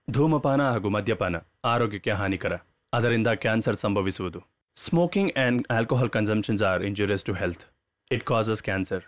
ಧೂಮಪಾನ ಹಾಗೂ ಮದ್ಯಪಾನ ಆರೋಗ್ಯಕ್ಕೆ ಹಾನಿಕರ ಅದರಿಂದ ಕ್ಯಾನ್ಸರ್ ಸಂಭವಿಸುವುದು smoking and alcohol consumptions are injurious to health it causes cancer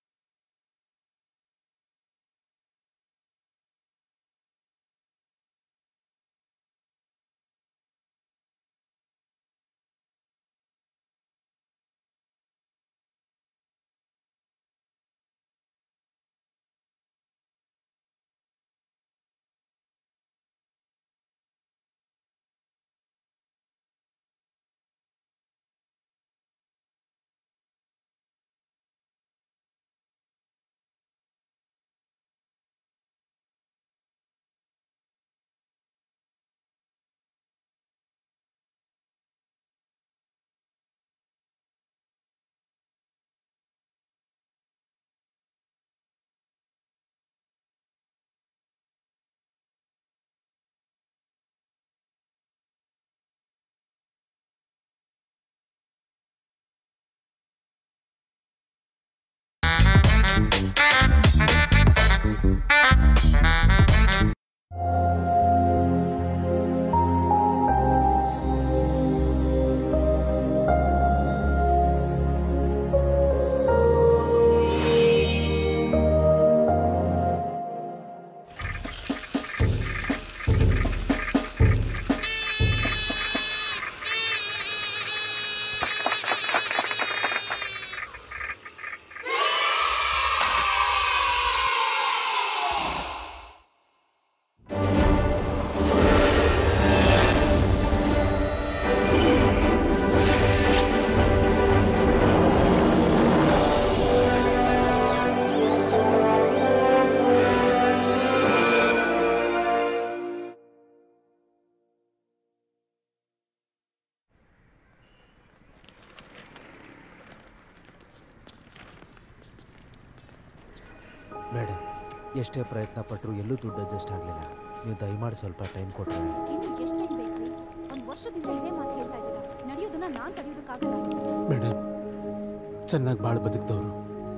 madam ಎಷ್ಟೇ ಪ್ರಯತ್ನ ಪಟ್ಟರು ಎಲ್ಲೂ ದುಡ್ಡು ಅಡ್ಜಸ್ಟ್ ಆಗಲಿಲ್ಲ ನೀವು ದಯಮಾಡಿ ಸ್ವಲ್ಪ ಟೈಮ್ ಕೊಟ್ಟರೆ ಇನ್ನು ಎಷ್ಟು ಟೈಮ್ ಬೇಕ್ರಿ ಒಂದು ವರ್ಷದಿಂದ ಇದೇ ಮಾತು ಹೇಳ್ತಾ ಇದ್ದೀರಾ ನಡೆಯೋದನ್ನ ನಾನ್ ತಡೆಯೋದಕ್ಕಾಗಲ್ಲ ಮೇಡಮ್ ಚೆನ್ನಾಗಿ ಬಾಳು ಬದುಕಿದವರು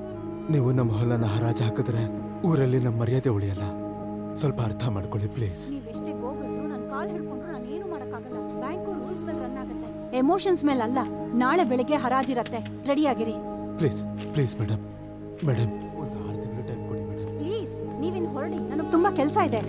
ನೀವು ನಮ್ಮ ಹೊಲನ ಹರಾಜು ಹಾಕಿದ್ರೆ ಊರಲ್ಲಿ ನಮ್ಮ ಮರ್ಯಾದೆ ಉಳಿಯಲ್ಲ ಸ್ವಲ್ಪ ಅರ್ಥ ಮಾಡ್ಕೊಳ್ಳಿ ಪ್ಲೀಸ್ ನೀವ್ ಎಷ್ಟೇ ಗೋಗದ್ರು ನನ್ ಕಾಲ್ ಹಿಡ್ಕೊಂಡ್ರು ನಾನು ಏನು ಮಾಡಕ್ಕಾಗಲ್ಲ ಬ್ಯಾಂಕು ರೂಲ್ಸ್ ಮೇಲೆ ರನ್ ಆಗುತ್ತೆ ಎಮೋಷನ್ಸ್ ಮೇಲೆ ಅಲ್ಲ ನಾಳೆ ಬೆಳಿಗ್ಗೆ ಹರಾಜಿರತ್ತೆ ರೆಡಿ ಆಗಿರಿ ಪ್ಲೀಸ್ ಪ್ಲೀಸ್ ಮೇಡಮ್ ಮೇಡಮ್ ಒಂದು ಆರು ತಿಂಗಳು ಟೈಮ್ ಕೊಡಿ ಮೇಡಮ್ ಪ್ಲೀಸ್ ನೀವಿನ್ ಹೊರಡಿ ನನಗೆ ತುಂಬಾ ಕೆಲಸ ಇದೆ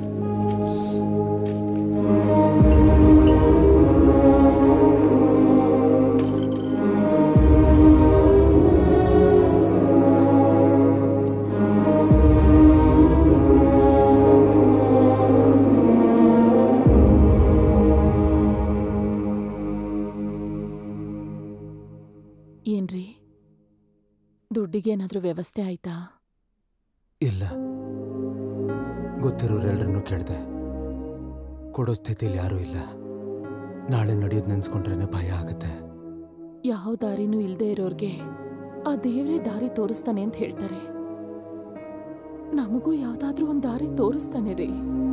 ಏನ್ರಿ ದುಡ್ಡಿಗೇನಾದ್ರೂ ವ್ಯವಸ್ಥೆ ಆಯ್ತಾ ಇಲ್ಲ ಗೊತ್ತಿರೋರೆಲ್ಲರನ್ನೂ ಕೇಳಿದೆ ಕೊಡೋ ಸ್ಥಿತಿಲಿ ಯಾರೂ ಇಲ್ಲ ನಾಳೆ ನಡೆಯೋದು ನೆನ್ಸ್ಕೊಂಡ್ರೇನೆ ಭಯ ಆಗುತ್ತೆ ಯಾವ ದಾರಿನೂ ಇಲ್ದೇ ಇರೋರ್ಗೆ ಆ ದೇವ್ರೇ ದಾರಿ ತೋರಿಸ್ತಾನೆ ಅಂತ ಹೇಳ್ತಾರೆ ನಮಗೂ ಯಾವ್ದಾದ್ರೂ ಒಂದ್ ದಾರಿ ತೋರಿಸ್ತಾನೆ ರೀ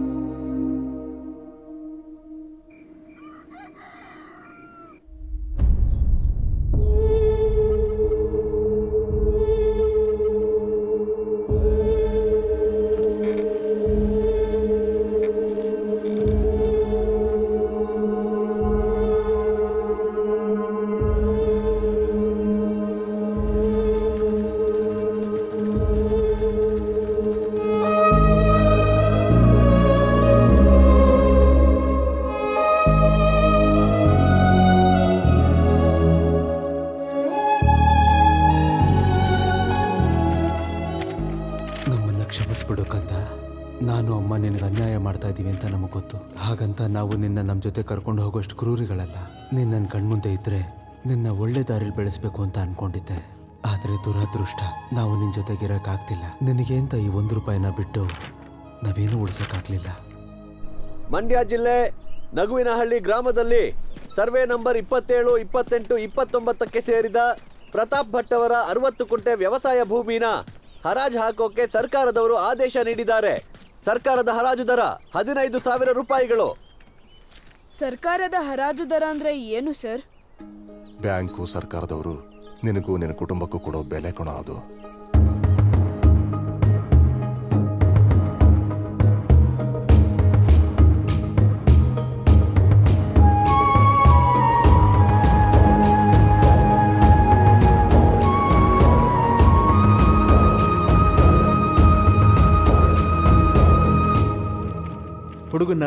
ನಮ್ಮನ್ನ ಕ್ಷಮಿಸ್ಬಿಡು ಕಂದ ನಾನು ಅಮ್ಮ ನಿನಗೆ ಅನ್ಯಾಯ ಮಾಡ್ತಾ ಇದ್ದೀವಿ ಅಂತ ನಮಗೆ ಗೊತ್ತು ಹಾಗಂತ ನಾವು ನಿನ್ನ ನಮ್ಮ ಜೊತೆ ಕರ್ಕೊಂಡು ಹೋಗೋಷ್ಟು ಕ್ರೂರಿಗಳಲ್ಲ ನೀನ್ ನನ್ನ ಕಣ್ಮುಂದೆ ಇದ್ರೆ ನಿನ್ನ ಒಳ್ಳೆ ದಾರಿಲಿ ಬೆಳೆಸ್ಬೇಕು ಅಂತ ಅನ್ಕೊಂಡಿದ್ದೆ ಆದ್ರೆ ದುರದೃಷ್ಟ ನಾವು ನಿನ್ ಜೊತೆಗಿರಕ್ಕಾಗ್ತಿಲ್ಲ ನಿನಗೆ ಅಂತ ಈ ಒಂದು ರೂಪಾಯಿನ ಬಿಟ್ಟು ನಾವೇನು ಉಳ್ಸಕ್ಕಾಗ್ಲಿಲ್ಲ ಮಂಡ್ಯ ಜಿಲ್ಲೆ ನಗುವಿನಹಳ್ಳಿ ಗ್ರಾಮದಲ್ಲಿ ಸರ್ವೆ ನಂಬರ್ ಇಪ್ಪತ್ತೇಳು ಇಪ್ಪತ್ತೆಂಟು ಇಪ್ಪತ್ತೊಂಬತ್ತಕ್ಕೆ ಸೇರಿದ ಪ್ರತಾಪ್ ಭಟ್ ಅವರ ಅರವತ್ತು ಕುಂಟೆ ವ್ಯವಸಾಯ ಭೂಮಿನ ಹರಾಜು ಹಾಕೋಕೆ ಸರ್ಕಾರದವರು ಆದೇಶ ನೀಡಿದ್ದಾರೆ ಸರ್ಕಾರದ ಹರಾಜು ದರ ಹದಿನೈದು ಸಾವಿರ ರೂಪಾಯಿಗಳು ಸರ್ಕಾರದ ಹರಾಜು ದರ ಅಂದ್ರೆ ಏನು ಸರ್ ಬ್ಯಾಂಕು ಸರ್ಕಾರದವರು ನಿನಗೂ ನಿನ್ನ ಕುಟುಂಬಕ್ಕೂ ಕೊಡೋ ಬೆಲೆ ಕೊಣ ಅದು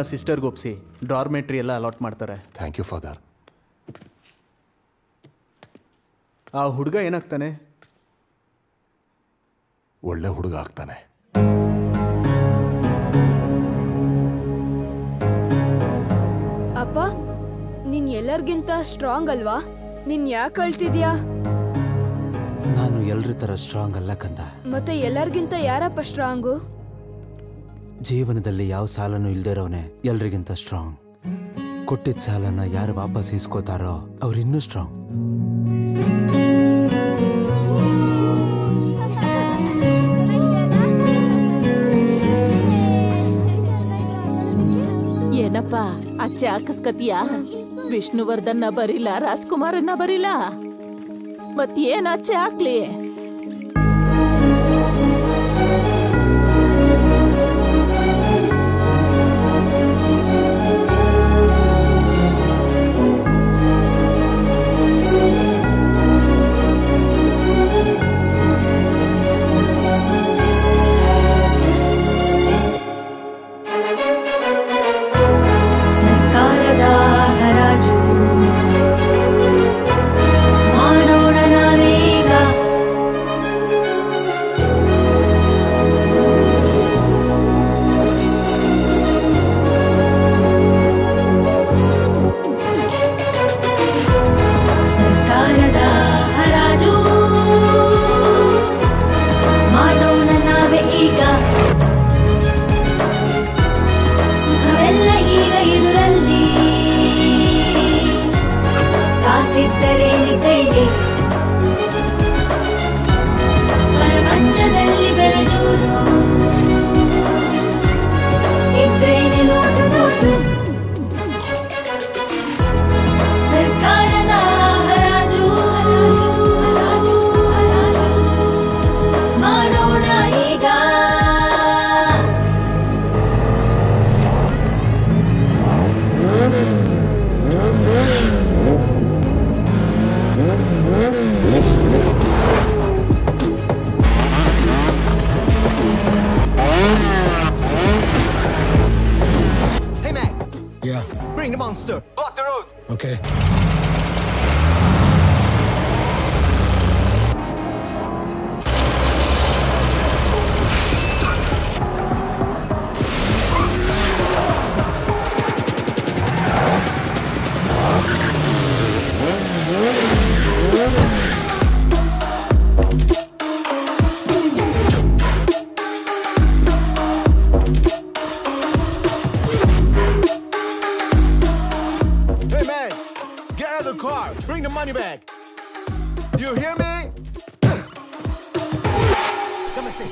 ಸಿಸ್ಟರ್ಗೆ ಒಪ್ಸಿ ಡಾರ್ಮೆಟ್ರಿ ಎಲ್ಲ ಅಲಾಟ್ ಮಾಡ್ತಾರೆ ಥ್ಯಾಂಕ್ ಯು ಫಾದರ್ ಆ ಹುಡುಗ ಏನಾಗ್ತಾನೆ ಒಳ್ಳೆ ಹುಡುಗ ಆಗ್ತಾನೆ ಅಪ್ಪ ನೀನ್ ಎಲ್ಲರಿಗಿಂತ ಸ್ಟ್ರಾಂಗ್ ಅಲ್ವಾ ನೀನ್ ಯಾಕೆ ಅಳ್ತಿದ್ಯಾ ನಾನು ಎಲ್ರ ಥರ ಸ್ಟ್ರಾಂಗ್ ಅಲ್ಲ ಕಂದ ಮತ್ತೆ ಎಲ್ಲರಿಗಿಂತ ಯಾರಪ್ಪ ಸ್ಟ್ರಾಂಗು ಜೀವನದಲ್ಲಿ ಯಾವ ಸಾಲನೂ ಇಲ್ದೇ ಇರೋನೆ ಎಲ್ರಿಗಿಂತ ಸ್ಟ್ರಾಂಗ್ ಕೊಟ್ಟಿದ್ದ ಸಾಲನ ಯಾರು ವಾಪಸ್ ಇಸ್ಕೋತಾರೋ ಅವ್ರು ಇನ್ನೂ ಸ್ಟ್ರಾಂಗ್ ಏನಪ್ಪ ಅಚ್ಚೆ ಹಾಕಸ್ಕತಿಯಾ ವಿಷ್ಣುವರ್ಧನ್ನ ಬರಿಲ್ಲ ರಾಜ್ಕುಮಾರನ್ನ ಬರಿಲ್ಲ ಮತ್ತೇನ್ ಅಚ್ಚೆ ಹಾಕ್ಲಿ ಸರ್ಕಾರದ ಹರಾಜು ಮಾಡೋಣ ನಾವೀಗ ಸರ್ಕಾರದ ಹರಾಜು ಮಾಡೋಣ ನಾವೇ ಈಗ ಸುಖವೆಲ್ಲ ಈಗ ಎದುರಲ್ಲಿ ಕಾಸಿದ್ದರೆ ಕೈಲಿ ಪ್ರಪಂಚದಲ್ಲಿ ಬೆಳೆಜೂರು ಇದ್ರೇನೆ ನೋಟು ನೋಟು ಸರ್ಕಾರದ ಹರಾಜು ಮಾಡೋಣ ಈಗ Hey Mac, Yeah, bring the monster. Block the road. okay. Hey man, get out of the car. Bring the money back. You hear me? Come and see.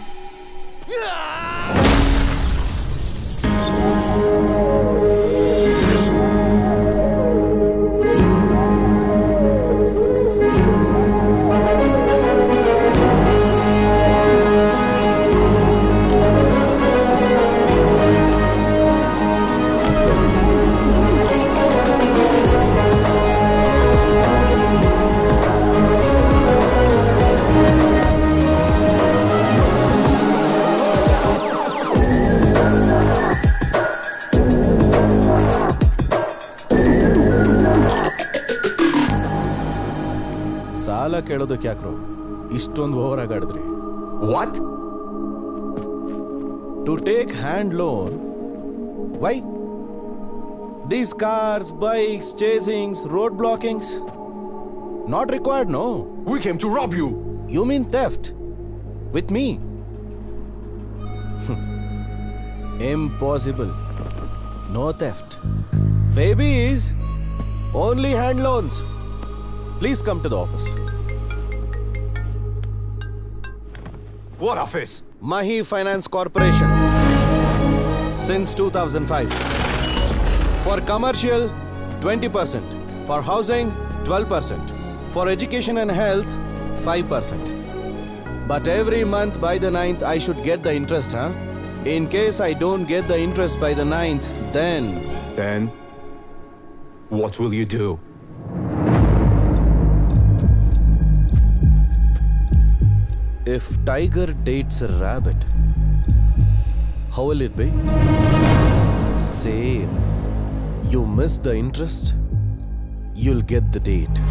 ಸಾಲ ಕೇಳೋದಕ್ಕೆ ಯಾಕ್ರು ಇಷ್ಟೊಂದು ಓವರ್ ಆಗಿ ಆಡಿದ್ರಿ what to take hand loan why these cars bikes chasings road blockings not required no we came to rob you you mean theft with me impossible no theft babies only hand loans please come to the office what office Mahi Finance Corporation since 2005. For commercial, 20%. For housing, 12%. For education and health, 5%. But every month by the 9th, I should get the interest, huh? In case I don't get the interest by the 9th, then. Then, what will you do? If tiger dates a rabbit, how will it be? Same. You miss the interest, you'll get the date.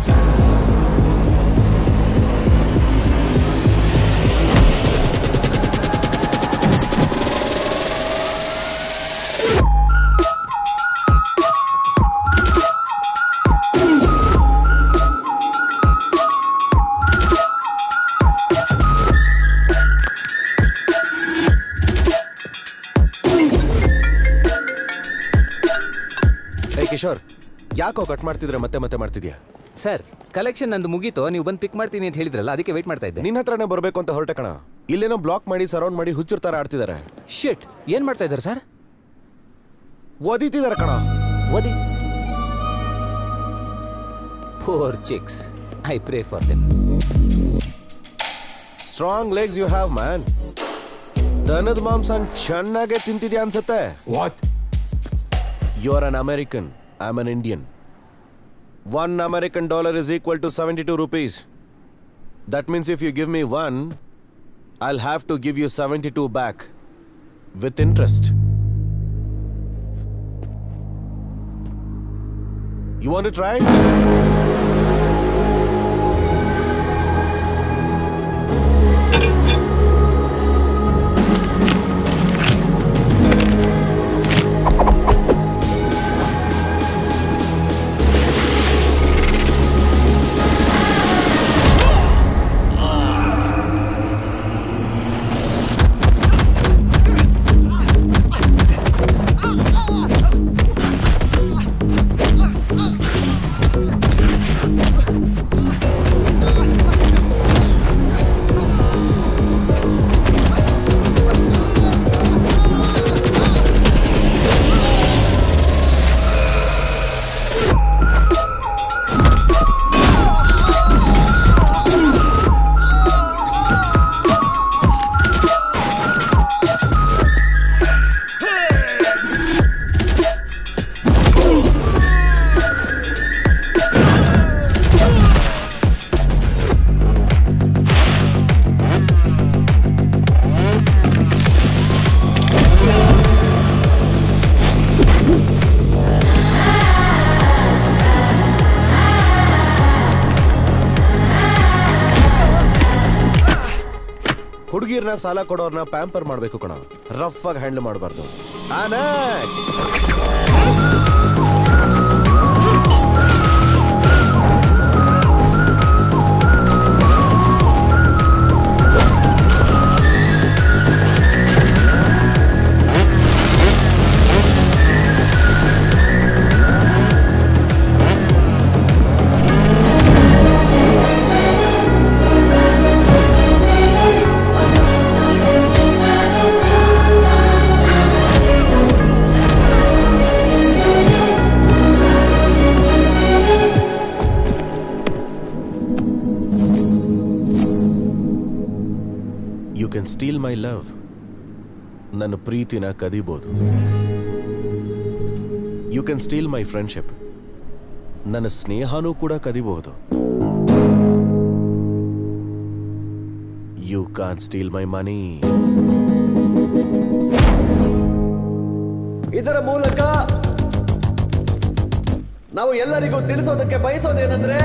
ಏ ಕಿಶೋರ್ ಯಾಕೋ cut ಮಾಡ್ತಿದ್ರೆ ಮತ್ತೆ ಮತ್ತೆ ಮಾಡ್ತಿದ್ಯಾ sir collection ನಂದು ಮುಗೀತು ನೀವು ಬಂದು ಪಿಕ್ ಮಾಡ್ತೀನಿ ಅಂತ ಹೇಳಿದ್ರಲ್ಲ ಅದಕ್ಕೆ ವೇಟ್ ಮಾಡ್ತಾ ಇದ್ದೆ ನಿನ್ನ ಹತ್ರನೇ ಬರಬೇಕು ಅಂತ ಹೊರಟೆ ಕಣ ಇಲ್ಲೇನೋ ಬ್ಲಾಕ್ ಮಾಡಿ ಸರೌಂಡ್ ಮಾಡಿ ಹುಚ್ಚರ್ ತರ ಆಡ್ತಿದ್ದಾರೆ ಶಿಟ್ ಏನ್ ಮಾಡ್ತಾ ಇದ್ದಾರೆ ಸರ್ ಒದಿತಿದ್ದಾರೆ ಕಣ ಓದಿ four chicks I pray for them strong legs you have man ದನದ ಮಾಂಸ ಚೆನ್ನಾಗೆ ತಿಂತಿದ್ಯಾ ಅನ್ಸುತ್ತೆ what you are an American I am an Indian one American dollar is equal to seventy two rupees that means if you give me one I'll have to give you seventy two back with interest you want try ಹುಡುಗಿರ್ನ ಸಾಲ ಕೊಡೋರ್ನ pamper ಮಾಡಬೇಕು ಕಣ rough ಆಗಿ handle ಮಾಡಬಾರ್ದು next you can steal my love ನನ್ನ ಪ್ರೀತಿನ ಕದಿಬೋದು you can steal my friendship ನನ್ನ ಸ್ನೇಹನೂ ಕೂಡ ಕದಿಬಹುದು ಯು ಕಾನ್ ಸ್ಟೀಲ್ ಮೈ ಮನಿ ಇದರ ಮೂಲಕ ನಾವು ಎಲ್ಲರಿಗೂ ತಿಳಿಸೋದಕ್ಕೆ ಬಯಸೋದೇನೆಂದ್ರೆ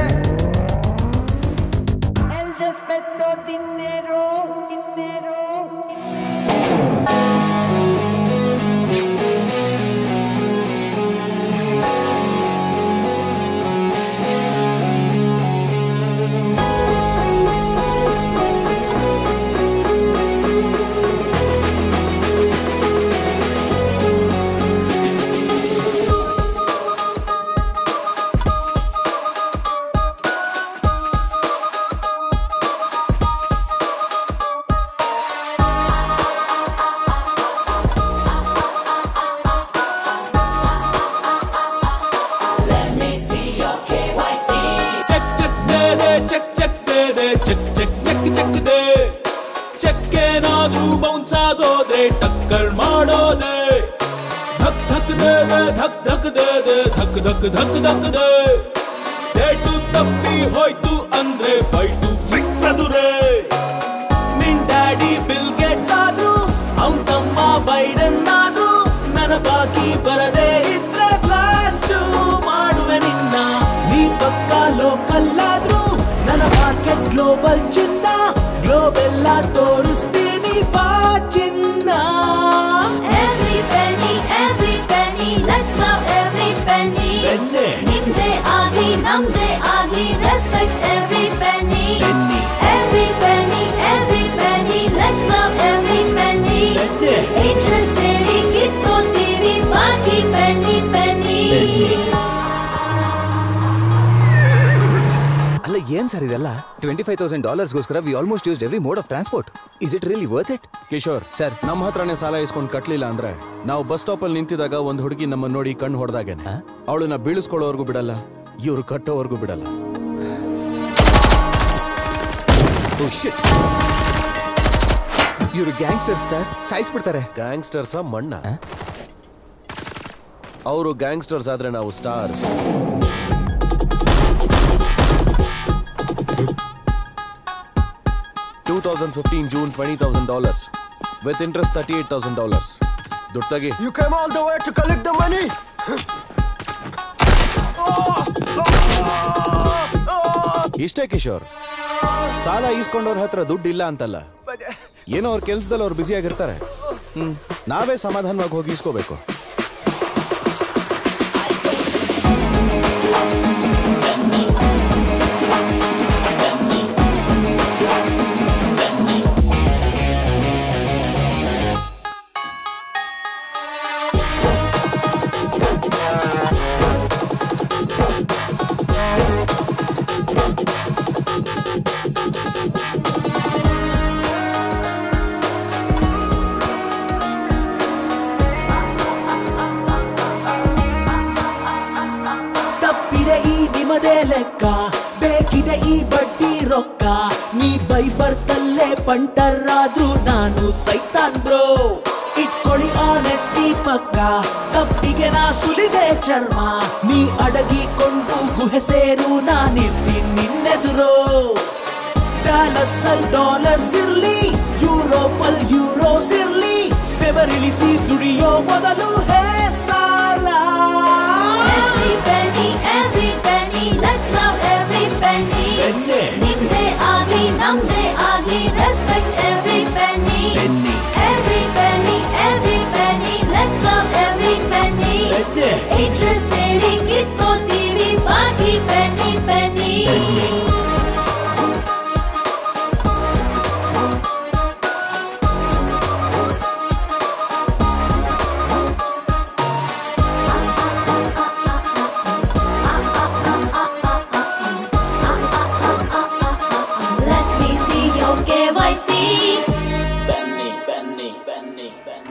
El despeto dinero, dinero, Let me see your KYC. Check, check, de, de, check, check, de, de, check, check, check, check, de. Cheque ಏನಾದ್ರೂ ಬೌನ್ಸ್ ಆಗೋದ್ರೆ ಟಕ್ಕರ್ ಮಾಡೋದೆ ಧಕ್ ಧಕ್ ದೇ ದೇ, ಧಕ್ ಧಕ್ ದೇ ದೇ, ಧಕ್ ಧಕ್ ಧಕ್ ಧಕ್ ದೇ ಡೇಟು ತಪ್ಪಿ ಹೋಯ್ತು ಅಂದ್ರೆ ಫೈಟು ಫಿಕ್ಸ್ ಅದುರೇ ನಿನ್ ಡ್ಯಾಡಿ ಬಿಲ್ ಗೇಟ್ಸ್ ಆದ್ರು ಅವನ್ ತಮ್ಮ ಬೈಡನ್ ಆದ್ರು ನನ್ನ ಬಾಕಿ ಬರ ಲೋಕಲ್ ಆದ್ರೂ ನನ್ನ ಮಾರ್ಕೆಟ್ ಗ್ಲೋಬಲ್ ಚಿನ್ನ ಗ್ಲೋಬೆಲ್ಲ ತೋರಿಸ್ತೀನಿ ಬಾ ಚಿನ್ನ Every penny, every penny, let's love every penny. Penny. ನಿಮ್ದೇ ಆಗ್ಲಿ ನಮ್ದೇ ಆಗ್ಲಿ respect every penny. Every penny, every penny, let's love every penny. Penny. Interest ಸೇರಿ ಕಿತ್ಕೋತೀವಿ ಬಾಕಿ penny penny. ಅಲ್ಲ ಏನ್ ಸರ್ ಇದೆಲ್ಲ ಟ್ವೆಂಟಿ ಫೈವ್ ತೌಸಂಡ್ ಡಾಲರ್ಸ್ಗೋಸ್ಕರ we almost used every mode of transport is it really worth it Kishore sir ನಮ್ಮ ಹತ್ರನೇ ಸಾಲ ಇಸ್ಕೊಂಡು ಕಟ್ಲಿಲ್ಲ ಅಂದ್ರೆ ನಾವು ಬಸ್ ಸ್ಟಾಪ್ ಅಲ್ಲಿ ನಿಂತಿದಾಗ ಒಂದ್ ಹುಡುಗಿ ನಮ್ಮ ನೋಡಿ ಕಣ್ಣು ಹೊಡೆದಾಗೇನೆ ಅವಳನ್ನ ಬೀಳಿಸ್ಕೊಳ್ಳೋವರೆಗೂ ಬಿಡಲ್ಲ ಇವ್ರು ಕಟ್ಟೋವರೆಗೂ ಬಿಡಲ್ಲ ಇವರು ಗ್ಯಾಂಗ್ಸ್ಟರ್ಸ್ ಸರ್ ಸಾಯಿಸ್ಬಿಡ್ತಾರೆ ಗ್ಯಾಂಗ್ಸ್ಟರ್ಸ ಮಣ್ಣ ಅವರು ಗ್ಯಾಂಗ್ಸ್ಟರ್ಸ್ ಆದ್ರೆ ನಾವು stars two thousand fifteen June twenty thousand dollars with interest thirty eight thousand dollars ದುಡ್ಡು ತೆಗಿ You came all the way to collect the money? ಇಷ್ಟೇ ಕಿಶೋರ್ ಸಾಲ ಈಸ್ಕೊಂಡವ್ರ ಹತ್ರ ದುಡ್ಡು ಇಲ್ಲ ಅಂತಲ್ಲ ಏನೋ ಅವ್ರ ಕೆಲ್ಸದಲ್ಲಿ ಅವ್ರು ಬ್ಯುಸಿ ಆಗಿರ್ತಾರೆ ಹ್ಮ್ ನಾವೇ ಸಮಾಧಾನವಾಗಿ ಹೋಗಿ ಈಸ್ಕೋಬೇಕು ತಪ್ಪಿದೆ ಈ ನಿಮದೇ ಲೆಕ್ಕ ಬೇಕಿದೆ ಈ ಬಡ್ಡಿ ರೊಕ್ಕ ನೀ ಬೈ ಬರ್ತಲ್ಲೇ ಬಂಟರಾದ್ರೂ ನಾನು ಸೈತಾನ್ ಬ್ರೋ ಇಟ್ಕೊಳ್ಳಿ ಆನೆಸ್ಟಿ ಪಕ್ಕ ತಪ್ಪಿಗೆ ನಾ ಸುಲಿದೆ ಚರ್ಮ ನೀ ಅಡಗಿಕೊಂಡು ಗುಹೆ ಸೇರು ನಾನಿರ್ತೀನಿ ನಿನ್ನೆದುರು ಡಾಲರ್ಸ್ ಅಲ್ ಡಾಲರ್ಸ್ ಇರ್ಲಿ ಯುರೋಪಲ್ ಯೂರೋಸ್ ಇರ್ಲಿ ಬೆವರಿಳಿಸಿ ದುಡಿಯೋ ಮೊದಲು ಹೇ ಸಾಲ Every penny, every penny, let's love every penny. Penny. ನಿಮ್ದೇ ಆಗ್ಲಿ ನಮ್ದೇ ಆಗ್ಲಿ respect every penny. Every penny, every penny, let's love every penny. Penny. Interest ಸೇರಿ ಕಿತ್ಕೋತೀವಿ ಬಾಕಿ penny penny. Let me see your KYC. Penny, penny, penny, penny.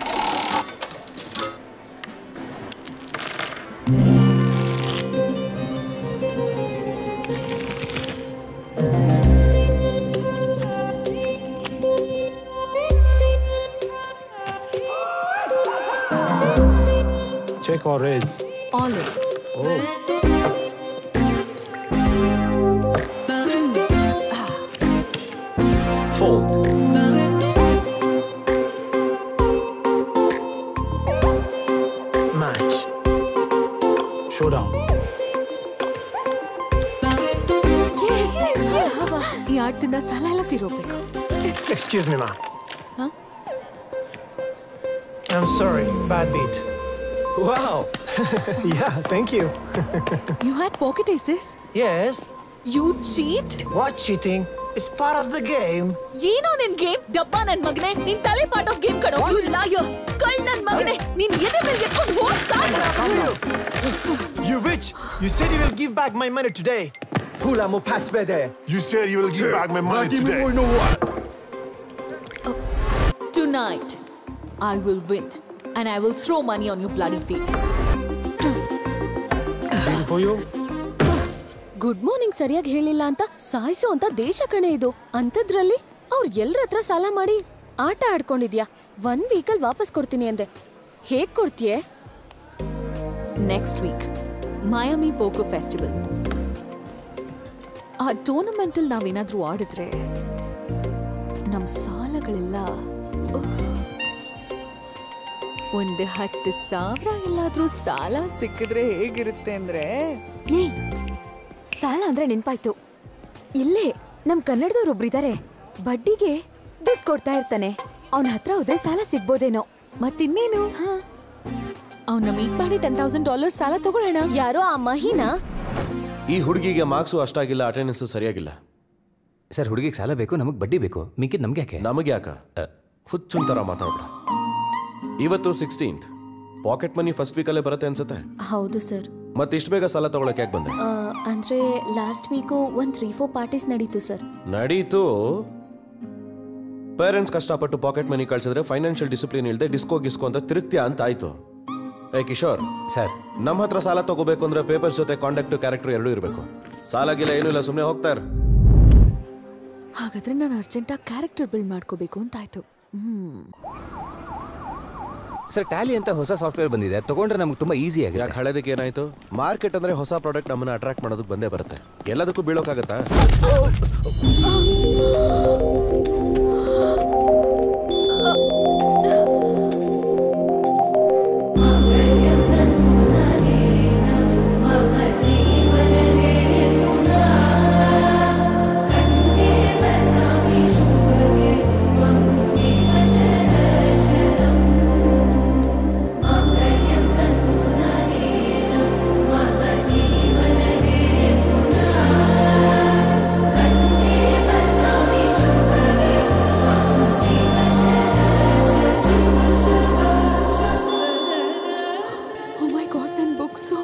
Check or raise? All in. Fold. Match. Showdown. ಈ ಆಟದಿಂದ ಸಾಲ ಎಲ್ಲ ತೀರೋಗ್ಬೇಕು Excuse me, ma. Huh? I'm sorry. Bad beat. Wow. yeah, thank you. You had pocket aces Yes. You cheat What cheating? It's part of the game. ಏನೋ ನಿನ್ game ಡಬ್ಬ ನನ್ ಮಗನೆ ನಿನ್ ತಲೆ ಪಾರ್ಟ್ ಆಫ್ ಗೇಮ್ ಕಣೋ ಯು ಲಾಯರ್ ಕಳ್ ನನ್ ಮಗನೆ ನಿನ್ ಎದೆ ಮೇಲೆ ಎತ್ಕೊಂಡು ಹೋಗ್ ಸಾಕು You witch! You said you will give back my money today. Hula mo pasvede. You said you will give back my money today. Tonight, I will win. And I will throw money on your bloody faces. Anything for you? Good morning ಸರಿಯಾಗಿ ಹೇಳಿಲ್ಲ ಅಂತ ಸಾಯಿಸೋ ಅಂತ ದೇಶ ಕಣೆ ಇದು ಅಂಥದ್ರಲ್ಲಿ ಅವ್ರು ಎಲ್ರ ಹತ್ರ ಸಾಲ ಮಾಡಿ ಆಟ ಆಡ್ಕೊಂಡಿದ್ಯಾ ಒಂದ್ ವೀಕಲ್ ವಾಪಸ್ ಕೊಡ್ತೀನಿ ಅಂದೆ ಹೇಗ್ ಕೊಡ್ತೀಯೇ next week Miami poker festival ಆ ಟೂರ್ನಮೆಂಟಲ್ಲಿ ನಾವೇನಾದ್ರೂ ಆಡಿದ್ರೆ ನಮ್ಮ ಸಾಲಗಳೆಲ್ಲ ಉಹ್, ಒಂದು ಹತ್ತು ಸಾವಿರ ಎಲ್ಲಾದ್ರೂ ಸಾಲ ಸಿಕ್ಕಿದ್ರೆ ಹೇಗಿರುತ್ತೆ ಅಂದ್ರೆ ಸಾಲ ಅಂದ್ರೆ ನೆನ್ಪಾಯ್ತು ಇಲ್ಲೇ ನಮ್ ಕನ್ನಡದವ್ರು ಒಬ್ರಿದಾರೆ ಬಡ್ಡಿಗೆ ದುಡ್ಡು ಕೊಡ್ತಾ ಇರ್ತಾನೆ ಅವನ ಹತ್ರ ಹೋದ್ರೆ ಸಾಲ ಸಿಗ್ಬೋದೇನೋ ಮತ್ತಿನ್ನೇನು ಅವನ್ನ ಮೀಟ್ ಮಾಡಿ ಟೆನ್ ತೌಸಂಡ್ ಡಾಲರ್ ಸಾಲ ತಗೊಳ್ಳೋಣ ಯಾರೋ ಆ ಮಹಿನಾ ಈ ಹುಡುಗಿಗೆ ಮಾರ್ಕ್ಸು ಅಷ್ಟಾಗಿಲ್ಲ ಅಟೆಂಡೆನ್ಸ್ ಸರಿಯಾಗಿಲ್ಲ ಸರ್ ಹುಡುಗಿಗೆ ಸಾಲ ಬೇಕು ನಮಗೆ ಬಡ್ಡಿ ಬೇಕು ಮಿಕ್ಕಿದ್ ನಮ್ಗೆ ಯಾಕೆ ನಮಗೆ ಯಾಕ ಹುಚ್ಚುನ್ ಥರ ಮಾತಾಡ್ಬೇಡ ಇವತ್ತು ಸಿಕ್ಸ್ಟೀನ್ತ್ ಪಾಕೆಟ್ ಮನಿ ಫಸ್ಟ್ ವೀಕಲ್ಲೇ ಬರುತ್ತೆ ಅನ್ಸುತ್ತೆ ಹೌದು ಸರ್ ಮತ್ತೆ ಇಷ್ಟು ಬೇಗ ಸಾಲ ತಗೊಳಕ್ ಯಾಕೆ ಬಂದೆ ಅಂದ್ರೆ ಲಾಸ್ಟ್ ವೀಕು ಒಂದ್ ತ್ರೀ ಫೋರ್ ಪಾರ್ಟೀಸ್ ನಡೀತು ಸರ್ ನಡೀತು ಪೇರೆಂಟ್ಸ್ ಕಷ್ಟಪಟ್ಟು ಪಾಕೆಟ್ ಮನಿ ಕಳ್ಸಿದ್ರೆ ಫೈನಾನ್ಷಿಯಲ್ ಡಿಸಿಪ್ಲಿನ್ ಇಲ್ಲದೆ ಡಿಸ್ಕೋ ಗಿಸ್ಕೋ ಅಂತ ತಿರುಗ್ತೀಯ ಅಂತ ಆಯ್ತು ಏ ಕಿಶೋರ್ ಸರ್ ನಮ್ಮ ಹತ್ರ ಸಾಲ ತಗೋಬೇಕು ಅಂದ್ರೆ ಪೇಪರ್ಸ್ ಜೊತೆ ಕಾಂಟ್ಯಾಕ್ಟ್ ಕ್ಯಾರೆಕ್ಟರ್ ಎರಡೂ ಇರಬೇಕು ಸಾಲ ಗಿಲ್ಲ ಏನೂ ಇಲ್ಲ ಸುಮ್ಮನೆ ಹೋಗ್ತಾ ಇರು. ಹಾಗಾದ್ರೆ ನಾನು ಅರ್ಜೆಂಟಾಗಿ ಕ್ಯಾರೆಕ್ಟರ್ ಬಿಲ್ಡ್ ಮಾಡ್ಕೋಬೇಕು ಅಂತಾಯ್ತು ಹ್ಮ್ ಸರ್ ಟ್ಯಾಲಿ ಅಂತ ಹೊಸ ಸಾಫ್ಟ್ವೇರ್ ಬಂದಿದೆ ತಗೊಂಡ್ರೆ ನಮ್ಗೆ ತುಂಬಾ ಈಸಿ ಆಗಿದೆ ಯಾಕೆ ಹಳೆದಕ್ಕೆ ಏನಾಯ್ತು ಮಾರ್ಕೆಟ್ ಅಂದ್ರೆ ಹೊಸ ಪ್ರಾಡಕ್ಟ್ ನಮ್ಮನ್ನ ಅಟ್ರಾಕ್ಟ್ ಮಾಡೋದಕ್ಕೆ ಬಂದೇ ಬರುತ್ತೆ ಎಲ್ಲದಕ್ಕೂ ಬೀಳೋಕ್ಕಾಗತ್ತಾ ಓ ಮೈ ಗಾಡ್ ನನ್ನ ಬುಕ್ಸು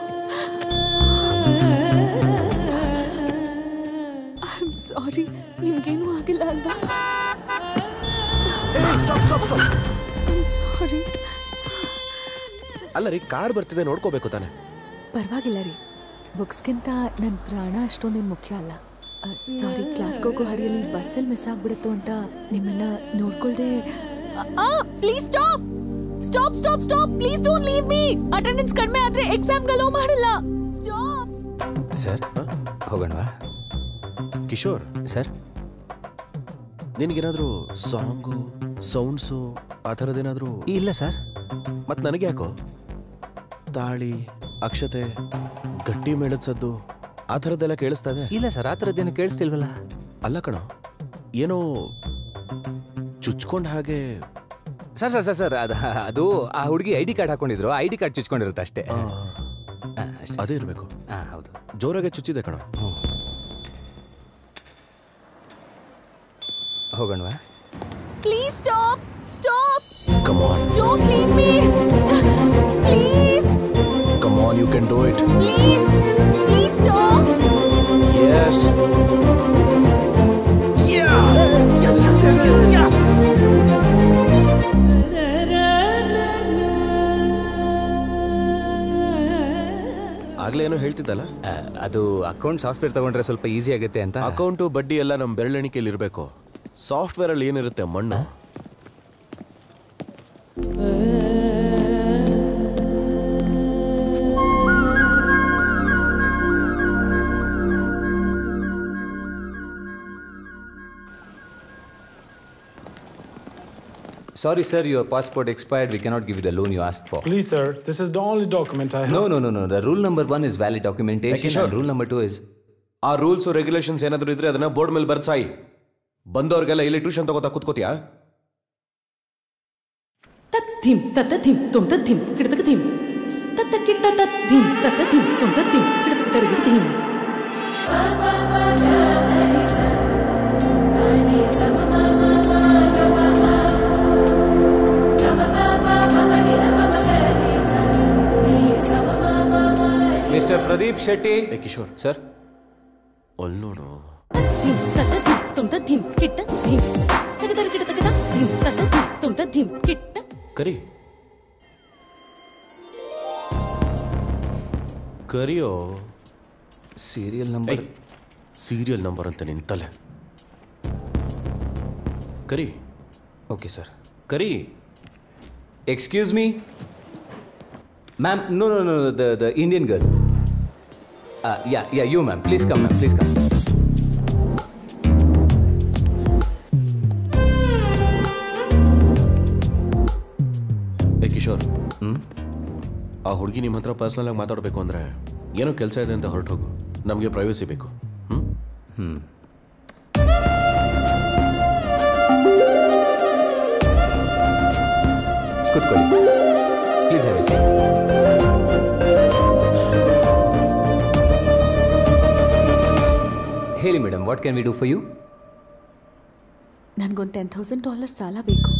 ಐ ಆಮ್ ಸಾರಿ ನಿಮ್ಗೇನೂ ಆಗಿಲ್ಲ ಅಲ್ವಾ ಐ ಸಾರಿ ಅಲ್ಲ ರೀ ಕಾರ್ ಬರ್ತಿದೆ ನೋಡ್ಕೋಬೇಕು ತಾನೆ ಪರವಾಗಿಲ್ಲ ರೀ ಬುಕ್ಸ್ಗಿಂತ ನನ್ನ ಪ್ರಾಣ ಅಷ್ಟೊಂದೇನು ಮುಖ್ಯ ಅಲ್ಲ ಸಾರಿ ಕ್ಲಾಸ್ಗೆ ಹೋಗೋ ಹರಿಯಲ್ಲಿ ಬಸ್ಸಲ್ಲಿ ಮಿಸ್ ಆಗ್ಬಿಡುತ್ತೋ ಅಂತ ನಿಮ್ಮನ್ನ ನೋಡ್ಕೊಳ್ದೆ please stop stop stop stop please don't leave me attendance ಕಡಿಮೆ ಆದ್ರೆ ಎಕ್ಸಾಮ್ಗೆ ಅಲೋ ಮಾಡಲ್ಲ ಸ್ಟಾಪ್ ಸರ್ ಹೋಗೋಣವಾ ಕಿಶೋರ್ ಸರ್ ನಿನಗೇನಾದ್ರೂ ಸಾಂಗು ಸೌಂಡ್ಸು ಆ ಥರದ್ದೇನಾದ್ರೂ ಇಲ್ಲ ಸರ್ ಮತ್ತೆ ನನಗೆ ಯಾಕೋ ತಾಳಿ ಅಕ್ಷತೆ ಗಟ್ಟಿ ಮೇಳದ ಸದ್ದು ಆ ಥರದ್ದೆಲ್ಲ ಕೇಳಿಸ್ತಾ ಇದೆ ಇಲ್ಲ ಸರ್ ಆ ಥರದ್ದೇನು ಕೇಳಿಸ್ತಿಲ್ವಲ್ಲ ಅಲ್ಲ ಕಣೋ ಏನೋ ಚುಚ್ಕೊಂಡ್ ಹಾಗೆ ಸರ್ ಸರ್ ಸರ್ ಸರ್ ಅದು ಅದು ಆ ಹುಡುಗಿ ಐ ಡಿ ಕಾರ್ಡ್ ಹಾಕೊಂಡಿದ್ರು ಐ ಡಿ ಕಾರ್ಡ್ ಚುಚ್ಕೊಂಡಿರುತ್ತೆ ಅಷ್ಟೇ ಅದೇ ಇರಬೇಕು ಹಾಂ ಹೌದು ಜೋರಾಗೆ ಚುಚ್ಚಿದೆ ಕಣ ಹೋಗೋಣವಾ please stop stop come on don't leave me please come on you can do it please please stop yes Yes, yes, yes, yes, yes. ಆಗ್ಲೇ ಏನೋ ಹೇಳ್ತಿದ್ದಲ್ಲ ಅದು ಅಕೌಂಟ್ ಸಾಫ್ಟ್ವೇರ್ ತಗೊಂಡ್ರೆ ಸ್ವಲ್ಪ ಈಸಿ ಆಗುತ್ತೆ ಅಂತ ಅಕೌಂಟು ಬಡ್ಡಿ ಎಲ್ಲ ನಮ್ಮ ಬೆರಳೆಣಿಕೆಯಲ್ಲಿ ಇರಬೇಕು ಸಾಫ್ಟ್ವೇರ್ ಅಲ್ಲಿ ಏನಿರುತ್ತೆ ಮಣ್ಣು Sorry, sir, your passport expired. We cannot give you the loan you asked for. Please, sir, this is the only document I have. No, no, no, no. The rule number one is valid documentation, Kishore. and rule number two is. ಆ rules regulations ಏನಾದ್ರು ಇದ್ರೆ ಅದನ್ನ board ಮೇಲೆ ಬರ್ದ್ ಸಾಯಿ ಬಂದವ್ರಿಗೆಲ್ಲ ಇಲ್ಲಿ tuition ತಗೋತಾ ಕೂತ್ಕೋತಿಯಾ ಧಿಂ ತತ್ತ ಧಿಂ ತುಂ ತತ್ ಧಿಂ ಕಿಡತಕ ಧಿಂ ತತ್ತ ಕಿಟ್ಟ ತತ್ ಧಿಂ ತತ್ತ ಧಿಂ ತುಂ ತತ್ ಧಿಂ ಕಿಡತಕ ತರಗಿಡ ಧಿಂ Mr. Pradeep Shetty. ಏ ಕಿಶೋರ್ ಸರ್ ಅಲ್ಲಿ ನೋಡು ಧಿಂ ತತ್ತ ಧಿಂ ತುಂ ತತ್ ಧಿಂ ಕಿಟ್ಟ ಧಿಂ ತಕ ತರ ಕಿಡತಕ ತ ಧಿಂ ತತ್ತ ಧಿಂ ತುಂ ತತ್ ಧಿಂ ಕಿಟ್ಟ ಕರಿ ಕರಿಯೋ ಸೀರಿಯಲ್ ನಂಬರ್ ಸೀರಿಯಲ್ ನಂಬರ್ ಅಂತ ನಿಂತಲೆ ಕರಿ ಓಕೆ ಸರ್ ಕರಿ Excuse me? Ma'am, no, no, no, no, the, the Indian girl. Uh, yeah, yeah, you, ma'am. Please come, ma'am. Please come. ಏ ಕಿಶೋರ್ ಆ ಹುಡುಗಿ ನಿಮ್ಮ ಹತ್ರ ಪರ್ಸ್ನಲ್ ಆಗಿ ಮಾತಾಡಬೇಕು ಅಂದ್ರೆ ಏನೋ ಕೆಲಸ ಇದೆ ಅಂತ ಹೊರಟು ಹೋಗು ನಮಗೆ ಪ್ರೈವಸಿ ಬೇಕು ಹ್ಞೂ ಹ್ಞೂ ಕೂತ್ಕೊಳ್ಳಿ ಪ್ಲೀಸ್ ಹ್ಯಾವ್ ಹೇಳಿ madam what can we do for you ನನ್ಗೊಂದು ಟೆನ್ ತೌಸಂಡ್ ಡಾಲರ್ ಸಾಲ ಬೇಕು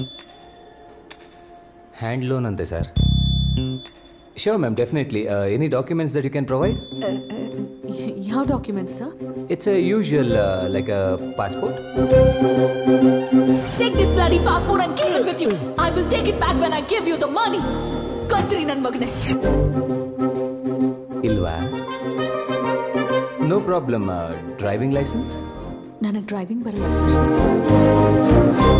ಹ್ಯಾಂಡ್ ಲೋನ್ ಅಂತೆ sir sure ma'am definitely any documents that you can provide ಯಾವ documents sir it's a usual like uh passport Take this bloody passport and keep it with you. I will take it back when I give you the money. ಕತ್ರಿ ನನ್ ಮಗನೆ ಇಲ್ವಾ no problem driving licence ನನಗೆ driving ಬರಲ್ಲ sir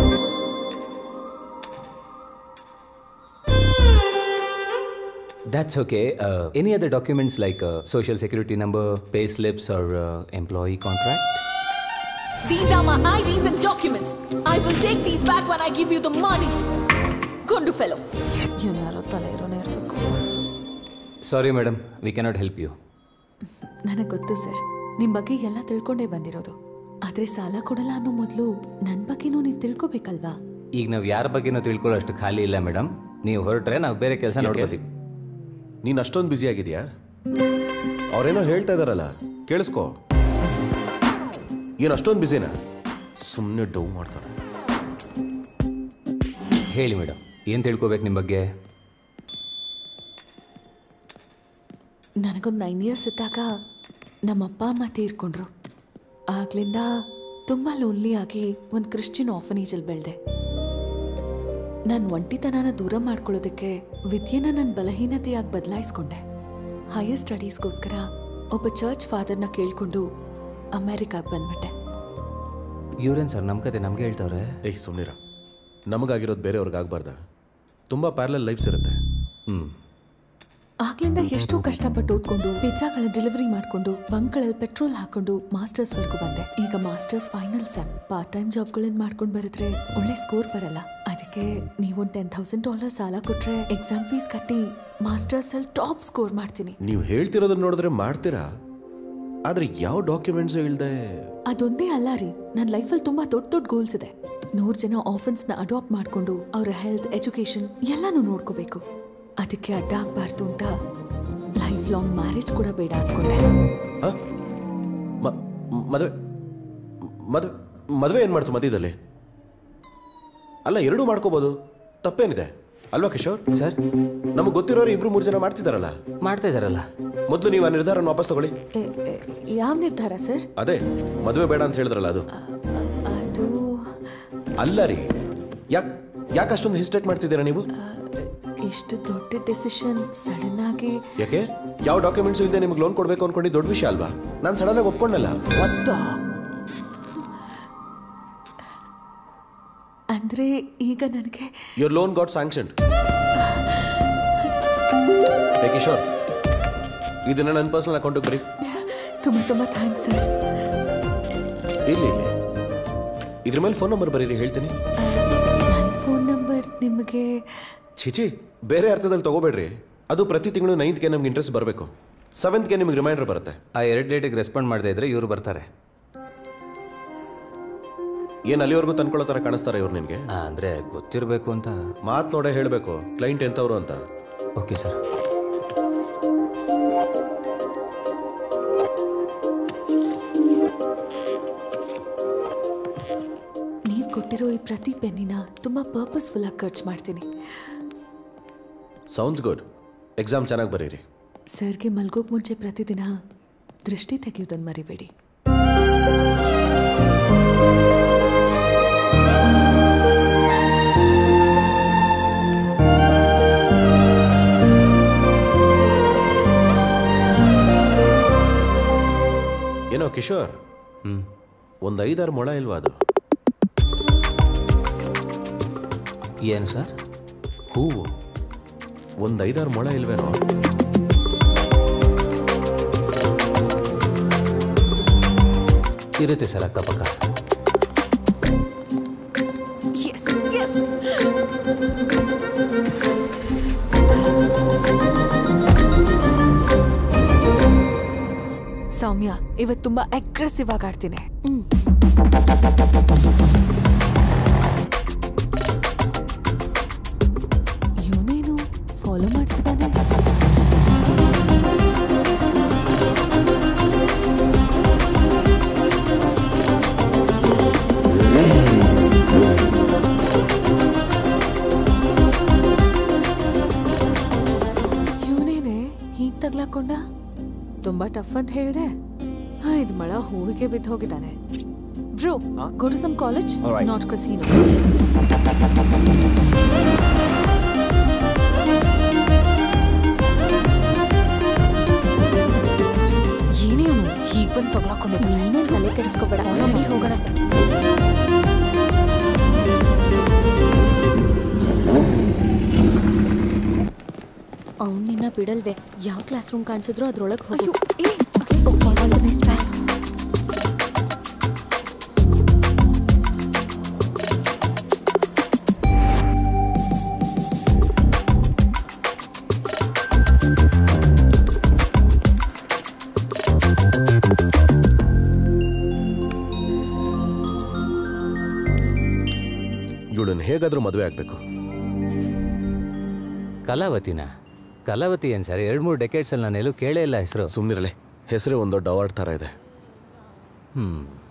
That's okay. Uh, any other documents like uh, social security number, pay slips, or uh, employee contract? These are my IDs and documents. I will take these back when I give you the money. ಗೊಂಡು fellow ಇವನು ಯಾರೋ ತಲೆ ಇರೋನೇ ಇರಬೇಕು Sorry, madam, we cannot help you. ನನಗೆ ಗೊತ್ತು sir ನಿಮ್ಮ ಬಗ್ಗೆ ಎಲ್ಲ ತಿಳ್ಕೊಂಡೇ ಬಂದಿರೋದು ಆದ್ರೆ ಸಾಲ ಕೊಡಲ್ಲ ಅನ್ನೋ ಮೊದಲು ನನ್ನ ಬಗ್ಗೆನೂ ನೀವು ತಿಳ್ಕೊಬೇಕಲ್ವಾ ಈಗ ನಾವು ಯಾರ ಬಗ್ಗೆನೂ ತಿಳ್ಕೊಳ್ಳೋ ಅಷ್ಟು ಖಾಲಿ ಇಲ್ಲ ಮೇಡಮ್ ನೀವು ಹೊರಟ್ರೆ ನಾವು ಬೇರೆ ಕೆಲಸ ಯಾಕೆ? ನೋಡ್ಕೋತೀವಿ ನೀನು ಅಷ್ಟೊಂದು ಬ್ಯುಸಿ ಆಗಿದೆಯಾ ಅವ್ರೇನೋ ಹೇಳ್ತಾ ಇದಾರಲ್ಲ ಕೇಳಿಸ್ಕೋ ಏನು ಅಷ್ಟೊಂದು ಬ್ಯುಸಿನಾ ಸುಮ್ಮನೆ ಡೌ ಮಾಡ್ತಾರೆ ಹೇಳಿ ಮೇಡಮ್ ಏನು ತಿಳ್ಕೊಬೇಕು ನಿಮ್ಮ ಬಗ್ಗೆ ನನಗೊಂದು ನೈನ್ ಇಯರ್ಸ್ ಇದ್ದಾಗ ನಮ್ಮ ಅಪ್ಪ ಅಮ್ಮ ತೀರ್ಕೊಂಡ್ರು ಆಗ್ಲಿಂದ ತುಂಬ ಲೋನ್ಲಿ ಆಗಿ ಒಂದು ಕ್ರಿಶ್ಚಿಯನ್ ಆಫನೇಜಲ್ಲಿ ಬೆಳೆದೆ ನಾನು ಒಂಟಿತನನ ದೂರ ಮಾಡ್ಕೊಳ್ಳೋದಕ್ಕೆ ವಿದ್ಯೆನ ನನ್ನ ಬಲಹೀನತೆಯಾಗಿ ಬದಲಾಯಿಸ್ಕೊಂಡೆ ಹೈಯರ್ ಸ್ಟಡೀಸ್ಗೋಸ್ಕರ ಒಬ್ಬ ಚರ್ಚ್ ಫಾದರ್ನ ಕೇಳ್ಕೊಂಡು ಅಮೆರಿಕಾಗೆ ಬಂದ್ಬಿಟ್ಟೆ ಇವ್ರೇನು ಸರ್ ನಮ್ಮ ಕತೆ ನಮಗೆ ಹೇಳ್ತವ್ರೆ ಏಯ್ ಸುಮ್ಮನಿರ ನಮಗಾಗಿರೋದು ಬೇರೆಯವ್ರಿಗೆ ಆಗ್ಬಾರ್ದ ತುಂಬ ಪ್ಯಾರಲಲ್ ಲೈಫ್ಸ್ ಇರುತ್ತೆ ಹ್ಞೂ ಆಗ್ಲಿಂದ ಎಷ್ಟೋ ಕಷ್ಟಪಟ್ಟು ಓದ್ಕೊಂಡು ಪಿಜ್ಜಾಗಳ ಡೆಲಿವರಿ ಮಾಡ್ಕೊಂಡು ಬಂಕ್ಗಳಲ್ಲಿ ಪೆಟ್ರೋಲ್ ಹಾಕೊಂಡು ಮಾಸ್ಟರ್ಸ್ ವರ್ಗು ಬಂದೆ ಈಗ masters final sem part time ಜಾಬ್ಗಳನ್ನ ಮಾಡ್ಕೊಂಡು ಬರೆದ್ರೆ ಒಳ್ಳೆ ಸ್ಕೋರ್ ಬರಲ್ಲ ಅದಕ್ಕೆ ನೀವೊಂದು ಟೆನ್ ತೌಸಂಡ್ ಡಾಲರ್ ಸಾಲ ಕೊಟ್ರೆ ಎಕ್ಸಾಮ್ ಫೀಸ್ ಕಟ್ಟಿ ಮಾಸ್ಟರ್ಸ್ ಅಲ್ಲಿ ಟಾಪ್ ಸ್ಕೋರ್ ಮಾಡ್ತೀನಿ ನೀವು ಹೇಳ್ತಿರೋದನ್ನ ನೋಡಿದ್ರೆ ಮಾಡ್ತೀರಾ ಆದರೆ ಯಾವ ಡಾಕ್ಯುಮೆಂಟ್ಸ್ ಇಲ್ದೆ ಅದೊಂದೇ ಅಲ್ಲ ರೀ ನನ್ನ ಲೈಫಲ್ಲಿ ತುಂಬಾ ದೊಡ್ಡ ದೊಡ್ಡ ಗೋಲ್ಸ್ ಇದೆ ನೂರು ಜನ ಆಫನ್ಸ್ನ ಅಡಾಪ್ಟ್ ಮಾಡ್ಕೊಂಡು ಅವರ ಹೆಲ್ತ್ ಎಜುಕೇಶನ್ ಎಲ್ಲಾನು ನೋಡ್ಕೋಬೇಕು ಅದಕ್ಕೆ ಅಡ್ಡ ಆಗ್ಬಾರ್ದು ಅಂತ ಲೈಫ್ ಲಾಂಗ್ ಮ್ಯಾರೇಜ್ ಕೂಡ ಬೇಡ ಅನ್ಕೊಂಡೆ ಮದುವೆ ಮದುವೆ ಮದುವೆ ಏನು ಮಾಡ್ತು ಮಧ್ಯದಲ್ಲಿ ಅಲ್ಲ ಎರಡೂ ಮಾಡ್ಕೋಬೋದು ತಪ್ಪೇನಿದೆ ಅಲ್ವಾ ಕಿಶೋರ್ ಸರ್ ನಮಗೆ ಗೊತ್ತಿರೋರು ಇಬ್ರು ಮೂರು ಜನ ಮಾಡ್ತಿದಾರಲ್ಲ ಮಾಡ್ತಾ ಇದಾರಲ್ಲ ಮೊದಲು ನೀವು ಆ ನಿರ್ಧಾರನ ವಾಪಸ್ ತಗೊಳ್ಳಿ ಯಾವ ನಿರ್ಧಾರ ಸರ್ ಅದೇ ಮದುವೆ ಬೇಡ ಅಂತ ಹೇಳಿದ್ರಲ್ಲ ಅದು ಅದು ಅಲ್ಲ ರೀ ಯಾಕೆ ಯಾಕೆ ಅಷ್ಟೊಂದು ಹಿಸ್ಟೇಟ್ ಮಾಡ್ತಿದ್ದೀರಾ ನೀವು ಇಷ್ಟು ದೊಡ್ಡ ಡೆಸಿಷನ್ ಸಡನ್ ಆಗಿ ಯಾಕೆ ಯಾವ ಡಾಕ್ಯುಮೆಂಟ್ಸ್ ಇಲ್ಲದೆ ನಿಮ್ಗೆ ಲೋನ್ ಕೊಡಬೇಕು ಅನ್ಕೊಂಡು ದೊಡ್ಡ ವಿಷಯ ಅಲ್ವಾ ನಾನು ಸಡನ್ ಆಗಿ ಒಪ್ಕೊಂಡಲ್ಲ ಅಂದ್ರೆ ಈಗ ನನಗೆ your loan got sanction Kishore ಇದನ್ನ ನನ್ನ ಪರ್ಸನಲ್ ಅಕೌಂಟಿಗೆ ಬರೀ ತುಂಬಾ ತುಂಬಾ ಥ್ಯಾಂಕ್ಸ್ ಸರ್ ಇಲ್ಲಿ ಇಲ್ಲಿ ಇದ್ರ ಮೇಲೆ ಫೋನ್ ನಂಬರ್ ಬರೀರಿ ಹೇಳ್ತೀನಿ ನನ್ನ ಫೋನ್ ನಂಬರ್ ನಿಮಗೆ ಚಿಚಿ ಬೇರೆ ಅರ್ಥದಲ್ಲಿ ತಗೋಬೇಡ್ರಿ ಅದು ಪ್ರತಿ ತಿಂಗಳು ನೈನ್ತ್ಗೆ ನಮ್ಗೆ ಇಂಟ್ರೆಸ್ಟ್ ಬರಬೇಕು ಸೆವೆಂತ್ಗೆ ನಿಮಗೆ ರಿಮೈಂಡರ್ ಬರುತ್ತೆ ಆ ಎರಡು ಡೇಟಿಗೆ ರೆಸ್ಪಾಂಡ್ ಮಾಡದೇ ಇದ್ರೆ ಇವ್ರು ಬರ್ತಾರೆ ಏನು ಅಲ್ಲಿವರೆಗೂ ತಂದ್ಕೊಳ್ಳೋ ಥರ ಕಾಣಿಸ್ತಾರೆ ಇವ್ರು ನಿನಗೆ ಅಂದರೆ ಗೊತ್ತಿರಬೇಕು ಅಂತ ಮಾತು ನೋಡೇ ಹೇಳಬೇಕು ಕ್ಲೈಂಟ್ ಎಂಥವ್ರು ಅಂತ ಓಕೆ ಸರ್ ನೀವು ಕೊಟ್ಟಿರೋ ಈ ಪ್ರತಿ ಪೆನ್ನಿನ ತುಂಬಾ ಪರ್ಪಸ್ಫುಲ್ ಆಗಿ ಖರ್ಚು ಮಾಡ್ತೀನಿ ಸೌಂಡ್ಸ್ ಗುಡ್ ಎಕ್ಸಾಮ್ ಚೆನ್ನಾಗಿ ಬರೀರಿ ಸರ್ಗೆ ಮಲ್ಗೋಕ್ ಮುಂಚೆ ಪ್ರತಿದಿನ ದೃಷ್ಟಿ ತೆಗೆಯೋದನ್ನು ಮರಿಬೇಡಿ ಏನೋ ಕಿಶೋರ್ ಹ್ಞೂ ಒಂದು ಐದಾರು ಮೊಳ ಇಲ್ವಾ ಅದು ಏನು ಸರ್ ಹೂವು ಒಂದು ಐದಾರು ಮೊಳ ಇಲ್ವೇನೋ ಇರುತ್ತೆ ಸರ್ ಅಕ್ಕಪಕ್ಕ Yes, yes. ಸೌಮ್ಯ ಇವತ್ತು ತುಂಬಾ ಅಗ್ರೆಸಿವ್ ಆಗಿ ಆಡ್ತೀನಿ ಇವನೇನು ಫಾಲೋ ಮಾಡ್ತಿದ್ದಾನೆ ಇವನೇನೆ ಹೀಗ್ ತಗ್ಲಾಕೊಂಡ ತುಂಬಾ ಟಫ್ ಅಂತ ಹೇಳಿದೆ ಐದ್ ಮಳ ಹೂವಿಗೆ ಬಿದ್ದು ಹೋಗಿದ್ದಾನೆ bro go to some college Alright. Not casino ಏನೇ ಅವನು ಹೀಗ್ ಬಂದು ತಗ್ಲಾಕೊಂಡಿದ್ದಾನೆ ನೀನೇನ್ ತಲೆ ಕೆಡಿಸ್ಕೋಬೇಡ ನಡಿ ಹೋಗೋಣ ಅವ್ನ್ ನಿನ್ನ ಬಿಡಲ್ವೇ ಯಾವ ಕ್ಲಾಸ್ ರೂಮ್ ಕಾಣಿಸಿದ್ರು ಅದ್ರೊಳಗೆ ಹೋಗು All the best, bye. ಇವಳನ್ನ ಹೇಗಾದ್ರೂ ಮದುವೆ ಆಗ್ಬೇಕು ಕಲಾವತಿನ ಕಲಾವತಿ ಏನು ಸರ್ ಎರಡು ಮೂರು ಡೆಕೆಟ್ಸಲ್ಲಿ ನಾನು ಎಲ್ಲೂ ಕೇಳೇ ಇಲ್ಲ ಹೆಸರು ಸುಮ್ಮನಿರಲೆ ಹೆಸರೇ ಒಂದು ದೊಡ್ಡ ಅವಾರ್ಡ್ ಥರ ಇದೆ ಹ್ಞೂ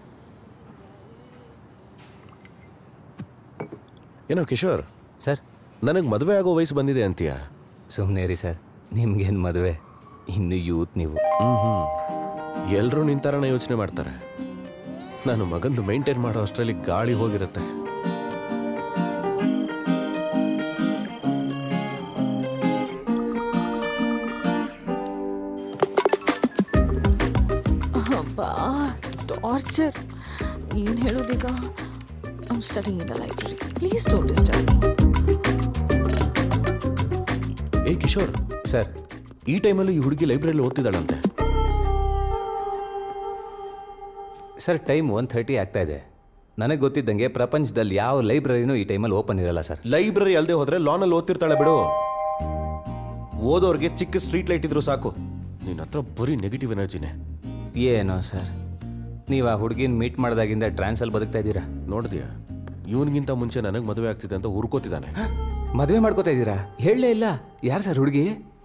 ಏನೋ ಕಿಶೋರ್ ಸರ್ ನನಗೆ ಮದುವೆ ಆಗೋ ವಯಸ್ಸು ಬಂದಿದೆ ಅಂತೀಯ ಸುಮ್ಮನೆ ರೀ ಸರ್ ನಿಮ್ಗೇನು ಮದುವೆ ಇನ್ನು ಯೂತ್ ನೀವು ಹ್ಞೂ ಹ್ಞೂ ಎಲ್ಲರೂ ನಿಂತಾರಣ ಯೋಚನೆ ಮಾಡ್ತಾರೆ ನಾನು ಮಗಂದು ಮೈಂಟೈನ್ ಮಾಡೋ ಅಷ್ಟರಲ್ಲಿ ಗಾಳಿ ಹೋಗಿರುತ್ತೆ ಅಬ್ಬಾ ಟಾರ್ಚರ್ ಏನು ಹೇಳೋದೀಗ I'm studying in library please don't disturb ಏ ಕಿಶೋರ್ ಸರ್ ಈ ಟೈಮಲ್ಲಿ ಈ ಹುಡುಗಿ ಲೈಬ್ರರಿಲಿ ಓದ್ತಿದ್ದಾಳಂತೆ ಸರ್ ಟೈಮ್ ಒನ್ ಥರ್ಟಿ ಆಗ್ತಾ ಇದೆ ನನಗೆ ಗೊತ್ತಿದ್ದಂಗೆ ಪ್ರಪಂಚದಲ್ಲಿ ಯಾವ ಲೈಬ್ರರಿನೂ ಈ ಟೈಮಲ್ಲಿ ಓಪನ್ ಇರಲ್ಲ ಸರ್ ಲೈಬ್ರರಿ ಅಲ್ಲದೆ ಹೋದ್ರೆ ಲಾನಲ್ಲಿ ಓದ್ತಿರ್ತಾಳೆ ಬಿಡು ಓದೋರ್ಗೆ ಚಿಕ್ಕ ಸ್ಟ್ರೀಟ್ ಲೈಟ್ ಇದ್ರು ಸಾಕು ನಿನ್ನ ಹತ್ರ ಬರೀ ನೆಗೆಟಿವ್ ಎನರ್ಜಿನೇ ಏನೋ ಸರ್ ನೀವು ಆ ಹುಡುಗಿನ ಮೀಟ್ ಮಾಡಿದಾಗಿಂದ ಟ್ರಾನ್ಸಲ್ಲಿ ಬದುಕ್ತಾ ಇದ್ದೀರಾ ನೋಡಿದ್ಯಾ ಇವನಿಗಿಂತ ಮುಂಚೆ ನನಗೆ ಮದುವೆ ಆಗ್ತಿದೆ ಅಂತ ಹುರ್ಕೋತಿದ್ದಾನೆ ಮದುವೆ ಮಾಡ್ಕೋತಾ ಇದ್ದೀರಾ ಹೇಳಲೇ ಇಲ್ಲ ಯಾರು ಸರ್ ಹುಡುಗಿ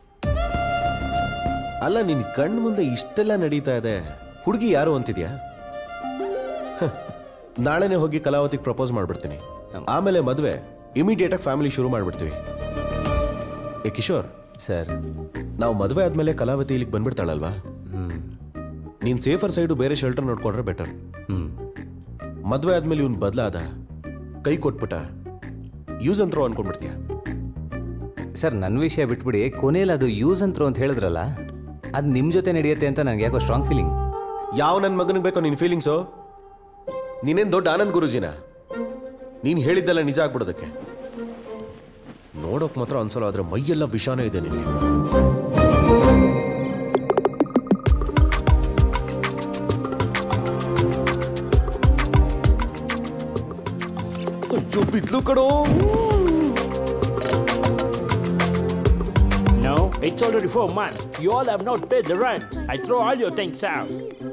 ಅಲ್ಲ ನಿನ್ ಕಣ್ಣು ಮುಂದೆ ಇಷ್ಟೆಲ್ಲ ನಡೀತಾ ಇದೆ ಹುಡುಗಿ ಯಾರು ಅಂತಿದ್ಯಾ ಹ, ನಾಳೆನೆ ಹೋಗಿ ಕಲಾವತಿಗೆ ಪ್ರಪೋಸ್ ಮಾಡ್ಬಿಡ್ತೀನಿ ಆಮೇಲೆ ಮದುವೆ ಇಮಿಡಿಯೇಟ್ ಆಗಿ ಫ್ಯಾಮಿಲಿ ಶುರು ಮಾಡ್ಬಿಡ್ತೀವಿ ಏ ಕಿಶೋರ್ ಸರ್ ನಾವು ಮದುವೆ ಆದ್ಮೇಲೆ ಕಲಾವತಿ ಇಲ್ಲಿಗೆ ಬಂದ್ಬಿಡ್ತಾಳಲ್ವಾ ನೀನ್ ಸೇಫರ್ ಸೈಡು ಬೇರೆ ಶೆಲ್ಟರ್ ನೋಡ್ಕೊಂಡ್ರೆ ಬೆಟರ್ ಹ್ಮ್ ಮದುವೆ ಆದ್ಮೇಲೆ ಇವ್ನು ಬದಲಾದ ಕೈ ಕೊಟ್ಬಿಟ್ಟ ಯೂಸ್ ಅಂತ್ರೋ ಅನ್ಕೊಂಡ್ಬಿಡ್ತೀಯ ಸರ್ ನನ್ನ ವಿಷಯ ಬಿಟ್ಬಿಡಿ ಕೊನೆಯಲ್ಲಿ ಅದು ಯೂಸ್ ಅಂತ್ರು ಅಂತ ಹೇಳಿದ್ರಲ್ಲ ಅದು ನಿಮ್ಮ ಜೊತೆ ನಡೆಯುತ್ತೆ ಅಂತ ನನಗೆ ಯಾಕೋ ಸ್ಟ್ರಾಂಗ್ ಫೀಲಿಂಗ್ ಯಾವ ನನ್ನ ಮಗನಿಗೆ ಬೇಕೋ ನಿನ್ ಫೀಲಿಂಗ್ಸು ನೀನೇನ್ ದೊಡ್ಡ ಆನಂದ್ ಗುರುಜಿನ ನೀನ್ ಹೇಳಿದ್ದೆಲ್ಲ ನಿಜ ಆಗ್ಬಿಡೋದಕ್ಕೆ ನೋಡೋಕ್ ಮಾತ್ರ ಅನ್ಸಲ್ಲ ಆದ್ರೆ ಮೈಯೆಲ್ಲ ವಿಷಾನೇ ಇದೆ ನಿನಗೆ ಅಯ್ಯೋ ಬಿದ್ಲು ಕಡೋ No, it's already four months. You all have not paid the rent. I throw all your things out.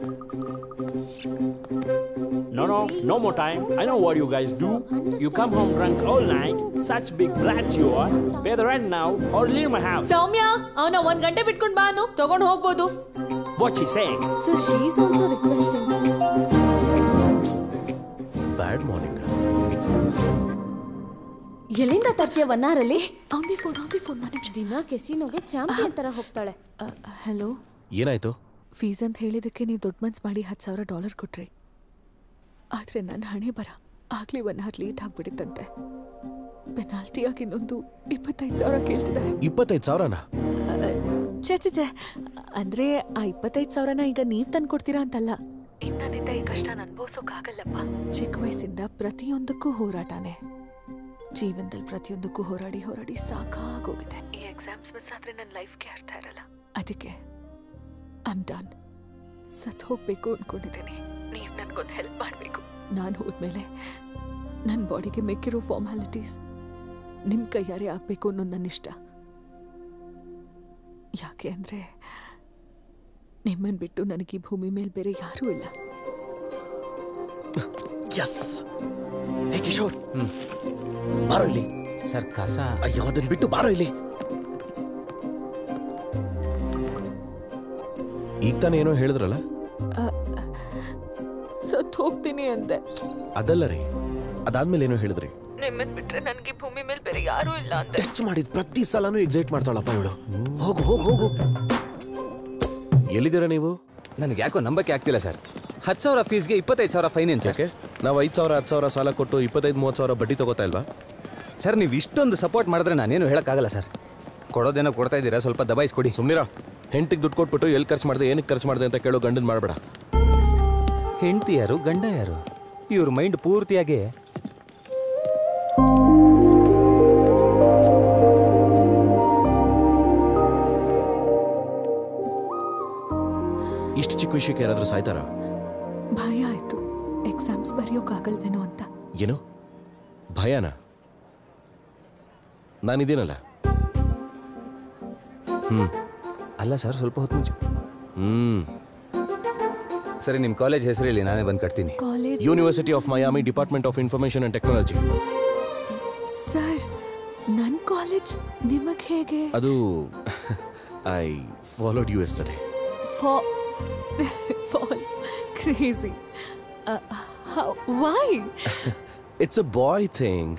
No, no, no more time. I know what you guys do. You come home drunk all night. Such big brats you are. Pay the rent now or leave my house. ಸೌಮ್ಯ ಅವನ ಒಂದ್ ಗಂಟೆ ಬಿಟ್ಕೊಂಡ್ ಬಾನು ತಗೊಂಡ್ ಹೋಗ್ಬೋದು What she saying? So she's also requesting. Bad morning ಎಲ್ಲಿಂದ ತರ್ತೀಯ one ಅವರಲ್ಲಿ Avni phone Avni phone ಮಾಡಿ ದಿನ ಕೆಸಿನೋಗೆ ಚಾಂಪಿಯನ್ ತರ ಹೋಗ್ತಾಳೆ ಹಲೋ ಏನಾಯ್ತು ಫೀಸ್ ಅಂತ ಹೇಳಿದಕ್ಕೆ ನೀವು ದೊಡ್ಡ ಮನ್ಸು ಮಾಡಿ ಹತ್ತು ಸಾವಿರ ಡಾಲರ್ ಕೊಟ್ರಿ ಆದರೆ ನನ್ನ ಹಣೆ ಬರ ಆಗ್ಲಿ ಒನ್ ಅವರ್ ಲೇಟ್ ಆಗ್ಬಿಡಿತ್ತಂತೆ ಪೆನಾಲ್ಟಿಯಾಗಿ ಇನ್ನೊಂದು ಇಪ್ಪತ್ತೈದು ಸಾವಿರ ಕೇಳ್ತಿದ್ದಾರೆ ಇಪ್ಪತ್ತೈದು ಸಾವಿರನ ಛೆ ಛೆ ಛೆ ಅಂದ್ರೆ ಆ ಇಪ್ಪತ್ತೈದು ಸಾವಿರನ ಈಗ ನೀವ್ ತಂದು ಕೊಡ್ತೀರಾ ಅಂತಲ್ಲ ನನ್ನಿಂದ ಈ ಕಷ್ಟ ಅನ್ಭವಿಸೋಕ್ಕಾಗಲ್ಲಪ್ಪ ಚಿಕ್ಕ ವಯಸ್ಸಿಂದ ಪ್ರತಿಯೊಂದಕ್ಕೂ ಹೋರಾಟನೇ ಜೀವನದಲ್ಲಿ ಪ್ರತಿಯೊಂದಕ್ಕೂ ಹೋರಾಡಿ ಹೋರಾಡಿ ಸಾಕಾಗೋಗಿದೆ ಈ ಎಕ್ಸಾಮ್ಸ್ ಮಿಸ್ ಆದ್ರೆ ನನ್ನ ಲೈಫ್ಗೆ ಅರ್ಥ ಇರಲ್ಲ ಅದಕ್ಕೆ ಐಮ್ ಡನ್ ಸತ್ ಹೋಗ್ಬೇಕು ಅನ್ಕೊಂಡಿದ್ದೀನಿ ನೀವು ನನ್ಗೊಂದು ಹೆಲ್ಪ್ ಮಾಡಬೇಕು ನಾನು ಹೋದ್ಮೇಲೆ ನನ್ನ ಬಾಡಿಗೆ ಮೆಕ್ಕಿರೋ ಫಾರ್ಮಾಲಿಟೀಸ್ ನಿಮ್ಮ ಕೈಯಾರೆ ಆಗ್ಬೇಕು ಅನ್ನೋದು ನನ್ನ ಇಷ್ಟ ಯಾಕೆ ಅಂದ್ರೆ ನಿಮ್ಮನ್ ಬಿಟ್ಟು ನನಗೆ ಈ ಭೂಮಿ ಮೇಲೆ ಬೇರೆ ಯಾರೂ ಇಲ್ಲ ಎಸ್ ಹೇ ಕಿಶೋರ್ ಬಾರೋ ಇಲ್ಲಿ ಸರ್ ಕಸ ಅಯ್ಯೋ ಅದನ್ನ ಬಿಟ್ಟು ಬಾರೋ ಇಲ್ಲಿ ಈಗ ತಾನೇ ಏನೋ ಹೇಳಿದ್ರಲ್ಲ ಸತ್ ಹೋಗ್ತೀನಿ ಅಂದೆ ಅದಲ್ಲ ರೀ ಅದಾದ್ಮೇಲೆ ಏನೋ ಹೇಳಿದ್ರಿ ನಿಮ್ಮನ್ ಬಿಟ್ರೆ ನನಗೆ ಭೂಮಿ ಮೇಲೆ ಬೇರೆ ಯಾರೂ ಇಲ್ಲ ಅಂದೆ ಟಚ್ ಮಾಡಿದ ಪ್ರತಿ ಸಲನೂ ಎಕ್ಸೈಟ್ ಮಾಡ್ತಾಳಪ್ಪ ಇವಳು ಹೋಗು ಹೋಗು ಹೋಗು ಎಲ್ಲಿದ್ದೀರಾ ನೀವು ನನಗೆ ಯಾಕೋ ನಂಬಕ್ಕೆ ಆಗ್ತಿಲ್ಲ ಸರ್ ಹತ್ತು ಸಾವಿರ ಫೀಸ್ಗೆ ಇಪ್ಪತ್ತೈದು ಸಾವಿರ ಫೈನ್ ಏನ್ ಯಾಕೆ ನಾವು ಐದು ಸಾವಿರ ಹತ್ತು ಸಾವಿರ ಸಾಲ ಕೊಟ್ಟು ಇಪ್ಪತ್ತೈದು ಮೂವತ್ತು ಸಾವಿರ ಬಡ್ಡಿ ತಗೋತಾ ಇಲ್ವಾ ಸರ್ ನೀವು ಇಷ್ಟೊಂದು ಸಪೋರ್ಟ್ ಮಾಡಿದ್ರೆ ನಾನೇನು ಹೇಳೋಕ್ಕಾಗಲ್ಲ ಸರ್ ಕೊಡೋದೇನೋ ಕೊಡ್ತಾ ಇದ್ದೀರಾ ಸ್ವಲ್ಪ ದಬಾಯಿಸ್ಕೊಡಿ ಸುಮ್ಮನಿರಾ ಹೆಂಡತಿಗೆ ದುಡ್ಡು ಕೊಟ್ಬಿಟ್ಟು ಎಲ್ಲಿ ಖರ್ಚು ಮಾಡಿದೆ ಏನಕ್ಕೆ ಖರ್ಚು ಮಾಡಿದೆ ಅಂತ ಕೇಳೋ ಗಂಡನ್ ಮಾಡಬೇಡ ಹೆಂಡತಿ ಯಾರು ಗಂಡ ಯಾರು ಇವ್ರ ಮೈಂಡ್ ಪೂರ್ತಿಯಾಗಿ ಇಷ್ಟು ಚಿಕ್ಕ ವಿಷಯಕ್ಕೆ ಯಾರಾದರೂ ಸಾಯ್ತಾರಾ ಭಯ ಆಯ್ತು ಎಕ್ಸಾಮ್ಸ್ ಬರೆಯೋಕ್ಕಾಗಲ್ವೇನೋ ಅಂತ ಏನು ಭಯನ ನಾನಿದ್ದೀನಲ್ಲ ಹ್ಮ್ ಅಲ್ಲ ಸರ್ ಸ್ವಲ್ಪ ಹೊತ್ತು ಮುಂಚೆ ಹ್ಮ್ ಸರಿ ನಿಮ್ಮ ಕಾಲೇಜ್ ಹೆಸರು ಹೇಳಿ ನಾನೇ ಬಂದು ಕಟ್ತೀನಿ college university of Miami department of information and technology sir ನನ್ನ ಕಾಲೇಜ್ ನಿಮಗೆ ಹೇಗೆ ಅದು ಐ ಫಾಲೋಡ್ ಯು ಎಸ್ಟರ್ಡೇ ಫಾ- fall crazy. Uh, how, why? It's a boy thing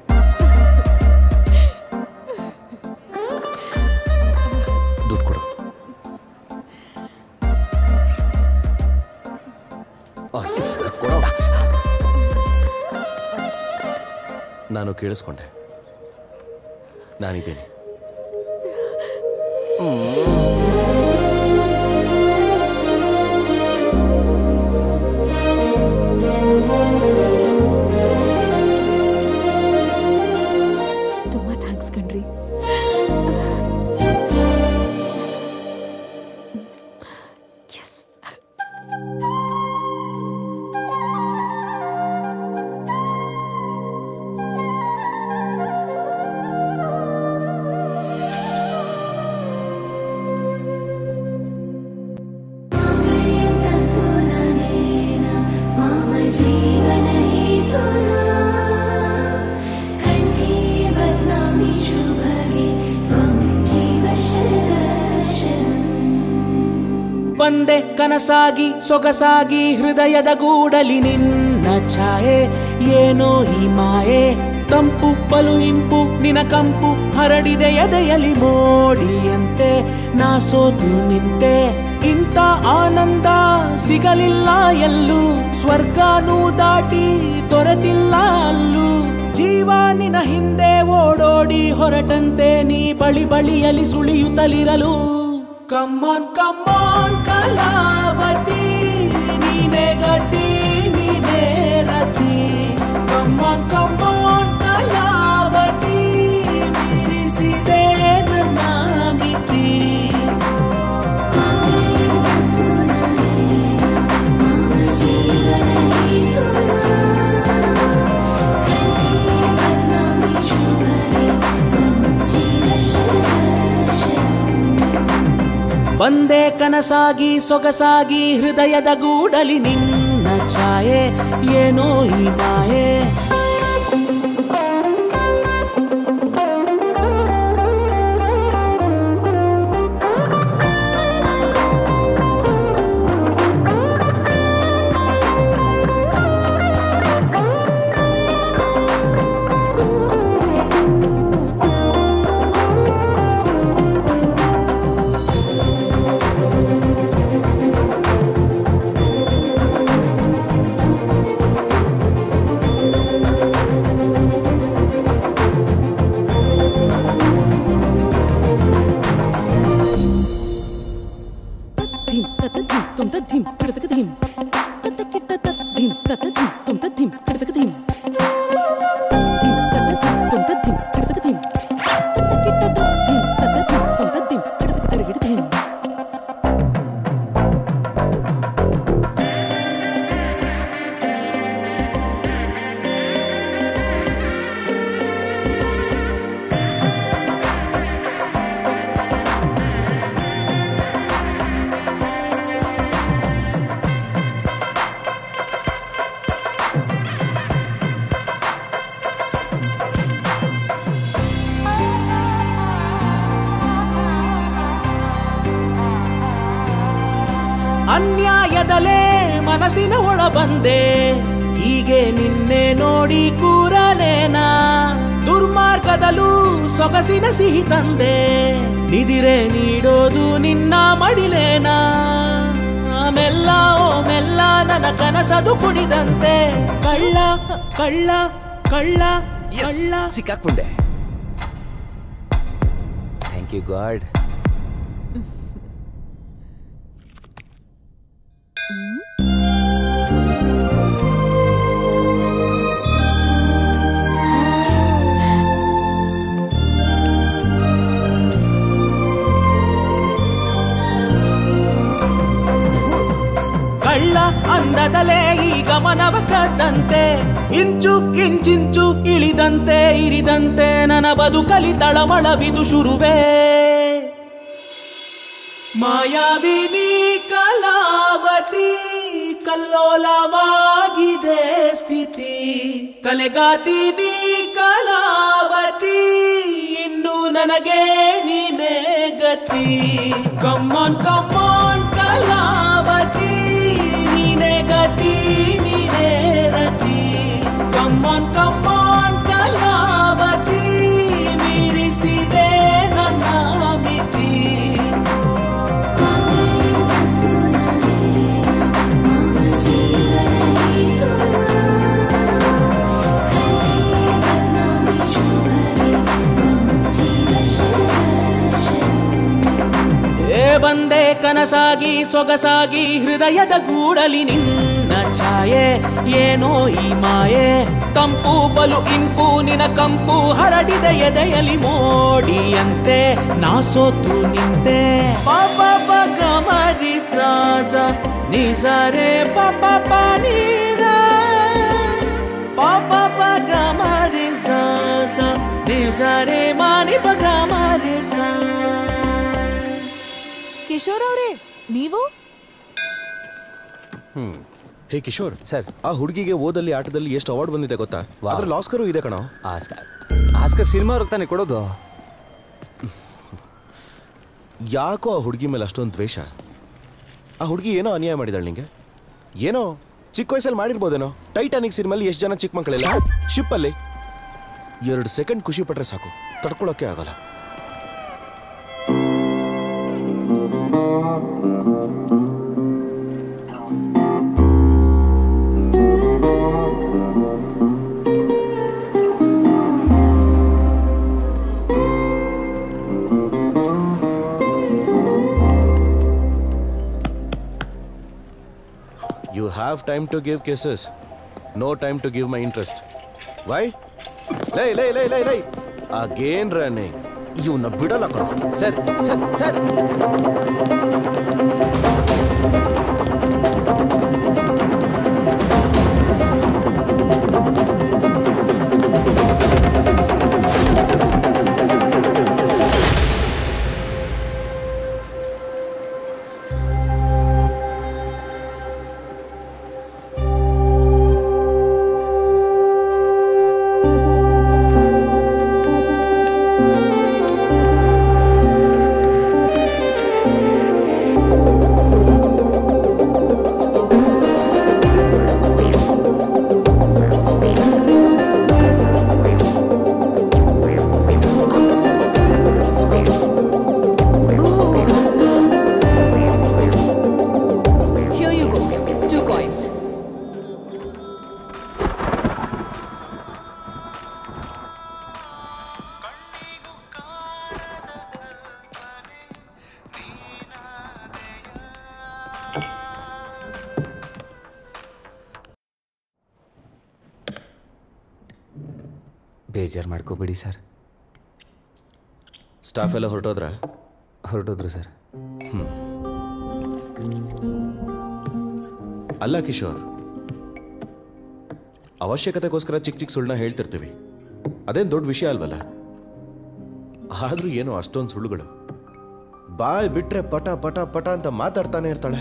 ದುಡ್ಡು ಕೊಡು ಆ, ಕೊಡು. ನಾನು ಕೇಳಿಸ್ಕೊಂಡೆ ನಾನಿದ್ದೇನೆ ತುಂಬಾ ಥ್ಯಾಂಕ್ಸ್ ಕಣ್ರಿ ಎಸ್ मम जीवनहेतुना कण्ठे बध्नामि शुभगे त्वं जीव शरदर्शनम् ಬಂದೆ ಕನಸಾಗಿ ಸೊಗಸಾಗಿ ಹೃದಯದ ಗೂಡಲಿ ನಿನ್ನ ಛಾಯೆ ಏನೋ ಈ ಮಾಯೆ ತಂಪು ಬಲು ಇಂಪು ನಿನ ಕಂಪು ಹರಡಿದೆ ಎದೆಯಲಿ ಮೋಡಿಯಂತೆ ನಾ ಸೋತು ನಿಂತೆ ಇಂಥ ಆನಂದ ಸಿಗಲಿಲ್ಲ ಎಲ್ಲೂ ಸ್ವರ್ಗನೂ ದಾಟಿ ದೊರೆತಿಲ್ಲ ಅಲ್ಲೂ ಜೀವ ನಿನ ಹಿಂದೆ ಓಡೋಡಿ ಹೊರಟಂತೆ ನೀ ಬಳಿ ಬಳಿಯಲಿ ಸುಳಿಯುತ್ತಲಿರಲು ಕಮ್ಮಾನ್ ಕಮ್ಮಾನ್ ಕಲಾವತಿ ನೀನೇ ಗತಿ ನೀನೇ ರತಿ ಕಮ್ಮಾನ್ ಕಮ್ಮಾನ್ ಕಲಾವತಿ ಮೀರಿಸಿದೆ ನನ್ನ ಮಿತಿ मम जीवनहेतुना कण्ठे बध्नामि शुभगे त्वं जीव शरदर्शनम् ಬಂದೆ ಕನಸಾಗಿ ಸೊಗಸಾಗಿ ಹೃದಯದ ಗೂಡಲಿ ನಿನ್ನ ಛಾಯೆ ಏನೋ ಈ ಮಾಯೆ ಧಿಂ ತತ ಧಿಂ ತುಂ ತ ಧಿಂ ಕಡತಕ ಧಿಂ ತತ ಕಿಟ್ಟ ತತ್ ಧಿಂ ತತ ಧಿಂ ತುಂ ತ ಧಿಂ ಕಡತಕ ಧಿಂ ಧಿಂ ತತ ಧಿಂ ತುಂ ತ ಧಿಂ ಕಡತಕ ಧಿಂ ತತ ಕಿಟ್ಟ ತತ್ ಧಿಂ ತತ ಧಿಂ ತುಂ ತ ಧಿಂ ಕಡತಕ ತರಗಿಡ ಧಿಂ ಿ ಮಾತಾಡದಲೇ ಮನಸ್ಸಿನ ಒಳ ಬಂದೆ ಹೀಗೆ ನಿನ್ನೆ ನೋಡಿ ಕೂರಲೇನಾ ದುರ್ಮಾರ್ಗದಲ್ಲೂ ಸೊಗಸಿನ ಸಿಹಿ ತಂದೆ ನಿದಿರೆ ನೀಡೋದು ನಿನ್ನ ಮಡಿಲೇನಾ ಮೆಲ್ಲ ಓ ಮೆಲ್ಲ ನನ್ನ ಕನಸದು ಕುಣಿದಂತೆ ಕಳ್ಳ ಕಳ್ಳ ಕಳ್ಳ ಕಳ್ಳ ಸಿಕ್ಕಾಕ್ಬಿಟ್ಟೆ ಥ್ಯಾಂಕ್ ಯು ಗಾಡ್ ಕಳ್ಳ ಅಂದದಲೇ ಈ ಗಮನವ ಕದ್ದಂತೆ ಇಂಚು ಇಂಚಿಂಚು ಇಳಿದಂತೆ ಇರಿದಂತೆ ನನ್ನ ಬದುಕಲಿ ತಳಮಳವಿದು ಶುರುವೇ ಮಾಯಾವಿನಿ ಕಲಾವತಿ ಕಲ್ಲೋಲವಾಗಿದೆ ಸ್ಥಿತಿ ಕಲೆಗಾತಿನಿ ಕಲಾವತಿ ಇನ್ನು ನನಗೆ ನೀನೇ ಗತಿ ಕಮ್ಮನ್ ಕಮ್ಮನ್ ಕಲಾವತಿ ನೀನೇ ಗತಿ ನೀನೇ ರತಿ ಕಮ್ಮನ್ ಕಮ್ಮನ್ ಕಲಾವತಿ ಮೀರಿಸಿದೆ ನನ್ನ ಮಿತಿ ಏ ಬಂದೆ ಕನಸಾಗಿ ಸೊಗಸಾಗಿ ಹೃದಯದ ಗೂಡಲಿ ನಿನ್ನ ಛಾಯೆ ಏನೋ ಈ ಮಾಯೆ ತಂಪು ಬಲು ಇಂಪು ನಿನ ಕಂಪು ಹರಡಿದ ಎದೆಯಲಿ ಮೋಡಿಯಂತೆ ನಾ ಸೋತು ನಿಂತೆ ಪಾಪ ಪಗ ಮರಿ ಸಾಸ ನಿಸರೆ ಪಾಪ ನೀರ ಪಾಪ ಪಗ ಮರಿ ಸಾಸ ನಿಸರೆ ಮಾನಿ ಪಗ ಮರಿ ಸಾ ಕಿಶೋರ್ ಅವರೇ ನೀವು ಹ್ಮ್ ಹೇ ಕಿಶೋರ್ ಸರ್ ಆ ಹುಡುಗಿಗೆ ಓದಲ್ಲಿ ಆಟದಲ್ಲಿ ಎಷ್ಟು ಅವಾರ್ಡ್ ಬಂದಿದೆ ಗೊತ್ತಾ ಅದ್ರಲ್ಲಿ ಆಸ್ಕರು ಇದೆ ಕಣೋ ಆಸ್ಕರ್ ಆಸ್ಕರ್ ಸಿನಿಮಾ ತಾನೆ ಕೊಡೋದು ಯಾಕೋ ಆ ಹುಡುಗಿ ಮೇಲೆ ಅಷ್ಟೊಂದು ದ್ವೇಷ ಆ ಹುಡುಗಿ ಏನೋ ಅನ್ಯಾಯ ಮಾಡಿದಾಳೆ ನಿಂಗೆ ಏನೋ ಚಿಕ್ಕ ವಯಸ್ಸಲ್ಲಿ ಮಾಡಿರ್ಬೋದೇನೋ ಟೈಟಾನಿಕ್ ಸಿನಿಮಲ್ಲಿ ಎಷ್ಟು ಜನ ಚಿಕ್ಕ ಮಕ್ಕಳಿಲ್ಲ ಶಿಪ್ಪಲ್ಲಿ ಎರಡು ಸೆಕೆಂಡ್ ಖುಷಿ ಪಟ್ರೆ ಸಾಕು ತಡ್ಕೊಳಕ್ಕೆ ಆಗಲ್ಲ you have time to give cases no time to give my interest why lie lie lie lie ಲೈ ಅಗೇನ್ ರನ್ನಿಂಗ್ ಇವನ್ನ ಬಿಡಲ್ಲ ಕಣ sir sir sir Here you go. Two coins. ಬೇಜಾರು ಮಾಡ್ಕೋಬೇಡಿ ಸರ್ ಸ್ಟಾಫ್ ಎಲ್ಲ ಹೊರಟೋದ್ರ ಹೊರಟೋದ್ರು ಸರ್ ಹ್ಮ್ ಅಲ್ಲ ಕಿಶೋರ್ ಅವಶ್ಯಕತೆಗೋಸ್ಕರ ಚಿಕ್ಕ ಚಿಕ್ಕ ಸುಳ್ಳನ್ನ ಹೇಳ್ತಿರ್ತೀವಿ ಅದೇನು ದೊಡ್ಡ ವಿಷಯ ಅಲ್ವಲ್ಲ ಆದ್ರೂ ಏನೋ ಅಷ್ಟೊಂದು ಸುಳ್ಳುಗಳು ಬಾಯ್ ಬಿಟ್ರೆ ಪಟ ಪಟ ಪಟ ಅಂತ ಮಾತಾಡ್ತಾನೆ ಇರ್ತಾಳೆ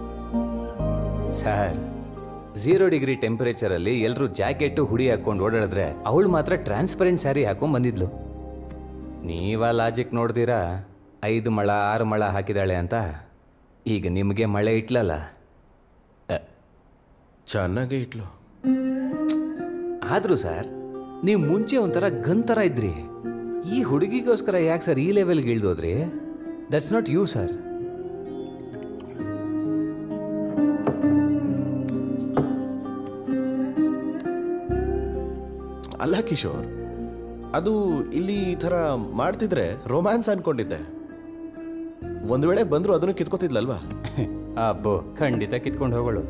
ಸರ್ ಝೀರೋ ಡಿಗ್ರಿ ಟೆಂಪರೇಚರಲ್ಲಿ ಎಲ್ಲರೂ ಜಾಕೆಟ್ಟು ಹುಡಿ ಹಾಕೊಂಡು ಓಡಾಡಿದ್ರೆ ಅವಳು ಮಾತ್ರ ಟ್ರಾನ್ಸ್ಪರೆಂಟ್ ಸ್ಯಾರಿ ಹಾಕೊಂಡ್ ಬಂದಿದ್ಲು ನೀವ ಲಾಜಿಕ್ ನೋಡ್ದಿರಾ ಐದು ಮಳ ಆರು ಮಳ ಹಾಕಿದಾಳೆ ಅಂತ ಈಗ ನಿಮಗೆ ಮಳೆ ಇಟ್ಲಲ್ಲ ಚೆನ್ನಾಗೇ ಇಟ್ಲು ಆದ್ರೂ ಸರ್ ನೀವು ಮುಂಚೆ ಒಂಥರ ಗನ್ ಥರ ಇದ್ರಿ ಈ ಹುಡುಗಿಗೋಸ್ಕರ ಯಾಕೆ ಸರ್ ಈ ಲೆವೆಲ್ಗೆ ಇಳ್ದೋದ್ರಿ ದಟ್ಸ್ ನಾಟ್ ಯು ಸರ್ ಅಲ್ಲ ಕಿಶೋರ್ ಅದು ಇಲ್ಲಿ ಈ ಥರ ಮಾಡ್ತಿದ್ರೆ ರೊಮ್ಯಾನ್ಸ್ ಅನ್ಕೊಂಡಿದ್ದೆ ಒಂದು ವೇಳೆ ಬಂದ್ರು ಅದನ್ನು ಕಿತ್ಕೋತಿದ್ಲಲ್ವಾ ಅಬ್ಬೋ ಖಂಡಿತ ಕಿತ್ಕೊಂಡು ಹೋಗೋಳು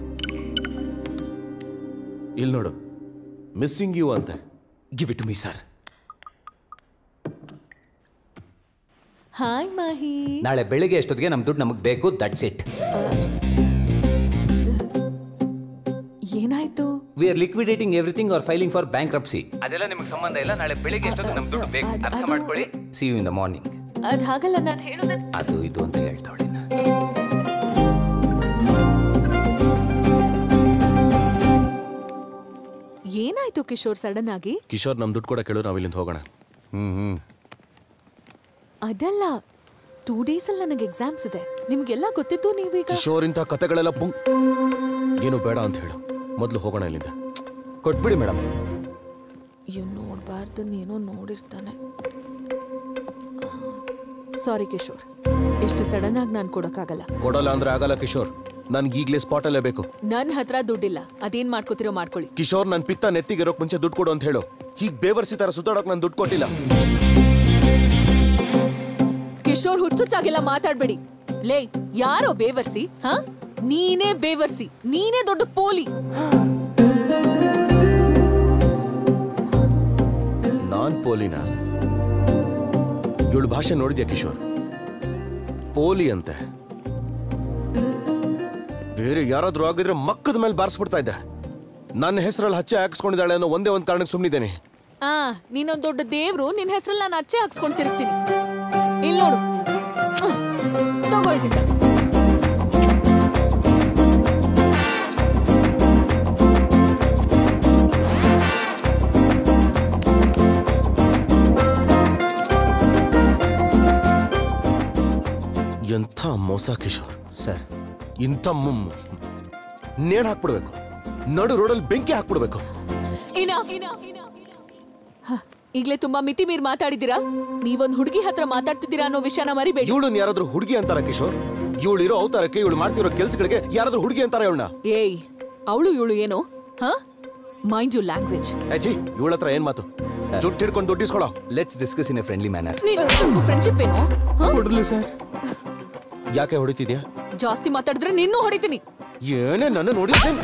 ಇಲ್ಲಿ ನೋಡು ಮಿಸ್ಸಿಂಗ್ ಯು ಅಂತೆ give it me sir hi Mahi ನಾಳೆ ಬೆಳಿಗ್ಗೆ ಎಷ್ಟೊತ್ತಿಗೆ ನಮ್ಮ ದುಡ್ಡು ನಮಗೆ ಬೇಕು ದಟ್ಸ್ ಇಟ್ ಏನಾಯ್ತು we are liquidating everything are filing for bankruptcy ಅದೆಲ್ಲ ನಿಮಗೆ ಸಂಬಂಧ ಇಲ್ಲ ನಾಳೆ ಬೆಳಿಗ್ಗೆ ಎಷ್ಟೊತ್ತಿಗೆ ನಮ್ಮ ದುಡ್ಡು ಬೇಕು ಅರ್ಥ ಮಾಡ್ಕೊಳ್ಳಿ see you in the morning ಅದ್ ಹಾಗಲ್ಲ ನಾನು ಹೇಳೋದ ಅದು ಇದು ಅಂತ ಹೇಳ್ತಾವಳೆ ಏನಾಯ್ತು ಕಿಶೋರ್ ಸಡನ್ ಆಗಿ ಕಿಶೋರ್ ನಮ್ ದುಡ್ಡು ಕೂಡ ಕೇಳು ನಾವು ಇಲ್ಲಿಂದ ಹೋಗೋಣ ಹ್ಮ್ ಹ್ಮ್ ಅದಲ್ಲ ಟೂ ಡೇಸ್ ಅಲ್ಲಿ ನನಗೆ ಎಕ್ಸಾಮ್ಸ್ ಇದೆ ನಿಮ್ಗೆಲ್ಲ ಗೊತ್ತಿತ್ತು ನೀವೀಗ ಕಿಶೋರ್ ಇಂಥ ಕತೆಗಳೆಲ್ಲ ಪುಂಗ್ ಏನು ಬೇಡ ಅಂತ ಹೇಳು ಮೊದಲು ಹೋಗೋಣ ಇಲ್ಲಿಂದ ಕೊಟ್ಬಿಡಿ ಮೇಡಮ್ ಇವ್ ನೋಡ್ಬಾರ್ದು ಏನೋ ನೋಡಿರ್ತಾನೆ ಸಾರಿ ಕಿಶೋರ್ ಇಷ್ಟು ಸಡನ್ ಆಗಿ ನಾನು ಕೊಡಕ್ಕಾಗಲ್ಲ ಕೊಡಲ್ಲ ಅಂದ್ರೆ ಆಗಲ್ಲ ಕಿಶೋರ್ ನನ್ಗೆ ಈಗಲೇ ಸ್ಪಾಟಲ್ಲೇ ಬೇಕು ನನ್ ಹತ್ರ ದುಡ್ಡಿಲ್ಲ ಅದೇನ್ ಮಾಡ್ಕೋತಿರೋ ಮಾಡ್ಕೊಳ್ಳಿ ಕಿಶೋರ್ ನನ್ ಪಿತ್ತ ನೆತ್ತಿಗಿರೋಕ್ ಮುಂಚೆ ದುಡ್ಡು ಕೊಡು ಅಂತ ಹೇಳು ಹೀಗ್ ಬೇವರ್ಸಿ ತರ ಸುತ್ತಾಡೋಕ್ ನಾನು ದುಡ್ಡು ಕೊಟ್ಟಿಲ್ಲ ಕಿಶೋರ್ ಹುಚ್ಚುಚ್ಚಾಗೆಲ್ಲ ಮಾತಾಡ್ಬೇಡಿ ಲೇ ಯಾರೋ ಬೇವರ್ಸಿ ಹ ನೀನೇ ಬೇವರ್ಸಿ ನೀನೇ ದೊಡ್ಡ ಪೋಲಿ ನಾನ್ ಪೋಲಿನ ಇವಳು ಭಾಷೆ ನೋಡಿದ್ಯಾ ಕಿಶೋರ್ ಪೋಲಿ ಅಂತೆ ಬೇರೆ ಯಾರಾದ್ರೂ ಆಗಿದ್ರೆ ಮಕ್ಕದ ಮೇಲೆ ಬಾರಿಸ್ಬಿಡ್ತಾ ಇದ್ದೆ ನನ್ನ ಹೆಸರಲ್ಲಿ ಹಚ್ಚೆ ಹಾಕಿಸ್ಕೊಂಡಿದ್ದಾಳೆ ಅನ್ನೋ ಒಂದೇ ಒಂದು ಕಾರಣಕ್ಕೆ ಸುಮ್ಮನಿದ್ದೇನೆ ಆ ನೀನೊಂದ್ ದೊಡ್ಡ ದೇವ್ರು ನಿನ್ ಹೆಸರಲ್ಲಿ ನಾನು ಅಚ್ಚೆ ಹಾಕ್ಸ್ಕೊಂಡ್ ತಿರುಗ್ತೀನಿ ಇಲ್ಲಿ ನೋಡು ಹ್ಮ್. ತಗೋ ಇದನ್ನ. ಎಂಥ ಮೋಸ ಕಿಶೋರ್ ಸರ್ ಇಂಥ ಮುಮ್ ನೇಣ್ ಹಾಕ್ಬಿಡ್ಬೇಕು ನಡು ರೋಡಲ್ಲಿ ಬೆಂಕಿ ಹಾಕ್ಬಿಡ್ಬೇಕು Enough. ಹ, ಈಗ್ಲೇ ತುಂಬಾ ಮಿತಿ ಮೀರ್ ಮಾತಾಡಿದ್ದೀರಾ ನೀವೊಂದ್ ಹುಡುಗಿ ಹತ್ರ ಮಾತಾಡ್ತಿದ್ದೀರಾ ಅನ್ನೋ ವಿಷಯನ ಮರಿಬೇಡಿ ಇವಳನ್ನ ಯಾರಾದ್ರೂ ಹುಡುಗಿ ಅಂತಾರ ಕಿಶೋರ್ ಇವಳು ಇರೋ ಅವತಾರಕ್ಕೆ ಇವಳು ಮಾಡ್ತಿರೋ ಕೆಲ್ಸಗಳಿಗೆ ಯಾರಾದ್ರೂ ಹುಡುಗಿ ಅಂತಾರ ಇವಳನ್ನ ಏಯ್ ಅವಳು ಇವಳು ಏನು ಹ ಮೈಂಡ್ ಯು ಲ್ಯಾಂಗ್ವೇಜ್ ಅಜ್ಜಿ ಇವಳ ಹತ್ರ ಏನ್ ಮಾತು ಜುಟ್ಟು ಹಿಡ್ಕೊಂಡು ದುಡ್ಡು ಇಸ್ಕೊಳ let's discuss in a friendly manner ನೀನು ಫ್ರೆಂಡ್ಶಿಪ್ ಏನು ಹ? ಹೊಡ್ಲಿ ಸರ್ ಯಾಕೆ ಹೊಡಿತಿದ್ಯಾ ಜಾಸ್ತಿ ಮಾತಾಡಿದ್ರೆ ನಿನ್ನೂ ಹೊಡಿತೀನಿ ಏನೇ ನನ್ನ ನೋಡಿದ್ದೆ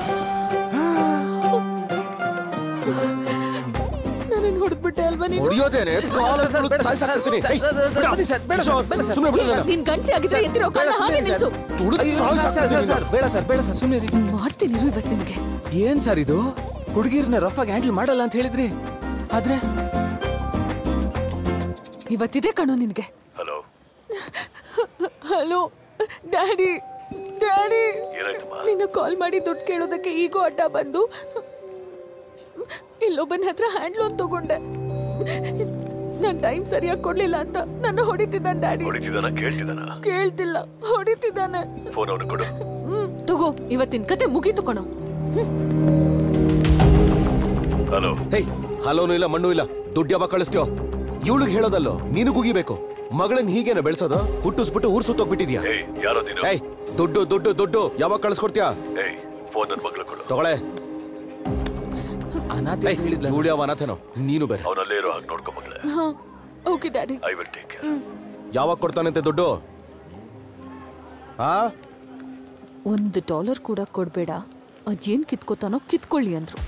ನನ್ನ ಹೊಡೆದ್ಬಿಟ್ಟೆ ಅಲ್ವಾ ನೀನು ಹೊಡಿಯೋದೇನೆ ಕಾಲಲ್ಲಿ ತುಳಿದು ಸಾಯ್ಸಾಕ್ಬಿಡ್ತೀನಿ. ಏಯ್, ಬಿಡ. ಕಿಶೋರ್, ಸುಮ್ನೆ ಬಿಡು ನನ್ನ. ನಿನ್ ಗಂಟೆ ಆಗಿದ್ರೆ ಎತ್ತಿರೋ ಕಾಲ ಹಾಗೆ ನಿಲ್ಸು ತುಳಿದು ಸಾಯ್ಸಾಕ್ಬಿಡ್ತೀನಿ ನಾನು. ಬೇಡ ಸರ್ ಬೇಡ ಸರ್ ಸುಮ್ಮನೆ ಮಾಡ್ತೀನಿ ಇರು ಇವತ್ತು ನಿಮ್ಗೆ ಏನ್ ಸರ್ ಇದು ಹುಡುಗಿರ್ನ ರಫ್ ಆಗಿ ಹ್ಯಾಂಡಲ್ ಮಾಡಲ್ಲ ಅಂತ ಹೇಳಿದ್ರಿ ಆದ್ರೆ ಇವತ್ತಿದೆ ಕಣೋ ನಿನ್ಗೆ ಹಲೋ ಹಲೋ ಡ್ಯಾಡಿ ಡ್ಯಾಡಿ ನಿನ್ನ ಕಾಲ್ ಮಾಡಿ ದುಡ್ಡು ಕೇಳೋದಕ್ಕೆ ಈಗೋ ಅಡ್ಡ ಬಂದು ಇಲ್ಲೊಬ್ಬನ ಹತ್ರ ಹ್ಯಾಂಡ್ ಲೋನ್ ತಗೊಂಡೆ ನನ್ ಟೈಮ್ ಸರಿಯಾಗಿ ಕೊಡ್ಲಿಲ್ಲ ಅಂತ ನನ್ನ ಹೊಡಿತಿದ್ದಾನೆ ಡ್ಯಾಡಿ ಹೊಡಿತಿದಾನ ಕೇಳ್ತಿದಾನ ಕೇಳ್ತಿಲ್ಲ ಹೊಡಿತಿದ್ದಾನೆ ಫೋನ್ ಅವ್ನು ಕೊಡು ಹ್ಮ್ ತಗೋ ಇವತ್ತಿನ ಕತೆ ಮುಗೀತು ಕಣೋ ಹಲೋ ಹೇಯ್ ಹಲೋನು ಇಲ್ಲ ಮಣ್ಣು ಇಲ್ಲ ದುಡ್ಡು ಯಾವಾಗ ಕಳಿಸ್ತೀಯೋ ಇವಳಿಗೆ ಹೇಳೋದಲ್ಲೋ ನೀನು ಗುಗಿಬೇಕು ಮಗಳನ್ನ ಹೀಗೇನ ಬೆಳೆಸೋದು ಹುಟ್ಟಿಸ್ಬಿಟ್ಟು ಊರ್ ಸುತ್ತೋಗ್ಬಿಟ್ಟಿದ್ಯಾ ಏಯ್ ಯಾರೋ ನೀನು ಏಯ್ ದುಡ್ಡು ದುಡ್ಡು ದುಡ್ಡು ಯಾವಾಗ ಕಳಿಸ್ಕೊಡ್ತೀಯಾ ಏಯ್ ಫೋನ್ ನನ್ನ ಮಗಳು ಕೊಡು ತಗೊಳೆ ಅನಾಥ ಹೇಳಿದ್ಲ ಇವಳು ಯಾವ ಅನಾಥನೋ ನೀನು ಬೇರೆ ಅವನಲ್ಲೇ ಇರೋ ಹಾಗೆ ನೋಡ್ಕೊ ಮಗಳೇ ಹಾ okay daddy I will take ಯಾವಾಗ ಕೊಡ್ತಾನಂತೆ ದುಡ್ಡು ಆ ಒಂದು ಡಾಲರ್ ಕೂಡ ಕೊಡ್ಬೇಡ ಅದೇನ್ ಕಿತ್ಕೋತಾನೋ ಕಿತ್ಕೊಳ್ಳಿ ಅಂದ್ರು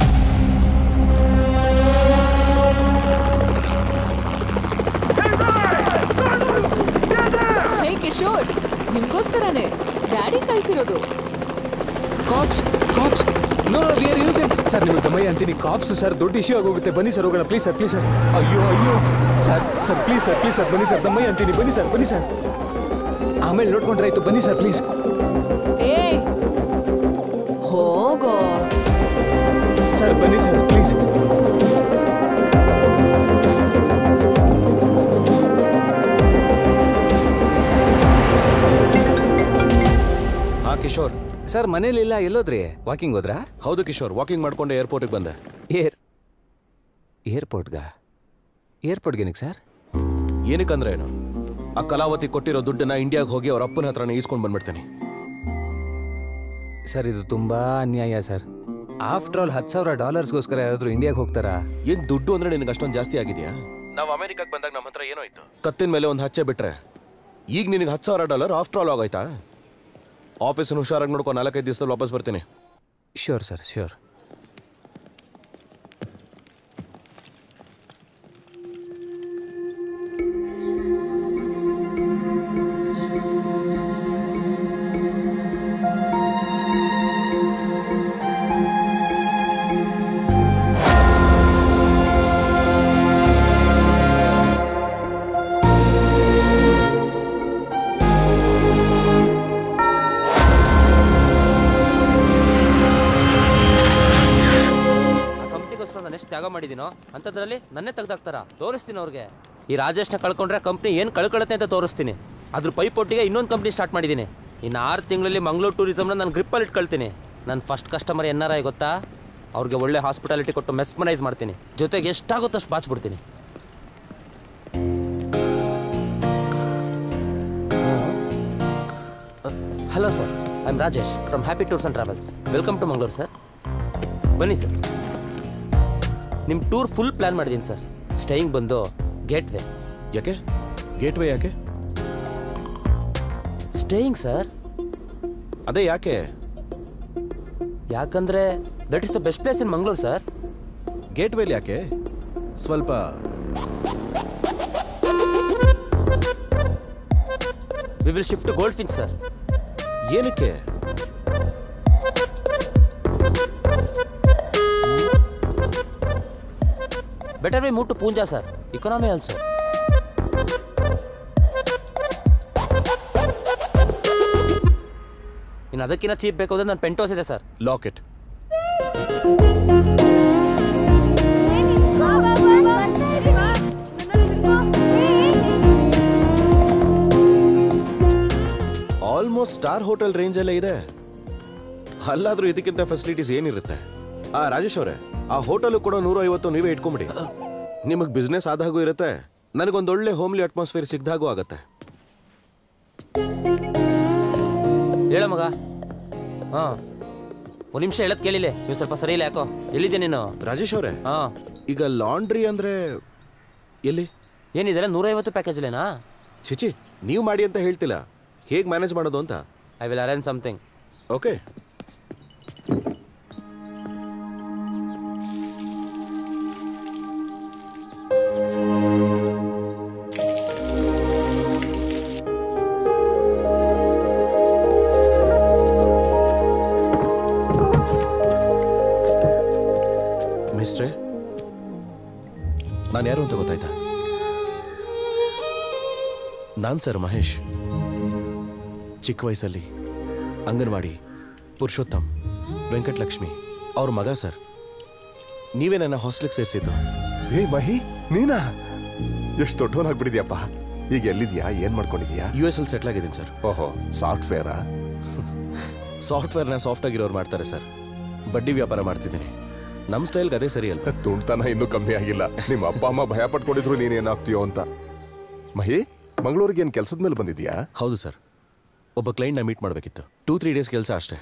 ಹೇ ಕಿಶೋರ್ ನಿಮ್ಗೋಸ್ಕರನೇ ಡ್ಯಾಡಿ ಕಳ್ಸಿರೋದು cops cops no we are using sir ನಿಮಗೆ ಗಮಯ ಅಂತೀನಿ ಕಾಪ್ಸ್ ಸರ್ ದೊಡ್ಡ ಇಶ್ಯೂ ಆಗೋಗುತ್ತೆ ಬನ್ನಿ ಸರ್ ಹೋಗೋಣ ಪ್ಲೀಸ್ ಸರ್ ಪ್ಲೀಸ್ ಸರ್ ಅಯ್ಯೋ ಅಯ್ಯೋ sir sir please sir please sir ಬನ್ನಿ ಸರ್ ದಮ್ಮಯ್ಯ ಅಂತೀನಿ ಬನ್ನಿ ಸರ್ ಬನ್ನಿ ಸರ್ ಆಮೇಲೆ ನೋಡ್ಕೊಂಡ್ರೆ ಆಯ್ತು ಬನ್ನಿ ಸರ್ ಪ್ಲೀಸ್ ಏ ಹೋಗೋ ಸರ್ ಬನ್ನಿ ಸರ್ ಪ್ಲೀಸ್ ಹಾ ಕಿಶೋರ್ ಸರ್ ಮನೇಲಿಲ್ಲ ಎಲ್ಲೋದ್ರಿ ವಾಕಿಂಗ್ ಹೋದ್ರಾ ಹೌದು ಕಿಶೋರ್ ವಾಕಿಂಗ್ ಮಾಡ್ಕೊಂಡು ಏರ್ಪೋರ್ಟಿಗೆ ಬಂದೆ ಏರ್ ಏರ್ಪೋರ್ಟ್ಗ ಏರ್ಪೋರ್ಟ್ಗೆ ಏನಕ್ಕೆ ಸರ್ ಏನಕ್ಕಂದ್ರೆ ಏನು ಆ ಕಲಾವತಿ ಕೊಟ್ಟಿರೋ ದುಡ್ಡನ್ನ ಇಂಡಿಯಾಗೆ ಹೋಗಿ ಅವ್ರ ಅಪ್ಪನ ಹತ್ರನೇ ಈಸ್ಕೊಂಡು ಬಂದ್ಬಿಡ್ತೀನಿ ಸರ್ ಇದು ತುಂಬಾ ಅನ್ಯಾಯ ಸರ್ ಆಫ್ಟರ್ ಆಲ್ ಹತ್ತು ಸಾವಿರ ಡಾಲರ್ಸ್ಗೋಸ್ಕರ ಯಾರಾದ್ರೂ ಇಂಡಿಯಾಗೆ ಹೋಗ್ತಾರಾ ಏನ್ ದುಡ್ಡು ಅಂದ್ರೆ ನಿನಗೆ ಅಷ್ಟೊಂದು ಜಾಸ್ತಿ ಆಗಿದೆಯಾ ನಾವು ಅಮೆರಿಕಕ್ಕೆ ಬಂದಾಗ ನಮ್ಮ ಹತ್ರ ಏನೋ ಇತ್ತು ಕತ್ತಿನ ಮೇಲೆ ಒಂದು ಹಚ್ಚೆ ಬಿಟ್ರೆ ಈಗ ನಿನಗೆ ಹತ್ತು ಸಾವಿರ ಡಾಲರ್ ಆಫ್ಟರ್ ಆಲ್ ಆಗೋಯ್ತಾ ಆಫೀಸನ್ನು ಹುಷಾರಾಗಿ ನೋಡ್ಕೊ ನಾಲ್ಕೈದು ದಿವಸದಲ್ಲಿ ವಾಪಸ್ ಬರ್ತೀನಿ ಶ್ಯೂರ್ ಸರ್ ಶ್ಯೂರ್ ಆ ಕಂಪ್ನಿಗೋಸ್ಕರ ನಾನು ಎಷ್ಟು ತ್ಯಾಗ ಮಾಡಿದ್ದೀನೋ ಅಂಥದ್ರಲ್ಲಿ ನನ್ನೇ ತೆಗ್ದಾಕ್ತಾರ ತೋರಿಸ್ತೀನಿ ಅವ್ರಿಗೆ ಈ ರಾಜೇಶ್ನ ಕಳ್ಕೊಂಡ್ರೆ ಕಂಪ್ನಿ ಏನು ಕಳ್ಕೊಳ್ಳುತ್ತೆ ಅಂತ ತೋರಿಸ್ತೀನಿ ಅದ್ರ ಪೈಪೊಟ್ಟಿಗೆ ಇನ್ನೊಂದು ಕಂಪ್ನಿ ಸ್ಟಾರ್ಟ್ ಮಾಡಿದ್ದೀನಿ ಇನ್ನು ಆರು ತಿಂಗಳಲ್ಲಿ ಮಂಗಳೂರು ಟೂರಿಸಮ್ನ ನಾನು ಗ್ರಿಪ್ಪಲ್ಲಿ ಇಟ್ಕೊಳ್ತೀನಿ ನನ್ನ first customer N R I ಗೊತ್ತಾ ಅವ್ರಿಗೆ ಒಳ್ಳೆ ಹಾಸ್ಪಿಟಾಲಿಟಿ ಕೊಟ್ಟು ಮೆಸ್ಮನೈಸ್ ಮಾಡ್ತೀನಿ ಜೊತೆಗೆ ಎಷ್ಟಾಗುತ್ತೋ ಅಷ್ಟು ಬಾಚ್ಬಿಡ್ತೀನಿ hello sir I am Rajesh from Happy Tours and Travels welcome to Mangaluru sir ಬನ್ನಿ ಸರ್ ನಿಮ್ಮ ಟೂರ್ ಫುಲ್ ಪ್ಲಾನ್ ಮಾಡಿದ್ದೀನಿ ಸರ್ ಸ್ಟೇಯಿಂಗ್ ಬಂದು ಗೇಟ್ ವೇ ಯಾಕೆ ಗೇಟ್ ವೇ ಯಾಕೆ ಸ್ಟೇಯಿಂಗ್ ಸರ್ ಅದೇ ಯಾಕೆ ಯಾಕಂದ್ರೆ that is the best place in Mangaluru sir ಗೇಟ್ ವೇಲಿ ಯಾಕೆ ಸ್ವಲ್ಪ we will shift Goldfinch sir ಏನಕ್ಕೆ better we move to Poonja sir economy also ಇನ್ನು ಅದಕ್ಕಿಂತ ಚೀಪ್ ಬೇಕು ಅಂದ್ರೆ ನನ್ನ ಪೆಂಟೋಸ್ ಇದೆ ಸರ್ ಲಾಕೆಟ್ ಆಲ್ಮೋಸ್ಟ್ ಸ್ಟಾರ್ ಹೋಟೆಲ್ ರೇಂಜ್ ಅಲ್ಲೇ ಇದೆ ಅಲ್ಲಾದ್ರೂ ಇದಕ್ಕಿಂತ ಫೆಸಿಲಿಟೀಸ್ ಏನಿರುತ್ತೆ ಆ ರಾಜೇಶ್ ಅವರೇ ಆ ಹೋಟೆಲ್ ಕೂಡ ನೂರ ಐವತ್ತು ನೀವೇ ಇಟ್ಕೊಂಬಿಡಿ ನಿಮಗೆ ಬಿಸ್ನೆಸ್ ಆದಾಗೂ ಇರುತ್ತೆ ನನಗೊಂದೊಳ್ಳೆ ಹೋಮ್ಲಿ ಅಟ್ಮಾಸ್ಫಿಯರ್ ಸಿಗ್ದಾಗೂ ಆಗತ್ತೆ ಹೇಳ ಮಗ ಹಾಂ ಒಂದು ನಿಮಿಷ ಹೇಳೋದು ಕೇಳಿಲ್ಲ ನೀವು ಸ್ವಲ್ಪ ಸರಿ ಇಲ್ಲ ಯಾಕೋ ಎಲ್ಲಿದ್ದೆ ನೀನು ರಾಜೇಶ್ ಅವರೇ ಹಾಂ ಈಗ ಲಾಂಡ್ರಿ ಅಂದ್ರೆ ಎಲ್ಲಿ ಏನಿದೆ ನೂರೈವತ್ತು ಪ್ಯಾಕೇಜ್ಲೇನಾ ಚಿಚಿ ನೀವು ಮಾಡಿ ಅಂತ ಹೇಳ್ತಿಲ್ಲ ಹೇಗೆ ಮ್ಯಾನೇಜ್ ಮಾಡೋದು ಅಂತ I will arrange something okay ಮಿಸ್ಟ್ರೆ ನಾನು ಯಾರು ಅಂತ ಗೊತ್ತಾಯ್ತಾ ನಾನ್ ಸರ್ ಮಹೇಶ್ ಚಿಕ್ಕ ವಯಸ್ಸಲ್ಲಿ ಅಂಗನವಾಡಿ ಪುರುಷೋತ್ತಮ್ ವೆಂಕಟಲಕ್ಷ್ಮಿ ಅವ್ರ ಮಗ ಸರ್ ನೀವೇ ನನ್ನ ಹಾಸ್ಟೆಲ್ಗೆ ಸೇರಿಸಿದ್ದು ಏ ಮಹಿ ನೀನಾ ಎಷ್ಟು ದೊಡ್ಡವನಾಗ್ಬಿಟ್ಟಿದ್ಯಪ್ಪ ಈಗ ಎಲ್ಲಿದ್ಯಾ ಏನ್ ಮಾಡ್ಕೊಂಡಿದ್ಯಾ ಯು ಎಸ್ ಅಲ್ಲಿ ಸೆಟ್ಲ್ ಆಗಿದ್ದೀನಿ ಸರ್ ಓಹೋ ಸಾಫ್ಟ್ವೇರಾ ಸಾಫ್ಟ್ವೇರ್ನ ಸಾಫ್ಟ್ ಆಗಿರೋರು ಮಾಡ್ತಾರೆ ಸರ್ ಬಡ್ಡಿ ವ್ಯಾಪಾರ ಮಾಡ್ತಿದ್ದೀನಿ ನಮ್ಮ ಸ್ಟೈಲ್ಗೆ ಅದೇ ಸರಿ ಅಲ್ಲ ತುಂಡ್ತನ ಇನ್ನೂ ಕಮ್ಮಿ ಆಗಿಲ್ಲ ನಿಮ್ಮ ಅಪ್ಪ ಅಮ್ಮ ಭಯ ಪಟ್ಕೊಂಡಿದ್ರು ನೀನೇನಾಗ್ತೀಯೋ ಅಂತ ಮಹಿ ಮಂಗಳೂರಿಗೆ ಏನ್ ಕೆಲ್ಸದ ಮೇಲೆ ಬಂದಿದ್ಯಾ ಹೌದು ಸರ್ ಒಬ್ಬ ಕ್ಲೈಂಟ್ನ ಮೀಟ್ ಮಾಡಬೇಕಿತ್ತು ಟೂ ತ್ರೀ ಡೇಸ್ ಕೆಲಸ ಅಷ್ಟೇ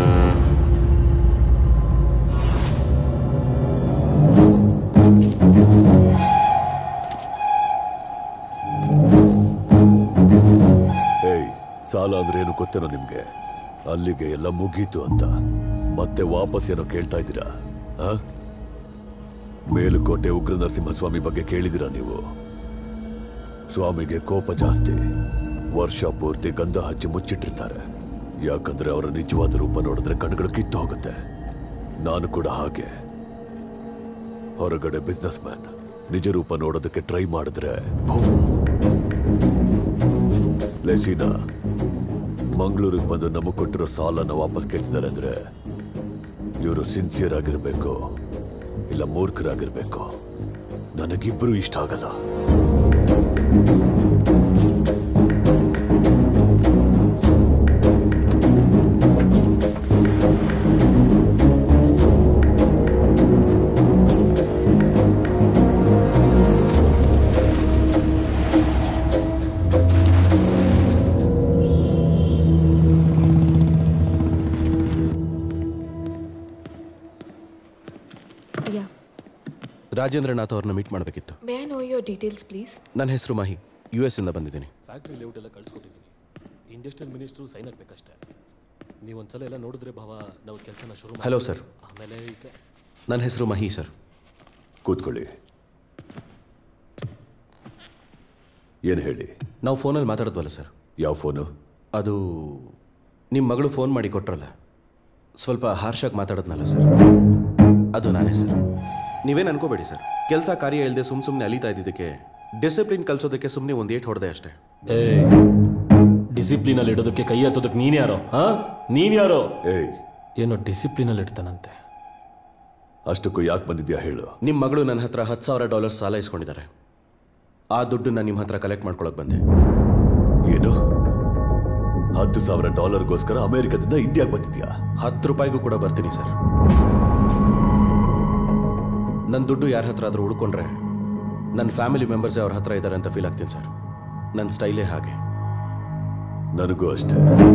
ಏಯ್ ಸಾಲ ಅಂದ್ರೆ ಏನು ಗೊತ್ತೇನೋ ನಿಮ್ಗೆ ಅಲ್ಲಿಗೆ ಎಲ್ಲ ಮುಗೀತು ಅಂತ ಮತ್ತೆ ವಾಪಸ್ ಏನೋ ಕೇಳ್ತಾ ಇದ್ದೀರಾ ಆ? ಮೇಲುಕೋಟೆ ಉಗ್ರ ನರಸಿಂಹಸ್ವಾಮಿ ಬಗ್ಗೆ ಕೇಳಿದಿರಾ ನೀವು ಸ್ವಾಮಿಗೆ ಕೋಪ ಜಾಸ್ತಿ ವರ್ಷ ಪೂರ್ತಿ ಗಂಧ ಹಚ್ಚಿ ಮುಚ್ಚಿಟ್ಟಿರ್ತಾರೆ ಯಾಕಂದ್ರೆ ಅವರ ನಿಜವಾದ ರೂಪ ನೋಡಿದ್ರೆ ಕಣ್ಗಳು ಕಿತ್ತು ಹೋಗುತ್ತೆ ನಾನು ಕೂಡ ಹಾಗೆ ಹೊರಗಡೆ ಬಿಸ್ನೆಸ್ ಮ್ಯಾನ್ ನಿಜ ರೂಪ ನೋಡೋದಕ್ಕೆ ಟ್ರೈ ಮಾಡಿದ್ರೆ ಲೆಸಿನಾ ಮಂಗಳೂರಿಗೆ ಬಂದು ನಮಗೆ ಕೊಟ್ಟಿರೋ ಸಾಲನ ವಾಪಸ್ ಕೇಳ್ತಿದ್ದಾರೆ ಅಂದ್ರೆ ಇವರು ಸಿನ್ಸಿಯರ್ ಆಗಿರ್ಬೇಕು ಇಲ್ಲ ಮೂರ್ಖರಾಗಿರ್ಬೇಕು ನನಗಿಬ್ಬರು ಇಷ್ಟ ಆಗಲ್ಲ ಯಾ ರಾಜೇಂದ್ರನಾಥ್ ಅವ್ರನ್ನ ಮೀಟ್ ಮಾಡಬೇಕಿತ್ತು may I know your details please ನನ್ನ ಹೆಸರು ಮಾಹಿ ಯು ಎಸ್ ಇಂದ ಬಂದಿದ್ದೀನಿ ಫ್ಯಾಕ್ಟ್ರಿ ಲೇಔಟ್ ಎಲ್ಲ ಕಳಿಸ್ಕೊಟ್ಟಿದ್ದೀನಿ ಇಂಡಸ್ಟ್ರಿಯಲ್ ಮಿನಿಸ್ಟ್ರು ಸೈನ್ ಹಾಕ್ಬೇಕಷ್ಟೇ ನೀವು ಒಂದ್ಸಲ ಎಲ್ಲ ನೋಡಿದ್ರೆ ಭಾವ ನಾವು ಕೆಲಸನ ಶುರು ಮಾಡ್ತೀವಿ. Hello, sir. ಆಮೇಲೆ ಈಗ ನನ್ನ ಹೆಸರು ಮಹಿ ಸರ್ ಕೂತ್ಕೊಳ್ಳಿ ಏನು ಹೇಳಿ ನಾವು ಫೋನಲ್ಲಿ ಮಾತಾಡಿದ್ವಲ್ಲ ಸರ್ ಯಾವ ಫೋನು ಅದು ನಿಮ್ಮ ಮಗಳು ಫೋನ್ ಮಾಡಿ ಕೊಟ್ರಲ್ಲ ಸ್ವಲ್ಪ ಹಾರ್ಷಾಗಿ ಮಾತಾಡೋದ್ನಲ್ಲ ಸರ್ ಅದು ನಾನೇ ಸರ್ ನೀವೇನು ಅನ್ಕೋಬೇಡಿ ಸರ್ ಕೆಲಸ ಕಾರ್ಯ ಇಲ್ಲದೆ ಸುಮ್ಮ ಸುಮ್ಮನೆ ಅಲಿತಾ ಇದ್ದಿದ್ದಕ್ಕೆ ಡಿಸಿಪ್ಲಿನ್ ಕಲಿಸೋದಕ್ಕೆ ಸುಮ್ಮನೆ ಒಂದು ಏಟ್ ಹೊಡೆದೆ ಅಷ್ಟೇ ಏ ಡಿಸಿಪ್ಲಿನ್ ಅಲ್ಲಿ ಇಡೋದಕ್ಕೆ ಕೈ ಹತ್ತೋದಕ್ಕೆ ನೀನ್ ಯಾರೋ ಹಾ ನೀನ್ ಯಾರೋ ಏಯ್ ಏನೋ ಡಿಸಿಪ್ಲಿನ್ ಅಲ್ಲಿ ಇಡ್ತಾನಂತೆ ಅಷ್ಟಕ್ಕೂ ಯಾಕೆ ಬಂದಿದ್ಯಾ ಹೇಳು ನಿಮ್ಮ ಮಗಳು ನನ್ನ ಹತ್ರ ಹತ್ತು ಸಾವಿರ ಡಾಲರ್ ಸಾಲ ಇಸ್ಕೊಂಡಿದ್ದಾರೆ ಆ ದುಡ್ಡನ್ನ ನಿಮ್ಮ ಹತ್ರ ಕಲೆಕ್ಟ್ ಮಾಡ್ಕೊಳಕ್ ಬಂದೆ ಏನು ಹತ್ತು ಸಾವಿರ ಡಾಲರ್ಗೋಸ್ಕರ ಅಮೆರಿಕದಿಂದ ಇಂಡಿಯಾಗೆ ಬಂದಿದ್ಯಾ ಹತ್ತು ರೂಪಾಯಿಗೂ ಕೂಡ ಬರ್ತೀನಿ ಸರ್ ನನ್ನ ದುಡ್ಡು ಯಾರ ಹತ್ರ ಆದರೂ ಉಳ್ಕೊಂಡ್ರೆ ನನ್ನ ಫ್ಯಾಮಿಲಿ ಮೆಂಬರ್ಸ್ ಅವ್ರ ಹತ್ರ ಇದ್ದಾರೆ ಅಂತ ಫೀಲ್ ಆಗ್ತೀನಿ ಸರ್ ನನ್ನ ಸ್ಟೈಲೇ ಹಾಗೆ ನನಗೂ ಅಷ್ಟೇ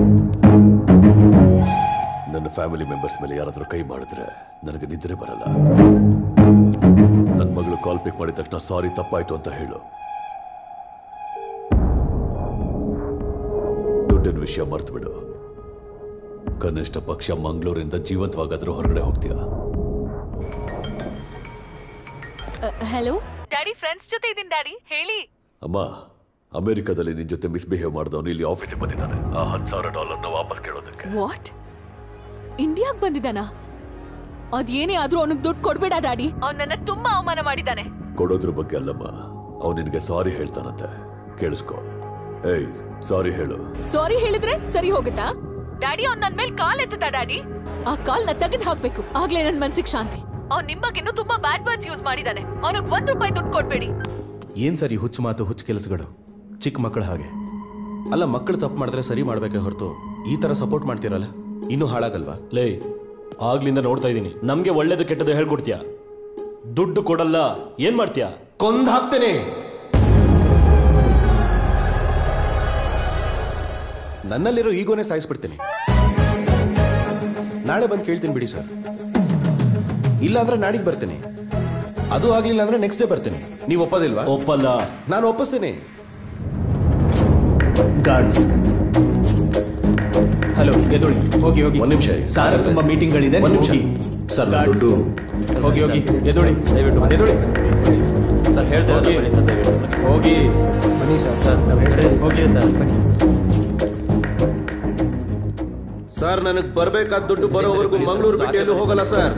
ನನ್ನ ಫ್ಯಾಮಿಲಿ ಮೆಂಬರ್ಸ್ ಮೇಲೆ ಯಾರಾದರೂ ಕೈ ಮಾಡಿದ್ರೆ ನನಗೆ ನಿದ್ರೆ ಬರಲ್ಲ ನನ್ನ ಮಗಳು ಕಾಲ್ ಪಿಕ್ ಮಾಡಿದ ತಕ್ಷಣ ಸಾರಿ ತಪ್ಪಾಯ್ತು ಅಂತ ಹೇಳು ದುಡ್ಡಿನ ವಿಷಯ ಮರ್ತು ಬಿಡು ಕನಿಷ್ಠ ಪಕ್ಷ ಮಂಗಳೂರಿಂದ ಜೀವಂತವಾಗಾದ್ರೂ ಹೊರಗಡೆ ಹೋಗ್ತೀಯಾ ಹಲೋ ಡ್ಯಾಡಿ ಫ್ರೆಂಡ್ಸ್ ಜೊತೆ ಇದೀನಿ ಡ್ಯಾಡಿ ಹೇಳಿ ಅಮ್ಮ ಅಮೆರಿಕದಲ್ಲಿ ನಿನ್ ಜೊತೆ ಮಿಸ್ಬಿಹೇವ್ ಮಾಡಿದವನು ಇಲ್ಲಿ ಆಫೀಸಿಗೆ ಬಂದಿದ್ದಾನೆ ಆ ಹತ್ತು ಸಾವಿರ ಡಾಲರ್ನ ವಾಪಸ್ ಕೇಳೋದಕ್ಕೆ ವಾಟ್ ಇಂಡಿಯಾಗ್ ಬಂದಿದ್ದಾನಾ ಅದೇನೇ ಆದ್ರೂ ಅವನಿಗೆ ದುಡ್ಡು ಕೊಡ್ಬೇಡ ಡ್ಯಾಡಿ ಅವ್ನು ನನ್ನ ತುಂಬಾ ಅವಮಾನ ಮಾಡಿದ್ದಾನೆ ಕೊಡೋದ್ರ ಬಗ್ಗೆ ಅಲ್ಲಮ್ಮ ಅವ್ನು ನಿನಗೆ ಸಾರಿ ಹೇಳ್ತಾನಂತೆ ಕೇಳಿಸ್ಕೊ ಏಯ್ ಸಾರಿ ಹೇಳು ಸಾರಿ ಹೇಳಿದ್ರೆ ಸರಿ ಹೋಗುತ್ತಾ ಡ್ಯಾಡಿ ಅವ್ನು ನನ್ನ ಮೇಲೆ ಕಾಲ್ ಎತ್ತುತ್ತಾ ಡ್ಯಾಡಿ ಆ ಕಾಲ್ನ ತೆಗೆದು ಹಾಕ್ಬೇಕು ಆಗ್ಲೇ ನನ್ ಮನ್ಸಿಗೆ ಶಾಂತಿ ಅವ್ನು ನಿಮ್ಮ ಬಗ್ಗೆ ಇನ್ನೂ ತುಂಬಾ ಬ್ಯಾಡ್ ವರ್ಡ್ಸ್ ಯೂಸ್ ಮಾಡಿದ್ದಾನೆ ಅವನಿಗೆ ಒಂದ್ ರೂಪಾಯಿ ದುಡ್ಡು ಕೊಡ್ಬೇಡಿ ಏನು ಸರಿ ಹುಚ್ಚು ಮಾತು ಹುಚ್ಚು ಕೆಲಸಗಳು ಚಿಕ್ಕ ಮಕ್ಕಳ ಹಾಗೆ ಅಲ್ಲ ಮಕ್ಕಳು ತಪ್ಪು ಮಾಡಿದ್ರೆ ಸರಿ ಮಾಡಬೇಕೆ ಹೊರತು ಈ ಥರ ಸಪೋರ್ಟ್ ಮಾಡ್ತೀರಲ್ಲ ಇನ್ನೂ ಹಾಳಾಗಲ್ವಾ ಲೇ ಆಗ್ಲಿಂದ ನೋಡ್ತಾ ಇದ್ದೀನಿ ನಮ್ಗೆ ಒಳ್ಳೇದು ಕೆಟ್ಟದ್ದು ಹೇಳ್ಕೊಡ್ತೀಯ ದುಡ್ಡು ಕೊಡಲ್ಲ ಏನ್ ಮಾಡ್ತೀಯಾ ಕೊಂದ್ ಹಾಕ್ತೇನೆ ನನ್ನಲ್ಲಿರೋ ಈಗೋನೇ ಸಾಯಿಸ್ಬಿಡ್ತೀನಿ ನಾಳೆ ಬಂದು ಕೇಳ್ತೀನಿ ಬಿಡಿ ಸರ್ ಇಲ್ಲ ಅಂದ್ರೆ ನಾಡಿಗೆ ಬರ್ತೀನಿ ಅದು ಆಗ್ಲಿಲ್ಲ ಅಂದ್ರೆ ನೆಕ್ಸ್ಟ್ ಡೇ ಬರ್ತೀನಿ ನೀವು ಒಪ್ಪೋದಿಲ್ವಾ ಒಪ್ಪಲ್ಲ ನಾನು ಒಪ್ಪಿಸ್ತೀನಿ ಗಾರ್ಡ್ಸ್ ಹಲೋ ಎದೊಳಿ ಹೋಗಿ ಹೋಗಿ ಒಂದ್ ನಿಮಿಷ ಸಾರ್ ತುಂಬಾ ಮೀಟಿಂಗ್ಗಳಿದೆ ಒಂದ್ ನೀವು ನಿಮಿಷ ಹೋಗಿ ಸರ್ Guards. ದುಡ್ಡು ಹೋಗಿ ಹೋಗಿ ಎದೊಳಿ ಎದೊಳಿ ಸರ್ ಹೇಳ್ತಾ ಹೋಗಿ. ಬನ್ನಿ ಸರ್ ದಯವಿಟ್ಟು. ಹೋಗಿ ಬನ್ನಿ ಸರ್ ಸರ್ ನಾವು ಹೇಳ್ತೇವೆ ಹೋಗಿ ಸರ್ ಸರ್ ನನಗೆ ಬರ್ಬೇಕಾದ ದುಡ್ಡು ಬರೋವರೆಗೂ ಮಂಗಳೂರು ಬಿಟ್ಟು ಎಲ್ಲೂ ಹೋಗಲ್ಲ ಸರ್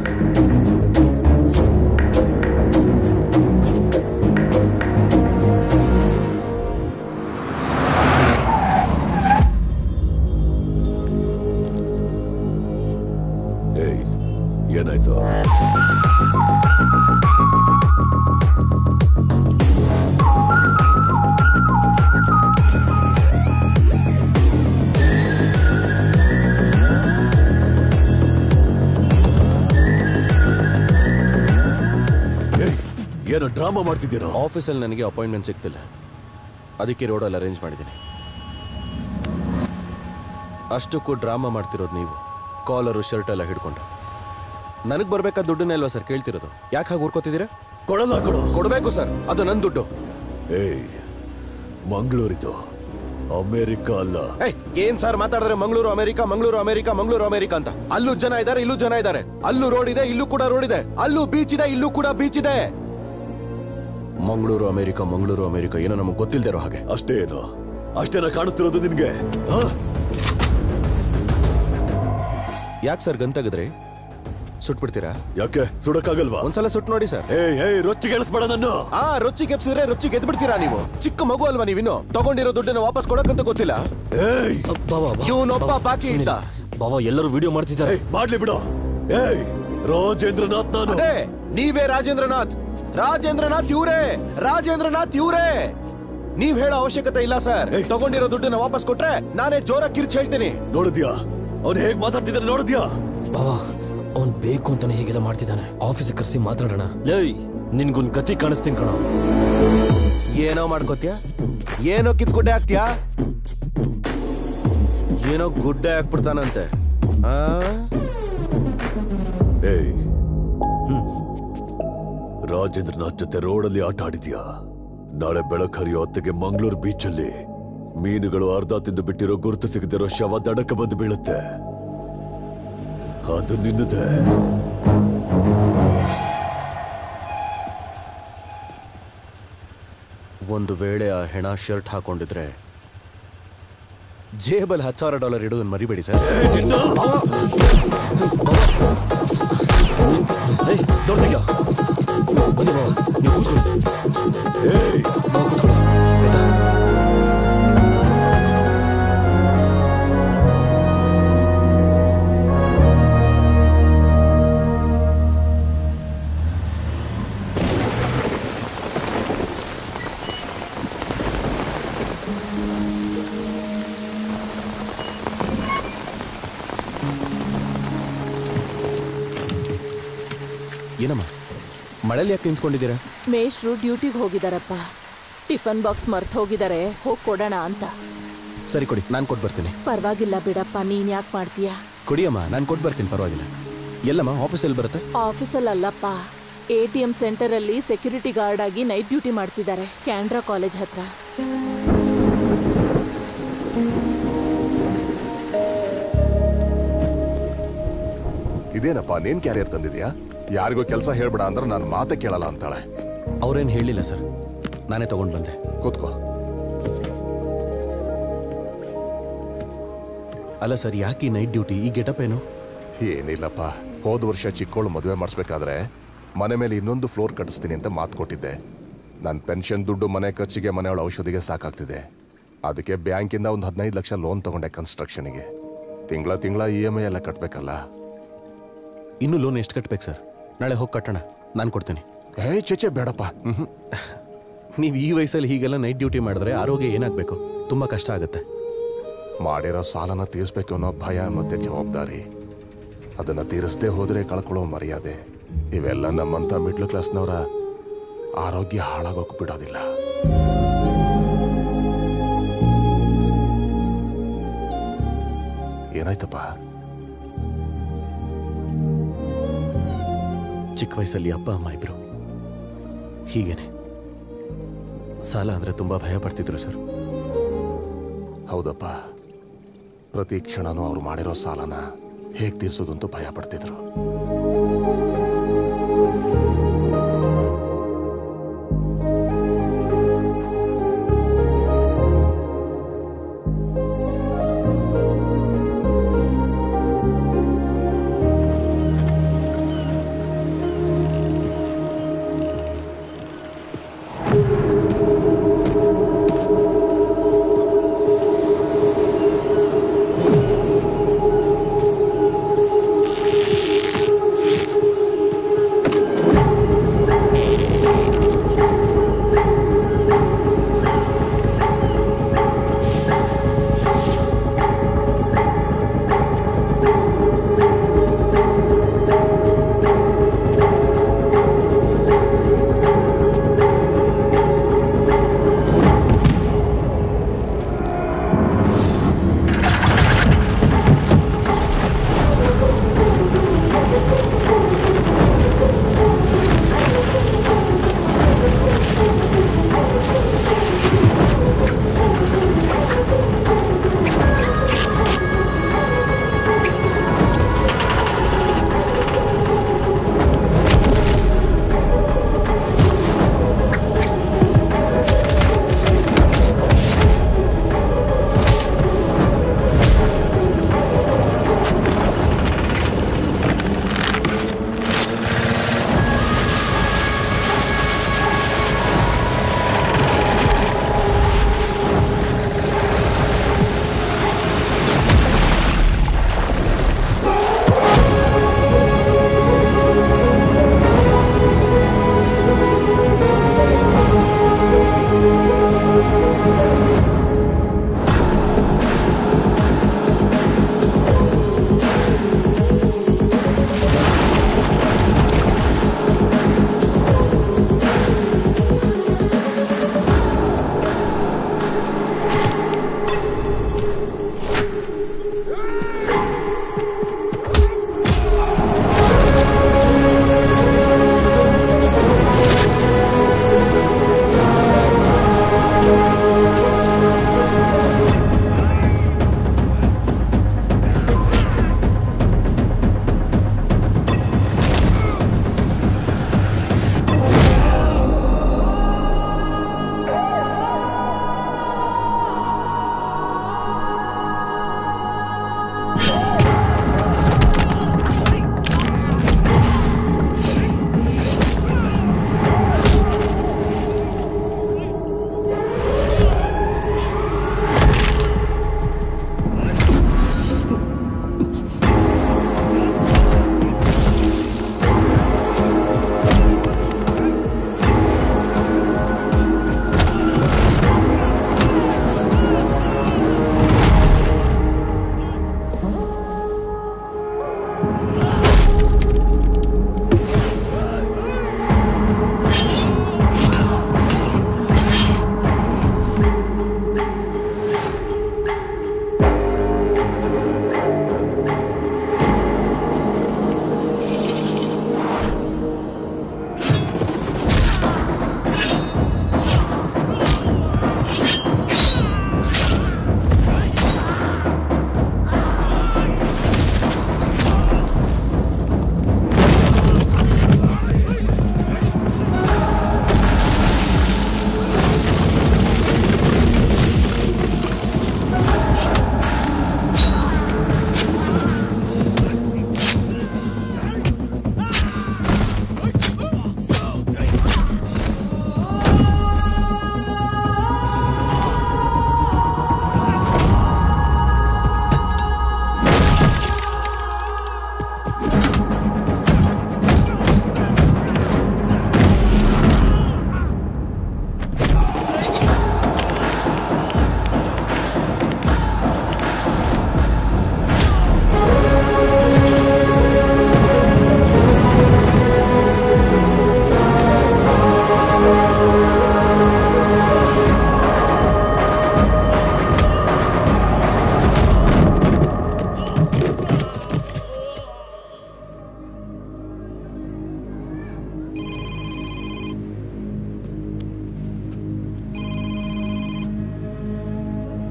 ಏಯ್ ಏನಾಯ್ತು ಏಯ್, ಏನೋ ಡ್ರಾಮಾ ಮಾಡ್ತಿದ್ದೀರಾ ಆಫೀಸಲ್ಲಿ ನನಗೆ ಅಪಾಯಿಂಟ್ಮೆಂಟ್ ಸಿಗ್ತಿಲ್ಲ ಅದಕ್ಕೆ ರೋಡಲ್ಲಿ ಅರೇಂಜ್ ಮಾಡಿದ್ದೀನಿ ಅಷ್ಟಕ್ಕೂ ಡ್ರಾಮಾ ಮಾಡ್ತಿರೋದು ನೀವು ಕಾಲರು ಶರ್ಟ್ ಎಲ್ಲ ಹಿಡ್ಕೊಂಡು ನನಗೆ ಬರ್ಬೇಕಾದ ದುಡ್ಡನ್ನೇ ಅಲ್ವಾ ಸರ್ ಕೇಳ್ತಿರೋದು ಯಾಕೆ ಹಾಗೆ ಊರ್ಕೋತಿದ್ದೀರಾ ಕೊಡಲ್ಲ ಕೊಡು ಕೊಡಬೇಕು ಸರ್ ಅದು ನನ್ನ ದುಡ್ಡು ಏಯ್ ಮಂಗಳೂರಿದು ಅಮೆರಿಕ ಅಲ್ಲ ಏಯ್ ಏನ್ ಸರ್ ಮಾತಾಡಿದ್ರೆ Mangaluru America Mangaluru America Mangaluru America ಅಂತ ಅಲ್ಲೂ ಜನ ಇದ್ದಾರೆ ಇಲ್ಲೂ ಜನ ಇದ್ದಾರೆ ಅಲ್ಲೂ ರೋಡ್ ಇದೆ ಇಲ್ಲೂ ಕೂಡ ರೋಡ್ ಇದೆ ಅಲ್ಲೂ ಬೀಚ್ ಇದೆ ಇಲ್ಲೂ ಕೂಡ ಬೀಚ್ ಇದೆ ಮಂಗಳೂರು ಅಮೆರಿಕ ಮಂಗಳೂರು ಅಮೆರಿಕ ಏನೋ ನಮಗೆ ಗೊತ್ತಿಲ್ಲದೆ ಇರೋ ಹಾಗೆ ಅಷ್ಟೇ ಏನು ಅಷ್ಟೇನ ಕಾಣಿಸ್ತಿರೋದು ನಿನ್ಗೆ ಆ? ಯಾಕೆ ಸರ್ ಗನ್ ತೆಗೆದ್ರಿ ಸುಟ್ಬಿಡ್ತೀರಾ ಯಾಕೆ ಸುಡಕ್ಕಾಗಲ್ವಾ ಒಂದ್ಸಲ ಸುಟ್ ನೋಡಿ ಸರ್ ಏಯ್ ಏಯ್ ರೊಚ್ಚಿ ಗೆಳಿಸ್ಬೇಡ ನನ್ನ ಆ ರೊಚ್ಚಿ ಕೆಪ್ಸಿದ್ರೆ ರೊಚ್ಚಿ ಗೆದ್ಬಿಡ್ತೀರಾ ನೀವು ಚಿಕ್ಕ ಮಗು ಅಲ್ವಾ ನೀವಿನ್ನು ತಗೊಂಡಿರೋ ದುಡ್ಡನ್ನ ವಾಪಸ್ ಕೊಡಕ್ಕಂತ ಗೊತ್ತಿಲ್ಲ ಏಯ್ ಇವನೊಬ್ಬ ಬಾಕಿ ಇದ್ದ ಬಾವ ಎಲ್ಲರೂ ವಿಡಿಯೋ ಮಾಡ್ತಿದ್ದಾರೆ ಮಾಡ್ಲಿ ಬಿಡು ಏಯ್ ರಾಜೇಂದ್ರನಾಥ್ ನಾನು ಅದೇ ನೀವೇ ರಾಜೇಂದ್ರನಾಥ್ ರಾಜೇಂದ್ರನಾಥ್ ಇವ್ರೇ ರಾಜೇಂದ್ರನಾಥ್ ಇವ್ರೇ ನೀವ್ ಹೇಳೋ ಅವಶ್ಯಕತೆ ಇಲ್ಲ ಸರ್ ತಗೊಂಡಿರೋ ದುಡ್ಡನ್ನ ವಾಪಸ್ ಕೊಟ್ರೆ ನಾನೇ ಜೋರ ಕಿರ್ಚ್ ಹೇಳ್ತೀನಿ ನೋಡಿದ್ಯಾ ಅವ್ನು ಹೇಗ್ ಮಾತಾಡ್ತಿದ್ದಾನೆ ನೋಡಿದ್ಯಾ ಬಾವ ಅವ್ನ್ ಬೇಕು ಅಂತಾನೆ ಹೀಗೆಲ್ಲ ಮಾಡ್ತಿದ್ದಾನೆ ಆಫೀಸ್ ಕರ್ಸಿ ಮಾತಾಡೋಣ ಲೇ ನಿನ್ಗೊಂದ್ ಗತಿ ಕಾಣಿಸ್ತೀನಿ ಕಣ ಏನೋ ಮಾಡ್ಕೋತ್ಯ ಏನೋ ಕಿತ್ಗುಡ್ಡೆ ಹಾಕ್ತ್ಯಾ ಏನೋ ಗುಡ್ಡೆ ಹಾಕ್ಬಿಡ್ತಾನಂತೆ ಆ? ಏಯ್ ರಾಜೇಂದ್ರನಾಥ್ ಜೊತೆ ರೋಡಲ್ಲಿ ಆಟ ಆಡಿದ್ಯಾ ನಾಳೆ ಬೆಳಕು ಹರಿಯೋ ಹೊತ್ತಿಗೆ ಮಂಗಳೂರು ಬೀಚಲ್ಲಿ ಮೀನುಗಳು ಅರ್ಧ ತಿಂದು ಬಿಟ್ಟಿರೋ ಗುರುತು ಸಿಗದಿರೋ ಶವ ದಡಕ ಬಂದು ಬೀಳುತ್ತೆ ಅದು ನಿನ್ನದೇ ಒಂದು ವೇಳೆ ಆ ಹೆಣ ಶರ್ಟ್ ಹಾಕೊಂಡಿದ್ರೆ ಜೇಬಲ್ ಹತ್ತು ಸಾವಿರ ಡಾಲರ್ ಇಡೋದನ್ನ ಮರಿಬೇಡಿ ಸರ್ ಬನ್ನಿ ಮಾವ ನೀವು ಕೂತ್ಕೊಳ್ಳಿ ಏಯ್ ಮಾವ ಕೂತ್ಕೊಳ್ಳಿ ಏನಮ್ಮ ಮಳೆಲಿ ಯಾಕೆ ನಿಂತ್ಕೊಂಡಿದ್ದೀರಾ ಮೇಷ್ಟ್ರು ಡ್ಯೂಟಿಗೆ ಹೋಗಿದಾರಪ್ಪ ಟಿಫನ್ ಬಾಕ್ಸ್ ಮರ್ತ್ ಹೋಗಿದ್ದಾರೆ ಹೋಗಿ ಕೊಡೋಣ ಅಂತ ಸರಿ ಕೊಡಿ ನಾನು ಕೊಟ್ಟು ಬರ್ತೀನಿ ಪರವಾಗಿಲ್ಲ ಬಿಡಪ್ಪ ನೀನ್ ಯಾಕೆ ಮಾಡ್ತೀಯಾ ಕೊಡಿಯಮ್ಮ ನಾನು ಕೊಟ್ಟು ಬರ್ತೀನಿ ಪರವಾಗಿಲ್ಲ ಎಲ್ಲಮ್ಮ ಆಫೀಸಲ್ಲಿ ಬರುತ್ತೆ ಆಫೀಸಲ್ಲಿ ಅಲ್ಲಪ್ಪ ಎ ಟಿ ಎಂ ಸೆಂಟರಲ್ಲಿ ಸೆಕ್ಯೂರಿಟಿ ಗಾರ್ಡ್ ಆಗಿ ನೈಟ್ ಡ್ಯೂಟಿ ಮಾಡ್ತಿದ್ದಾರೆ ಕ್ಯಾಂಡ್ರಾ ಕಾಲೇಜ್ ಹತ್ರ ಇದೇನಪ್ಪ ನೇನ್ ಕ್ಯಾರಿಯರ್ ತಂದಿದ್ಯಾ ಯಾರಿಗೂ ಕೆಲಸ ಹೇಳ್ಬೇಡ ಅಂದ್ರೆ ನಾನು ಮಾತೇ ಕೇಳಲ್ಲ ಅಂತಾಳೆ ಅವ್ರೇನು ಹೇಳಿಲ್ಲ ಸರ್ ನಾನೇ ತಗೊಂಡು ಬಂದೆ ಕೂತ್ಕೋ ಅಲ್ಲ ಸರ್ ಯಾಕೆ ನೈಟ್ ಡ್ಯೂಟಿ ಈ ಗೆಟಪ್ ಏನು ಏನಿಲ್ಲಪ್ಪ ಹೋದ ವರ್ಷ ಚಿಕ್ಕೋಳು ಮದುವೆ ಮಾಡಿಸ್ಬೇಕಾದ್ರೆ ಮನೆ ಮೇಲೆ ಇನ್ನೊಂದು ಫ್ಲೋರ್ ಕಟ್ಟಿಸ್ತೀನಿ ಅಂತ ಮಾತು ಕೊಟ್ಟಿದ್ದೆ ನನ್ನ ಪೆನ್ಷನ್ ದುಡ್ಡು ಮನೆ ಖರ್ಚಿಗೆ ಮನೆಯೊಳ ಔಷಧಿಗೆ ಸಾಕಾಗ್ತಿದೆ ಅದಕ್ಕೆ ಬ್ಯಾಂಕಿಂದ ಒಂದು ಹದಿನೈದು ಲಕ್ಷ ಲೋನ್ ತಗೊಂಡೆ ಕನ್ಸ್ಟ್ರಕ್ಷನ್ಗೆ ತಿಂಗಳ ತಿಂಗಳ ಇ ಎಮ್ ಐ ಎಲ್ಲ ಕಟ್ಟಬೇಕಲ್ಲ ಇನ್ನೂ ಲೋನ್ ಎಷ್ಟು ಕಟ್ಬೇಕು ಸರ್ ನಾಳೆ ಹೋಗಿ ಕಟ್ಟೋಣ ನಾನು ಕೊಡ್ತೀನಿ ಏ ಚೇಚೆ ಬೇಡಪ್ಪ ನೀವು ಈ ವಯಸ್ಸಲ್ಲಿ ಹೀಗೆಲ್ಲ ನೈಟ್ ಡ್ಯೂಟಿ ಮಾಡಿದ್ರೆ ಆರೋಗ್ಯ ಏನಾಗಬೇಕು ತುಂಬ ಕಷ್ಟ ಆಗುತ್ತೆ ಮಾಡಿರೋ ಸಾಲನ ತೀರಿಸ್ಬೇಕು ಅನ್ನೋ ಭಯ ಮತ್ತೆ ಜವಾಬ್ದಾರಿ ಅದನ್ನ ತೀರಿಸದೆ ಹೋದ್ರೆ ಕಳ್ಕೊಳ್ಳೋ ಮರ್ಯಾದೆ ಇವೆಲ್ಲ ನಮ್ಮಂತ ಮಿಡ್ಲ್ ಕ್ಲಾಸ್ನವರ ಆರೋಗ್ಯ ಹಾಳಾಗೋಕ್ ಬಿಡೋದಿಲ್ಲ ಏನಾಯ್ತಪ್ಪ ಚಿಕ್ಕ ವಯಸ್ಸಲ್ಲಿ ಅಪ್ಪ ಅಮ್ಮ ಇಬ್ರು ಹೀಗೇನೆ ಸಾಲ ಅಂದರೆ ತುಂಬ ಭಯ ಪಡ್ತಿದ್ರು ಸರ್ ಹೌದಪ್ಪ ಪ್ರತಿ ಕ್ಷಣನೂ ಅವ್ರು ಮಾಡಿರೋ ಸಾಲನ ಹೇಗೆ ತೀರ್ಸೋದಂತೂ ಭಯ ಪಡ್ತಿದ್ರು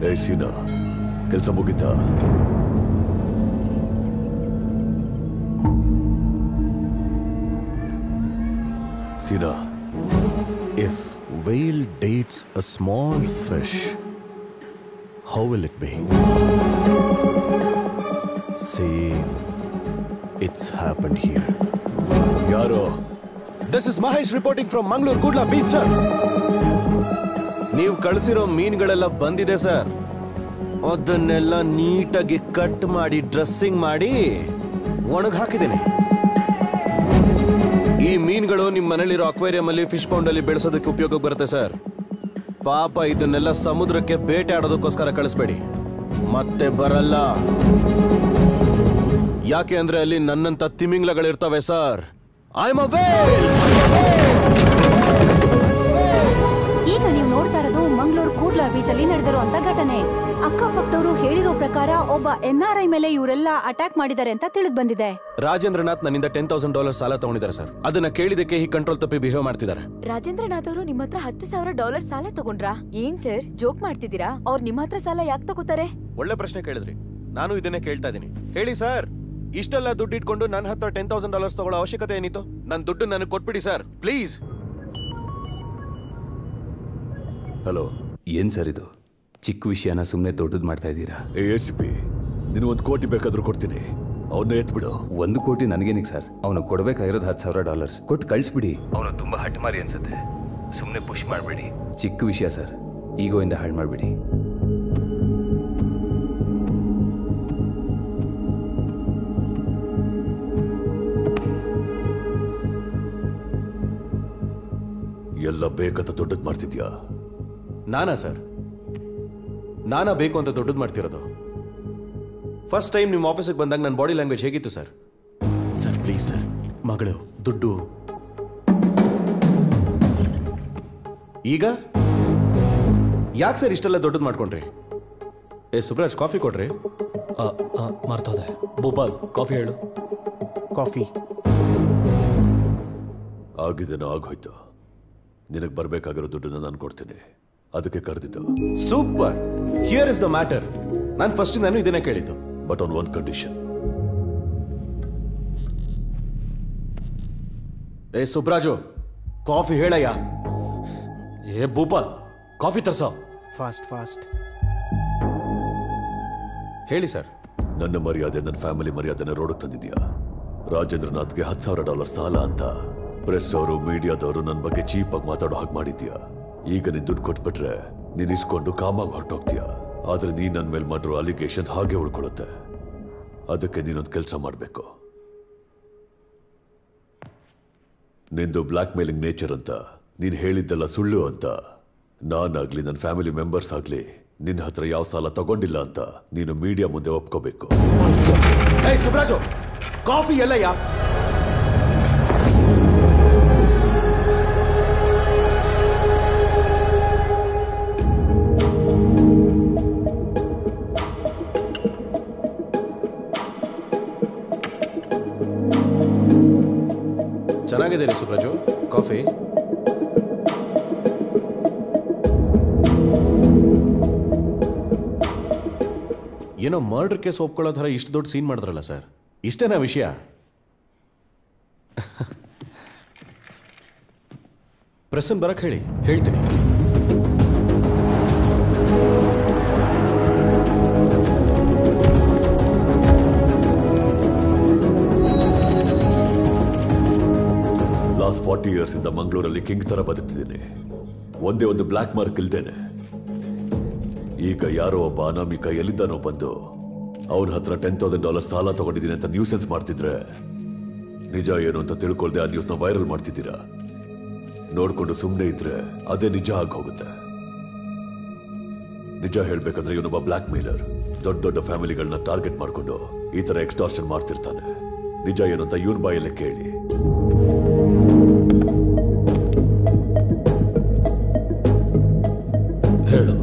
ಏ ಸೀನಾ ಕೆಲಸ ಮುಗಿತಾ ಸೀನಾ If whale dates a small fish, how will it be? Same. It's happened here. ಯಾರೋ This is Mahesh reporting from Mangalore Kudla Beach, sir. ನೀವು ಕಳಿಸಿರೋ ಮೀನುಗಳೆಲ್ಲ ಬಂದಿದೆ ಸರ್ ಅದನ್ನೆಲ್ಲ ನೀಟಾಗಿ ಕಟ್ ಮಾಡಿ ಡ್ರೆಸ್ಸಿಂಗ್ ಮಾಡಿ ಒಣಗ್ ಹಾಕಿದ್ದೀನಿ ಈ ಮೀನುಗಳು ನಿಮ್ಮ ಮನೇಲಿರೋ ಅಕ್ವೇರಿಯಂ ಅಲ್ಲಿ ಫಿಶ್ ಪೌಂಡ್ ಅಲ್ಲಿ ಬೆಳೆಸೋದಕ್ಕೆ ಉಪಯೋಗಕ್ಕೆ ಬರುತ್ತೆ ಸರ್ ಪಾಪ ಇದನ್ನೆಲ್ಲ ಸಮುದ್ರಕ್ಕೆ ಬೇಟೆ ಆಡೋದಕ್ಕೋಸ್ಕರ ಕಳಿಸ್ಬೇಡಿ ಮತ್ತೆ ಬರಲ್ಲ ಯಾಕೆ ಅಂದ್ರೆ ಅಲ್ಲಿ ನನ್ನಂತ ತಿಮಿಂಗ್ಲಗಳಿರ್ತವೆ ಸರ್ ಐ ಆಮ್ ಈಗ ನೀವು ನೋಡ್ತಾ ಇರೋದು ಮಂಗಳೂರು ಕೂಡ್ಲಾ ಬೀಚ್ ಅಲ್ಲಿ ನಡೆದಿರುವಂತ ಘಟನೆ ಅಕ್ಕಪಕ್ಕದವರು ಹೇಳಿರೋ ಪ್ರಕಾರ ಒಬ್ಬ ಎನ್ ಆರ್ ಐ ಮೇಲೆ ಇವರೆಲ್ಲ ಅಟ್ಯಾಕ್ ಮಾಡಿದ್ದಾರೆ ಅಂತ ತಿಳಿದು ಬಂದಿದೆ ರಾಜೇಂದ್ರನಾಥ್ ನನ್ನಿಂದ ಟೆನ್ ತೌಸಂಡ್ ಡಾಲರ್ ಸಾಲ ತಗೊಂಡಿದ್ದಾರೆ ಸರ್ ಅದನ್ನ ಕೇಳಿದಕ್ಕೆ ಈ ಕಂಟ್ರೋಲ್ ತಪ್ಪಿ ಬಿಹೇವ್ ಮಾಡ್ತಿದ್ದಾರೆ ರಾಜೇಂದ್ರನಾಥ್ ಅವರು ನಿಮ್ಮ ಹತ್ರ ಹತ್ತು ಸಾವಿರ ಡಾಲರ್ ಸಾಲ ತಗೊಂಡ್ರಾ ಏನ್ ಸರ್ ಜೋಕ್ ಮಾಡ್ತಿದ್ದೀರಾ ಅವ್ರು ನಿಮ್ಮ ಹತ್ರ ಸಾಲ ಯಾಕೆ ತಗೋತಾರೆ ಒಳ್ಳೆ ಪ್ರಶ್ನೆ ಕೇಳಿದ್ರಿ ನಾನು ಇದನ್ನೇ ಕೇಳ್ತಾ ಇದ್ದೀನಿ ಹೇಳಿ ಸರ್ ಇಷ್ಟೆಲ್ಲ ದುಡ್ಡು ಇಟ್ಕೊಂಡು ನನ್ನ ಹತ್ರ ಟೆನ್ ತೌಸಂಡ್ ಡಾಲರ್ಸ್ ತಗೊಳ್ಳೋ ಅವಶ್ಯಕತೆ ಏನಿತ್ತು ನನ್ನ ದುಡ್ಡು ನನಗೆ ಕೊಟ್ಬಿಡಿ ಸರ್ ಪ್ಲೀಸ್ ಹಲೋ ಏನ್ ಸರ್ ಇದು ಚಿಕ್ಕ ವಿಷಯನ ಸುಮ್ಮನೆ ದೊಡ್ಡದು ಮಾಡ್ತಾ ಇದ್ದೀರಾ ಎ ಎಸ್ ಪಿ ನೀನು ಒಂದು ಕೋಟಿ ಬೇಕಾದ್ರೂ ಕೊಡ್ತೀನಿ ಅವನ್ನ ಎತ್ಬಿಡು ಒಂದು ಕೋಟಿ ನನಗೇನಿಗೆ ಸರ್ ಅವನು ಕೊಡಬೇಕಾಗಿರೋದು ಹತ್ತು ಸಾವಿರ ಡಾಲರ್ಸ್ ಕೊಟ್ಟು ಕಳಿಸ್ಬಿಡಿ ಅವನು ತುಂಬಾ ಹಠಮಾರಿ ಅನ್ಸುತ್ತೆ ಸುಮ್ಮನೆ ಪುಷ್ ಮಾಡಬೇಡಿ ಚಿಕ್ಕ ವಿಷಯ ಸರ್ ಈಗೋಯಿಂದ ಹಾಳು ಮಾಡಬೇಡಿ ಎಲ್ಲ ಬೇಕಂತ ದೊಡ್ಡದ್ ಮಾಡ್ತಿದ್ಯಾ ನಾನಾ ಸರ್ ನಾನಾ ಬೇಕು ಅಂತ ದೊಡ್ಡದು ಮಾಡ್ತಿರೋದು ಫಸ್ಟ್ ಟೈಮ್ ನಿಮ್ಮ ಆಫೀಸಿಗೆ ಬಂದಾಗ ನನ್ನ ಬಾಡಿ ಲ್ಯಾಂಗ್ವೇಜ್ ಹೇಗಿತ್ತು ಸರ್ ಸರ್ ಪ್ಲೀಸ್ ಸರ್ ಮಗಳು ದುಡ್ಡು ಈಗ ಯಾಕೆ ಸರ್ ಇಷ್ಟೆಲ್ಲ ದೊಡ್ಡದು ಮಾಡ್ಕೊಂಡ್ರಿ ಏ ಸುಬ್ರಾಜ್ ಕಾಫಿ ಕೊಡ್ರಿ ಮಾಡ್ತದೆ ಭೋಪಾಲ್ ಕಾಫಿ ಹೇಳು ಕಾಫಿ ಆಗಿದ್ದೇನೋ ಆಗೋಯ್ತು ನಿನಗೆ ಬರ್ಬೇಕಾಗಿರೋ ದುಡ್ಡನ್ನ ನಾನು ಕೊಡ್ತೀನಿ ಅದಕ್ಕೆ ಕರೆದಿದ್ದು super here is the matter ನಾನು ಫಸ್ಟ್ ನಾನು ಇದನ್ನೇ ಕೇಳಿದ್ದು ಬಟ್ ಆನ್ ಒನ್ ಕಂಡೀಷನ್ ಏ ಸುಬ್ರಾಜು ಕಾಫಿ ಹೇಳಯ್ಯ ಏ ಭೂಪಾಲ್ ಕಾಫಿ ತರ್ಸೋ ಫಾಸ್ಟ್ ಫಾಸ್ಟ್ ಹೇಳಿ ಸರ್ ನನ್ನ ಮರ್ಯಾದೆ ನನ್ನ ಫ್ಯಾಮಿಲಿ ಮರ್ಯಾದೆನ ರೋಡಕ್ಕೆ ತಂದಿದ್ಯಾ ರಾಜೇಂದ್ರನಾಥ್ಗೆ ಹತ್ತು ಸಾವಿರ ಡಾಲರ್ ಸಾಲ ಅಂತ ಪ್ರೆಸ್ ಅವರು ಮೀಡಿಯಾದವರು ನನ್ನ ಬಗ್ಗೆ ಚೀಪಾಗಿ ಮಾತಾಡೋ ಹಾಗೆ ಮಾಡಿದ್ಯಾ ಈಗ ನೀನ್ ದುಡ್ಡು ಕೊಟ್ಬಿಟ್ರೆ ನೀನ್ ಇಸ್ಕೊಂಡು ಕಾಮಾಗಿ ಹೊರಟೋಗ್ತೀಯ ಆದ್ರೆ ನೀನ್ ನನ್ನ ಮೇಲೆ ಮಾಡಿರೋ ಅಲಿಗೇಷನ್ ಹಾಗೆ ಉಳ್ಕೊಳ್ಳುತ್ತೆ ಅದಕ್ಕೆ ನೀನೊಂದು ಕೆಲಸ ಮಾಡಬೇಕು ನಿಂದು ಬ್ಲ್ಯಾಕ್ ಮೇಲಿಂಗ್ ನೇಚರ್ ಅಂತ ನೀನ್ ಹೇಳಿದ್ದೆಲ್ಲ ಸುಳ್ಳು ಅಂತ ನಾನಾಗ್ಲಿ ನನ್ನ ಫ್ಯಾಮಿಲಿ ಮೆಂಬರ್ಸ್ ಆಗ್ಲಿ ನಿನ್ನ ಹತ್ರ ಯಾವ ಸಾಲ ತಗೊಂಡಿಲ್ಲ ಅಂತ ನೀನು ಮೀಡಿಯಾ ಮುಂದೆ ಒಪ್ಕೋಬೇಕು ಏಯ್ ಸುಬ್ರಾಜು ಕಾಫಿ ಎಲ್ಲಯ್ಯ ಚೆನ್ನಾಗಿದೆ ರೀ ಸುಬ್ರಾಜು ಕಾಫಿ ಏನೋ ಮರ್ಡರ್ ಕೇಸ್ ಒಪ್ಕೊಳ್ಳೋ ಥರ ಇಷ್ಟು ದೊಡ್ಡ ಸೀನ್ ಮಾಡಿದ್ರಲ್ಲ ಸರ್ ಇಷ್ಟೇನಾ ವಿಷಯ ಪ್ರೆಸನ್ ಬರಕ್ ಹೇಳಿ ಹೇಳ್ತೀನಿ ಲಾಸ್ಟ್ ಫಾರ್ಟಿ ಇಯರ್ಸ್ ಇಂದ ಮಂಗಳೂರಲ್ಲಿ ಕಿಂಗ್ ತರ ಬದುಕ್ತಿದ್ದೀನಿ ಒಂದೇ ಒಂದು ಬ್ಲ್ಯಾಕ್ ಮಾರ್ಕ್ ಇಲ್ದೇನೆ ಈಗ ಯಾರೋ ಒಬ್ಬ ಅನಾಮಿಕ ಎಲ್ಲಿದ್ದಾನೋ ಬಂದು ಅವನ ಹತ್ರ ಟೆನ್ ತೌಸಂಡ್ ಡಾಲರ್ ಸಾಲ ತಗೊಂಡಿದ್ದೀನಿ ಅಂತ ನ್ಯೂಸೆನ್ಸ್ ಮಾಡ್ತಿದ್ರೆ ನಿಜ ಏನು ಅಂತ ತಿಳ್ಕೊಳ್ದೆ ಆ ನ್ಯೂಸ್ನ ವೈರಲ್ ಮಾಡ್ತಿದ್ದೀರಾ ನೋಡ್ಕೊಂಡು ಸುಮ್ಮನೆ ಇದ್ರೆ ಅದೇ ನಿಜ ಆಗಿ ಹೋಗುತ್ತೆ ನಿಜ ಹೇಳ್ಬೇಕಂದ್ರೆ ಇವನೊಬ್ಬ ಬ್ಲ್ಯಾಕ್ ಮೇಲರ್ ದೊಡ್ಡ ದೊಡ್ಡ ಫ್ಯಾಮಿಲಿಗಳನ್ನ ಟಾರ್ಗೆಟ್ ಮಾಡ್ಕೊಂಡು ಈ ತರ ಎಕ್ಸ್ಟಾರ್ಷನ್ ಮಾಡ್ತಿರ್ತಾನೆ ನಿಜ ಏನು ಅಂತ ಇವನ್ ಬಾಯಲ್ಲೇ ಕೇಳಿ ಹೇಳು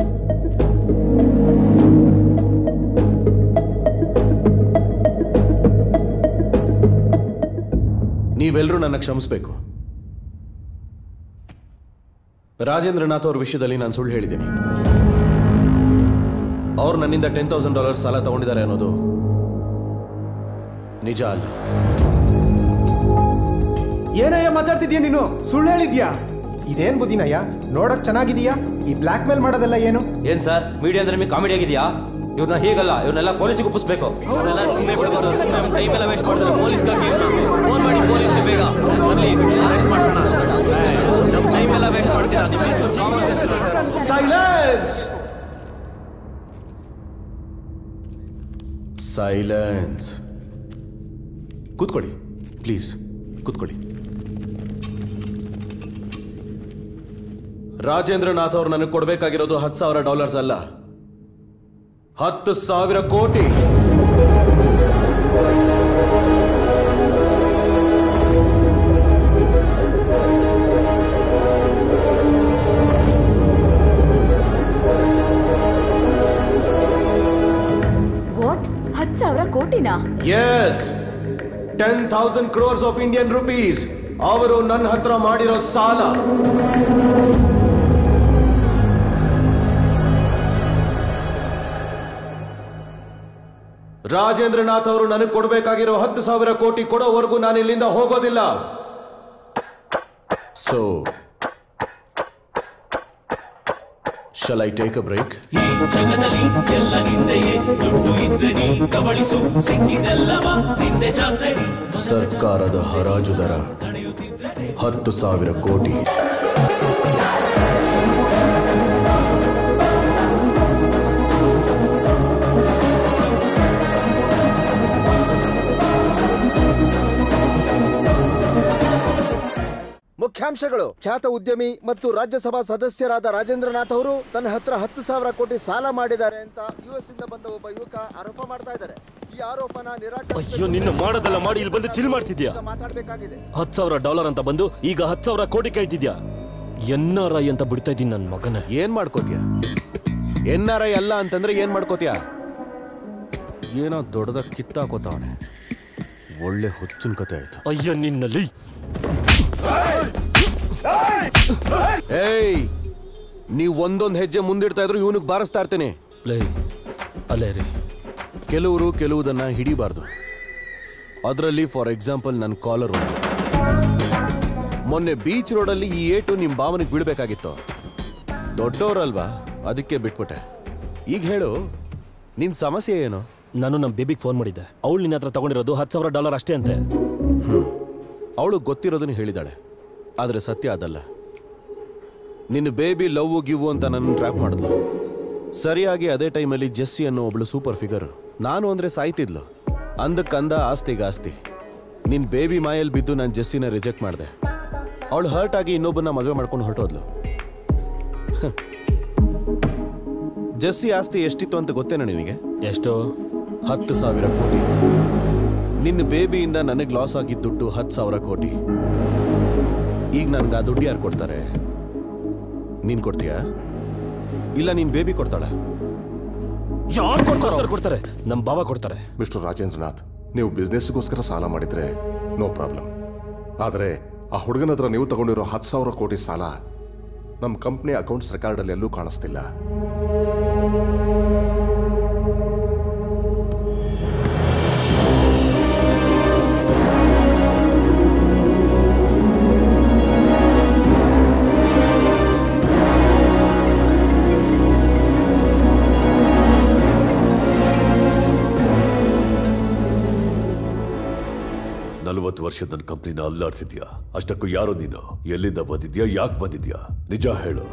ನೀವೆಲ್ಲರೂ ನನ್ನ ಕ್ಷಮಿಸಬೇಕು ರಾಜೇಂದ್ರನಾಥ್ ಅವ್ರ ವಿಷಯದಲ್ಲಿ ನಾನು ಸುಳ್ಳು ಹೇಳಿದ್ದೀನಿ ಅವ್ರು ನನ್ನಿಂದ ಟೆನ್ ತೌಸಂಡ್ ಡಾಲರ್ಸ್ ಸಾಲ ತಗೊಂಡಿದ್ದಾರೆ ಅನ್ನೋದು ನಿಜ ಅಲ್ಲ ಏನಯ್ಯ ಮಾತಾಡ್ತಿದ್ಯಾ ನೀನು ಸುಳ್ಳು ಹೇಳಿದ್ಯಾ ಇದೇನ್ ಬುದ್ಧಿನಯ್ಯ ನೋಡಕ್ ಚೆನ್ನಾಗಿದೀಯಾ ಈ ಬ್ಲಾಕ್ ಮೇಲ್ ಮಾಡೋದೆಲ್ಲ ಏನು ಏನ್ ಸರ್ ಮೀಡಿಯಾ ಅಂದ್ರೆ ನಿಮಗೆ ಕಾಮಿಡಿ ಆಗಿದೆಯಾ ಇವ್ರನ್ನ ಹೀಗಲ್ಲ ಇವ್ರನ್ನೆಲ್ಲ ಪೊಲೀಸಿಗೆ ಒಪ್ಪಿಸ್ಬೇಕು ಇವ್ರನ್ನೆಲ್ಲ ಸುಮ್ಮನೆ ಬಿಡ್ಬೋದು ಸುಮ್ಮನೆ ಟೈಮ್ ಎಲ್ಲ ವೇಸ್ಟ್ ಮಾಡಿದ್ರೆ ಪೊಲೀಸ್ ಫೋನ್ ಮಾಡಿ ಪೊಲೀಸ್ಗೆ ಬೇಗ ಬರ್ಲಿ ಅರೆಸ್ಟ್ ಮಾಡ್ಸೋಣ ನಮ್ಮ ಟೈಮ್ ಎಲ್ಲ ವೇಸ್ಟ್ ಮಾಡ್ತೀರಾ ನಿಮ್ಮ ಸೈಲೆನ್ಸ್ ಸೈಲೆನ್ಸ್ ಕೂತ್ಕೊಳ್ಳಿ ಪ್ಲೀಸ್ ಕೂತ್ಕೊಳ್ಳಿ ರಾಜೇಂದ್ರನಾಥ್ ಅವ್ರು ನನಗೆ ಕೊಡಬೇಕಾಗಿರೋದು ಹತ್ತು ಸಾವಿರ ಡಾಲರ್ಸ್ ಅಲ್ಲ ಹತ್ತು ಸಾವಿರ ಕೋಟಿ ವಾಟ್ ಹತ್ತು ಸಾವಿರ ಕೋಟಿನಾ yes ten thousand crores of Indian rupees ಅವರು ನನ್ನ ಹತ್ರ ಮಾಡಿರೋ ಸಾಲ ರಾಜೇಂದ್ರನಾಥ್ ಅವರು ನನಗೆ ಕೊಡಬೇಕಾಗಿರೋ ಹತ್ತು ಸಾವಿರ ಕೋಟಿ ಕೊಡೋವರೆಗೂ ನಾನು ಇಲ್ಲಿಂದ ಹೋಗೋದಿಲ್ಲ so shall I take a break ಈ ಜಗದಲ್ಲಿ ಎಲ್ಲ ನಿಂದೆಯೇ ದುಡ್ಡು ಇದ್ರೆ ನೀ ಕಬಳಿಸು ಸಿಕ್ಕಿದೆಲ್ಲವ ನಿಂದೆ ಜಾತ್ರೆ ಸರ್ಕಾರದ ಹರಾಜು ದರ ಹತ್ತು ಸಾವಿರ ಕೋಟಿ ಮುಖ್ಯಾಂಶಗಳು ಖ್ಯಾತ ಉದ್ಯಮಿ ಮತ್ತು ರಾಜ್ಯಸಭಾ ಸದಸ್ಯರಾದ ರಾಜೇಂದ್ರನಾಥ್ ಅವರು ತನ್ನ ಹತ್ರ ಹತ್ತು ಸಾವಿರ ಕೋಟಿ ಸಾಲ ಮಾಡಿದ್ದಾರೆ ಅಂತ ಯುಎಸ್ ಇಂದ ಬಂದ ಒಬ್ಬ ಯುವಕ ಆರೋಪ ಮಾಡ್ತಾ ಇದ್ದಾರೆ ಈ ಆರೋಪನ ಅಯ್ಯೋ ನಿನ್ನ ಮಾಡೋದೆಲ್ಲ ಮಾಡಿ ಇಲ್ಲಿ ಬಂದು ಚಿಲ್ ಮಾಡ್ತಿದ್ಯಾ ಮಾತಾಡ್ಬೇಕಾಗಿದೆ ಹತ್ತು ಸಾವಿರ ಡಾಲರ್ ಅಂತ ಬಂದು ಈಗ ಹತ್ತು ಸಾವಿರ ಕೋಟಿ ಕೇಳ್ತಿದ್ಯಾ ಎನ್ ಆರ್ ಐ ಅಂತ ಬಿಡ್ತಾ ಇದ್ದೀನಿ ನನ್ನ ಮಗನ ಏನ್ ಮಾಡ್ಕೋತೀಯ ಎನ್ ಆರ್ ಐ ಅಲ್ಲ ಅಂತಂದ್ರೆ ಏನ್ ಮಾಡ್ಕೋತೀಯ ಏನೋ ದೊಡ್ಡದಾಗ ಕಿತ್ತಾಕೋತಾವನೆ ಒಳ್ಳೆ ಹುಚ್ಚಿನ ಕತೆ ಆಯ್ತು ಅಯ್ಯೋ ನಿನ್ನಲ್ಲಿ ಏಯ್ ನೀವ್ ಒಂದೊಂದ್ ಹೆಜ್ಜೆ ಮುಂದಿಡ್ತಾ ಇದ್ರು ಇವನಿಗೆ ಬಾರಿಸ್ತಾ ಇರ್ತೀನಿ ಲೈ ಅಲ್ಲೇ ರೀ ಕೆಲವರು ಕೆಲವುದನ್ನ ಹಿಡಿಬಾರ್ದು ಅದರಲ್ಲಿ ಫಾರ್ ಎಕ್ಸಾಂಪಲ್ ನನ್ನ ಕಾಲರ್ ಒಂದು ಮೊನ್ನೆ ಬೀಚ್ ರೋಡಲ್ಲಿ ಈ ಏಟು ನಿಮ್ ಭಾವನೆಗೆ ಬೀಳ್ಬೇಕಾಗಿತ್ತು ದೊಡ್ಡವರಲ್ವಾ ಅದಕ್ಕೆ ಬಿಟ್ಬಿಟ್ಟೆ ಈಗ ಹೇಳು ನಿನ್ ಸಮಸ್ಯೆ ಏನು ನಾನು ನಮ್ಮ ಬೇಬಿಗೆ ಫೋನ್ ಮಾಡಿದ್ದೆ ಅವಳು ನಿನ್ನ ಹತ್ರ ತಗೊಂಡಿರೋದು ಹತ್ತು ಸಾವಿರ ಡಾಲರ್ ಅಷ್ಟೇ ಅಂತೆ ಅವಳು ಗೊತ್ತಿರೋದನ್ನ ಹೇಳಿದಾಳೆ ಆದ್ರೆ ಸತ್ಯ ಅದಲ್ಲ ನಿನ್ನ ಬೇಬಿ ಲವ್ ಗಿವ್ ಅಂತ ನನ್ನ ಟ್ರ್ಯಾಪ್ ಮಾಡಿದ್ಲು ಸರಿಯಾಗಿ ಅದೇ ಟೈಮಲ್ಲಿ ಜೆಸ್ಸಿ ಅನ್ನೋ ಒಬ್ಳು ಸೂಪರ್ ಫಿಗರ್ ನಾನು ಅಂದ್ರೆ ಸಾಯ್ತಿದ್ಲು ಅಂದಕ್ಕಂದ ಆಸ್ತಿಗೆ ಆಸ್ತಿ ನಿನ್ ಬೇಬಿ ಮಾಯಲ್ಲಿ ಬಿದ್ದು ನಾನು ಜೆಸ್ಸಿನ ರಿಜೆಕ್ಟ್ ಮಾಡಿದೆ ಅವಳು ಹರ್ಟ್ ಆಗಿ ಇನ್ನೊಬ್ಬನ ಮದುವೆ ಮಾಡ್ಕೊಂಡು ಹೊರಟೋದ್ಲು ಹ. ಜೆಸ್ಸಿ ಆಸ್ತಿ ಎಷ್ಟಿತ್ತು ಅಂತ ಗೊತ್ತೇನ ನಿನಗೆ ಎಷ್ಟು ಹತ್ತು ಸಾವಿರ ಕೋಟಿ ನಿನ್ನ ಬೇಬಿಯಿಂದ ನನಗೆ ಲಾಸ್ ಆಗಿದ್ದ ದುಡ್ಡು ಹತ್ತು ಸಾವಿರ ಕೋಟಿ ಈಗ ನನ್ಗೆ ಆ ದುಡ್ಡು ಯಾರು ಕೊಡ್ತಾರೆ ನೀನ್ ಕೊಡ್ತೀಯಾ ಇಲ್ಲ ನೀನ್ ಬೇಬಿ ಕೊಡ್ತಾಳ ಯಾರು ಕೊಡ್ತಾರೆ ಕೊಡ್ತಾರೆ ನಮ್ಮ ಬಾವ ಕೊಡ್ತಾರೆ ಮಿಸ್ಟರ್ ರಾಜೇಂದ್ರನಾಥ್ ನೀವು ಬಿಸ್ನೆಸ್ಗೋಸ್ಕರ ಸಾಲ ಮಾಡಿದ್ರೆ ನೋ ಪ್ರಾಬ್ಲಮ್ ಆದರೆ ಆ ಹುಡುಗನ ಹತ್ರ ನೀವು ತಗೊಂಡಿರೋ ಹತ್ತು ಸಾವಿರ ಕೋಟಿ ಸಾಲ ನಮ್ಮ ಕಂಪ್ನಿ ಅಕೌಂಟ್ಸ್ ರೆಕಾರ್ಡಲ್ಲಿ ಎಲ್ಲೂ ಕಾಣಿಸ್ತಿಲ್ಲ ನಲವತ್ತು ವರ್ಷದ ನನ್ನ ಕಂಪ್ನಿನ ಅಲ್ಲಾಡ್ಸಿದ್ಯಾ ಅಷ್ಟಕ್ಕೂ ಯಾರೋ ನೀನು ಎಲ್ಲಿಂದ ಬಂದಿದ್ಯಾ ಯಾಕೆ ಬಂದಿದ್ಯಾ ನಿಜ ಹೇಳು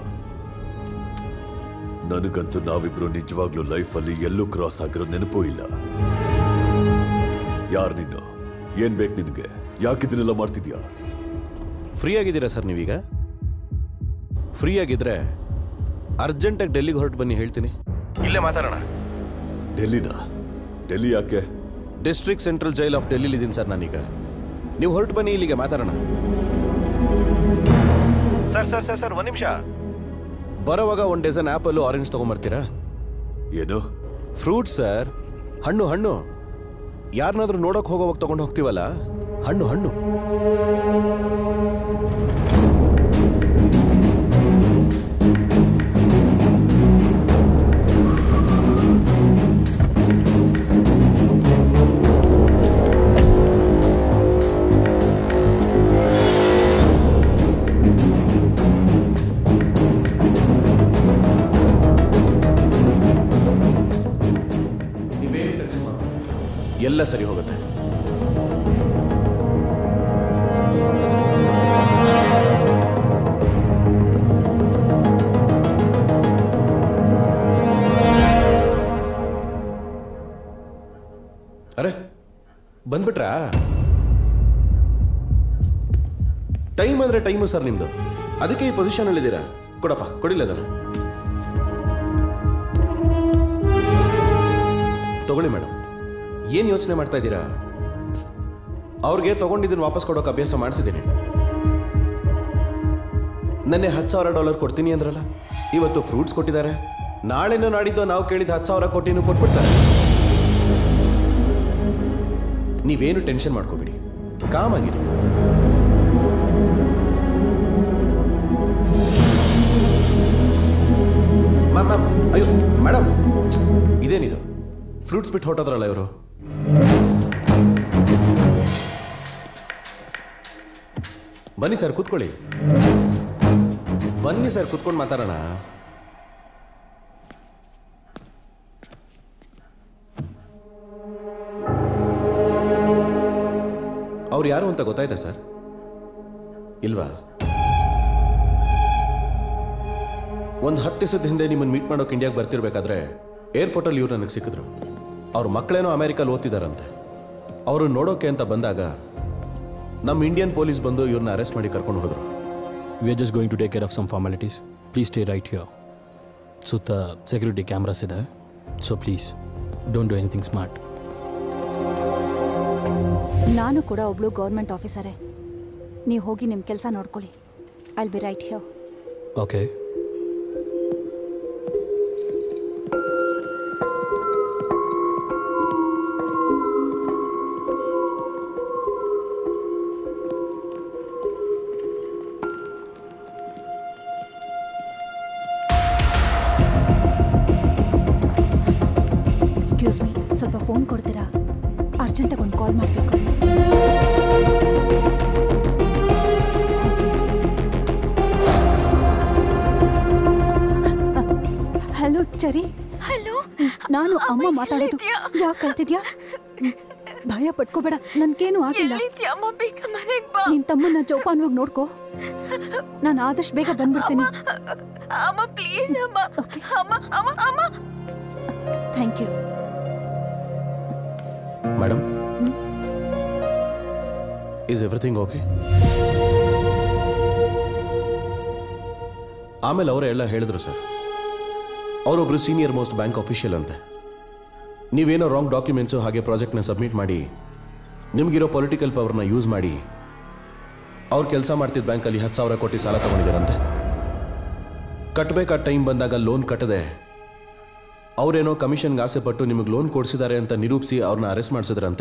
ನನಗಂತೂ ನಾವಿಬ್ರು ನಿಜವಾಗ್ಲೂ ಲೈಫಲ್ಲಿ ಎಲ್ಲೂ ಕ್ರಾಸ್ ಆಗಿರೋ ನೆನಪೂ ಇಲ್ಲ ಯಾರು ನೀನು ಏನ್ ಬೇಕು ನಿನಗೆ ಯಾಕಿದನ್ನೆಲ್ಲ ಮಾಡ್ತಿದ್ಯಾ ಫ್ರೀ ಆಗಿದ್ದೀರಾ ಸರ್ ನೀವೀಗ ಫ್ರೀ ಆಗಿದ್ರೆ ಅರ್ಜೆಂಟಾಗಿ ಡೆಲ್ಲಿಗೆ ಹೊರಟು ಬನ್ನಿ ಹೇಳ್ತೀನಿ ಇಲ್ಲೇ ಮಾತಾಡೋಣ ಡೆಲ್ಲಿನ ಡೆಲ್ಲಿ ಯಾಕೆ district central jail of Delhi ಇದ್ದೀನಿ ಸರ್ ನಾನೀಗ ನೀವು ಹೊರಟು ಬನ್ನಿ ಇಲ್ಲಿಗೆ ಮಾತಾಡೋಣ ಸರ್ ಸರ್ ಸರ್ ಸರ್ ಒಂದು ನಿಮಿಷ ಬರೋವಾಗ ಒಂದು ಡಜನ್ ಆಪಲ್ ಆರೆಂಜ್ ತಗೊಂಬರ್ತೀರಾ ಏನು ಫ್ರೂಟ್ ಸರ್ ಹಣ್ಣು ಹಣ್ಣು ಯಾರನ್ನಾದ್ರೂ ನೋಡಕ್ ಹೋಗೋವಾಗ ತಗೊಂಡು ಹೋಗ್ತೀವಲ್ಲ ಹಣ್ಣು ಹಣ್ಣು ಎಲ್ಲ ಸರಿ ಹೋಗುತ್ತೆ ಅರೆ ಬಂದ್ಬಿಟ್ರಾ ಟೈಮ್ ಅಂದ್ರೆ ಟೈಮು ಸರ್ ನಿಮ್ದು ಅದಕ್ಕೆ ಈ ಪೊಸಿಷನ್ ಇದ್ದೀರಾ ಕೊಡಪ್ಪ ಕೊಡಿಲ್ಲ ಅದನ್ನು ತಗೊಳ್ಳಿ ಮೇಡಮ್ ಏನು ಯೋಚನೆ ಮಾಡ್ತಾ ಇದ್ದೀರಾ ಅವ್ರಿಗೆ ತಗೊಂಡಿದ್ದನ್ನು ವಾಪಸ್ ಕೊಡೋಕೆ ಅಭ್ಯಾಸ ಮಾಡಿಸಿದ್ದೀನಿ ನೆನ್ನೆ ಹತ್ತು ಸಾವಿರ ಡಾಲರ್ ಕೊಡ್ತೀನಿ ಅಂದ್ರಲ್ಲ ಇವತ್ತು ಫ್ರೂಟ್ಸ್ ಕೊಟ್ಟಿದ್ದಾರೆ ನಾಳೆನೋ ನಾಡಿದ್ದು ನಾವು ಕೇಳಿದ ಹತ್ತು ಸಾವಿರ ಕೊಟ್ಟಿನೂ ಕೊಟ್ಬಿಡ್ತಾರೆ ನೀವೇನು ಟೆನ್ಷನ್ ಮಾಡ್ಕೋಬೇಡಿ ಕಾಮ್ ಆಗಿರಿ ಮ್ಯಾಮ್ ಮ್ಯಾಮ್ ಅಯ್ಯೋ ಮೇಡಮ್ ಇದೇನಿದು ಫ್ರೂಟ್ಸ್ ಬಿಟ್ಟು ಹೊಟ್ಟೋದ್ರಲ್ಲ ಇವರು ಬನ್ನಿ ಸರ್ ಕೂತ್ಕೊಳ್ಳಿ ಬನ್ನಿ ಸರ್ ಕೂತ್ಕೊಂಡು ಮಾತಾಡೋಣ ಅವ್ರು ಯಾರು ಅಂತ ಗೊತ್ತಾಯ್ತಾ ಸರ್ ಇಲ್ವಾ ಒಂದು ಹತ್ತು ದಿವಸದ ಹಿಂದೆ ನಿಮ್ಮನ್ನು ಮೀಟ್ ಮಾಡೋಕೆ ಇಂಡಿಯಾಗೆ ಬರ್ತಿರ್ಬೇಕಾದ್ರೆ ಏರ್ಪೋರ್ಟಲ್ಲಿ ಇವ್ರು ನನಗೆ ಸಿಕ್ಕಿದ್ರು ಅವ್ರ ಮಕ್ಕಳೇನೋ ಅಮೆರಿಕಲ್ಲಿ ಓದ್ತಿದಾರಂತೆ ಅವರು ನೋಡೋಕೆ ಅಂತ ಬಂದಾಗ ನಮ್ಮ ಇಂಡಿಯನ್ ಪೊಲೀಸ್ ಬಂದು ಇವ್ರನ್ನ ಅರೆಸ್ಟ್ ಮಾಡಿ ಕರ್ಕೊಂಡು ಹೋದ್ರು we are just going to take care of some formalities please stay right here ಸುತ್ತ ಸೆಕ್ಯೂರಿಟಿ ಕ್ಯಾಮ್ರಾಸ್ ಇದೆ so please don't do anything smart ನಾನು ಕೂಡ ಒಬ್ಳು ಗೌರ್ಮೆಂಟ್ ಆಫೀಸರೇ ನೀವು ಹೋಗಿ ನಿಮ್ಮ ಕೆಲಸ ನೋಡ್ಕೊಳ್ಳಿ I'll be right here okay excuse me ಸ್ವಲ್ಪ ಫೋನ್ ಕೊಡ್ತೀರಾ ಅರ್ಜೆಂಟಾಗಿ ಒಂದು ಕಾಲ್ ಮಾಡಬೇಕು ಹಲೋ ಚರಿ ಹಲೋ ನಾನು ಅಮ್ಮ ಮಾತಾಡೋದು ಯಾಕೆ ಕಳ್ತಿದ್ಯಾ ಭಯ ಪಟ್ಕೋಬೇಡ ನನ್ಗೇನು ಆಗಿಲ್ಲ ನಿನ್ ತಮ್ಮನ್ನ ಜೋಪಾನವಾಗಿ ನೋಡ್ಕೋ ನಾನು ಆದಷ್ಟು ಬೇಗ ಬಂದ್ಬಿಡ್ತೀನಿ ಅಮ್ಮ ಪ್ಲೀಸ್ ಅಮ್ಮ ಅಮ್ಮ ಅಮ್ಮ ಅಮ್ಮ thank you madam is everything okay ಆಮೇಲೆ ಅವರೇ ಎಲ್ಲ ಹೇಳಿದ್ರು ಸರ್ ಅವರೊಬ್ರು ಸೀನಿಯರ್ ಮೋಸ್ಟ್ ಬ್ಯಾಂಕ್ ಅಫಿಷಿಯಲ್ ಅಂತೆ ನೀವೇನೋ ರಾಂಗ್ ಡಾಕ್ಯುಮೆಂಟ್ಸು ಹಾಗೆ ಪ್ರಾಜೆಕ್ಟ್ನ ಸಬ್ಮಿಟ್ ಮಾಡಿ ನಿಮಗಿರೋ ಪೊಲಿಟಿಕಲ್ ಪವರ್ನ ಯೂಸ್ ಮಾಡಿ ಅವ್ರು ಕೆಲಸ ಮಾಡ್ತಿದ್ದ ಬ್ಯಾಂಕಲ್ಲಿ ಹತ್ತು ಸಾವಿರ ಕೋಟಿ ಸಾಲ ತಗೊಂಡಿದ್ದಾರಂತೆ ಕಟ್ಟಬೇಕಾದ ಟೈಮ್ ಬಂದಾಗ ಲೋನ್ ಕಟ್ಟದೆ ಅವರೇನೋ ಕಮಿಷನ್ಗೆ ಆಸೆ ಪಟ್ಟು ನಿಮಗೆ ಲೋನ್ ಕೊಡಿಸಿದ್ದಾರೆ ಅಂತ ನಿರೂಪಿಸಿ ಅವ್ರನ್ನ ಅರೆಸ್ಟ್ ಮಾಡಿಸಿದ್ರಂತೆ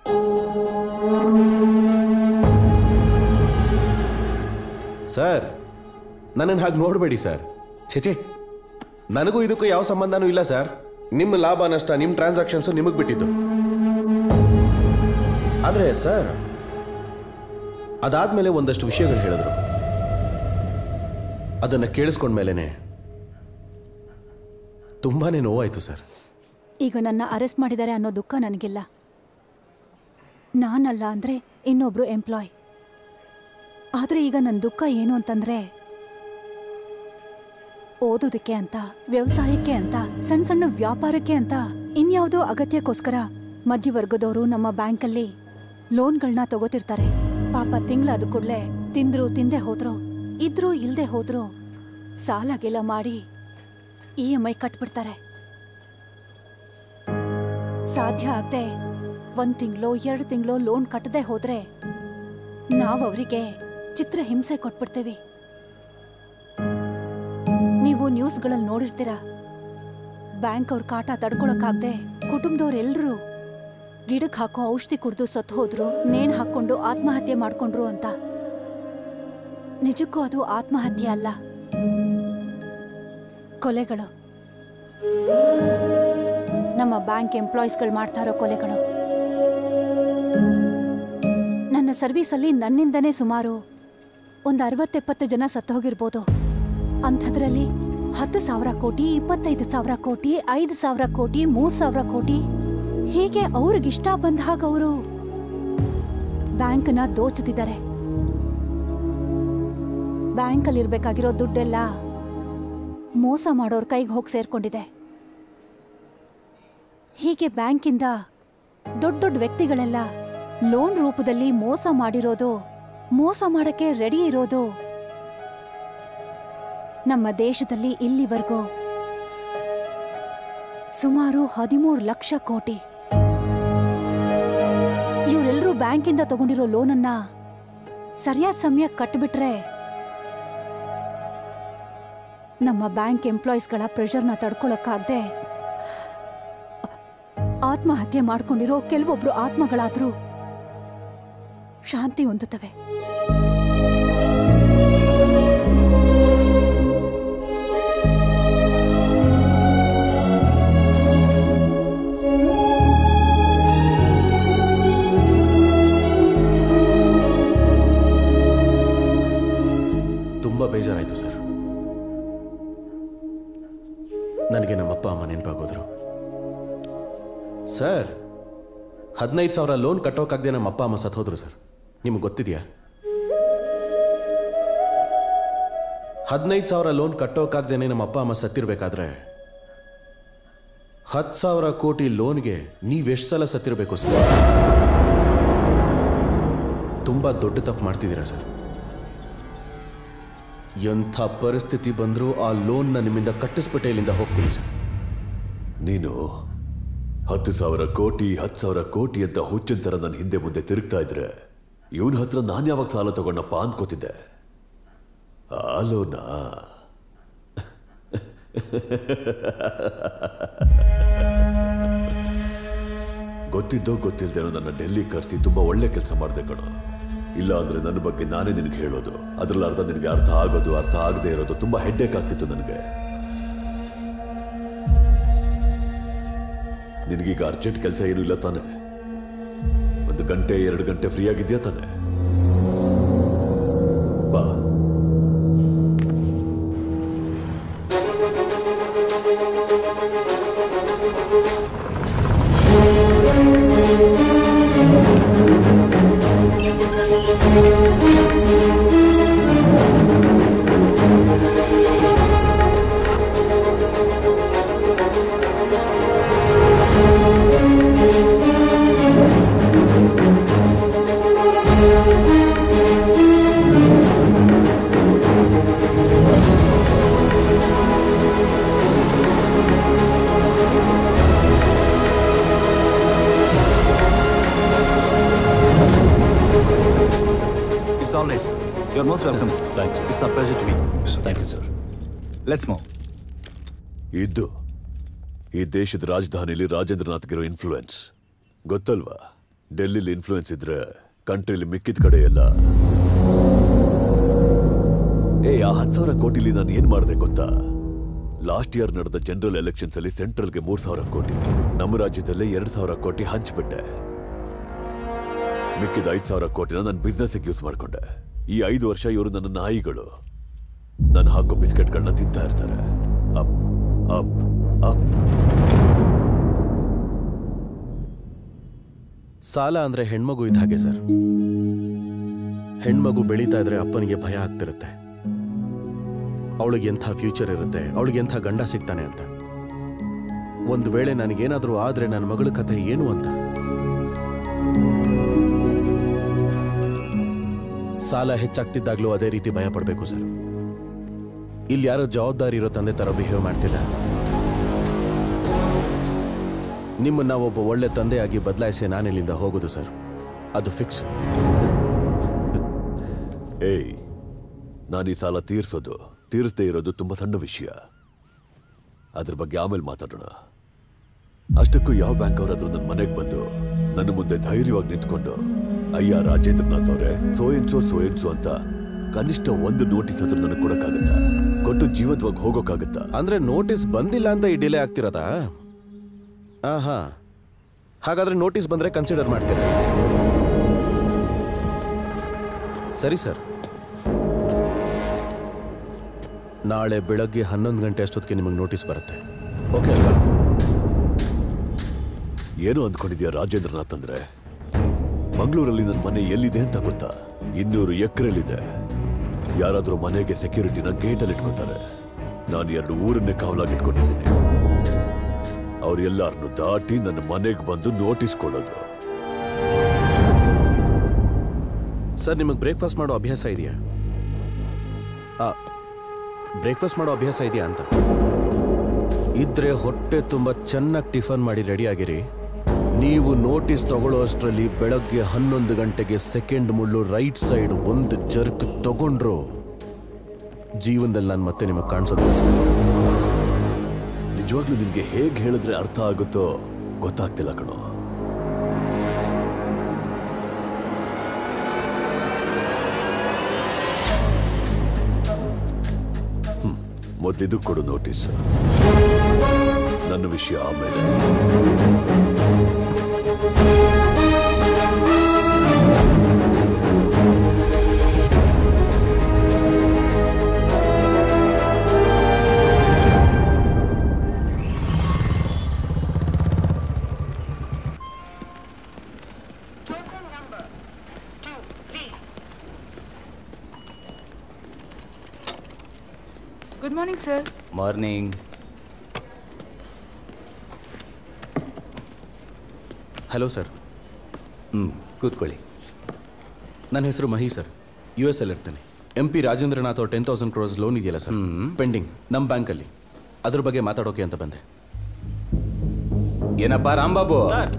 ಸರ್ ನನ್ನನ್ನು ಹಾಗೆ ನೋಡಬೇಡಿ ಸರ್ ಛೆಚೆ ನನಗೂ ಇದಕ್ಕೂ ಯಾವ ಸಂಬಂಧನೂ ಇಲ್ಲ ಸರ್ ನಿಮ್ಮ ಲಾಭ ನಷ್ಟ ನಿಮ್ಮ ಟ್ರಾನ್ಸಾಕ್ಷನ್ಸು ನಿಮಗೆ ಬಿಟ್ಟಿದ್ದು ಆದರೆ ಸರ್ ಅದಾದ್ಮೇಲೆ ಒಂದಷ್ಟು ವಿಷಯಗಳು ಹೇಳಿದ್ರು ಅದನ್ನು ಕೇಳಿಸ್ಕೊಂಡ್ಮೇಲೆ ತುಂಬಾನೇ ನೋವಾಯ್ತು ಸರ್ ಈಗ ನನ್ನ ಅರೆಸ್ಟ್ ಮಾಡಿದ್ದಾರೆ ಅನ್ನೋ ದುಃಖ ನನಗಿಲ್ಲ ನಾನಲ್ಲ ಅಂದರೆ ಇನ್ನೊಬ್ರು ಎಂಪ್ಲಾಯ್ ಆದರೆ ಈಗ ನನ್ನ ದುಃಖ ಏನು ಅಂತಂದ್ರೆ ಓದೋದಕ್ಕೆ ಅಂತ ವ್ಯವಸಾಯಕ್ಕೆ ಅಂತ ಸಣ್ಣ ಸಣ್ಣ ವ್ಯಾಪಾರಕ್ಕೆ ಅಂತ ಇನ್ಯಾವುದೋ ಅಗತ್ಯಕ್ಕೋಸ್ಕರ ಮಧ್ಯವರ್ಗದವರು ನಮ್ಮ ಬ್ಯಾಂಕಲ್ಲಿ ಲೋನ್ಗಳನ್ನ ತಗೋತಿರ್ತಾರೆ ಪಾಪ ತಿಂಗಳಾದ ಕೂಡಲೇ ತಿಂದ್ರು ತಿಂದೆ ಹೋದ್ರು ಇದ್ರು ಇಲ್ದೆ ಹೋದ್ರು ಸಾಲ ಮಾಡಿ ಇ ಎಮ್ ಐ ಕಟ್ಬಿಡ್ತಾರೆ ಸಾಧ್ಯ ಆಗದೆ ಒಂದ್ ತಿಂಗಳು ಎರಡು ತಿಂಗಳು ಲೋನ್ ಕಟ್ಟದೆ ಹೋದ್ರೆ ನಾವು ಅವರಿಗೆ ಚಿತ್ರ ಹಿಂಸೆ ಕೊಟ್ಬಿಡ್ತೀವಿ ನೀವು ನ್ಯೂಸ್ಗಳಲ್ಲಿ ನೋಡಿರ್ತೀರ ಬ್ಯಾಂಕ್ ಅವ್ರ ಕಾಟ ತಡ್ಕೊಳಕ್ಕಾಗ್ದೆ ಕುಟುಂಬದವ್ರೆಲ್ರೂ ಗಿಡಕ್ಕೆ ಹಾಕೋ ಔಷಧಿ ಕುಡಿದು ಸತ್ತು ಹೋದ್ರು ನೇಣು ಹಾಕೊಂಡು ಆತ್ಮಹತ್ಯೆ ಮಾಡ್ಕೊಂಡ್ರು ಅಂತ ನಿಜಕ್ಕೂ ಅದು ಆತ್ಮಹತ್ಯೆ ಅಲ್ಲ ಕೊಲೆಗಳು ನಮ್ಮ ಬ್ಯಾಂಕ್ ಎಂಪ್ಲಾಯೀಸ್ಗಳು ಮಾಡ್ತಾ ಇರೋ ಕೊಲೆಗಳು ನನ್ನ ಸರ್ವೀಸಲ್ಲಿ ನನ್ನಿಂದನೇ ಸುಮಾರು ಒಂದು ಅರವತ್ತೆಪ್ಪತ್ತು ಜನ ಸತ್ತು ಹೋಗಿರ್ಬೋದು ಅಂಥದ್ರಲ್ಲಿ ಹತ್ತು ಸಾವಿರ ಕೋಟಿ ಇಪ್ಪತ್ತೈದು ಸಾವಿರ ಕೋಟಿ ಐದು ಸಾವಿರ ಕೋಟಿ ಮೂರು ಸಾವಿರ ಕೋಟಿ ಹೀಗೆ ಅವ್ರಿಗಿಷ್ಟ ಬಂದ ಹಾಗ ಅವರು ಬ್ಯಾಂಕ್ನ ದೋಚುತ್ತಿದ್ದಾರೆ ಬ್ಯಾಂಕಲ್ಲಿ ಇರ್ಬೇಕಾಗಿರೋ ದುಡ್ಡೆಲ್ಲ ಮೋಸ ಮಾಡೋರ್ ಕೈಗೆ ಹೋಗಿ ಸೇರ್ಕೊಂಡಿದೆ ಹೀಗೆ ಬ್ಯಾಂಕಿಂದ ದೊಡ್ಡ ದೊಡ್ಡ ವ್ಯಕ್ತಿಗಳೆಲ್ಲ ಲೋನ್ ರೂಪದಲ್ಲಿ ಮೋಸ ಮಾಡಿರೋದು ಮೋಸ ಮಾಡಕ್ಕೆ ರೆಡಿ ಇರೋದು ನಮ್ಮ ದೇಶದಲ್ಲಿ ಇಲ್ಲಿವರೆಗೂ ಸುಮಾರು ಹದಿಮೂರು ಲಕ್ಷ ಕೋಟಿ ಇವರೆಲ್ಲರೂ ಬ್ಯಾಂಕಿಂದ ತಗೊಂಡಿರೋ ಲೋನನ್ನ ಸರಿಯಾದ ಸಮಯ ಕಟ್ಬಿಟ್ರೆ ನಮ್ಮ ಬ್ಯಾಂಕ್ ಎಂಪ್ಲಾಯೀಸ್ಗಳ ಪ್ರೆಷರ್ನ ತಡ್ಕೊಳಕ್ಕಾಗ್ದೆ ಆತ್ಮಹತ್ಯೆ ಮಾಡ್ಕೊಂಡಿರೋ ಕೆಲವೊಬ್ರು ಆತ್ಮಗಳಾದ್ರೂ ಶಾಂತಿ ಹೊಂದುತ್ತವೆ ತುಂಬ ಬೇಜಾರಾಯಿತು ಸರ್ ನನಗೆ ನಮ್ಮಪ್ಪ ಅಮ್ಮ ನೆನಪಾಗೋದ್ರು ಸರ್ ಹದಿನೈದು ಸಾವಿರ ಲೋನ್ ಕಟ್ಟೋಕ್ಕಾಗದೆ ನಮ್ಮ ಅಪ್ಪ ಅಮ್ಮ ಸತ್ತೋದ್ರು ಸರ್ ನಿಮ್ಗೆ ಗೊತ್ತಿದೆಯಾ ಹದಿನೈದು ಸಾವಿರ ಲೋನ್ ಕಟ್ಟೋಕ್ಕಾಗ್ದೇನೆ ನಮ್ಮ ಅಪ್ಪ ಅಮ್ಮ ಸತ್ತಿರ್ಬೇಕಾದ್ರೆ ಹತ್ತು ಸಾವಿರ ಕೋಟಿ ಲೋನ್ಗೆ ನೀವೆಷ್ಟು ಸಲ ಸತ್ತಿರಬೇಕು ಸರ್ ತುಂಬ ದೊಡ್ಡ ತಪ್ಪು ಮಾಡ್ತಿದ್ದೀರಾ ಸರ್ ಎಂಥ ಪರಿಸ್ಥಿತಿ ಬಂದರೂ ಆ ಲೋನ್ನ ನಿಮ್ಮಿಂದ ಕಟ್ಟಿಸ್ಬಿಟ್ಟೆ ಇಲ್ಲಿಂದ ಹೋಗ್ತೀನಿ ಸರ್ ನೀನು ಹತ್ತು ಸಾವಿರ ಕೋಟಿ ಹತ್ತು ಸಾವಿರ ಕೋಟಿ ಅಂತ ಹುಚ್ಚಿನ ಥರ ನನ್ನ ಹಿಂದೆ ಮುಂದೆ ತಿರುಗ್ತಾ ಇದ್ರೆ ಇವನ ಹತ್ರ ನಾನು ಯಾವಾಗ ಸಾಲ ತಗೊಂಡಪ್ಪ ಅಂದ್ಕೋತಿದ್ದೆ ಆ ಲೋನ ಗೊತ್ತಿದ್ದೋ ಗೊತ್ತಿಲ್ದೇನೋ ನನ್ನ ಡೆಲ್ಲಿ ಕರೆಸಿ ತುಂಬಾ ಒಳ್ಳೆ ಕೆಲಸ ಮಾಡಿದೆ ಕಣೋ ಇಲ್ಲ ಅಂದ್ರೆ ನನ್ನ ಬಗ್ಗೆ ನಾನೇ ನಿನಗೆ ಹೇಳೋದು ಅದ್ರಲ್ಲಿ ಅರ್ಧ ನಿನಗೆ ಅರ್ಥ ಆಗೋದು ಅರ್ಥ ಆಗದೆ ಇರೋದು ತುಂಬಾ ಹೆಡ್ಡೇಕ್ ಆಗ್ತಿತ್ತು ನನಗೆ ನಿನಗೀಗ ಅರ್ಜೆಂಟ್ ಕೆಲಸ ಏನೂ ಇಲ್ಲ ತಾನೆ ಒಂದು ಗಂಟೆ ಎರಡು ಗಂಟೆ ಫ್ರೀ ಆಗಿದ್ಯಾ ತಾನೆ ಬಾ It's all right. sir. You're most welcome, sir. Thank you. It's a pleasure to meet you. Thank you, sir. Let's move. ಇದ್ದು ಈ ದೇಶದ ರಾಜಧಾನಿಲಿ ರಾಜೇಂದ್ರನಾಥ್ಗಿರೋ ಇನ್ಫ್ಲೂಯೆನ್ಸ್ ಗೊತ್ತಲ್ವಾ ಡೆಲ್ಲಿಲಿ ಇನ್ಫ್ಲೂಯೆನ್ಸ್ ಇದ್ರೆ ಕಂಟ್ರಿಲಿ ಮಿಕ್ಕಿದ ಕಡೆ ಎಲ್ಲ ಏ ಆ ಹತ್ತು ಸಾವಿರ ಕೋಟಿಲಿ ನಾನು ಏನ್ ಮಾಡಿದೆ ಗೊತ್ತಾ ಲಾಸ್ಟ್ ಇಯರ್ ನಡೆದ ಜನರಲ್ ಎಲೆಕ್ಷನ್ಸ್ ಅಲ್ಲಿ ಸೆಂಟ್ರಲ್ಗೆ ಮೂರ್ ಸಾವಿರ ಕೋಟಿ ನಮ್ಮ ರಾಜ್ಯದಲ್ಲೇ ಎರಡ್ ಸಾವಿರ ಕೋಟಿ ಹಂಚ್ಬಿಟ್ಟೆ ಮಿಕ್ಕಿದ ಐದು ಸಾವಿರ ಕೋಟಿನ ನನ್ನ ಬಿಸ್ನೆಸ್ಗೆ ಯೂಸ್ ಮಾಡ್ಕೊಂಡೆ ಈ ಐದು ವರ್ಷ ಇವರು ನನ್ನ ನಾಯಿಗಳು ನಾನು ಹಾಕೋ ಬಿಸ್ಕೆಟ್ಗಳನ್ನ ತಿಂತಾ ಇರ್ತಾರೆ ಅಪ್ ಅಪ್ ಅಪ್ ಸಾಲ ಅಂದ್ರೆ ಹೆಣ್ಮಗು ಇದ್ದ ಹಾಗೆ ಸರ್ ಹೆಣ್ಮಗು ಬೆಳೀತಾ ಇದ್ರೆ ಅಪ್ಪನಿಗೆ ಭಯ ಆಗ್ತಿರುತ್ತೆ ಅವಳಿಗೆ ಎಂಥ ಫ್ಯೂಚರ್ ಇರುತ್ತೆ ಅವಳಿಗೆ ಎಂಥ ಗಂಡ ಸಿಗ್ತಾನೆ ಅಂತ ಒಂದು ವೇಳೆ ನನಗೇನಾದರೂ ಆದ್ರೆ ನನ್ನ ಮಗಳ ಕಥೆ ಏನು ಅಂತ ಸಾಲ ಹೆಚ್ಚಾಗ್ತಿದ್ದಾಗ್ಲೂ ಅದೇ ರೀತಿ ಭಯ ಪಡಬೇಕು ಸರ್ ಇಲ್ಲಿ ಯಾರೋ ಜವಾಬ್ದಾರಿ ಇರೋ ತಂದೆ ತರ ಬಿಹೇವ್ ಮಾಡ್ತಿಲ್ಲ ನಿಮ್ಮನ್ನ ಒಬ್ಬ ಒಳ್ಳೆ ತಂದೆಯಾಗಿ ಬದಲಾಯಿಸಿ ನಾನಿಲ್ಲಿಂದ ಹೋಗೋದು ಸರ್ ಅದು ಫಿಕ್ಸ್ ಏಯ್ ನಾನು ಈ ಸಾಲ ತೀರ್ಸೋದು ತೀರಿಸದೇ ಇರೋದು ತುಂಬಾ ಸಣ್ಣ ವಿಷಯ ಅದ್ರ ಬಗ್ಗೆ ಆಮೇಲೆ ಮಾತಾಡೋಣ ಅಷ್ಟಕ್ಕೂ ಯಾವ ಬ್ಯಾಂಕ್ ಅವರಾದ್ರೂ ನನ್ನ ಮನೆಗೆ ಬಂದು ನನ್ನ ಮುಂದೆ ಧೈರ್ಯವಾಗಿ ನಿಂತ್ಕೊಂಡು ಅಯ್ಯ ರಾಜೇಂದ್ರನಾಥ್ ಅವರೇ ಸೋಯನ್ಸೋ ಸೋಯನ್ಸೋ ಅಂತ ಕನಿಷ್ಠ ಒಂದು ನೋಟಿಸ್ ಆದ್ರೂ ನನಗೆ ಕೊಡಕ್ಕಾಗತ್ತಾ ಕೊಟ್ಟು ಜೀವಂತವಾಗಿ ಹೋಗೋಕ್ಕಾಗತ್ತಾ ಅಂದ್ರೆ ನೋಟಿಸ್ ಬಂದಿಲ್ಲ ಅಂತ ಈ ಡಿಲೇ ಆಗ್ತಿರೋದಾ ಆ ಹಾ ಹಾಗಾದ್ರೆ ನೋಟಿಸ್ ಬಂದ್ರೆ ಕನ್ಸಿಡರ್ ಮಾಡ್ತೀರಾ ಸರಿ ಸರ್ ನಾಳೆ ಬೆಳಗ್ಗೆ ಹನ್ನೊಂದು ಗಂಟೆ ಅಷ್ಟೊತ್ತಿಗೆ ನಿಮಗೆ ನೋಟಿಸ್ ಬರುತ್ತೆ ಓಕೆ ಅಲ್ವಾ ಏನೋ ಅಂದ್ಕೊಂಡಿದ್ಯಾ ರಾಜೇಂದ್ರನಾಥ್ ಅಂದ್ರೆ ಮಂಗಳೂರಲ್ಲಿ ನನ್ನ ಮನೆ ಎಲ್ಲಿದೆ ಅಂತ ಗೊತ್ತಾ ಇನ್ನೂರು ಎಕರೆಲಿದೆ ಯಾರಾದ್ರೂ ಮನೆಗೆ ಸೆಕ್ಯೂರಿಟಿನ ಗೇಟಲ್ಲಿ ಇಟ್ಕೋತಾರೆ ನಾನು ಎರಡು ಊರನ್ನೇ ಕಾವಲಾಗಿ ಇಟ್ಕೊಂಡಿದ್ದೀನಿ ಅವ್ರೆಲ್ಲಾರನ್ನು ದಾಟಿ ನನ್ನ ಮನೆಗೆ ಬಂದು ನೋಟಿಸ್ ಕೊಡೋದು ಸರ್ ನಿಮಗೆ ಬ್ರೇಕ್ಫಾಸ್ಟ್ ಮಾಡೋ ಅಭ್ಯಾಸ ಇದೆಯಾ ಬ್ರೇಕ್ಫಾಸ್ಟ್ ಮಾಡೋ ಅಭ್ಯಾಸ ಇದೆಯಾ ಅಂತ ಇದ್ರೆ ಹೊಟ್ಟೆ ತುಂಬ ಚೆನ್ನಾಗಿ ಟಿಫನ್ ಮಾಡಿ ರೆಡಿ ಆಗಿರಿ ನೀವು ನೋಟಿಸ್ ತಗೊಳ್ಳೋ ಅಷ್ಟರಲ್ಲಿ ಬೆಳಗ್ಗೆ ಹನ್ನೊಂದು ಗಂಟೆಗೆ ಸೆಕೆಂಡ್ ಮುಳ್ಳು ರೈಟ್ ಸೈಡ್ ಒಂದು ಜರ್ಕ್ ತಗೊಂಡ್ರು ಜೀವನದಲ್ಲಿ ನಾನು ಮತ್ತೆ ನಿಮಗೆ ಕಾಣಿಸೋದಿಲ್ಲ ಸರ್ ನಿಜವಾಗ್ಲೂ ನಿನ್ಗೆ ಹೇಗೆ ಹೇಳಿದ್ರೆ ಅರ್ಥ ಆಗುತ್ತೋ ಗೊತ್ತಾಗ್ತಿಲ್ಲ ಕಣೋ ಹ್ಮ್, ಮೊದ್ಲಿದು ಕೊಡು ನೋಟಿಸ್ ನನ್ನ ವಿಷಯ ಆಮೇಲೆ good morning sir morning hello sir ಹ್ಞೂ ಕೂತ್ಕೊಳ್ಳಿ ನನ್ನ ಹೆಸರು ಮಹಿ ಸರ್ ಯು ಎಸ್ ಅಲ್ಲಿ ಇರ್ತೇನೆ ಎಂ ಪಿ ರಾಜೇಂದ್ರನಾಥ್ ಅವ್ರ ಟೆನ್ ತೌಸಂಡ್ ಕ್ರೋರ್ಸ್ ಲೋನ್ ಇದೆಯಲ್ಲ ಸರ್ ಪೆಂಡಿಂಗ್ ನಮ್ಮ ಬ್ಯಾಂಕಲ್ಲಿ ಅದ್ರ ಬಗ್ಗೆ ಮಾತಾಡೋಕೆ ಅಂತ ಬಂದೆ ಏನಪ್ಪ ರಾಂಬಾಬು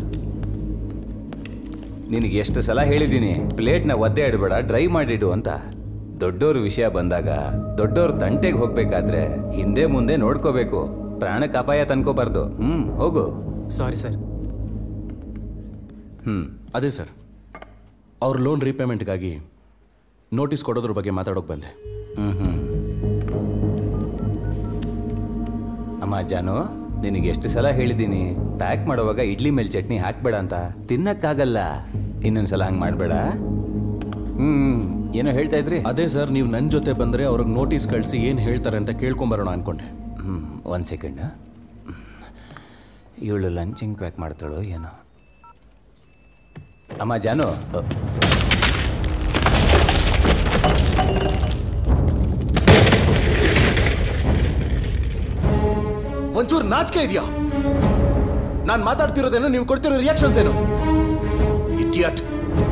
ನಿನಗೆ ಎಷ್ಟು ಸಲ ಹೇಳಿದ್ದೀನಿ ಪ್ಲೇಟ್ನ ಒದ್ದೆ ಇಡಬೇಡ ಡ್ರೈ ಮಾಡಿಡು ಅಂತ ದೊಡ್ಡೋರ್ ವಿಷಯ ಬಂದಾಗ ದೊಡ್ಡೋರ್ ತಂಟೆಗೆ ಹೋಗ್ಬೇಕಾದ್ರೆ ಹಿಂದೆ ಮುಂದೆ ನೋಡ್ಕೋಬೇಕು ಪ್ರಾಣಕ್ಕೆ ಅಪಾಯ ತನ್ಕೋಬಾರ್ದು ಹ್ಮ್ ಹೋಗು ಸಾರಿ ಸರ್ ಹ್ಮ್ ಅದೇ ಸರ್ ಅವ್ರ ಲೋನ್ ರೀಪೇಮೆಂಟ್ಗಾಗಿ ನೋಟಿಸ್ ಕೊಡೋದ್ರ ಬಗ್ಗೆ ಮಾತಾಡೋಕೆ ಬಂದೆ ಹ್ಮ್ ಹ್ಮ್ ಅಮ್ಮ ಜಾನು ನಿನಗೆ ಎಷ್ಟು ಸಲ ಹೇಳಿದ್ದೀನಿ ಪ್ಯಾಕ್ ಮಾಡುವಾಗ ಇಡ್ಲಿ ಮೇಲೆ ಚಟ್ನಿ ಹಾಕ್ಬೇಡ ಅಂತ ತಿನ್ನಕ್ಕಾಗಲ್ಲ ಇನ್ನೊಂದ್ಸಲ ಹಂಗೆ ಮಾಡಬೇಡ ಹ್ಮ್ ಏನೋ ಹೇಳ್ತಾ ಇದ್ರಿ ಅದೇ ಸರ್ ನೀವು ನನ್ನ ಜೊತೆ ಬಂದರೆ ಅವ್ರಿಗೆ ನೋಟಿಸ್ ಕಳಿಸಿ ಏನು ಹೇಳ್ತಾರೆ ಅಂತ ಕೇಳ್ಕೊಂಬರೋಣ ಅನ್ಕೊಂಡೆ ಹ್ಮ್ ಒಂದು ಸೆಕೆಂಡ್ ಇವಳು ಲಂಚಿಂಗ್ ಪ್ಯಾಕ್ ಮಾಡ್ತಾಳೋ ಏನೋ ಅಮ್ಮ ಜಾನು ಒಂಚೂರು ನಾಚಿಕೆ ಇದೆಯಾ ನಾನು ಮಾತಾಡ್ತಿರೋದೇನೋ ನೀವು ಕೊಡ್ತಿರೋ ರಿಯಾಕ್ಷನ್ಸ್ ಏನು idiot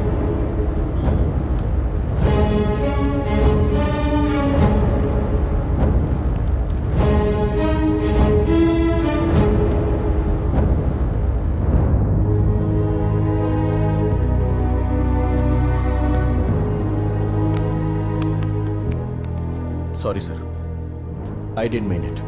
sorry sir I didn't mean it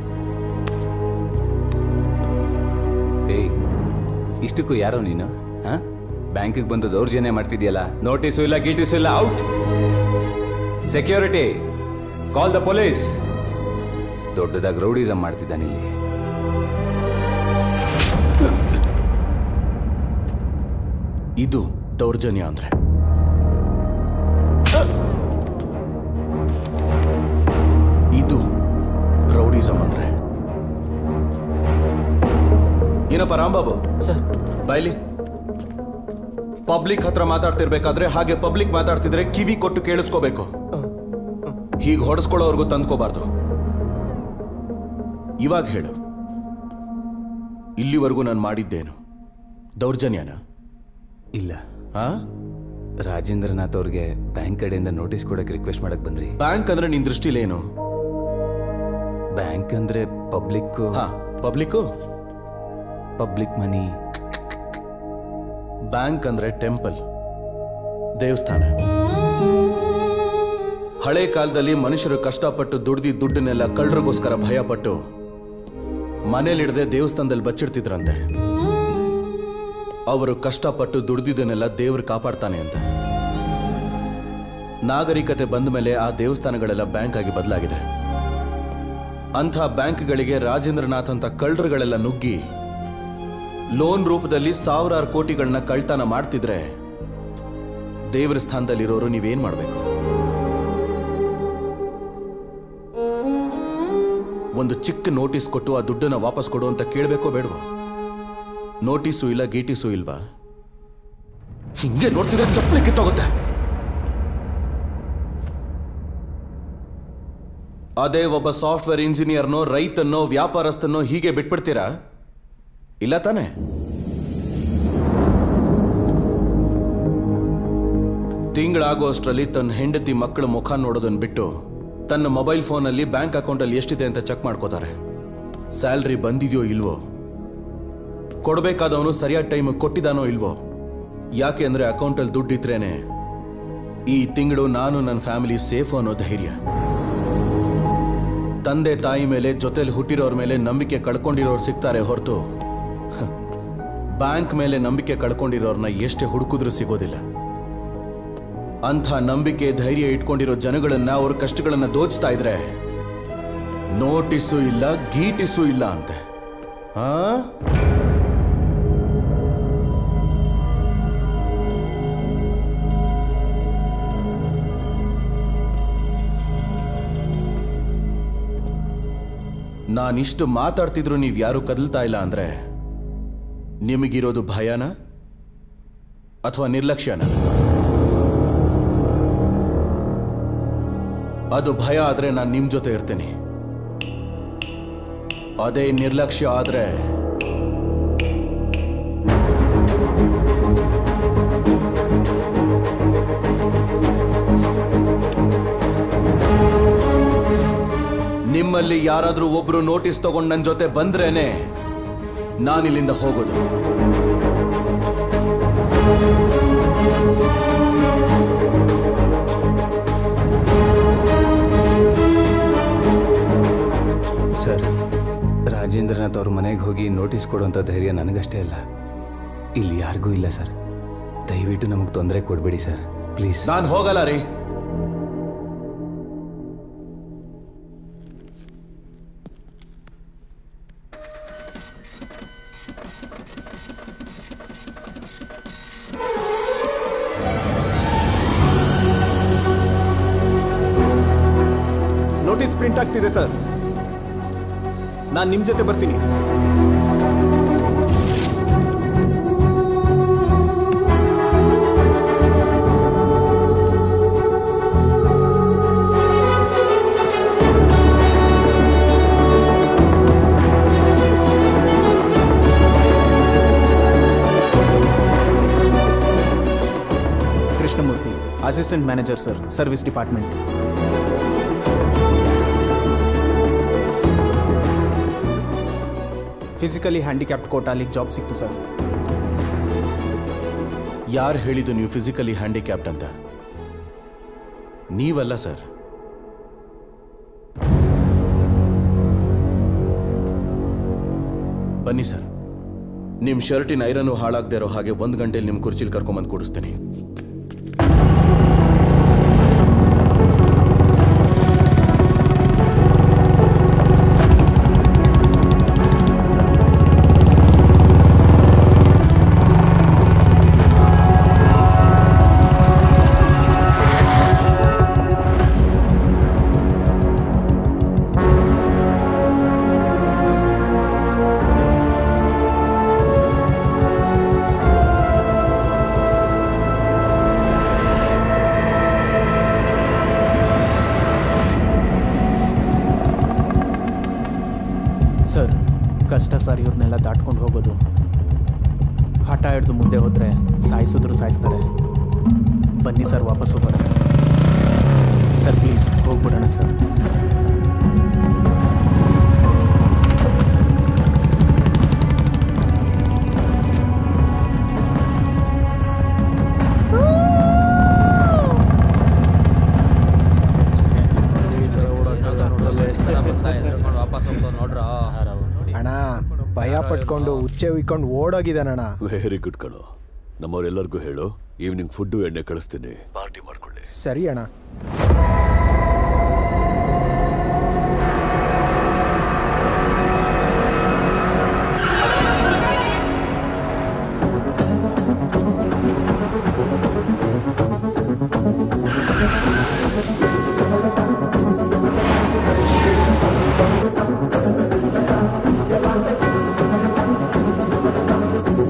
ಏಯ್ ಇಷ್ಟಕ್ಕೂ ಯಾರೋ ನೀನು ಹಾ ಬ್ಯಾಂಕಿಗೆ ಬಂದು ದೌರ್ಜನ್ಯ ಮಾಡ್ತಿದ್ಯಲ್ಲ ನೋಟಿಸು ಇಲ್ಲ ಗೀಟಿಸು ಇಲ್ಲ out security call the police ದೊಡ್ಡದಾಗಿ ರೌಡಿಸಮ್ ಮಾಡ್ತಿದ್ದಾನೆ ಇಲ್ಲಿ ಇದು ದೌರ್ಜನ್ಯ ಅಂದ್ರೆ ಇದು ರೌಡಿಸಮ್ ಅಂದ್ರೆ ಏನಪ್ಪ ರಾಂಬಾಬು ಸರ್ ಬೈಲಿ ಪಬ್ಲಿಕ್ ಹತ್ರ ಮಾತಾಡ್ತಿರ್ಬೇಕಾದ್ರೆ ಹಾಗೆ ಪಬ್ಲಿಕ್ ಮಾತಾಡ್ತಿದ್ರೆ ಕಿವಿ ಕೊಟ್ಟು ಕೇಳಿಸ್ಕೋಬೇಕು ಹೀಗೆ ಹೊಡೆಸ್ಕೊಳ್ಳೋರ್ಗು ತಂದ್ಕೋಬಾರ್ದು ಇವಾಗ ಹೇಳು ಇಲ್ಲಿವರೆಗೂ ನಾನು ಮಾಡಿದ್ದೇನು ದೌರ್ಜನ್ಯನ ಇಲ್ಲ ಹಾ ರಾಜೇಂದ್ರನಾಥ್ ಅವ್ರಿಗೆ ಬ್ಯಾಂಕ್ ಕಡೆಯಿಂದ ನೋಟಿಸ್ ಕೊಡಕ್ಕೆ ರಿಕ್ವೆಸ್ಟ್ ಮಾಡಕ್ ಬಂದ್ರಿ ಬ್ಯಾಂಕ್ ಅಂದ್ರೆ ನಿನ್ ದೃಷ್ಟಿಲಿ ಏನು ಬ್ಯಾಂಕ್ ಅಂದ್ರೆ ಪಬ್ಲಿಕ್ ಹಾ ಪಬ್ಲಿಕ್ ಪಬ್ಲಿಕ್ ಮನಿ ಬ್ಯಾಂಕ್ ಅಂದ್ರೆ ಟೆಂಪಲ್ ದೇವಸ್ಥಾನ ಹಳೆ ಕಾಲದಲ್ಲಿ ಮನುಷ್ಯರು ಕಷ್ಟಪಟ್ಟು ದುಡ್ದಿ ದುಡ್ಡನ್ನೆಲ್ಲ ಕಳ್ಳರಿಗೋಸ್ಕರ ಭಯಪಟ್ಟು ಮನೇಲಿಡದೆ ದೇವಸ್ಥಾನದಲ್ಲಿ ಬಚ್ಚಿಡ್ತಿದ್ರಂತೆ ಅವರು ಕಷ್ಟಪಟ್ಟು ದುಡ್ದಿದ್ದನ್ನೆಲ್ಲ ದೇವ್ರು ಕಾಪಾಡ್ತಾನೆ ಅಂತ ನಾಗರಿಕತೆ ಬಂದ ಮೇಲೆ ಆ ದೇವಸ್ಥಾನಗಳೆಲ್ಲ ಬ್ಯಾಂಕ್ ಆಗಿ ಬದಲಾಗಿದೆ ಅಂಥ ಬ್ಯಾಂಕ್ಗಳಿಗೆ ರಾಜೇಂದ್ರನಾಥ್ ಅಂತ ಕಳ್ಳರುಗಳೆಲ್ಲ ನುಗ್ಗಿ ಲೋನ್ ರೂಪದಲ್ಲಿ ಸಾವಿರಾರು ಕೋಟಿಗಳನ್ನ ಕಳ್ತನ ಮಾಡ್ತಿದ್ರೆ ದೇವರ ಸ್ಥಾನದಲ್ಲಿರೋರು ನೀವೇನ್ ಮಾಡಬೇಕು ಒಂದು ಚಿಕ್ಕ ನೋಟಿಸ್ ಕೊಟ್ಟು ಆ ದುಡ್ಡನ್ನ ವಾಪಸ್ ಕೊಡು ಅಂತ ಕೇಳಬೇಕೋ ಬೇಡವೋ ನೋಟಿಸು ಇಲ್ಲ ಗೀಟಿಸು ಇಲ್ವಾ ಹಿಂಗೆ ನೋಡ್ತಿದ್ರೆ ಚಪ್ಪಲಿ ಕಿತ್ತೋಗುತ್ತೆ ಅದೇ ಒಬ್ಬ ಸಾಫ್ಟ್ವೇರ್ ಇಂಜಿನಿಯರ್ನೋ ರೈತನ್ನೋ ವ್ಯಾಪಾರಸ್ಥನೋ ಹೀಗೆ ಬಿಟ್ಬಿಡ್ತೀರಾ ಇಲ್ಲ ತಾನೆ ತಿಂಗಳಾಗೋ ಅಷ್ಟರಲ್ಲಿ ತನ್ನ ಹೆಂಡತಿ ಮಕ್ಕಳ ಮುಖ ನೋಡೋದನ್ನ ಬಿಟ್ಟು ತನ್ನ ಮೊಬೈಲ್ ಫೋನಲ್ಲಿ ಬ್ಯಾಂಕ್ ಅಕೌಂಟಲ್ಲಿ ಎಷ್ಟಿದೆ ಅಂತ ಚೆಕ್ ಮಾಡ್ಕೋತಾರೆ ಸ್ಯಾಲ್ರಿ ಬಂದಿದೆಯೋ ಇಲ್ವೋ ಕೊಡಬೇಕಾದವನು ಸರಿಯಾದ ಟೈಮ್ ಕೊಟ್ಟಿದ್ದಾನೋ ಇಲ್ವೋ ಯಾಕೆ ಅಂದ್ರೆ ಅಕೌಂಟಲ್ಲಿ ದುಡ್ಡಿದ್ರೇನೆ ಈ ತಿಂಗಳು ನಾನು ನನ್ನ ಫ್ಯಾಮಿಲಿ ಸೇಫ್ ಅನ್ನೋ ಧೈರ್ಯ ತಂದೆ ತಾಯಿ ಮೇಲೆ ಜೊತೆಲಿ ಹುಟ್ಟಿರೋರ್ ಮೇಲೆ ನಂಬಿಕೆ ಕಳ್ಕೊಂಡಿರೋರು ಸಿಗ್ತಾರೆ ಹೊರತು ಹ, ಬ್ಯಾಂಕ್ ಮೇಲೆ ನಂಬಿಕೆ ಕಳ್ಕೊಂಡಿರೋರ್ನ ಎಷ್ಟೇ ಹುಡುಕಿದ್ರೂ ಸಿಗೋದಿಲ್ಲ ಅಂಥ ನಂಬಿಕೆ ಧೈರ್ಯ ಇಟ್ಕೊಂಡಿರೋ ಜನಗಳನ್ನ ಅವ್ರ ಕಷ್ಟಗಳನ್ನ ದೋಚ್ತಾ ಇದ್ರೆ ನೋಟಿಸು ಇಲ್ಲ ಗೀಟಿಸು ಇಲ್ಲ ಅಂತೆ ಆ ನಾನಿಷ್ಟು ಮಾತಾಡ್ತಿದ್ರು ನೀವು ಯಾರು ಕದಲ್ತಾ ಇಲ್ಲ ಅಂದ್ರೆ ನಿಮಗಿರೋದು ಭಯನ ಅಥವಾ ನಿರ್ಲಕ್ಷ್ಯನ ಅದು ಭಯ ಆದ್ರೆ ನಾನು ನಿಮ್ ಜೊತೆ ಇರ್ತೀನಿ ಅದೇ ನಿರ್ಲಕ್ಷ್ಯ ಆದ್ರೆ ನಿಮ್ಮಲ್ಲಿ ಯಾರಾದ್ರೂ ಒಬ್ರು ನೋಟಿಸ್ ತಗೊಂಡು ನನ್ನ ಜೊತೆ ಬಂದ್ರೇನೆ ನಾನಿಲ್ಲಿಂದ ಹೋಗೋದು ಸರ್ ರಾಜೇಂದ್ರನಾಥ್ ಅವ್ರ ಮನೆಗೆ ಹೋಗಿ ನೋಟಿಸ್ ಕೊಡುವಂಥ ಧೈರ್ಯ ನನಗಷ್ಟೇ ಇಲ್ಲ ಇಲ್ಲಿ ಯಾರಿಗೂ ಇಲ್ಲ ಸರ್ ದಯವಿಟ್ಟು ನಮಗೆ ತೊಂದರೆ ಕೊಡಬೇಡಿ ಸರ್ ಪ್ಲೀಸ್ ನಾನು ಹೋಗಲ್ಲ ರೀ ನೋಟಿಸ್ ಪ್ರಿಂಟ್ ಆಗ್ತಿದೆ ಸರ್ ನಾನು ನಿಮ್ಮ ಜೊತೆ ಬರ್ತೀನಿ Krishnamurthy assistant manager sir service department physically handicapped ಕೋಟಾಲಿ ಜಾಬ್ ಸಿಕ್ತು ಸರ್ ಯಾರು ಹೇಳಿದ್ದು ನೀವು ಫಿಸಿಕಲಿ ಹ್ಯಾಂಡಿಕ್ಯಾಪ್ಟ್ ಅಂತ ನೀವಲ್ಲ ಸರ್ ಬನ್ನಿ ಸರ್ ನಿಮ್ ಶರ್ಟಿನ ಐರನ್ನು ಹಾಳಾಗದೇ ಇರೋ ಹಾಗೆ ಒಂದು ಗಂಟೆಲಿ ನಿಮ್ ಕುರ್ಚಿಲಿ ಕರ್ಕೊಂಬಂದು ಕೂಡಿಸ್ತೀನಿ ಸರ್ ಕಷ್ಟ ಸರ್ ಇವ್ರನ್ನೆಲ್ಲ ದಾಟ್ಕೊಂಡು ಹೋಗೋದು ಹಠ ಹಿಡ್ದು ಮುಂದೆ ಹೋದ್ರೆ ಸಾಯಿಸಿದ್ರು ಸಾಯಿಸ್ತಾರೆ ಬನ್ನಿ ಸರ್ ವಾಪಸ್ ಹೋಗೋಣ ಸರ್ ಪ್ಲೀಸ್ ಹೋಗ್ಬಿಡೋಣ ಸರ್ ವಾಪಸ್ ಹೋಗ್ತಾವ್ ನೋಡ್ರ ಅಣ್ಣ ಭಯ ಪಟ್ಕೊಂಡು ಉಚ್ಚೆ ಉಯ್ಕೊಂಡು ಓಡೋಗಿದ್ದಾನಣ್ಣ ವೆರಿ ಗುಡ್ ಕಣೋ ನಮ್ಮವರೆಲ್ಲರಿಗೂ ಹೇಳು ಈವ್ನಿಂಗ್ ಫುಡ್ಡು ಎಣ್ಣೆ ಕಳಿಸ್ತೀನಿ ಪಾರ್ಟಿ ಮಾಡ್ಕೊಳ್ಳಿ ಸರಿ ಅಣ್ಣ Thank you.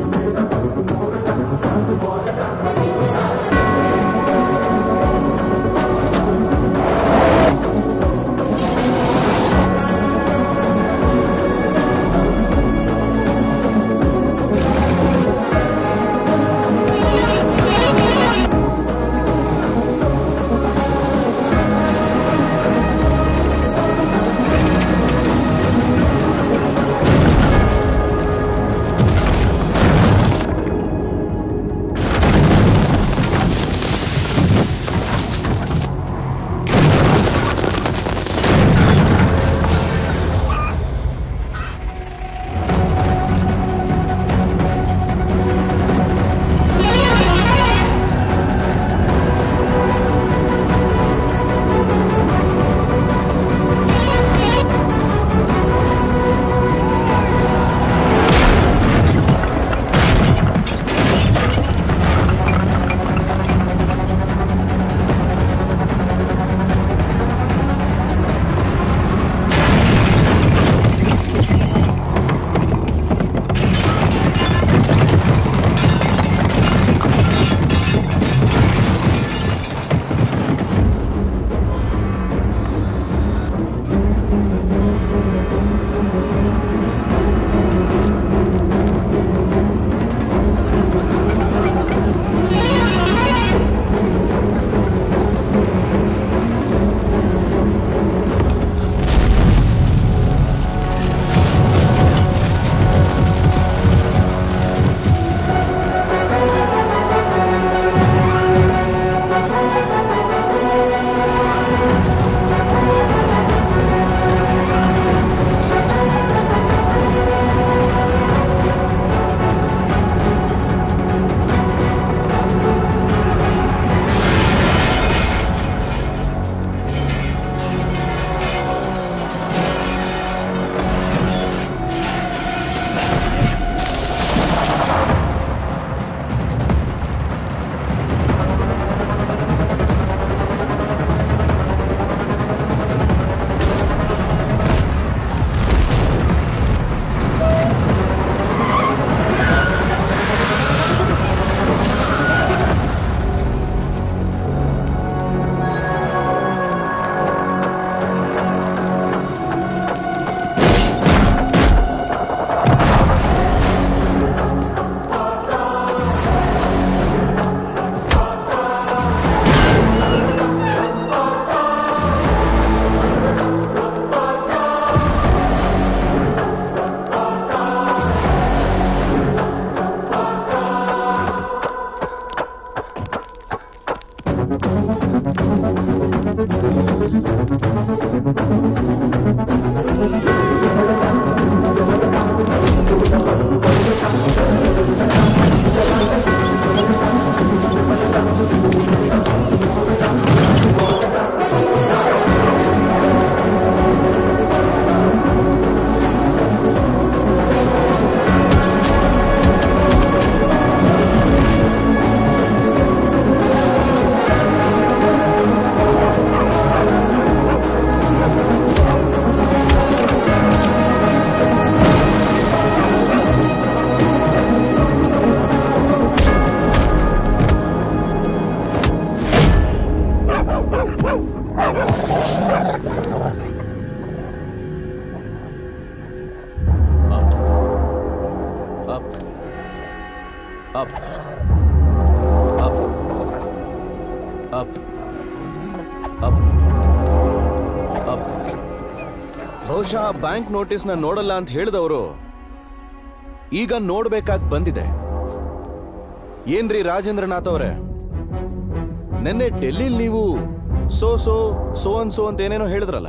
Up. Up. Up. Up. Up. Up. ಬಹುಶಃ ಬ್ಯಾಂಕ್ ನೋಟಿಸ್ನ ನೋಡಲ್ಲ ಅಂತ ಹೇಳಿದವರು ಈಗ ನೋಡ್ಬೇಕಾಗಿ ಬಂದಿದೆ ಏನ್ರಿ ರಾಜೇಂದ್ರನಾಥ್ ಅವರೇ ನಿನ್ನೆ ಡೆಲ್ಲಿಲಿ ನೀವು ಸೋ ಸೋ ಸೋ ಅನ್ ಸೋ ಅಂತ ಏನೇನೋ ಹೇಳಿದ್ರಲ್ಲ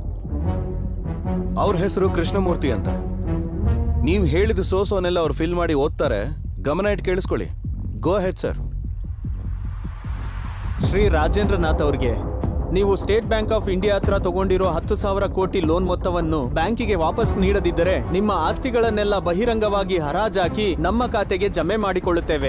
ಅವ್ರ ಹೆಸರು ಕೃಷ್ಣಮೂರ್ತಿ ಅಂತ ನೀವು ಹೇಳಿದ ಸೋಸೋನೆಲ್ಲ ಅವ್ರು ಫಿಲ್ ಮಾಡಿ ಓದ್ತಾರೆ ಗಮನ ಇಟ್ಟು ಕೇಳಿಸ್ಕೊಳ್ಳಿ go ahead sir Shri Rajendranath ಅವ್ರಿಗೆ ನೀವು ಸ್ಟೇಟ್ ಬ್ಯಾಂಕ್ ಆಫ್ ಇಂಡಿಯಾ ಹತ್ರ ತಗೊಂಡಿರೋ ಹತ್ತು ಸಾವಿರ ಕೋಟಿ ಲೋನ್ ಮೊತ್ತವನ್ನು ಬ್ಯಾಂಕಿಗೆ ವಾಪಸ್ ನೀಡದಿದ್ದರೆ ನಿಮ್ಮ ಆಸ್ತಿಗಳನ್ನೆಲ್ಲ ಬಹಿರಂಗವಾಗಿ ಹರಾಜಾಕಿ ನಮ್ಮ ಖಾತೆಗೆ ಜಮೆ ಮಾಡಿಕೊಳ್ಳುತ್ತೇವೆ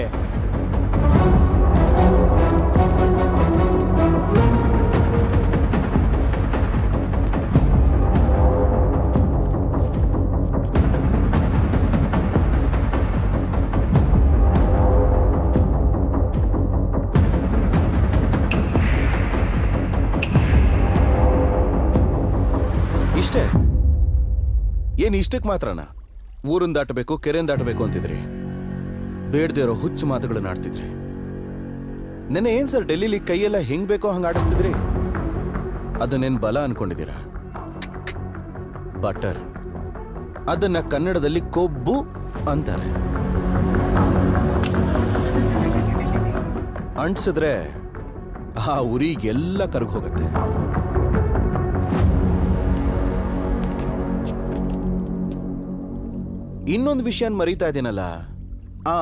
ಇಷ್ಟೇ ಏನ್ ಇಷ್ಟಕ್ಕೆ ಮಾತ್ರನಾ ಊರನ್ನ ದಾಟಬೇಕು ಕೆರೆನ್ ದಾಟಬೇಕು ಅಂತಿದ್ರಿ ಬೇಡದೇ ಇರೋ ಹುಚ್ಚು ಮಾತುಗಳನ್ನ ಆಡ್ತಿದ್ರಿ ನೆನ್ನೆ ಏನ್ ಸರ್ ಡೆಲ್ಲಿಲಿ ಕೈಯೆಲ್ಲ ಹೆಂಗ್ ಬೇಕೋ ಹಂಗ ಆಡಿಸ್ತಿದ್ರಿ ಅದನ್ನೇನ್ ಬಲ ಅನ್ಕೊಂಡಿದ್ದೀರಾ ಬಟರ್ ಅದನ್ನ ಕನ್ನಡದಲ್ಲಿ ಕೊಬ್ಬು ಅಂತಾರೆ ಅಂಟಿಸಿದ್ರೆ ಆ ಉರಿಗೆಲ್ಲ ಕರ್ಗ್ ಹೋಗುತ್ತೆ ಇನ್ನೊಂದು ವಿಷಯನ ಮರೀತಾ ಇದ್ದೀನಲ್ಲ ಆ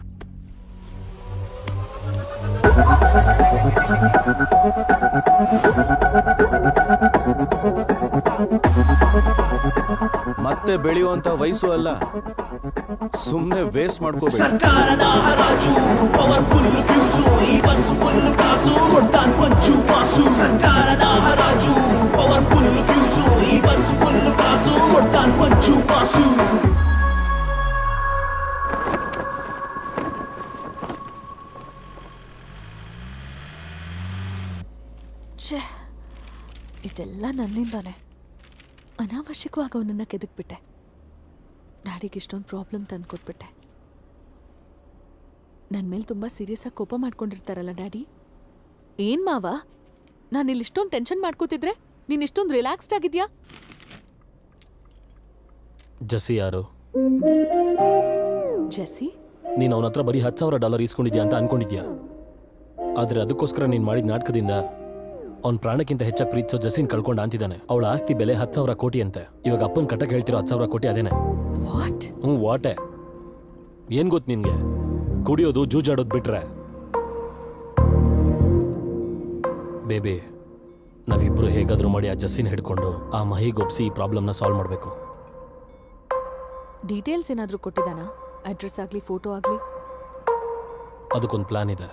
ಮತ್ತೆ ಬೆಳೆಯುವಂತ ವಯಸ್ಸು ಅಲ್ಲ ಸುಮ್ಮನೆ ವೇಸ್ಟ್ ಮಾಡ್ಕೋಬೇಕು ಸರ್ಕಾರದ ಹರಾಜು ಪವರ್ಫುಲ್ ಫ್ಯೂಸು ಈ ಬಸ್ಸು ಫುಲ್ ಕಾಸು ಕೊಡ್ತಾನ್ ಪಂಚು ಪಾಸು ಸರ್ಕಾರದ ಹರಾಜು ಪವರ್ಫುಲ್ ಫ್ಯೂಸು ಈ ಬಸ್ಸು ಫುಲ್ ಕಾಸು ಕೊಡ್ತಾನ್ ಪಂಚು ಪಾಸು ಛೇ ಇದೆಲ್ಲ ನನ್ನಿಂದಾನೆ ಅನಾವಶ್ಯಕವಾಗಿ ಅವನನ್ನ ಕೆದಕ್ಬಿಟ್ಟೆ ಡ್ಯಾಡಿಗೆ ಇಷ್ಟೊಂದು ಪ್ರಾಬ್ಲಮ್ ತಂದು ಕೊಟ್ಬಿಟ್ಟೆ ನನ್ನ ಮೇಲೆ ತುಂಬ ಸೀರಿಯಸ್ ಆಗಿ ಕೋಪ ಮಾಡ್ಕೊಂಡಿರ್ತಾರಲ್ಲ ಡ್ಯಾಡಿ ಏನ್ ಮಾವ ನಾನು ಇಲ್ಲಿ ಇಷ್ಟೊಂದು ಟೆನ್ಷನ್ ಮಾಡ್ಕೋತಿದ್ರೆ ನೀನ್ ಇಷ್ಟೊಂದು ರಿಲ್ಯಾಕ್ಸ್ಡ್ ಆಗಿದ್ಯಾ ಜಸ್ಸಿ ಯಾರು ಜೆಸಿ ನೀನು ಅವನ ಹತ್ರ ಬರೀ ಹತ್ತು ಸಾವಿರ ಡಾಲರ್ ಇಸ್ಕೊಂಡಿದ್ಯಾ ಅಂತ ಅನ್ಕೊಂಡಿದ್ಯಾ ಆದರೆ ಅದಕ್ಕೋಸ್ಕರ ನೀನು ಮಾಡಿದ ನಾಟಕದಿಂದ ಅವ್ನ ಪ್ರಾಣಕ್ಕಿಂತ ಹೆಚ್ಚಾಗಿ ಪ್ರೀತಿಸೋ ಜಸ್ಸಿನ್ ಕಳ್ಕೊಂಡ ಅಂತಿದ್ದಾನೆ ಅವಳ ಆಸ್ತಿ ಬೆಲೆ ಹತ್ತು ಸಾವಿರ ಕೋಟಿ ಅಂತೆ ಇವಾಗ ಅಪ್ಪನ ಕಟ್ಟಕ್ಕೆ ಹೇಳ್ತಿರೋ ಹತ್ತು ಸಾವಿರ ಕೋಟಿ ಅದೇನೆ ಹ್ಞೂ ವಾಟೆ ಏನ್ ಗೊತ್ತು ನಿನ್ಗೆ ಕುಡಿಯೋದು ಜೂಜಾಡೋದು ಬಿಟ್ರೆ ಬೇಬಿ ನಾವಿಬ್ರು ಹೇಗಾದ್ರೂ ಮಾಡಿ ಆ ಜಸ್ಸಿನ ಹಿಡ್ಕೊಂಡು ಆ ಮಹಿಗೊಪ್ಸಿ ಈ ಪ್ರಾಬ್ಲಮ್ನ ಸಾಲ್ವ್ ಮಾಡಬೇಕು ಡೀಟೇಲ್ಸ್ ಏನಾದರೂ ಕೊಟ್ಟಿದ್ದಾನಾ ಅಡ್ರೆಸ್ ಆಗಲಿ ಫೋಟೋ ಆಗಲಿ ಅದಕ್ಕೊಂದು ಪ್ಲಾನ್ ಇದೆ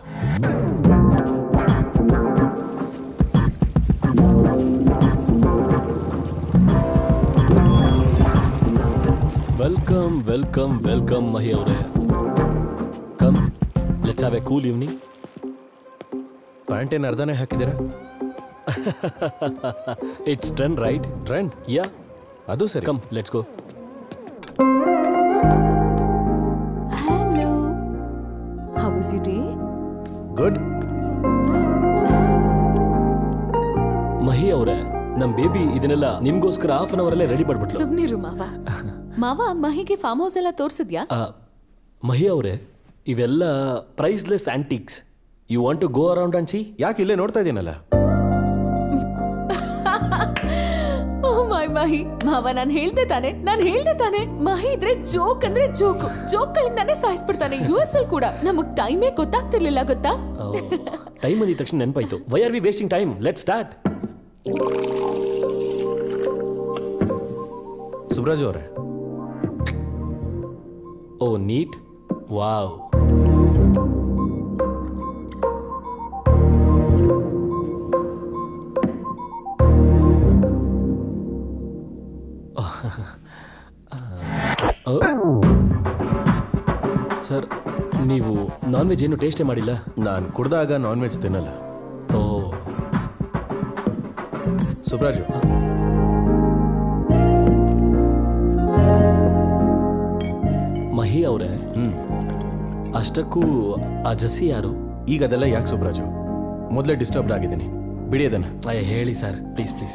ವೆಲ್ಕಮ್ ವೆಲ್ಕಮ್ ವೆಲ್ಕಮ್ ಮಹಿ ಅವರೇ come let's have a cool evening pant ಏನು ಅರ್ಧನೇ ಹಾಕಿದ್ದೀರಾ it's trend right trend yeah ಅದು ಸರಿ come let's go hello how is you day good Mahi ಅವರೇ ನಮ್ ಬೇಬಿ ಇದನ್ನೆಲ್ಲ ನಿಮ್ಗೋಸ್ಕರ ಹಾಫ್ ಅನ್ ಅವರ್ ಅಲ್ಲೇ ರೆಡಿ ಮಾಡ್ಬಿಟ್ಲು ಸುಮ್ನಿರು ಮಾವ ಮಾವ ಮಹಿಗೆ ಫಾರ್ಮ್ ಹೌಸ್ ಎಲ್ಲ ತೋರ್ಸಿದ್ಯಾ ಆ, ಮಹಿ ಅವರೇ ಇವೆಲ್ಲ priceless antiques you want to go around and see ಯಾಕೆ ಇಲ್ಲೇ ನೋಡ್ತಾ ಇದ್ದೀನಲ್ಲ ಮಹಿ ಮಾವ ನಾನ್ ಹೇಳ್ದೆ ತಾನೆ ನಾನ್ ಹೇಳ್ದೆ ತಾನೆ ಮಹಿ ಇದ್ರೆ ಜೋಕ್ ಅಂದ್ರೆ ಜೋಕ್ ಜೋಕ್ ಗಳಿಂದಾನೇ ಸಾಯಿಸ್ಬಿಡ್ತಾನೆ ಯು ಎಸ್ ಅಲ್ಲಿ ಕೂಡ ನಮಗ್ ಟೈಮೇ ಗೊತ್ತಾಗ್ತಿರ್ಲಿಲ್ಲ ಗೊತ್ತಾ ಟೈಮ್ ಅಂದಿದ ತಕ್ಷಣ ನೆನಪಾಯ್ತು why are we wasting time let start Subraj ಅವರೇ ಓ ನೀಟ್ ವಾವ್ ಸರ್ ನೀವು ನಾನ್ ವೆಜ್ ಏನು ಟೇಸ್ಟೇ ಮಾಡಿಲ್ಲ ನಾನು ಕುಡ್ದಾಗ ನಾನ್ ವೆಜ್ ತಿನ್ನಲ್ಲ ಓ ಸುಬ್ರಾಜು ಮಹಿ ಅವರೇ ಅಷ್ಟಕ್ಕೂ ಆ ಜಸ್ಸಿ ಯಾರು ಈಗ ಅದೆಲ್ಲ ಯಾಕೆ ಸುಬ್ರಾಜು ಮೊದಲೇ ಡಿಸ್ಟರ್ಬ್ಡ್ ಆಗಿದ್ದೀನಿ ಬಿಡಿ ಅದನ್ನ ಅಯ್ಯ ಹೇಳಿ ಸರ್ ಪ್ಲೀಸ್ ಪ್ಲೀಸ್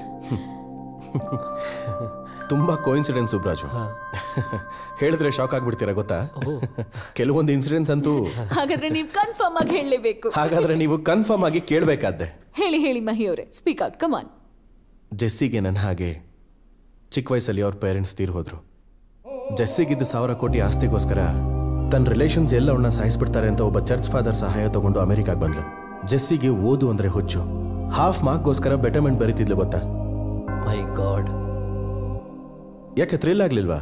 ತುಂಬಾ ಕೋಇನ್ಸಿಡೆನ್ಸ್ ಸುಬ್ರಾಜು ಹೇಳಿದ್ರೆ ಶಾಕ್ ಆಗ್ಬಿಡ್ತೀರಾ ಗೊತ್ತಾ ಕೆಲವೊಂದು ಇನ್ಸಿಡೆನ್ಸ್ ಅಂತೂ ಹಾಗಾದ್ರೆ ನೀವು ಕನ್ಫರ್ಮ್ ಆಗಿ ಹೇಳಲೇಬೇಕು ಹಾಗಾದ್ರೆ ನೀವು ಕನ್ಫರ್ಮ್ ಆಗಿ ಕೇಳಬೇಕಾದ್ದೆ ಹೇಳಿ ಹೇಳಿ ಮಹಿ ಅವರೇ ಸ್ಪೀಕ್ ಔಟ್ ಕಮಾನ್ ಜೆಸ್ಸಿಗೆ ನನ್ನ ಹಾಗೆ ಚಿಕ್ಕ ವಯಸ್ಸಲ್ಲಿ ಅವ್ರ ಪೇರೆಂಟ್ಸ್ ತೀರ್ ಹೋದ್ರು ಜೆಸ್ಸಿಗಿದ್ದ ಸಾವಿರ ಕೋಟಿ ಆಸ್ತಿಗೋಸ್ಕರ ತನ್ನ ರಿಲೇಷನ್ಸ್ ಎಲ್ಲ ಅವನ್ನ ಸಾಯಿಸ್ಬಿಡ್ತಾರೆ ಅಂತ ಒಬ್ಬ ಚರ್ಚ್ ಫಾದರ್ ಸಹಾಯ ತಗೊಂಡು ಅಮೆರಿಕಾಗ್ ಬಂದ್ಲು ಜೆಸ್ಸಿಗೆ ಓದು ಅಂದ್ರೆ ಹುಚ್ಚು ಹಾಫ್ ಮಾರ್ಕ್ಗೋಸ್ಕರ ಬೆಟರ್ಮೆಂಟ್ ಬರೀತಿದ್ಲು ಗೊತ್ತಾ ಮೈ ಗಾಡ್ ಯಾಕೆ ಥ್ರಿಲ್ ಆಗ್ಲಿಲ್ವಾ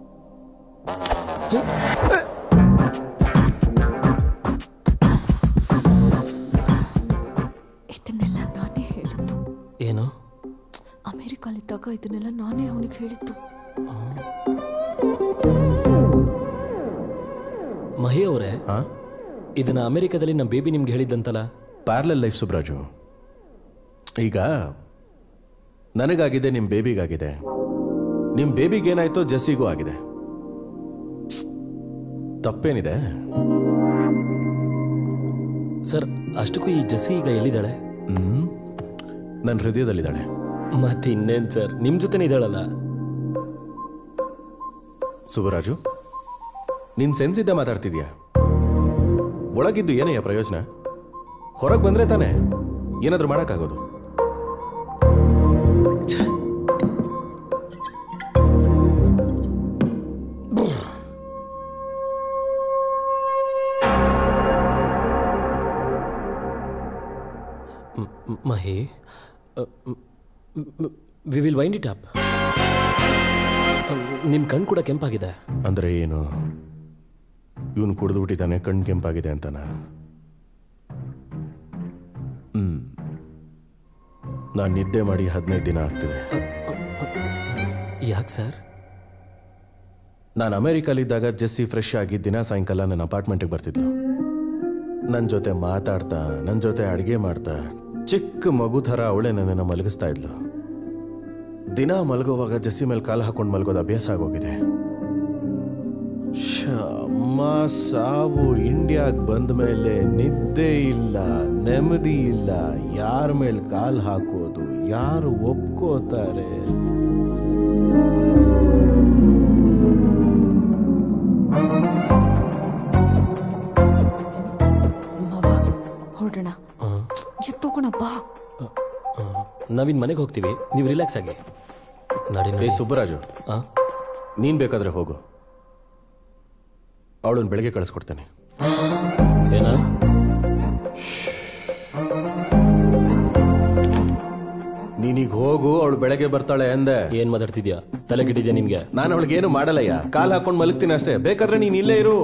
ಇದನ್ನೆಲ್ಲ ನಾನೇ ಹೇಳಿದ್ದು ಏನು ಅಮೆರಿಕಲ್ಲಿದ್ದಾಗ ಇದನ್ನೆಲ್ಲ ನಾನೇ ಅವನಿಗೆ ಹೇಳಿದ್ದು ಮಹಿ ಅವರೇ ಇದನ್ನ ಅಮೆರಿಕದಲ್ಲಿ ನಮ್ಮ ಬೇಬಿ ನಿಮ್ಗೆ ಹೇಳಿದ್ದಂತಲ್ಲ ಪ್ಯಾರ್ಲಲ್ ಲೈಫ್ ಸುಬ್ರಾಜು ಈಗ ನನಗಾಗಿದೆ ನಿಮ್ಮ ಬೇಬಿಗಾಗಿದೆ ನಿಮ್ಮ ಬೇಬಿಗೆ ಏನಾಯ್ತೋ ಜೆಸ್ಸಿಗೂ ಆಗಿದೆ ತಪ್ಪೇನಿದೆ ಸರ್ ಅಷ್ಟಕ್ಕೂ ಈ ಜಸ್ಸಿ ಈಗ ಎಲ್ಲಿದ್ದಾಳೆ ಹ್ಮ್ ನನ್ನ ಹೃದಯದಲ್ಲಿದ್ದಾಳೆ ಮತ್ತೆ ಇನ್ನೇನ್ ಸರ್ ನಿಮ್ ಜೊತೆನೇ ಇದ್ದಾಳಲ್ಲ ಸುಬರಾಜು ನಿನ್ ಸೆನ್ಸಿದ್ದ ಮಾತಾಡ್ತಿದ್ಯಾ ಒಳಗಿದ್ದು ಏನಯ್ಯ ಪ್ರಯೋಜನ ಹೊರಗೆ ಬಂದ್ರೆ ತಾನೇ ಏನಾದ್ರೂ ಮಾಡಕ್ಕಾಗೋದು ಮ್- ಮ್- Mahi we will wind it up ನಿಮ್ ಕಣ್ ಕೂಡ ಕೆಂಪಾಗಿದೆ ಅಂದ್ರೆ ಏನು ಇವನು ಕುಡಿದು ಬಿಟ್ಟಿದ್ದಾನೆ ಕಣ್ ಕೆಂಪಾಗಿದೆ ಅಂತನ ಹ್ಮ್ ನಾನು ನಿದ್ದೆ ಮಾಡಿ ಹದಿನೈದು ದಿನ ಆಗ್ತಿದೆ ಯಾಕೆ ಸರ್ ನಾನು ಅಮೆರಿಕಲ್ಲಿದ್ದಾಗ ಜೆಸ್ಸಿ ಫ್ರೆಶ್ ಆಗಿ ದಿನ ಸಾಯಂಕಾಲ ನನ್ನ ಅಪಾರ್ಟ್ಮೆಂಟಿಗೆ ಬರ್ತಿದ್ಲು ನನ್ನ ಜೊತೆ ಮಾತಾಡ್ತಾ ನನ್ನ ಜೊತೆ ಅಡುಗೆ ಮಾಡ್ತಾ ಚಿಕ್ಕ ಮಗು ಥರ ಅವಳೆ ನನ್ನನ್ನು ಮಲಗಿಸ್ತಾ ಇದ್ಲು ದಿನ ಮಲಗುವಾಗ ಜೆಸ್ಸಿ ಮೇಲೆ ಕಾಲು ಹಾಕೊಂಡು ಮಲಗೋದು ಅಭ್ಯಾಸ ಆಗೋಗಿದೆ ಶಮ್ಮ ಸಾವು ಇಂಡಿಯಾಗ್ ಬಂದ ಮೇಲೆ ನಿದ್ದೆ ಇಲ್ಲ ನೆಮ್ಮದಿ ಇಲ್ಲ ಯಾರ ಮೇಲೆ ಕಾಲು ಹಾಕೋದು ಯಾರು ಒಪ್ಕೋತಾರೆ ಹೊರಡೋಣ ಎತ್ತೋಗೋಣ ಬಾ ನಾವಿನ್ ಮನೆಗೆ ಹೋಗ್ತೀವಿ ನೀವು ರಿಲ್ಯಾಕ್ಸ್ ಆಗಿ ನಡಿ ಏ ಸುಬ್ಬರಾಜು ನೀನ್ ಬೇಕಾದ್ರೆ ಹೋಗು ಅವಳನ್ನ ಬೆಳಗ್ಗೆ ಕಳಿಸ್ಕೊಡ್ತೇನೆ ಏನ ನೀನೀಗ ಹೋಗು ಅವಳು ಬೆಳಗ್ಗೆ ಬರ್ತಾಳೆ ಅಂದೆ ಏನ್ ಮಾತಾಡ್ತಿದ್ಯಾ ತಲೆ ಕೆಟ್ಟಿದ್ಯಾ ನಿಮ್ಗೆ ನಾನು ಅವಳಿಗೇನು ಮಾಡಲ್ಲಯ್ಯ ಕಾಲ್ ಹಾಕೊಂಡು ಮಲಗ್ತೀನಿ ಅಷ್ಟೇ ಬೇಕಾದ್ರೆ ನೀನ್ ಇಲ್ಲೇ ಇರು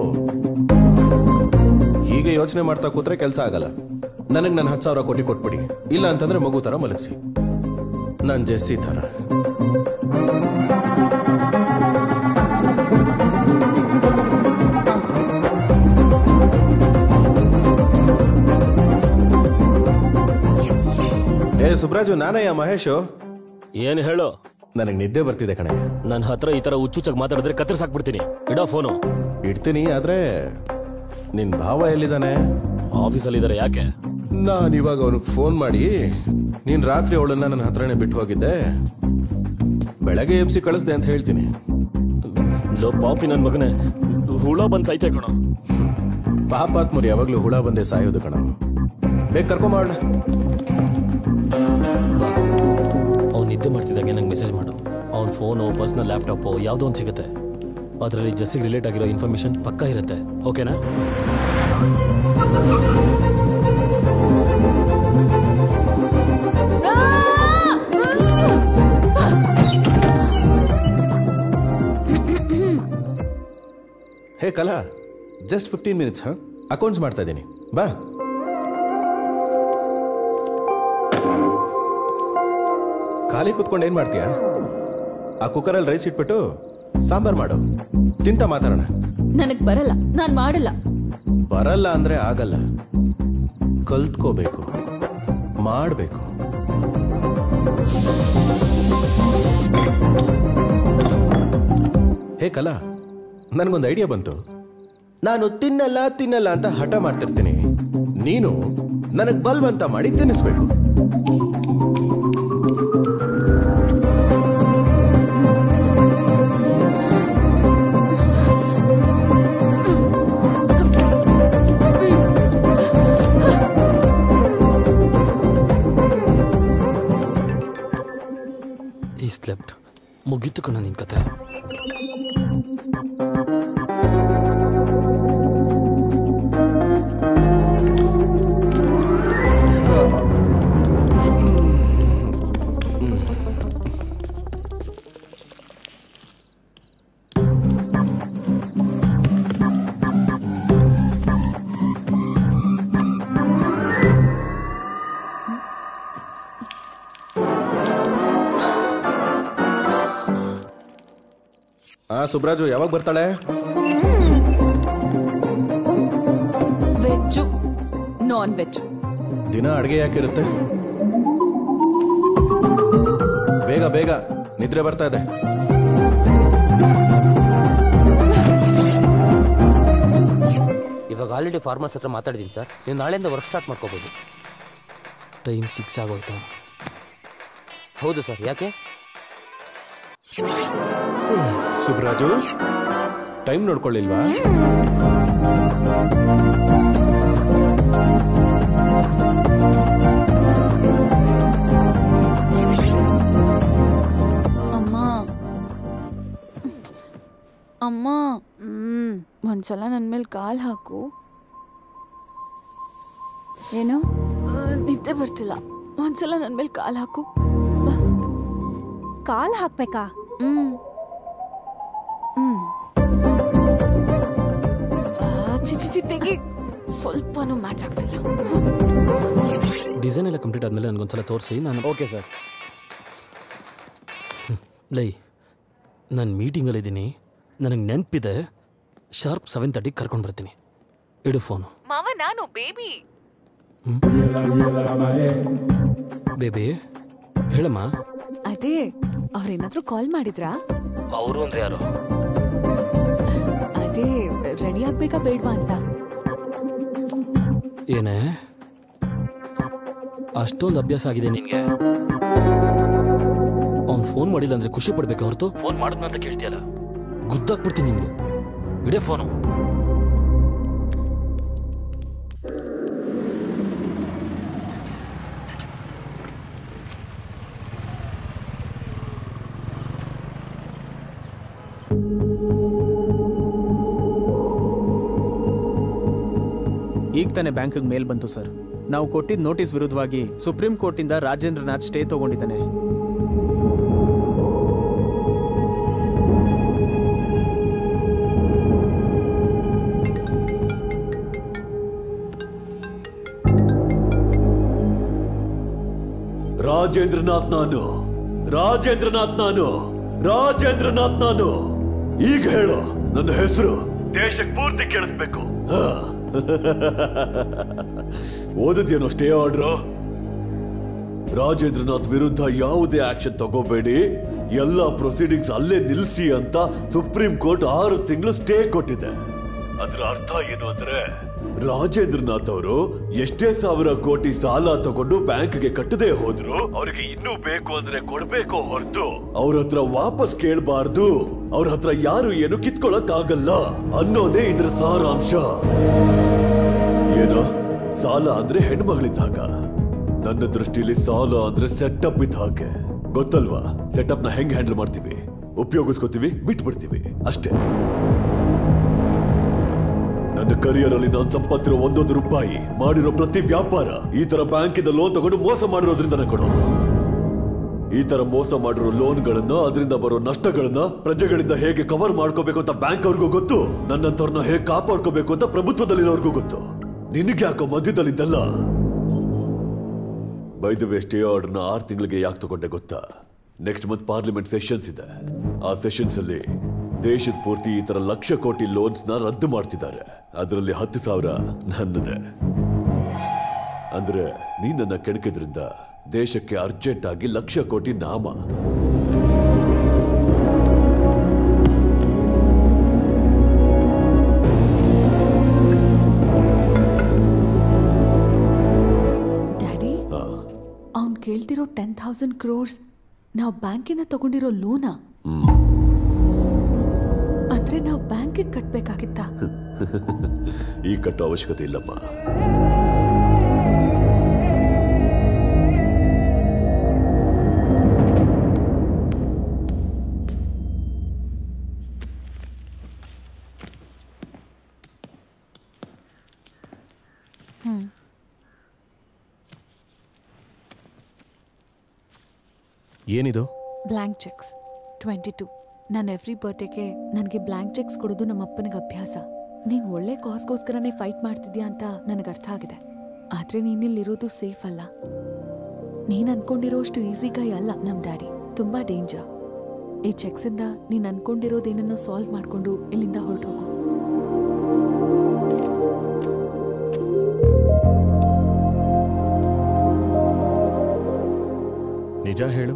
ಹೀಗೆ ಯೋಚನೆ ಮಾಡ್ತಾ ಕೂತ್ರೆ ಕೆಲಸ ಆಗಲ್ಲ ನನಗೆ ನನ್ನ ಹತ್ತು ಸಾವಿರ ಕೋಟಿ ಕೊಟ್ಬಿಡಿ ಇಲ್ಲ ಅಂತಂದ್ರೆ ಮಗು ತರ ಮಲಗಿಸಿ ನಾನು ಜೆಸ್ಸಿ ತರ ಏ ಸುಬ್ರಾಜು ನಾನಯ್ಯ ಮಹೇಶು ಏನ್ ಹೇಳು ನನಗೆ ನಿದ್ದೆ ಬರ್ತಿದೆ ಕಣೆ ನನ್ನ ಹತ್ರ ಈ ತರ ಹುಚ್ಚುಚ್ಚಾಗಿ ಮಾತಾಡಿದ್ರೆ ಕತ್ತರಿಸಾಕ್ಬಿಡ್ತೀನಿ ಇಡೋ ಫೋನು ಇಡ್ತೀನಿ ಆದ್ರೆ ನಿನ್ ಭಾವ ಎಲ್ಲಿದ್ದಾನೆ ಆಫೀಸಲ್ಲಿದ್ದಾರೆ ಯಾಕೆ ನಾನು ಇವಾಗ ಅವನಿಗೆ ಫೋನ್ ಮಾಡಿ ನೀನ್ ರಾತ್ರಿ ಅವಳನ್ನ ನನ್ನ ಹತ್ರನೇ ಬಿಟ್ಟು ಹೋಗಿದ್ದೆ ಬೆಳಗ್ಗೆ ಎಬ್ಸಿ ಕಳಿಸ್ದೆ ಅಂತ ಹೇಳ್ತೀನಿ ಲೋ ಪಾಪಿ ನನ್ ಮಗನೇ ಹುಳ ಬಂದ್ ಸೈತೆ ಕಣ ಪಾಪಾತ್ಮರು ಯಾವಾಗ್ಲೂ ಹುಳ ಬಂದೆ ಸಾಯೋದು ಕಣ ಬೇಗ ಕರ್ಕೊಂಬಾಳ ಅವ್ನು ನಿದ್ದೆ ಮಾಡ್ತಿದ್ದಾಗೆ ನಂಗೆ ಮೆಸೇಜ್ ಮಾಡು ಅವನ ಫೋನು ಪರ್ಸ್ನಲ್ ಲ್ಯಾಪ್ಟಾಪು ಯಾವುದೋ ಒಂದು ಸಿಗುತ್ತೆ ಅದರಲ್ಲಿ ಜಸ್ಸಿಗೆ ರಿಲೇಟ್ ಆಗಿರೋ ಇನ್ಫಾರ್ಮೇಶನ್ ಪಕ್ಕಾ ಇರುತ್ತೆ ಓಕೆನಾ ಹೇ ಕಲಾ ಜಸ್ಟ್ ಫಿಫ್ಟೀನ್ ಮಿನಿಟ್ಸ್ ಹಾಂ ಅಕೌಂಟ್ಸ್ ಮಾಡ್ತಾ ಇದ್ದೀನಿ ಬಾ ಖಾಲಿ ಕುತ್ಕೊಂಡು ಏನು ಮಾಡ್ತೀಯಾ ಆ ಕುಕ್ಕರಲ್ಲಿ ರೈಸ್ ಇಟ್ಬಿಟ್ಟು ಸಾಂಬಾರ್ ಮಾಡು ತಿಂತ ಮಾತಾಡೋಣ ನನಗ್ ಬರಲ್ಲ ನಾನ್ ಮಾಡಲ್ಲ ಬರಲ್ಲ ಅಂದ್ರೆ ಆಗಲ್ಲ ಕಲ್ತ್ಕೋಬೇಕು ಮಾಡಬೇಕು ಹೇ ಕಲಾ ನನಗೊಂದು ಐಡಿಯಾ ಬಂತು ನಾನು ತಿನ್ನಲ್ಲ ತಿನ್ನಲ್ಲ ಅಂತ ಹಠ ಮಾಡ್ತಿರ್ತೀನಿ ನೀನು ನನಗ್ ಬಲ್ವಂತ ಮಾಡಿ ತಿನ್ನಿಸ್ಬೇಕು ಈ ಸ್ಲೆಪ್ಟ್ ಮುಗೀತು ಕಣ ನಿನ್ ಕತೆ ಆ ಸುಬ್ರಾಜು ಯಾವಾಗ ಬರ್ತಾಳೆ ವೆಜ್ಜು ನಾನ್ ವೆಜ್ ದಿನ ಅಡುಗೆ ಯಾಕಿರುತ್ತೆ ಬೇಗ ಬೇಗ ನಿದ್ರೆ ಬರ್ತಾ ಇದೆ ಇವಾಗ ಆಲ್ರೆಡಿ ಫಾರ್ಮರ್ಸ್ ಹತ್ರ ಮಾತಾಡಿದ್ದೀನಿ ಸರ್ ನೀವು ನಾಳೆಯಿಂದ ವರ್ಕ್ ಸ್ಟಾರ್ಟ್ ಮಾಡ್ಕೋಬೋದು ಟೈಮ್ ಸಿಕ್ಸ್ ಆಗೋಯ್ತು ಹೌದು ಸರ್ ಯಾಕೆ ಸುಬ್ರಾಜು ಟೈಮ್ ನೋಡ್ಕೊಳ್ಳಿಲ್ವಾ ಅಮ್ಮ ಅಮ್ಮ ಹ್ಮ್ ಒಂದ್ಸಲ ನನ್ ಮೇಲೆ ಕಾಲ್ ಹಾಕು ಏನು ಆ, ನಿದ್ದೆ ಬರ್ತಿಲ್ಲ ಒಂದ್ಸಲ ನನ್ ಮೇಲೆ ಕಾಲ್ ಹಾಕು ಕಾಲ್ ಹಾಕ್ಬೇಕಾ ಹ್ಮ್ ಹ್ಮ್ ಆ, ಚಿ ಚಿ, ಚಿ ತೆಗಿ ಸ್ವಲ್ಪನೂ ಮ್ಯಾಚ್ ಆಗ್ತಿಲ್ಲ ಡಿಸೈನ್ ಎಲ್ಲ ಕಂಪ್ಲೀಟ್ ಆದಮೇಲೆ ನನಗೊಂದ್ಸಲ ತೋರಿಸಿ ನಾನು ಓಕೆ ಸರ್ ಲೈ ನಾನು ಮೀಟಿಂಗಲ್ಲಿದ್ದೀನಿ ನನಗೆ ನೆನಪಿದೆ ಶಾರ್ಪ್ ಸೆವೆನ್ ತರ್ಟಿಗೆ ಕರ್ಕೊಂಡು ಬರ್ತೀನಿ ಇಡು ಫೋನು ಮಾವ ನಾನು ಬೇಬಿ ಬೇಬಿ ಹೇಳಮ್ಮ ಅದೇ ಅವ್ರೇನಾದ್ರೂ ಕಾಲ್ ಮಾಡಿದ್ರಾ ಅವರು ಅಂದ್ರೆ ಯಾರು ಅದೇ ರೆಡಿ ಆಗ್ಬೇಕಾ ಬೇಡ್ವಾ ಅಂತ ಏನೇ ಅಷ್ಟೊಂದು ಅಭ್ಯಾಸ ಆಗಿದೆ ನಿನ್ಗೆ ಅವ್ನು ಫೋನ್ ಮಾಡಿಲ್ಲ ಅಂದ್ರೆ ಖುಷಿ ಪಡ್ಬೇಕು ಹೊರತು ಫೋನ್ ಮಾಡಿದ್ನ ಅಂತ ಕೇಳ್ತೀಯಲ್ಲ ಗುದ್ದಾಕ್ಬಿಡ್ತೀನಿ ನಿನ್ಗೆ ಇಡೇ ಫೋನು ಈಗ ತಾನೇ ಬ್ಯಾಂಕ್ಗೆ ಮೇಲ್ ಬಂತು ಸರ್ ನಾವು ಕೊಟ್ಟಿದ್ದ ನೋಟಿಸ್ ವಿರುದ್ಧವಾಗಿ ಸುಪ್ರೀಂ ಕೋರ್ಟಿಂದ ರಾಜೇಂದ್ರನಾಥ್ ಸ್ಟೇ ತಗೊಂಡಿದ್ದಾನೆ ರಾಜೇಂದ್ರನಾಥ್ ನಾನು ರಾಜೇಂದ್ರನಾಥ್ ನಾನು ರಾಜೇಂದ್ರನಾಥ್ ನಾನು ಈಗ ಹೇಳು ನನ್ನ ಹೆಸರು ದೇಶಕ್ಕೆ ಪೂರ್ತಿ ಕೇಳಿಸ್ಬೇಕು ಹಾ. ಓದಿದ್ಯೇನೋ ಸ್ಟೇ ಆರ್ಡ್ರು ರಾಜೇಂದ್ರನಾಥ್ ವಿರುದ್ಧ ಯಾವುದೇ ಆಕ್ಷನ್ ತಗೋಬೇಡಿ ಎಲ್ಲ ಪ್ರೊಸೀಡಿಂಗ್ಸ್ ಅಲ್ಲೇ ನಿಲ್ಸಿ ಅಂತ ಸುಪ್ರೀಂ ಕೋರ್ಟ್ ಆರು ತಿಂಗಳು ಸ್ಟೇ ಕೊಟ್ಟಿದೆ ಅದ್ರ ಅರ್ಥ ಏನು ಅಂದ್ರೆ ರಾಜೇಂದ್ರನಾಥ್ ಅವರು ಎಷ್ಟೇ ಸಾವಿರ ಕೋಟಿ ಸಾಲ ತಗೊಂಡು ಬ್ಯಾಂಕ್ಗೆ ಕಟ್ಟದೆ ಹೋದ್ರು ಅವರಿಗೆ ಇನ್ನೂ ಬೇಕು ಅಂದ್ರೆ ಕೊಡ್ಬೇಕು ಹೊರತು ಅವ್ರ ಹತ್ರ ವಾಪಸ್ ಕೇಳಬಾರ್ದು ಅವ್ರ ಹತ್ರ ಯಾರು ಏನು ಕಿತ್ಕೊಳಕ್ ಆಗಲ್ಲ ಅನ್ನೋದೇ ಇದ್ರ ಸಾರಾಂಶ ಏನೋ ಸಾಲ ಅಂದ್ರೆ ಹೆಣ್ಮಗಳಿದ್ದಾಗ ನನ್ನ ದೃಷ್ಟಿಲಿ ಸಾಲ ಅಂದ್ರೆ ಸೆಟಪ್ ಇದ್ದ ಹಾಗೆ ಗೊತ್ತಲ್ವಾ ಸೆಟಪ್ ನ ಹೆಂಗ್ ಹ್ಯಾಂಡಲ್ ಮಾಡ್ತೀವಿ ಉಪಯೋಗಿಸ್ಕೋತೀವಿ ಬಿಟ್ಬಿಡ್ತೀವಿ ಅಷ್ಟೇ ನನ್ನ ಕರಿಯರ್ ಅಲ್ಲಿ ನಾನು ಸಂಪಾದಿರೋ ಒಂದೊಂದು ರೂಪಾಯಿ ಮಾಡಿರೋ ಪ್ರತಿ ವ್ಯಾಪಾರ ಈ ತರ ಬ್ಯಾಂಕಿಂದ ಲೋನ್ ತಗೊಂಡು ಮೋಸ ಮಾಡಿರೋದ್ರಿಂದ ಕೊಡು ಈ ತರ ಮೋಸ ಮಾಡಿರೋ ಲೋನ್ಗಳನ್ನ ಅದರಿಂದ ಬರೋ ನಷ್ಟಗಳನ್ನ ಪ್ರಜೆಗಳಿಂದ ಹೇಗೆ ಕವರ್ ಮಾಡ್ಕೋಬೇಕು ಅಂತ ಬ್ಯಾಂಕ್ ಅವ್ರಿಗೂ ಗೊತ್ತು ನನ್ನಂತವ್ರನ್ನ ಹೇಗೆ ಕಾಪಾಡ್ಕೋಬೇಕು ಅಂತ ಪ್ರಭುತ್ವದಲ್ಲಿರೋರ್ಗೂ ಗೊತ್ತು ನಿನಗೆ ಯಾಕೋ ಮಧ್ಯದಲ್ಲಿದ್ದಲ್ಲ ಬೈದವೆ ಸ್ಟೇ ಆರ್ಡರ್ನ ಆರು ತಿಂಗಳಿಗೆ ಯಾಕೆ ತಗೊಂಡೆ ಗೊತ್ತಾ ನೆಕ್ಸ್ಟ್ ಮಂತ್ ಪಾರ್ಲಿಮೆಂಟ್ ಸೆಷನ್ಸ್ ಇದೆ ಆ ಸೆಷನ್ಸ್ ಅಲ್ಲಿ ದೇಶದ ಪೂರ್ತಿ ಈ ತರ ಲಕ್ಷ ಕೋಟಿ ಲೋನ್ಸ್ ನ ರದ್ದು ಮಾಡ್ತಿದ್ದಾರೆ ಅದರಲ್ಲಿ ಹತ್ತು ಸಾವಿರ ನನ್ನದೇ ಅಂದ್ರೆ ನೀ ನನ್ನ ಕೆಣಕಿದ್ರಿಂದ ದೇಶಕ್ಕೆ ಅರ್ಜೆಂಟ್ ಆಗಿ ಲಕ್ಷ ಕೋಟಿ ನಾಮ ಡ್ಯಾಡಿ ಅವ್ನ್ ಕೇಳ್ತಿರೋ ಟೆನ್ ಥೌಸಂಡ್ ಕ್ರೋರ್ಸ್ ನಾವು ಬ್ಯಾಂಕಿಂದ ತಗೊಂಡಿರೋ ಲೋನಾ ಅಂದ್ರೆ ನಾವು ಬ್ಯಾಂಕಿಗೆ ಕಟ್ಬೇಕಾಗಿತ್ತಾ ಈ ಕಟ್ಟೋ ಅವಶ್ಯಕತೆ ಇಲ್ಲಮ್ಮ ಹ್ಮ್ ಏನಿದು ಬ್ಲ್ಯಾಂಕ್ ಚೆಕ್ಸ್ ಟ್ವೆಂಟಿ ಟು ನಾನು ಎವ್ರಿ ಬರ್ಡೇಗೆ ನನಗೆ ಬ್ಲ್ಯಾಂಕ್ ಚೆಕ್ಸ್ ಕೊಡೋದು ನಮ್ಮ ಅಪ್ಪನಿಗೆ ಅಭ್ಯಾಸ ನೀನು ಒಳ್ಳೆ ಕಾಸ್ಗೋಸ್ಕರನೇ ಫೈಟ್ ಮಾಡ್ತಿದ್ಯಾ ಅಂತ ನನಗೆ ಅರ್ಥ ಆಗಿದೆ ಆದರೆ ನೀನಿಲ್ಲಿರೋದು ಸೇಫ್ ಅಲ್ಲ ನೀನು ಅನ್ಕೊಂಡಿರೋಷ್ಟು ಈಸಿ ಕೈ ಅಲ್ಲ ನಮ್ಮ ಡ್ಯಾಡಿ ತುಂಬ ಡೇಂಜರ್ ಈ ಚೆಕ್ಸಿಂದ ನೀನು ಅನ್ಕೊಂಡಿರೋದೇನನ್ನೋ ಸಾಲ್ವ್ ಮಾಡಿಕೊಂಡು ಇಲ್ಲಿಂದ ಹೊರಟೋಗು ನಿಜ ಹೇಳು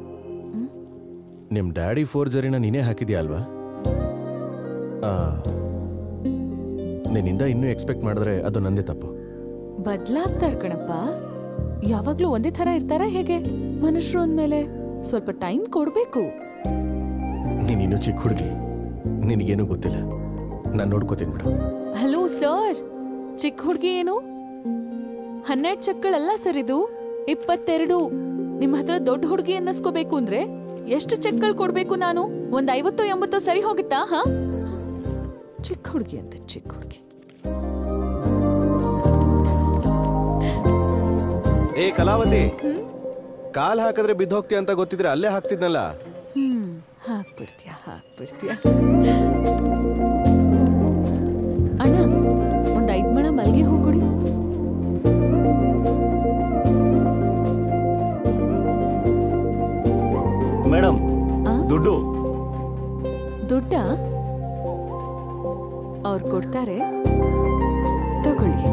ನಿಮ್ ಡ್ಯಾಡಿ ಫೋರ್ಜರಿನ ನೀನೇ ಹಾಕಿದ್ಯಾ ಅಲ್ವಾ ಆ, ನಿನ್ನಿಂದ ಇನ್ನೂ ಎಕ್ಸ್ಪೆಕ್ಟ್ ಮಾಡಿದ್ರೆ ಅದು ನಂದೇ ತಪ್ಪು ಬದ್ಲಾಗ್ತಾರ ಕಣಪ್ಪ ಯಾವಾಗ್ಲೂ ಒಂದೇ ಥರ ಇರ್ತಾರ ಹೇಗೆ ಮನುಷ್ಯರು ಅಂದ್ಮೇಲೆ ಸ್ವಲ್ಪ ಟೈಮ್ ಕೊಡ್ಬೇಕು ನೀನಿನ್ನೂ ಚಿಕ್ಕ ಹುಡುಗಿ ನಿನಗೇನು ಗೊತ್ತಿಲ್ಲ ನಾನು ನೋಡ್ಕೋತೀನಿ ಬಿಡು ಹಲೋ ಸರ್ ಚಿಕ್ಕ ಹುಡುಗಿ ಏನು ಹನ್ನೆರಡು ಚೆಕ್ಗಳಲ್ಲ ಸರ್ ಇದು ಇಪ್ಪತ್ತೆರಡು ನಿಮ್ಮ ಹತ್ರ ದೊಡ್ಡ ಹುಡುಗಿ ಅನ್ನಿಸ್ಕೋಬೇಕು ಅಂದ್ರೆ ಎಷ್ಟು ಚೆಕ್ಗಳು ಕೊಡ್ಬೇಕು ನಾನು ಒಂದ್ ಐವತ್ತೋ ಎಂಬತ್ತೋ ಸರಿ ಹೋಗುತ್ತಾ ಹಾ ಚಿಕ್ಕ ಹುಡುಗಿ ಅಂತ ಚಿಕ್ಕ ಹುಡುಗಿ ಏ ಕಲಾವತಿ ಕಾಲ್ ಹಾಕಿದ್ರೆ ಬಿದ್ದು ಹೋಗ್ತೀಯ ಅಂತ ಗೊತ್ತಿದ್ರೆ ಅಲ್ಲೇ ಹಾಕ್ತಿದ್ನಲ್ಲ ಹ್ಮ್ ಹಾಕ್ಬಿಡ್ತೀಯ ಹಾಕ್ಬಿಡ್ತೀಯ ಅಣ್ಣ ಒಂದ್ ಐದ್ ಮಳ ಮಲ್ಗೆ ಹೂ ಕೊಡಿ ಮೇಡಮ್ ದುಡ್ಡು ದುಡ್ಡ ಅವ್ರು ಕೊಡ್ತಾರೆ ತಗೊಳ್ಳಿ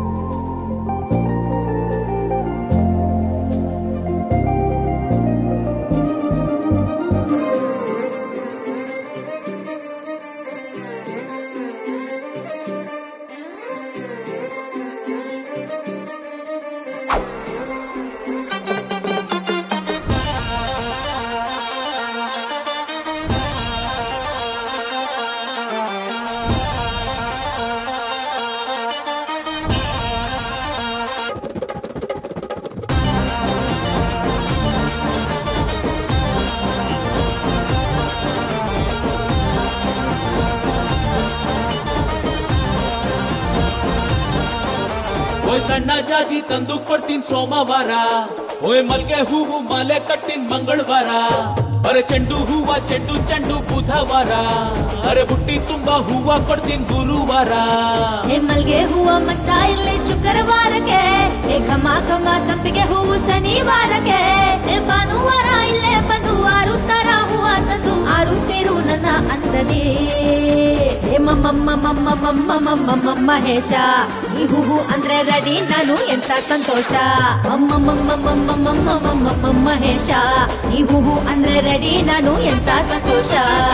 ಓಯ್ ಸಣ್ಣ ಜಾಜಿ ತಂದು ಕೊಡ್ತೀನಿ ಸೋಮವಾರ ಓಯ್ ಮಲ್ಗೆ ಹೂವು ಮಾಲೆ ಕಟ್ಟಿನ ಮಂಗಳವಾರ ಅರೆ ಚೆಂಡು ಹೂವ ಚೆಂಡು ಚೆಂಡು ಬುಧವಾರ ಅರೆ ಬುಟ್ಟಿ ತುಂಬಾ ಹೂವ ಕೊಡ್ತೀನಿ ಗುರುವಾರ ಹೇ ಮಲ್ಗೆ ಹೂವ ಮಚ್ಚ ಇಲ್ಲಿ ಶುಕ್ರವಾರಕ್ಕೆ ಹೇ ಘಮ ಘಮ ಸಂಪಿಗೆ ಹೂವು ಶನಿವಾರಕ್ಕೆ ಹೇ ಭಾನುವಾರ ಇಲ್ಲೇ ಬಂದು ಆರುತ್ತರ ಹೂವ ತಂದು ಆಡುತ್ತಿರು ನನ್ನ ಅಂದದೆ ಹೇ ಮಮ್ಮಮ್ಮ ಮಮ್ಮ ಮಮ್ಮ ಮಮ್ಮ ಮಮ್ಮ ಮಹೇಶ ಈ ಹೂವು ಅಂದ್ರೆ ರೆಡಿ ನಾನು ಎಂತ ಸಂತೋಷ ಮಮ್ಮ ಮಮ್ಮ ಮಮ್ಮ ಮಮ್ಮ ಮಮ್ಮ ಮಮ್ಮ ಮಹೇಶ ಈ ಹೂವು ಅಂದ್ರೆ ರೆಡಿ ನಾನು ಎಂತ ಸಂತೋಷ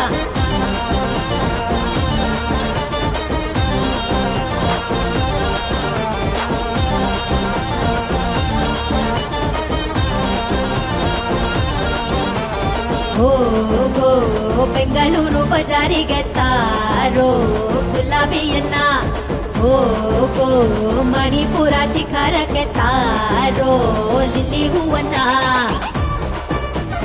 ಹೋಗೋ ಬೆಂಗಳೂರು ಬಜಾರಿಗೆ ತಾರೋ ಗುಲಾಬಿಯನ್ನ ಹೋಗೋ ಮಣಿಪುರ ಶಿಖರಕ್ಕೆ ತಾರೋ ಲಿಲ್ಲಿ ಹೂವನ್ನ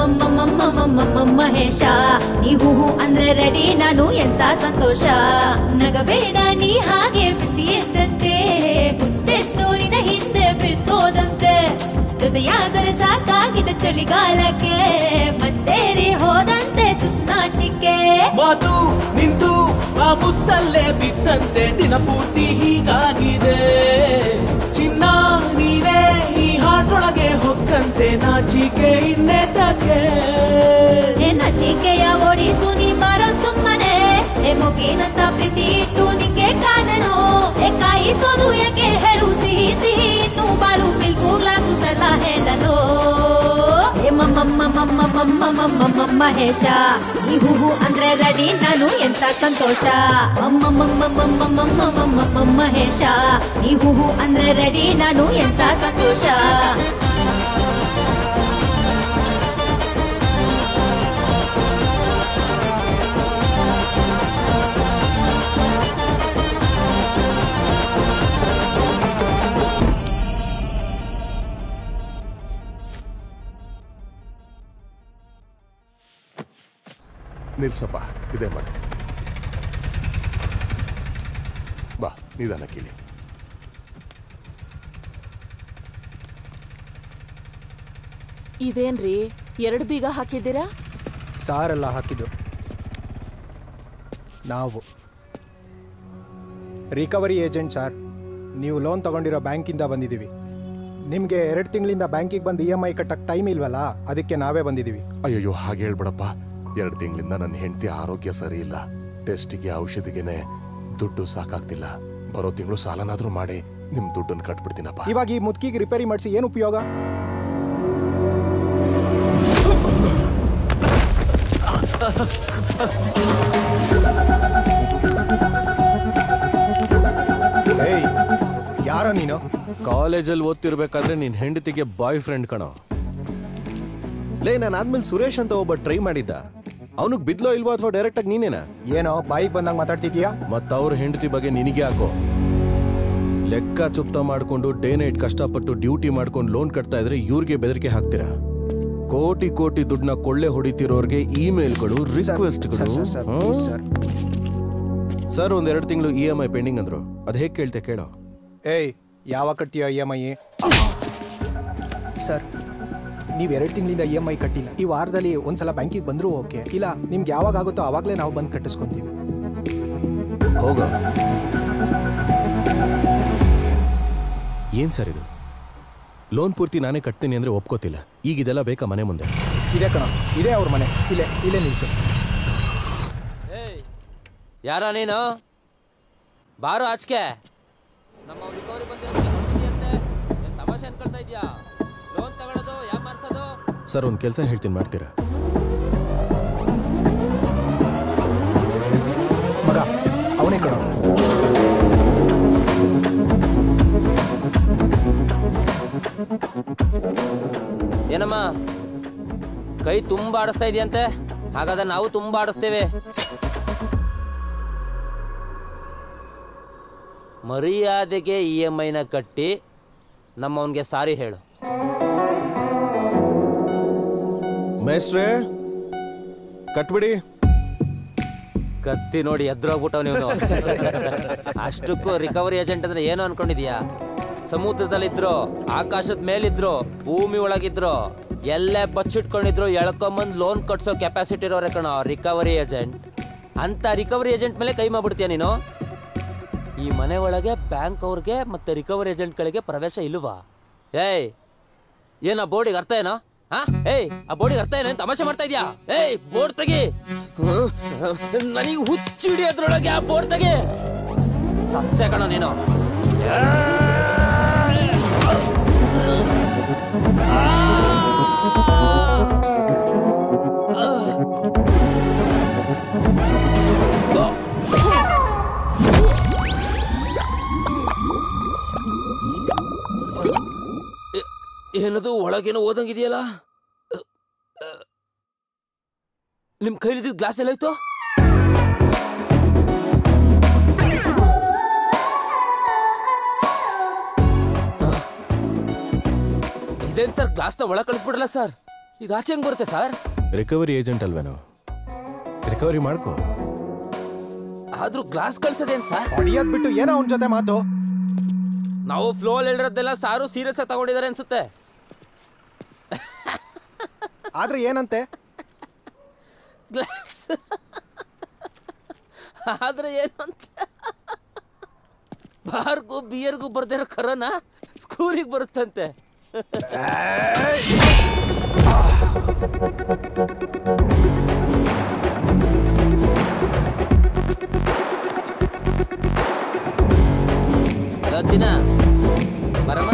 ಮಹೇಶ ನೀ ಹೂ ಹೂ ಅಂದ್ರೆ ರೆಡಿ ನಾನು ಎಂತ ಸಂತೋಷ ನಗಬೇಡ ನೀ ಹಾಗೆ ಬಿಸಿ ಎದ್ದಂತೆ ಹುಚ್ಚೆತ್ತು ನಿನ ಹಿಂದೆ ಬಿತ್ತೋದಂತೆ ಜೊತೆಯಾದರೆ ಸಾಕಾಗಿದ ಚಳಿಗಾಲಕ್ಕೆ ಮತ್ತೇರಿ ಹೋದಂತೆ ತುಸು ನಾಚಿಕೆ ಮಾತು ನಿಂತು ಆ ಮುತ್ತಲ್ಲೇ ಬಿದ್ದಂತೆ ದಿನ ಪೂರ್ತಿ ಹೀಗಾಗಿದೆ ಚಿನ್ನ ನೀನೇ ಈ ಹಾಟೊಳಗೆ ಹೊಕ್ಕಂತೆ ನಾಚಿಕೆ ಇನ್ನೇತಕ್ಕೆ ಏ ನಚಿಕೆಯ ಓಡಿಸು ನೀ ಬಾರ ಸುಮ್ಮನೆ ಏ ಮುಗಿನಂತ ಪ್ರೀತಿ ಇಟ್ಟು ನಿಂಗೆ ಕಾದನು ಏ ಕಾಯಿಸೋದು ಯಾಕೆ ಹೇಳು ಸಿಹಿ ಸಿಹಿ ಇನ್ನು ಬಾಳು ಮಿಲ್ಕು ಗ್ಲಾಸು ಸಲ ಹೇಳನು ಏ ಮಮ್ಮಮ್ಮ ಮಮ್ಮ ಮಮ್ಮ ಮಮ್ಮ ಮಮ್ಮ ಮಹೇಶ ಈ ಹೂವು ಅಂದ್ರೆ ರೆಡಿ ನಾನು ಎಂತ ಸಂತೋಷ ಮಮ್ಮ ಮಮ್ಮ ಮಮ್ಮ ಮಮ್ಮ ಮಮ್ಮ ಮಮ್ಮ ಮಹೇಶ ಈ ಹೂವು ಅಂದ್ರೆ ರೆಡಿ ನಾನು ಎಂತ ಸಂತೋಷ ನಿಲ್ಸಪ್ಪ ಇದೇ ಮನೆ ಬಾ ನಿಧಾನ ಕೇಳಿ ಇದೇನ್ರಿ ಎರಡು ಬೀಗ ಹಾಕಿದ್ದೀರಾ ಸಾರೆಲ್ಲ ಹಾಕಿದ್ದು ನಾವು ರಿಕವರಿ ಏಜೆಂಟ್ ಸರ್ ನೀವು ಲೋನ್ ತಗೊಂಡಿರೋ ಬ್ಯಾಂಕಿಂದ ಬಂದಿದ್ದೀವಿ ನಿಮಗೆ ಎರಡು ತಿಂಗಳಿಂದ ಬ್ಯಾಂಕಿಗೆ ಬಂದು ಇ ಎಮ್ ಐ ಕಟ್ಟಕ್ಕೆ ಟೈಮ್ ಇಲ್ವಲ್ಲ ಅದಕ್ಕೆ ನಾವೇ ಬಂದಿದ್ದೀವಿ ಅಯ್ಯಯ್ಯೋ ಹಾಗೆ ಹೇಳ್ಬೇಡಪ್ಪ ಎರಡು ತಿಂಗಳಿಂದ ನನ್ನ ಹೆಂಡತಿ ಆರೋಗ್ಯ ಸರಿ ಇಲ್ಲ ಟೆಸ್ಟಿಗೆ ಔಷಧಿಗೆನೆ ದುಡ್ಡು ಸಾಕಾಗ್ತಿಲ್ಲ ಬರೋ ತಿಂಗಳು ಸಾಲನಾದ್ರೂ ಮಾಡಿ ನಿಮ್ ದುಡ್ಡನ್ನು ಕಟ್ಬಿಡ್ತೀನಪ್ಪ ಇವಾಗ ಈ ಮುದುಕಿಗೆ ರಿಪೇರಿ ಮಾಡಿಸಿ ಏನು ಉಪಯೋಗ ಏಯ್ ಯಾರೋ ನೀನು ಕಾಲೇಜಲ್ಲಿ ಓದ್ತಿರ್ಬೇಕಾದ್ರೆ ನಿನ್ ಹೆಂಡತಿಗೆ ಬಾಯ್ ಫ್ರೆಂಡ್ ಕಣೋ ಲೇ ನಾನು ಆದ್ಮೇಲೆ ಸುರೇಶ್ ಅಂತ ಒಬ್ಬ ಟ್ರೈ ಮಾಡಿದ್ದ ಅವನಿಗೆ ಬಿದ್ಲೋ ಇಲ್ವೋ ಅಥವಾ ಡೈರೆಕ್ಟ್ ಆಗಿ ನೀನೇನಾ ಏನೋ ಬಾಯಿಗೆ ಬಂದಾಗ ಮಾತಾಡ್ತಿದ್ಯಾ ಮತ್ತ ಅವ್ರ ಹೆಂಡತಿ ಬಗ್ಗೆ ನಿನಗೆ ಹಾಕೋ ಲೆಕ್ಕ ಚುಪ್ತ ಮಾಡ್ಕೊಂಡು ಡೇ ನೈಟ್ ಕಷ್ಟಪಟ್ಟು ಡ್ಯೂಟಿ ಮಾಡ್ಕೊಂಡು ಲೋನ್ ಕಟ್ತಾ ಇದ್ರೆ ಇವ್ರಿಗೆ ಬೆದರಿಕೆ ಹಾಕ್ತೀರಾ ಕೋಟಿ ಕೋಟಿ ದುಡ್ಡನ್ನ ಕೊಳ್ಳೆ ಹೊಡಿತಿರೋರ್ಗೆ ಇಮೇಲ್ಗಳು ರಿಕ್ವೆಸ್ಟ್ಗಳು sir, sir, sir, please, sir. Sir ಒಂದ್ ಎರಡು ತಿಂಗಳು ಇ ಎಮ್ ಐ ಪೆಂಡಿಂಗ್ ಅಂದ್ರು ಅದ್ ಹೇಗೆ ಕೇಳ್ತೆ ಕೇಳೋ ಏಯ್ ಯಾವಾಗ ಕಟ್ತೀಯ ಇ ಎಮ್ ಐ ಸರ್ ನೀವು ಎರಡು ತಿಂಗಳಿಂದ ಇ ಎಮ್ ಐ ಕಟ್ಟಿಲ್ಲ ಈ ವಾರದಲ್ಲಿ ಒಂದ್ಸಲ ಬ್ಯಾಂಕಿಗೆ ಬಂದರೂ ಓಕೆ ಇಲ್ಲ ನಿಮ್ಗೆ ಯಾವಾಗ ಆಗುತ್ತೋ ಆವಾಗಲೇ ನಾವು ಬಂದು ಕಟ್ಟಿಸ್ಕೊಂತೀವಿ ಹೋಗ ಏನ್ ಸರ್ ಇದು ಲೋನ್ ಪೂರ್ತಿ ನಾನೇ ಕಟ್ತೀನಿ ಅಂದ್ರೆ ಒಪ್ಕೋತಿಲ್ಲ ಈಗ ಇದೆಲ್ಲ ಬೇಕಾ ಮನೆ ಮುಂದೆ ಇದೇ ಕಣ ಇದೇ ಅವ್ರ ಮನೆ ಇಲ್ಲೇ ಇಲ್ಲೇ ನಿಲ್ಸು ಯಾರ ನೀನು ಬಾರು ಆಚಕೆ ನಮ್ಮ ರಿಕವರಿ ಬಂದಿರೋದಕ್ಕೆ ಏನ್ ತಮಾಷೆ ಅನ್ಕೊಳ್ತಾ ಇದ್ಯಾ ಲೋನ್ ತಗೊಳ್ಳೋದು ಯಾಕೆ ಮಾಡ್ಸೋದು ಸರ್ ಒಂದು ಕೆಲಸ ಹೇಳ್ತೀನಿ ಮಾಡ್ತೀರಾ ಮಗ ಅವನೇ ಕಣ ಏನಮ್ಮ ಕೈ ತುಂಬಾ ಆಡಿಸ್ತಾ ಇದೆಯಂತೆ ಹಾಗಾದ್ರೆ ನಾವು ತುಂಬಾ ಆಡಿಸ್ತೇವೆ ಮರ್ಯಾದೆಗೆ ಇ ಎಮ್ ಐನ ಕಟ್ಟಿ ನಮ್ಮವನ್ಗೆ ಸಾರಿ ಹೇಳು ಮೇಸ್ಟ್ರೇ ಕಟ್ಬಿಡಿ ಕತ್ತಿ ನೋಡಿ ಎದ್ರೋಗ್ಬಿಟ್ಟವ್ ನೀವು ಅಷ್ಟಕ್ಕೂ ರಿಕವರಿ ಏಜೆಂಟ್ ಅಂದ್ರೆ ಏನು ಅನ್ಕೊಂಡಿದ್ಯಾ ಸಮುದ್ರದಲ್ಲಿದ್ರು ಆಕಾಶದ ಮೇಲಿದ್ರು ಭೂಮಿ ಒಳಗಿದ್ರು ಎಲ್ಲೇ ಬಚ್ಚಿಟ್ಕೊಂಡಿದ್ರು ಎಳ್ಕೊಂಬಂದ್ ಲೋನ್ ಕಟ್ಸೋ ಕೆಪಾಸಿಟಿ ಇರೋರೆ ಕಣೋ ರಿಕವರಿ ಏಜೆಂಟ್ ಅಂತ ರಿಕವರಿ ಏಜೆಂಟ್ ಮೇಲೆ ಕೈ ಮಾಡ್ಬಿಡ್ತೀಯ ನೀನು ಈ ಮನೆ ಒಳಗೆ ಬ್ಯಾಂಕ್ ಅವ್ರಿಗೆ ಮತ್ತೆ ರಿಕವರಿ ಏಜೆಂಟ್ಗಳಿಗೆ ಪ್ರವೇಶ ಇಲ್ವಾ ಏಯ್ ಏನ ಬೋರ್ಡಿಗೆ ಅರ್ಥ ಏನೋ ಹಾ ಏಯ್ ಆ ಬೋರ್ಡಿಗೆ ಅರ್ಥ ಏನೇನು ತಮಾಷೆ ಮಾಡ್ತಾ ಇದ್ಯಾ ಏಯ್ ಬೋರ್ಡ್ ತೆಗಿ ನನಗೆ ಹುಚ್ಚು ಹಿಡಿಯೋದ್ರೊಳಗೆ ಆ ಬೋರ್ಡ್ ತೆಗಿ ಸತ್ಯ ಕಣ ನೀನು ಏನದು ಒಳಗೇನೋ ಓದಂಗಿದೆಯಲ್ಲ ನಿಮ್ ಕೈಲಿದ್ದ ಗ್ಲಾಸ್ ಎಲ್ಲೋಯ್ತು ಅದೇನ್ ಸರ್ ಗ್ಲಾಸ್ನ ಒಳ ಕಳಿಸ್ಬಿಡಲ್ಲ ಸರ್ ಇದು ಆಚೆ ಹೆಂಗ್ ಬರುತ್ತೆ ಸರ್ ರಿಕವರಿ ಏಜೆಂಟ್ ಅಲ್ವೇನೋ ರಿಕವರಿ ಮಾಡ್ಕೋ ಆದ್ರೂ ಗ್ಲಾಸ್ ಕಳ್ಸೋದೇನ್ ಸರ್ ಹೊಡಿಯೋದ್ ಬಿಟ್ಟು ಏನೋ ಅವನ ಜೊತೆ ಮಾತು ನಾವು ಫ್ಲೋ ಅಲ್ಲಿ ಹೇಳಿರೋದೆಲ್ಲ ಸಾರು ಸೀರಿಯಸ್ ಆಗಿ ತಗೊಂಡಿದ್ದಾರೆ ಅನ್ಸುತ್ತೆ ಆದ್ರೆ ಏನಂತೆ ಗ್ಲಾಸ್ ಆದ್ರೆ ಏನು ಅಂತ ಬಾರ್ಗೂ ಬಿಯರ್ಗೂ ಬರ್ದಿರೋ ಕರೋನಾ ಸ್ಕೂಲಿಗೆ ಬರುತ್ತಂತೆ ಹಲೋ ಚಿನ್ನ ಬರಮ್ಮ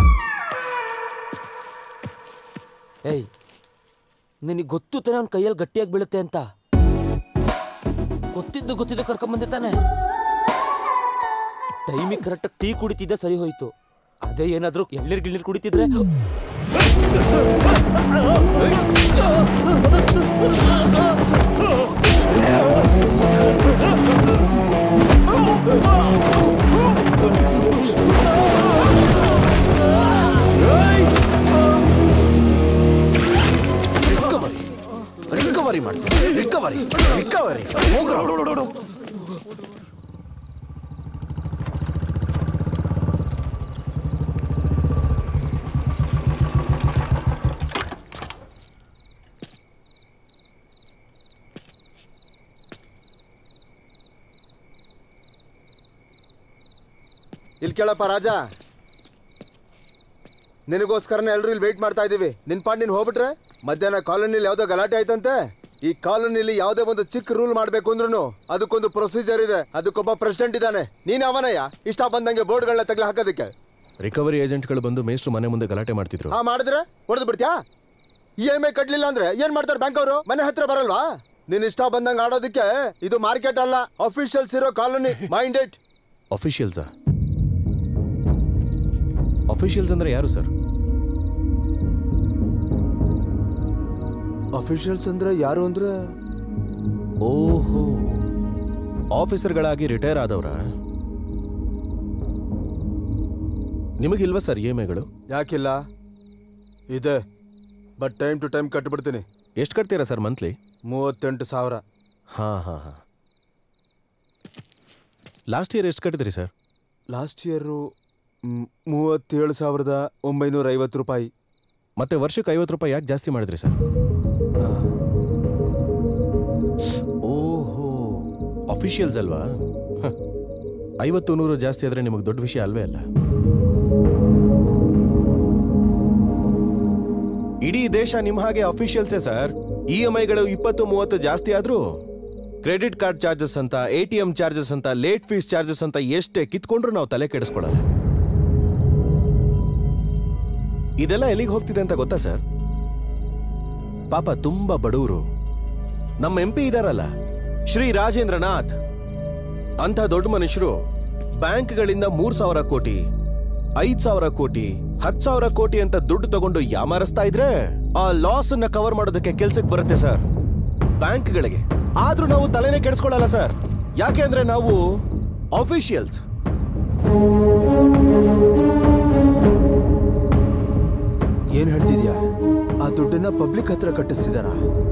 ಏಯ್ ನಿನಗೆ ಗೊತ್ತು ತಾನೆ ಅವ್ನ ಕೈಯಲ್ಲಿ ಗಟ್ಟಿಯಾಗಿ ಬೀಳುತ್ತೆ ಅಂತ ಗೊತ್ತಿದ್ದು ಗೊತ್ತಿದ್ದು ಕರ್ಕೊಂಬಂದೆ ತಾನೆ ಟೈಮಿಗೆ ಕರೆಕ್ಟಾಗಿ ಟೀ ಕುಡಿತಿದ್ದೆ ಸರಿ ಹೋಯ್ತು ಅದೇ ಏನಾದ್ರೂ ಎಳ್ನೀರ್ ಗಿಳ್ನೀರ್ ಕುಡಿತಿದ್ರೆ ರಿಕವರಿ ಮಾಡ್ತೀನಿ ರಿಕವರಿ ರಿಕವರಿ ಹೋಗ್ರೋ ಇಲ್ಲಿ ಕೇಳಪ್ಪ ರಾಜ ನಿನಗೋಸ್ಕರನೇ ಎಲ್ಲರೂ ಇಲ್ಲಿ ವೆಯ್ಟ್ ಮಾಡ್ತಾ ಇದ್ದೀವಿ ನಿನ್ ಪಾಡ್ ನೀನು ಹೋಗ್ಬಿಟ್ರೆ ಮಧ್ಯಾಹ್ನ ಕಾಲೋನಿಲಿ ಯಾವುದೋ ಗಲಾಟೆ ಆಯ್ತಂತೆ ಈ ಕಾಲೋನಿಲಿ ಯಾವುದೇ ಒಂದು ಚಿಕ್ಕ ರೂಲ್ ಮಾಡ್ಬೇಕು ಅಂದ್ರೂ ಅದಕ್ಕೊಂದು ಪ್ರೊಸೀಜರ್ ಇದೆ ಅದಕ್ಕೊಬ್ಬ ಪ್ರೆಸಿಡೆಂಟ್ ಇದ್ದಾನೆ ನೀನ್ ಅವನಯ್ಯ ಇಷ್ಟ ಬಂದಂಗೆ ಬೋರ್ಡ್ಗಳನ್ನ ತಗ್ಲಿ ಹಾಕೋದಕ್ಕೆ ರಿಕವರಿ ಏಜೆಂಟ್ಗಳು ಬಂದು ಮೇಷ್ಟ್ರು ಮನೆ ಮುಂದೆ ಗಲಾಟೆ ಮಾಡ್ತಿದ್ರು ಹಾ ಮಾಡಿದ್ರೆ ಹೊಡೆದು ಬಿಡ್ತ್ಯಾ ಇ ಎಮ್ ಐ ಕಟ್ಲಿಲ್ಲ ಅಂದ್ರೆ ಏನ್ ಮಾಡ್ತಾರೆ ಬ್ಯಾಂಕ್ ಅವರು ಮನೆ ಹತ್ರ ಬರಲ್ವಾ ನಿನ್ ಇಷ್ಟ ಬಂದಂಗೆ ಆಡೋದಕ್ಕೆ ಇದು ಮಾರ್ಕೆಟ್ ಅಲ್ಲ ಅಫಿಷಿಯಲ್ಸ್ ಇರೋ ಕಾಲೋನಿ ಮೈಂಡ್ ಇಟ್ ಅಫಿಷಿಯಲ್ಸಾ ಅಫಿಷಿಯಲ್ಸ್ ಅಂದ್ರೆ ಯಾರು ಸರ್ ಅಫಿಷಿಯಲ್ಸ್ ಅಂದ್ರೆ ಯಾರು ಅಂದ್ರೆ ಓಹೋ ಆಫೀಸರ್ಗಳಾಗಿ ರಿಟೈರ್ ಆದವ್ರ ನಿಮಗಿಲ್ವಾ ಸರ್ ಇ ಎಮ್ ಐಗಳು ಯಾಕಿಲ್ಲ ಇದೆ ಬಟ್ ಟೈಮ್ ಟು ಟೈಮ್ ಕಟ್ಬಿಡ್ತೀನಿ ಎಷ್ಟು ಕಟ್ತೀರಾ ಸರ್ ಮಂತ್ಲಿ ಮೂವತ್ತೆಂಟು ಸಾವಿರ ಹಾ ಹಾ ಹಾ ಲಾಸ್ಟ್ ಇಯರ್ ಎಷ್ಟು ಕಟ್ಟಿದ್ರಿ ಸರ್ ಲಾಸ್ಟ್ ಇಯರು ಮೂವತ್ತೇಳು ಸಾವಿರದ ಒಂಬೈನೂರ ಐವತ್ತು ರೂಪಾಯಿ ಮತ್ತೆ ವರ್ಷಕ್ಕೆ ಐವತ್ತು ರೂಪಾಯಿ ಯಾಕೆ ಜಾಸ್ತಿ ಮಾಡಿದ್ರಿ ಸರ್ ಓಹೋ ಅಫಿಷಿಯಲ್ಸ್ ಅಲ್ವಾ ಹ. ಐವತ್ತು ನೂರು ಜಾಸ್ತಿ ಆದರೆ ನಿಮಗೆ ದೊಡ್ಡ ವಿಷಯ ಅಲ್ವೇ ಅಲ್ಲ ಇಡೀ ದೇಶ ನಿಮ್ಮ ಹಾಗೆ ಅಫಿಷಿಯಲ್ಸೇ ಸರ್ ಇ ಎಮ್ ಐಗಳು ಇಪ್ಪತ್ತು ಮೂವತ್ತು ಜಾಸ್ತಿ ಆದ್ರೂ ಕ್ರೆಡಿಟ್ ಕಾರ್ಡ್ ಚಾರ್ಜಸ್ ಅಂತ ಎ ಟಿ ಎಂ ಚಾರ್ಜಸ್ ಅಂತ ಲೇಟ್ ಫೀಸ್ ಚಾರ್ಜಸ್ ಅಂತ ಎಷ್ಟೇ ಕಿತ್ಕೊಂಡ್ರು ನಾವು ತಲೆ ಕೆಡಿಸ್ಕೊಳ್ಳಲ್ಲ ಇದೆಲ್ಲ ಎಲ್ಲಿಗೆ ಹೋಗ್ತಿದೆ ಅಂತ ಗೊತ್ತಾ ಸರ್ ಪಾಪ ತುಂಬಾ ಬಡವರು ನಮ್ಮ ಎಂ ಪಿ ಇದಾರಲ್ಲ ಶ್ರೀ ರಾಜೇಂದ್ರನಾಥ್ ಅಂತ ದೊಡ್ಡ ಮನುಷ್ಯರು ಬ್ಯಾಂಕ್ಗಳಿಂದ ಮೂರ್ ಸಾವಿರ ಕೋಟಿ ಐದ್ ಸಾವಿರ ಕೋಟಿ ಹತ್ ಸಾವಿರ ಕೋಟಿ ಅಂತ ದುಡ್ಡು ತಗೊಂಡು ಯಾಮಾರಿಸ್ತಾ ಇದ್ರೆ ಆ ಲಾಸ್ ಅನ್ನ ಕವರ್ ಮಾಡೋದಕ್ಕೆ ಕೆಲ್ಸಕ್ಕೆ ಬರುತ್ತೆ ಸರ್ ಬ್ಯಾಂಕ್ಗಳಿಗೆ ಆದ್ರೂ ನಾವು ತಲೆನೇ ಕೆಡಿಸ್ಕೊಳ್ಳಲ್ಲ ಸರ್ ಯಾಕೆ ಅಂದ್ರೆ ನಾವು ಅಫಿಷಿಯಲ್ಸ್ ಏನ್ ಹೇಳ್ತಿದ್ಯಾ ಆ ದುಡ್ಡನ್ನ ಪಬ್ಲಿಕ್ ಹತ್ರ ಕಟ್ಟಿಸ್ತಿದಾರ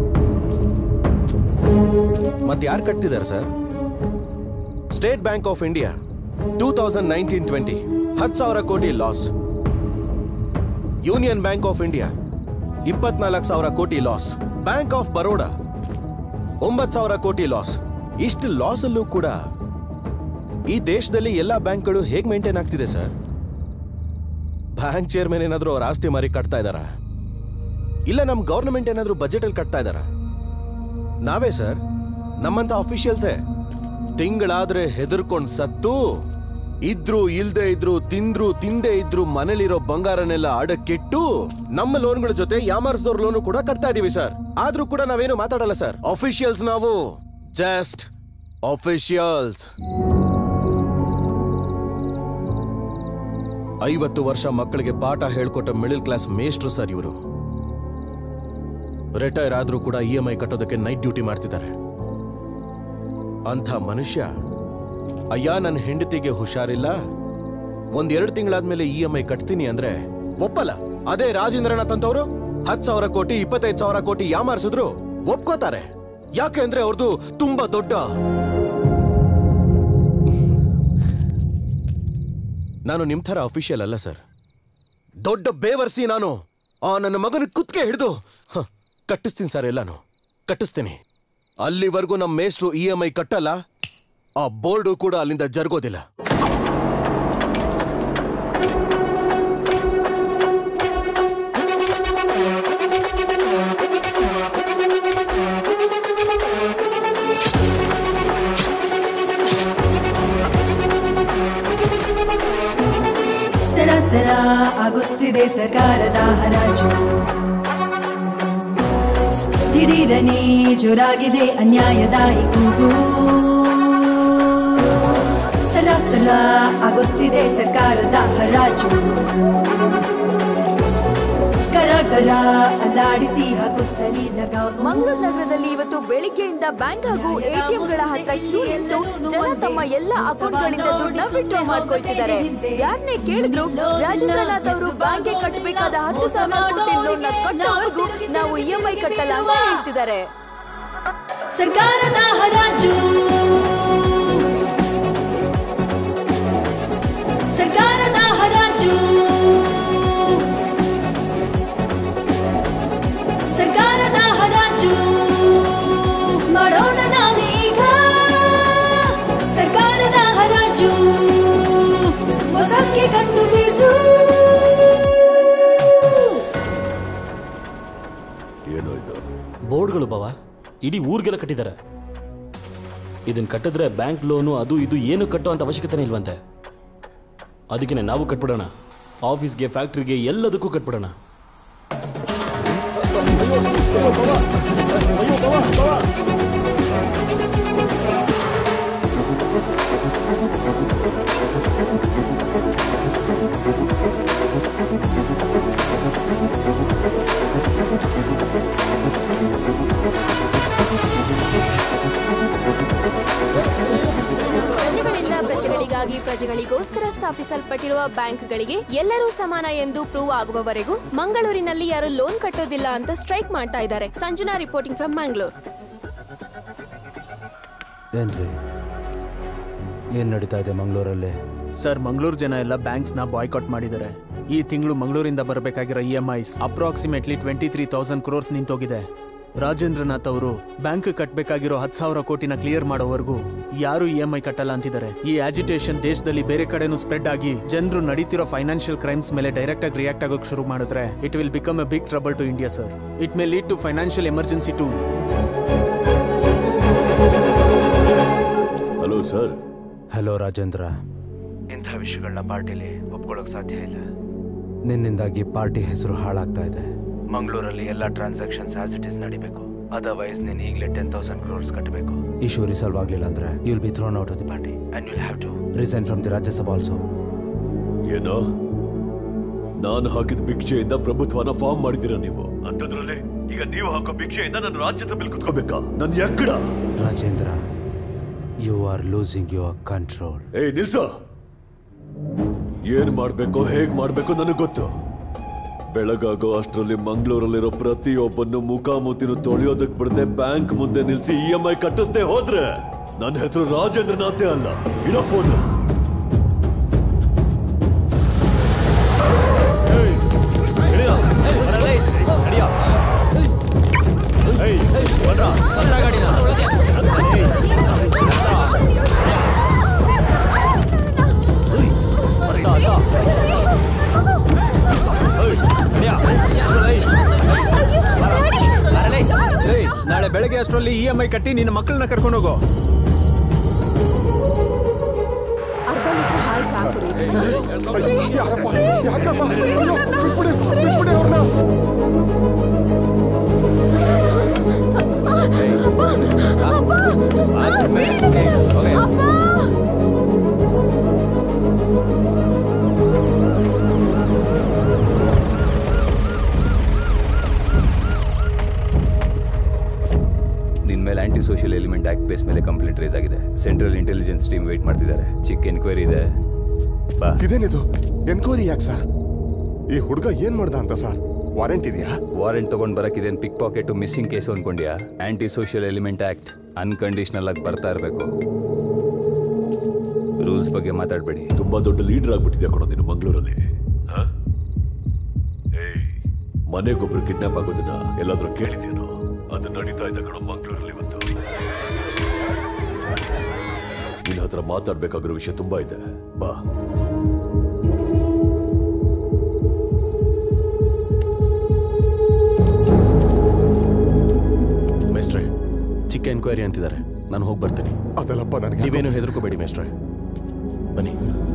ಮತ್ತೆ ಯಾರು ಕಟ್ತಿದ್ದಾರೆ sir State Bank of India two thousand nineteen twenty ಹತ್ತು ಸಾವಿರ ಕೋಟಿ loss Union Bank of India ಇಪ್ಪತ್ನಾಲ್ಕು ಸಾವಿರ ಕೋಟಿ ಲಾಸ್ ಬ್ಯಾಂಕ್ ಆಫ್ ಬರೋಡಾ ಒಂಬತ್ತು ಸಾವಿರ ಕೋಟಿ ಲಾಸ್ ಇಷ್ಟು ಲಾಸ್ ಅಲ್ಲೂ ಕೂಡ ಈ ದೇಶದಲ್ಲಿ ಎಲ್ಲಾ ಬ್ಯಾಂಕ್ಗಳು ಹೇಗೆ ಮೇಂಟೈನ್ ಆಗ್ತಿದೆ ಸರ್ ಬ್ಯಾಂಕ್ ಚೇರ್ಮನ್ ಏನಾದರೂ ಅವ್ರ ಆಸ್ತಿ ಮಾರಿ ಕಟ್ತಾ ಇದಾರ ಇಲ್ಲ ನಮ್ ಗವರ್ನಮೆಂಟ್ ಏನಾದರೂ ಬಜೆಟ್ ಅಲ್ಲಿ ಕಟ್ತಾ ಇದಾರ ನಾವೇ ಸರ್ ನಮ್ಮಂತ ಅಫಿಷಿಯಲ್ಸೇ ತಿಂಗಳಾದ್ರೆ ಹೆದರ್ಕೊಂಡ್ ಸತ್ತು ಇದ್ರು ಇಲ್ದೇ ಇದ್ರು ತಿಂದ್ರು ತಿಂದೇ ಇದ್ರು ಮನೇಲಿರೋ ಬಂಗಾರನೆಲ್ಲ ಅಡಕ್ಕಿಟ್ಟು ನಮ್ಮ ಲೋನ್ಗಳ ಜೊತೆ ಯಾಮಾರ್ಸ್ದವ್ರ ಲೋನು ಕೂಡ ಕಟ್ತಾ ಇದೀವಿ ಸರ್ ಆದ್ರೂ ಕೂಡ ನಾವೇನು ಮಾತಾಡಲ್ಲ ಸರ್ ಅಫಿಷಿಯಲ್ಸ್ ನಾವು ಜಸ್ಟ್ ಅಫಿಷಿಯಲ್ಸ್ ಐವತ್ತು ವರ್ಷ ಮಕ್ಕಳಿಗೆ ಪಾಠ ಹೇಳ್ಕೊಟ್ಟ ಮಿಡಲ್ ಕ್ಲಾಸ್ ಮೇಷ್ಟ್ರು ಸರ್ ಇವರು ರಿಟೈರ್ ಆದ್ರೂ ಕೂಡ ಇ ಎಂ ಐ ಕಟ್ಟೋದಕ್ಕೆ ನೈಟ್ ಡ್ಯೂಟಿ ಮಾಡ್ತಿದ್ದಾರೆ ಅಂಥ ಮನುಷ್ಯ ಅಯ್ಯ ನನ್ನ ಹೆಂಡತಿಗೆ ಹುಷಾರಿಲ್ಲ ಒಂದೆರಡು ತಿಂಗಳಾದ್ಮೇಲೆ ಇ ಎಂ ಐ ಕಟ್ತೀನಿ ಅಂದ್ರೆ ಒಪ್ಪಲ್ಲ ಅದೇ ರಾಜೇಂದ್ರನಾಥ್ ಅಂತವ್ರು ಹತ್ತು ಸಾವಿರ ಕೋಟಿ ಇಪ್ಪತ್ತೈದು ಸಾವಿರ ಕೋಟಿ ಯಾಮಾರಿಸಿದ್ರು ಒಪ್ಕೋತಾರೆ ಯಾಕೆ ಅಂದ್ರೆ ಅವ್ರದ್ದು ತುಂಬಾ ದೊಡ್ಡ ನಾನು ನಿಮ್ ಥರ ಅಫಿಷಿಯಲ್ ಅಲ್ಲ ಸರ್ ದೊಡ್ಡ ಬೇವರ್ಸಿ ನಾನು ಆ ನನ್ನ ಮಗನ ಕುತ್ತಿಗೆ ಹಿಡಿದು ಕಟ್ಟಿಸ್ತೀನಿ ಸರ್ ಎಲ್ಲಾನು ಕಟ್ಟಿಸ್ತೀನಿ ಅಲ್ಲಿವರೆಗೂ ನಮ್ಮ ಮೇಸ್ಟ್ರು ಇ ಎಂ ಐ ಕಟ್ಟಲ್ಲ ಆ ಬೋರ್ಡು ಕೂಡ ಅಲ್ಲಿಂದ ಜರುಗೋದಿಲ್ಲ ಸರ ಸರ ಆಗುತ್ತಿದೆ ಸರ್ಕಾರದ ಹರಾಜು ದಿಢೀರನೆ ಜೋರಾಗಿದೆ ಅನ್ಯಾಯದ ಈ ಕೂಗು ಸರ ಸರ ಆಗುತ್ತಿದೆ ಸರ್ಕಾರದ ಹರಾಜು ಕರ ಕರ ಅಲ್ಲಾಡಿಸಿ ಹಾಕುತ್ತಲೇ ಲಗಾವು ಮಂಗಳೂರು ನಗರದಲ್ಲಿ ಇವತ್ತು ಬೆಳಿಗ್ಗೆಯಿಂದ ಬ್ಯಾಂಕ್ ಹಾಗೂ ಎಟಿಎಂಗಳ ಹತ್ರ ಕ್ಯೂ ನಿಂತು ಜನ ತಮ್ಮ ಎಲ್ಲ ಅಕೌಂಟ್ಗಳಿಂದ ದುಡ್ಡನ್ನ ವಿಡ್ರಾ ಮಾಡ್ಕೊಳ್ತಿದ್ದಾರೆ ಯಾರನ್ನೇ ಕೇಳಿದ್ರು ರಾಜೇಂದ್ರನಾಥ್ ಅವರು ಬ್ಯಾಂಕ್ಗೆ ಕಟ್ಟಬೇಕಾದ ಹತ್ತು ಸಾವಿರ ಕೋಟಿ ಲೋನ್ ಕಟ್ಟೋವರೆಗೂ ನಾವು ಇ ಎಂ ಐ ಕಟ್ಟಲ್ಲ ಅಂತ ಹೇಳ್ತಿದ್ದಾರೆ ಸರ್ಕಾರದ ಹರಾಜು ಸರ್ಕಾರದ ಹರಾಜು ಸರ್ಕಾರದ ಹರಾಜು ಮಾಡೋಣ ನಾವೀಗ ಸರ್ಕಾರದ ಹರಾಜು ಹೊಸಕ್ಕೆ ಕಟ್ಟು ಬೀಸು ಏನೋ ಇದು ಬೋರ್ಡ್ಗಳು ಬಾವ ಇಡೀ ಊರಿಗೆಲ್ಲ ಕಟ್ಟಿದ್ದಾರೆ ಇದನ್ನ ಕಟ್ಟಿದ್ರೆ ಬ್ಯಾಂಕ್ ಲೋನು ಅದು ಇದು ಏನು ಕಟ್ಟೋ ಅಂತ ಅವಶ್ಯಕತೆನೇ ಇಲ್ವಂತೆ ಅದಕ್ಕೆ ನಾವು ಕಟ್ಬಿಡೋಣ ಆಫೀಸ್ಗೆ ಫ್ಯಾಕ್ಟ್ರಿಗೆ ಎಲ್ಲದಕ್ಕೂ ಕಟ್ಬಿಡೋಣ ಪ್ರಜೆಗಳಿಂದ ಪ್ರಜೆಗಳಿಗಾಗಿ ಪ್ರಜೆಗಳಿಗೋಸ್ಕರ ಸ್ಥಾಪಿಸಲ್ಪಟ್ಟಿರುವ ಬ್ಯಾಂಕ್ಗಳಿಗೆ ಎಲ್ಲರೂ ಸಮಾನ ಎಂದು ಪ್ರೂವ್ ಆಗುವವರೆಗೂ ಮಂಗಳೂರಿನಲ್ಲಿ ಯಾರು ಲೋನ್ ಕಟ್ಟೋದಿಲ್ಲ ಅಂತ ಸ್ಟ್ರೈಕ್ ಮಾಡ್ತಾ ಇದ್ದಾರೆ ಸಂಜನಾ ರಿಪೋರ್ಟಿಂಗ್ ಫ್ರಮ್ ಮ್ಯಾಂಗ್ಳೂರ್ ಏನ್ರಿ ಏನ್ ನಡೀತಾ ಇದೆ ಮಂಗಳೂರಲ್ಲಿ ಸರ್ ಮಂಗಳೂರು ಜನ ಎಲ್ಲ ಬ್ಯಾಂಕ್ಸ್ನ ಬಾಯ್ಕಾಟ್ ಮಾಡಿದ್ದಾರೆ ಈ ತಿಂಗಳು ಮಂಗಳೂರಿಂದ ಬರಬೇಕಾಗಿರೋ E M Is approximately twenty three thousand crores ನಿಂತೋಗಿದೆ ರಾಜೇಂದ್ರನಾಥ್ ಅವರು ಬ್ಯಾಂಕ್ ಕಟ್ಟಬೇಕಾಗಿರೋ ಹತ್ತು ಸಾವಿರ ಕೋಟಿನ ಕ್ಲಿಯರ್ ಮಾಡೋವರೆಗೂ ಯಾರು ಇ ಎಂ ಐ ಕಟ್ಟಲ್ಲ ಅಂತಿದ್ದಾರೆ ಈ ಆಜಿಟೇಷನ್ ದೇಶದಲ್ಲಿ ಬೇರೆ ಕಡೆನೂ ಸ್ಪ್ರೆಡ್ ಆಗಿ ಜನರು ನಡೀತಿರೋ ಫೈನಾನ್ಷಿಯಲ್ ಕ್ರೈಮ್ಸ್ ಮೇಲೆ ಡೈರೆಕ್ಟ್ ಆಗಿ ರಿಯಾಕ್ಟ್ ಆಗೋಕೆ ಶುರು ಮಾಡಿದ್ರೆ it will become a big trouble to India sir it may lead to financial emergency to hello sir hello Rajendra ಇಂಥ ವಿಷಯಗಳನ್ನ ಪಾರ್ಟಿಲಿ ಒಪ್ಕೊಳ್ಳೋಕೆ ಸಾಧ್ಯ ಇಲ್ಲ ನಿನ್ನಿಂದಾಗಿ ಪಾರ್ಟಿ ಹೆಸರು ಹಾಳಾಗ್ತಾ ಇದೆ ಮಂಗಳೂರಲ್ಲಿ ಎಲ್ಲ ಟ್ರಾನ್ಸಾಕ್ಷನ್ಸ್ ಆಸ್ ಇಟ್ ಇಸ್ ನಡಿಬೇಕು ಅದರ್ವೈಸ್ ನೀನು ಈಗಲೇ ಟೆನ್ ತೌಸಂಡ್ ಕ್ರೋರ್ಸ್ ಕಟ್ಟಬೇಕು ಇಶ್ಯೂ ರಿಸಾಲ್ವ್ ಆಗಲಿಲ್ಲ ಅಂದ್ರೆ you'll be thrown out of the party and will have to resign from the Rajya Sabha also ಏನೋ ನಾನು ಹಾಕಿದ ಭಿಕ್ಷೆಯಿಂದ ಪ್ರಭುತ್ವನ ಫಾರ್ಮ್ ಮಾಡಿದ್ದೀರಾ ನೀವು ಅಂತದ್ರಲ್ಲಿ ಈಗ ನೀವು ಹಾಕೋ ಭಿಕ್ಷೆಯಿಂದ ನನ್ನ ರಾಜ್ಯದ ಬಿಲ್ ಕುತ್ಕೋಬೇಕಾ ನನ್ ಎಕ್ಕಡ Rajendra you are losing your control ಏಯ್ ನಿಲ್ಸೋ ಏನ್ ಮಾಡ್ಬೇಕು ಹೇಗ್ ಮಾಡ್ಬೇಕು ನನಗೆ ಗೊತ್ತು ಬೆಳಗಾಗೋ ಅಷ್ಟರಲ್ಲಿ ಮಂಗಳೂರಲ್ಲಿರೋ ಪ್ರತಿಯೊಬ್ಬನ್ನು ಮುಖಾಮುತಿನ ತೊಳೆಯೋದಕ್ ಬಿಡದೆ ಬ್ಯಾಂಕ್ ಮುಂದೆ ನಿಲ್ಸಿ ಇ ಎಂ ಐ ಕಟ್ಟಿಸ್ದೆ ಹೋದ್ರೆ ನನ್ನ ಹೆಸರು ರಾಜೇಂದ್ರನಾಥೇ ಅಲ್ಲ ಇರೋ ಫೋನ್ ಏಯ್, ನಾಳೆ ಬೆಳಗ್ಗೆ ಅಷ್ಟರಲ್ಲಿ ಇ ಎಂ ಐ ಕಟ್ಟಿ ನಿನ್ನ ಮಕ್ಕಳನ್ನ ಕರ್ಕೊಂಡು ಹೋಗೋ ಅರ್ಧ ಲೀಟರ್ ಹಾಲು ಸಾಕು ರೀ ನಿನ್ ಮೇಲೆ anti social element act base ಮೇಲೆ ಕಂಪ್ಲೇಂಟ್ ರೇಸ್ ಆಗಿದೆ ಸೆಂಟ್ರಲ್ ಇಂಟೆಲಿಜೆನ್ಸ್ ಟೀಮ್ ವೇಟ್ ಮಾಡ್ತಿದ್ದಾರೆ ಚಿಕ್ಕ ಎನ್ಕ್ವೈರಿ ಇದೆ ಬಾ ಇದೇನಿದು ಎನ್ಕ್ವೈರಿ ಯಾಕೆ ಸರ್ ಈ ಹುಡುಗ ಏನ್ ಮಾಡ್ದ ಅಂತ ಸರ್ ವಾರೆಂಟ್ ಇದೆಯಾ ವಾರೆಂಟ್ ತಗೊಂಡ್ ಬರಕ್ ಇದೇನ್ ಪಿಕ್ ಪಾಕೆಟ್ ಮಿಸ್ಸಿಂಗ್ ಕೇಸ್ ಅನ್ಕೊಂಡ್ಯಾ anti social element act unconditional ಆಗಿ ಬರ್ತಾ ಇರಬೇಕು ರೂಲ್ಸ್ ಬಗ್ಗೆ ಮಾತಾಡಬೇಡಿ ತುಂಬಾ ದೊಡ್ಡ ಲೀಡರ್ ಆಗ್ಬಿಟ್ಟಿದ್ಯಾ ಕೊಡೋ ನೀನು ಮಂಗಳೂರಲ್ಲಿ ಮನೆಗೊಬ್ರು ಕಿಡ್ನಾಪ್ ಆಗೋದನ್ನ ಎಲ್ಲಾದ್ರೂ ಕೇಳಿದ್ಯೇನೋ ಅದು ನಡೀತಾ ಇದೆ ಕಣೋ ಮಂಗಳೂರಲ್ಲಿ ಇವತ್ತು ನಿನ್ನ ಹತ್ರ ಮಾತಾಡ್ಬೇಕಾಗಿರೋ ವಿಷಯ ತುಂಬಾ ಇದೆ ಬಾ ಮೇಸ್ಟ್ರೆ ಚಿಕ್ಕ ಎನ್ಕ್ವೈರಿ ಅಂತಿದ್ದಾರೆ ನಾನು ಹೋಗಿ ಬರ್ತೀನಿ ಅದಲ್ಲಪ್ಪ ನನಗೆ ನೀವೇನು ಹೆದರ್ಕೋಬೇಡಿ ಮೇಸ್ಟ್ರೆ ಬನ್ನಿ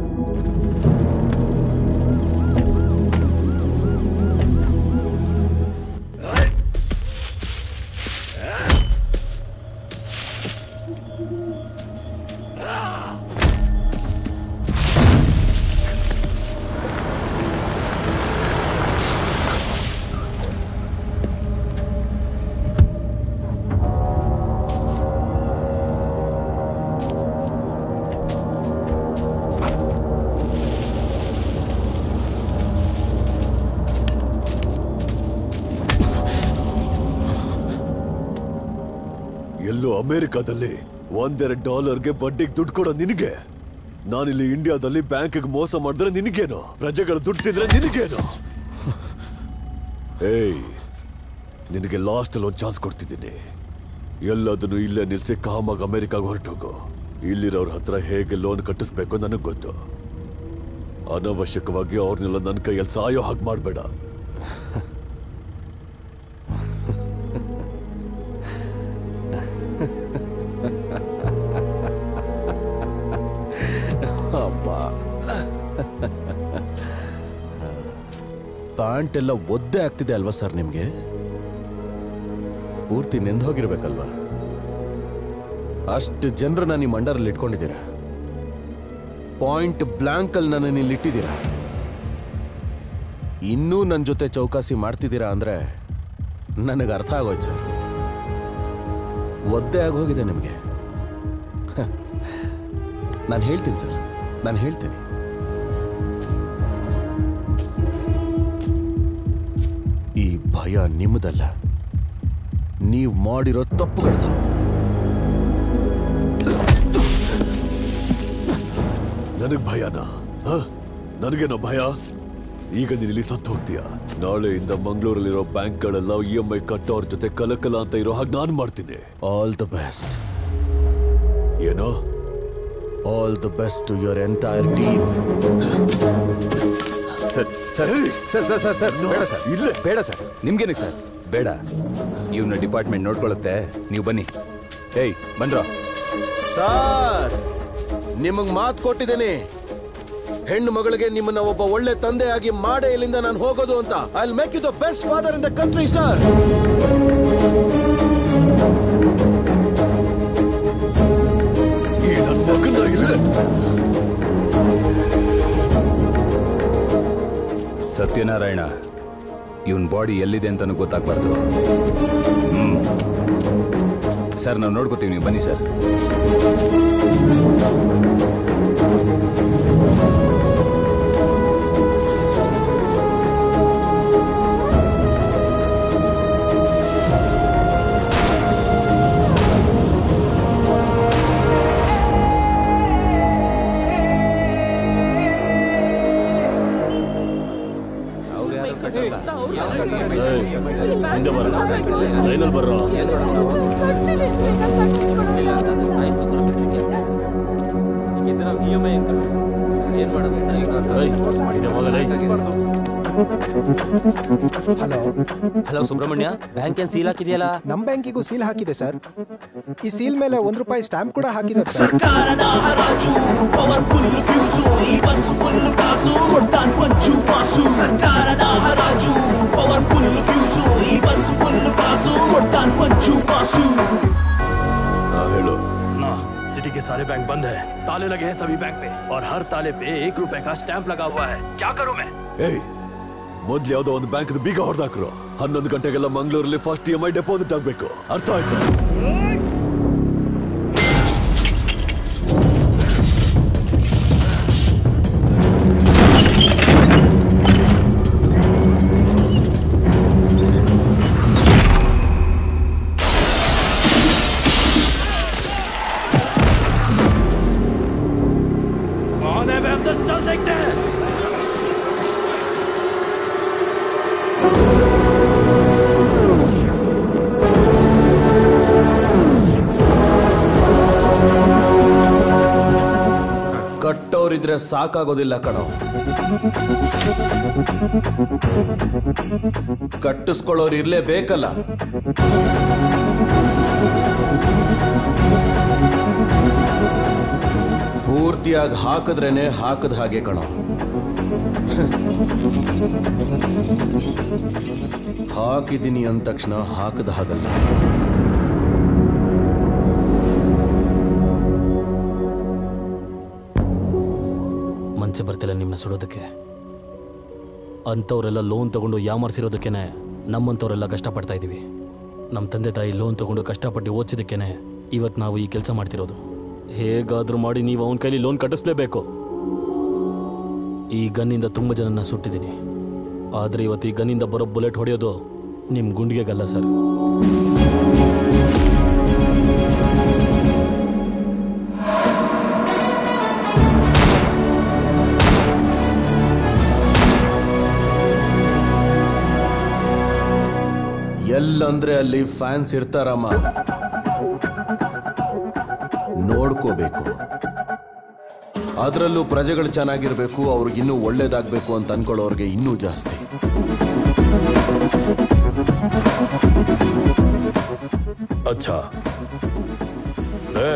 ಎಲ್ಲೋ ಅಮೆರಿಕಾದಲ್ಲಿ ಒಂದೆರಡು ಡಾಲರ್ಗೆ ಬಡ್ಡಿಗೆ ದುಡ್ಡು ಕೊಡೋ ನಿನಗೆ ನಾನಿಲ್ಲಿ ಇಂಡಿಯಾದಲ್ಲಿ ಬ್ಯಾಂಕ್ಗೆ ಮೋಸ ಮಾಡಿದ್ರೆ ನಿನಗೇನು ಪ್ರಜೆಗಳ ದುಡ್ಡು ತಿಂದ್ರೆ ನಿನಗೇನು ಏಯ್ ನಿನಗೆ ಲಾಸ್ಟ್ ಅಲ್ಲಿ ಒಂದು ಚಾನ್ಸ್ ಕೊಡ್ತಿದ್ದೀನಿ ಎಲ್ಲದನ್ನು ಇಲ್ಲೇ ನಿಲ್ಸಿ ಕಾಮಾಗ ಅಮೆರಿಕಾಗ ಹೊರಟೋಗು ಇಲ್ಲಿರೋರ ಹತ್ರ ಹೇಗೆ ಲೋನ್ ಕಟ್ಟಿಸ್ಬೇಕು ನನಗೆ ಗೊತ್ತು ಅನವಶ್ಯಕವಾಗಿ ಅವ್ರನ್ನೆಲ್ಲ ನನ್ನ ಕೈಯಲ್ಲಿ ಸಾಯೋ ಹಾಗೆ ಮಾಡಬೇಡ ಅಪ್ಪ ಪ್ಯಾಂಟ್ ಎಲ್ಲ ಒದ್ದೆ ಆಗ್ತಿದೆ ಅಲ್ವಾ ಸರ್ ನಿಮ್ಗೆ ಪೂರ್ತಿ ನೆಂದೋಗಿರ್ಬೇಕಲ್ವಾ ಅಷ್ಟು ಜನರನ್ನ ನಿಮ್ಮ ಅಂಡರಲ್ಲಿ ಇಟ್ಕೊಂಡಿದ್ದೀರಾ ಪಾಯಿಂಟ್ ಬ್ಲಾಂಕ್ ಅಲ್ಲಿ ನನ್ನ ಇಲ್ಲಿ ಇಟ್ಟಿದ್ದೀರಾ ಇನ್ನೂ ನನ್ನ ಜೊತೆ ಚೌಕಾಸಿ ಮಾಡ್ತಿದ್ದೀರಾ ಅಂದ್ರೆ ನನಗೆ ಅರ್ಥ ಆಗೋಯ್ತು ಸರ್ ಒದ್ದೆ ಆಗೋಗಿದೆ ನಿಮಗೆ ನಾನು ಹೇಳ್ತೀನಿ ಸರ್ ನಾನು ಹೇಳ್ತೀನಿ ಈ ಭಯ ನಿಮ್ಮದಲ್ಲ ನೀವು ಮಾಡಿರೋ ತಪ್ಪುಗಳದು ನನಗ್ ಭಯನಾ ಹ? ನನಗೇನೋ ಭಯ ಈಗ ನೀನ್ ಇಲ್ಲಿ ಸತ್ತು ಹೋಗ್ತೀಯ ನಾಳೆಯಿಂದ ಮಂಗಳೂರಲ್ಲಿರೋ ಬ್ಯಾಂಕ್ಗಳೆಲ್ಲ ಇ ಎಂ ಐ ಕಟ್ಟೋರ್ ಜೊತೆ ಕಲಕಲ ಅಂತ ಇರೋ ಹಾಗೆ ನಾನು ಮಾಡ್ತೀನಿ ಆಲ್ ದ ಬೆಸ್ಟ್ ಏನೋ all the best to your entire team sir sir sir sir sir sir ಬೇಡ ಸರ್ ಇಲ್ಲೇ ಬೇಡ ಸರ್ ನಿಮ್ಗೇನಕ್ಕೆ ಸರ್ ಬೇಡ ಇವನ್ನ ಡಿಪಾರ್ಟ್ಮೆಂಟ್ ನೋಡ್ಕೊಳ್ಳುತ್ತೆ ನೀವು ಬನ್ನಿ ಏಯ್ ಬಂದ್ರೋ ಸರ್ ನಿಮಗ್ ಮಾತು ಕೊಟ್ಟಿದ್ದೇನೆ ಹೆಣ್ಣು ಮಗಳಿಗೆ ನಿಮ್ಮನ್ನ ಒಬ್ಬ ಒಳ್ಳೆ ತಂದೆಯಾಗಿ ಮಾಡೇ ಇಲ್ಲಿಂದ ನಾನು ಹೋಗೋದು ಅಂತ I make you the best father in the country sir Satyanarayana ಇವನ್ ಬಾಡಿ ಎಲ್ಲಿದೆ ಅಂತಾನು ಗೊತ್ತಾಗ್ಬಾರ್ದು ಹ್ಮ್ ಸರ್ ನಾವು ನೋಡ್ಕೋತೀವಿ ನೀವು ಬನ್ನಿ ಸರ್ ಹಿಂದೆ ಬರ ಲೈನಲ್ಲಿ ಬರ್ರೋ ಇ ಎಮ್ ಐ ಏನ್ ಮಾಡೋದು ಅಂತ ಈಗ ಹಲೋ ಹಲೋ ಸುಬ್ರಹ್ಮಣ್ಯ ಬ್ಯಾಂಕ್ ಏನ್ ಸೀಲ್ ಹಾಕಿದೆಯಲ್ಲ ನಮ್ ಬ್ಯಾಂಕಿಗೂ ಸೀಲ್ ಹಾಕಿದೆ ಸರ್ ಈ ಸೀಲ್ ಮೇಲೆ ಒಂದ್ ರೂಪಾಯಿ ಸ್ಟಾಂಪ್ ಕೂಡ ಹಾಕಿದ್ದಾರೆ ಸರ್ ಸರ್ಕಾರದ ಹರಾಜು ಪವರ್ಫುಲ್ ಫ್ಯೂಸು ಈ ಬಸ್ಸು ಫುಲ್ ಕಾಸು ಕೊಟ್ಟಾನ್ ಪಂಚು ಪಾಸು ಸರ್ಕಾರದ ಹರಾಜು ಪವರ್ಫುಲ್ ಫ್ಯೂಸು ಈ ಬಸ್ಸು ಫುಲ್ ಕಾಸು ಕೊಟ್ಟಾನ್ ಪಂಚು ಪಾಸು ಹೇಳು ना सिटी के सारे बैंक बंद है ताले लगे हैं सभी बैंक पे और हर ताले पे एक रुपए का स्टैंप लगा हुआ है क्या करूं मैं ಏಯ್ ಮೊದ್ಲು ಯಾವ್ದೋ ಒಂದು ಬ್ಯಾಂಕ್ ಬೀಗ ಹೊಡೆದಾಕ್ರು ಹನ್ನೊಂದು ಗಂಟೆಗೆಲ್ಲ ಮಂಗಳೂರಲ್ಲಿ first E M I deposit ಆಗ್ಬೇಕು ಅರ್ಥ ಆಯ್ತಾ ಕೊಡೋರಿದ್ರೆ ಸಾಕಾಗೋದಿಲ್ಲ ಕಣೋ ಕಟ್ಟಿಸ್ಕೊಳ್ಳೋರು ಇರ್ಲೇಬೇಕಲ್ಲ ಪೂರ್ತಿಯಾಗಿ ಹಾಕಿದ್ರೇನೆ ಹಾಕದ ಹಾಗೆ ಕಣೋ ಹಾಕಿದ್ದೀನಿ ಅಂದ ತಕ್ಷಣ ಹಾಕದ ಹಾಗಲ್ಲ ಮನ್ಸೆ ಬರ್ತಿಲ್ಲ ನಿಮ್ಮನ್ನ ಸುಡೋದಕ್ಕೆ ಅಂಥವರೆಲ್ಲ ಲೋನ್ ತಗೊಂಡು ಯಾಮರ್ಸಿರೋದಕ್ಕೇನೆ ನಮ್ಮಂಥವರೆಲ್ಲ ಕಷ್ಟಪಡ್ತಾ ಇದ್ದೀವಿ ನಮ್ಮ ತಂದೆ ತಾಯಿ ಲೋನ್ ತಗೊಂಡು ಕಷ್ಟಪಟ್ಟು ಓದಿಸಿದಕ್ಕೇನೆ ಇವತ್ತು ನಾವು ಈ ಕೆಲಸ ಮಾಡ್ತಿರೋದು ಹೇಗಾದರೂ ಮಾಡಿ ನೀವು ಅವನ ಕೈಲಿ ಲೋನ್ ಕಟ್ಟಿಸ್ಲೇಬೇಕು ಈ ಗನ್ನಿಂದ ತುಂಬ ಜನನ ಸುಟ್ಟಿದ್ದೀನಿ ಆದರೆ ಇವತ್ತು ಈ ಗನ್ನಿಂದ ಬರೋ ಬುಲೆಟ್ ಹೊಡೆಯೋದು ನಿಮ್ಮ ಗುಂಡಿಗೆಗಲ್ಲ ಸರ್ ಎಲ್ಲಂದ್ರೆ ಅಲ್ಲಿ ಫ್ಯಾನ್ಸ್ ಇರ್ತಾರಮ್ಮ ನೋಡ್ಕೋಬೇಕು ಅದರಲ್ಲೂ ಪ್ರಜೆಗಳು ಚೆನ್ನಾಗಿರ್ಬೇಕು ಅವ್ರಿಗಿನ್ನೂ ಒಳ್ಳೇದಾಗಬೇಕು ಅಂತ ಅನ್ಕೊಳ್ಳೋರ್ಗೆ ಇನ್ನೂ ಜಾಸ್ತಿ अच्छा ले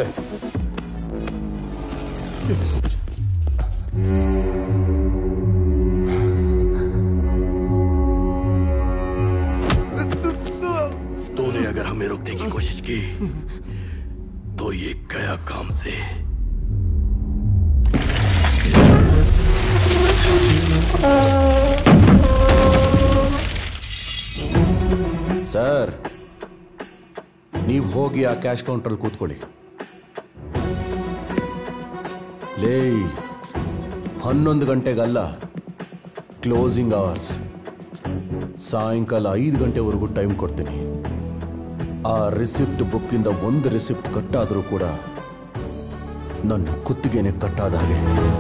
तूने अगर हमें रोकने की कोशिश की तो ये गया काम से ಸರ್ ನೀವು ಹೋಗಿ ಆ ಕ್ಯಾಶ್ ಕೌಂಟ್ರಲ್ಲಿ ಕೂತ್ಕೊಳ್ಳಿ ಲೇ ಹನ್ನೊಂದು ಗಂಟೆಗಲ್ಲ ಕ್ಲೋಸಿಂಗ್ ಅವರ್ಸ್ ಸಾಯಂಕಾಲ ಐದು ಗಂಟೆವರೆಗೂ ಟೈಮ್ ಕೊಡ್ತೀನಿ ಆ ರಿಸಿಪ್ಟ್ ಬುಕ್ಕಿಂದ ಒಂದು ರಿಸಿಪ್ಟ್ ಕಟ್ಟಾದರೂ ಕೂಡ ನನ್ನ ಕುತ್ತಿಗೆನೆ ಕಟ್ಟಾದ ಹಾಗೆ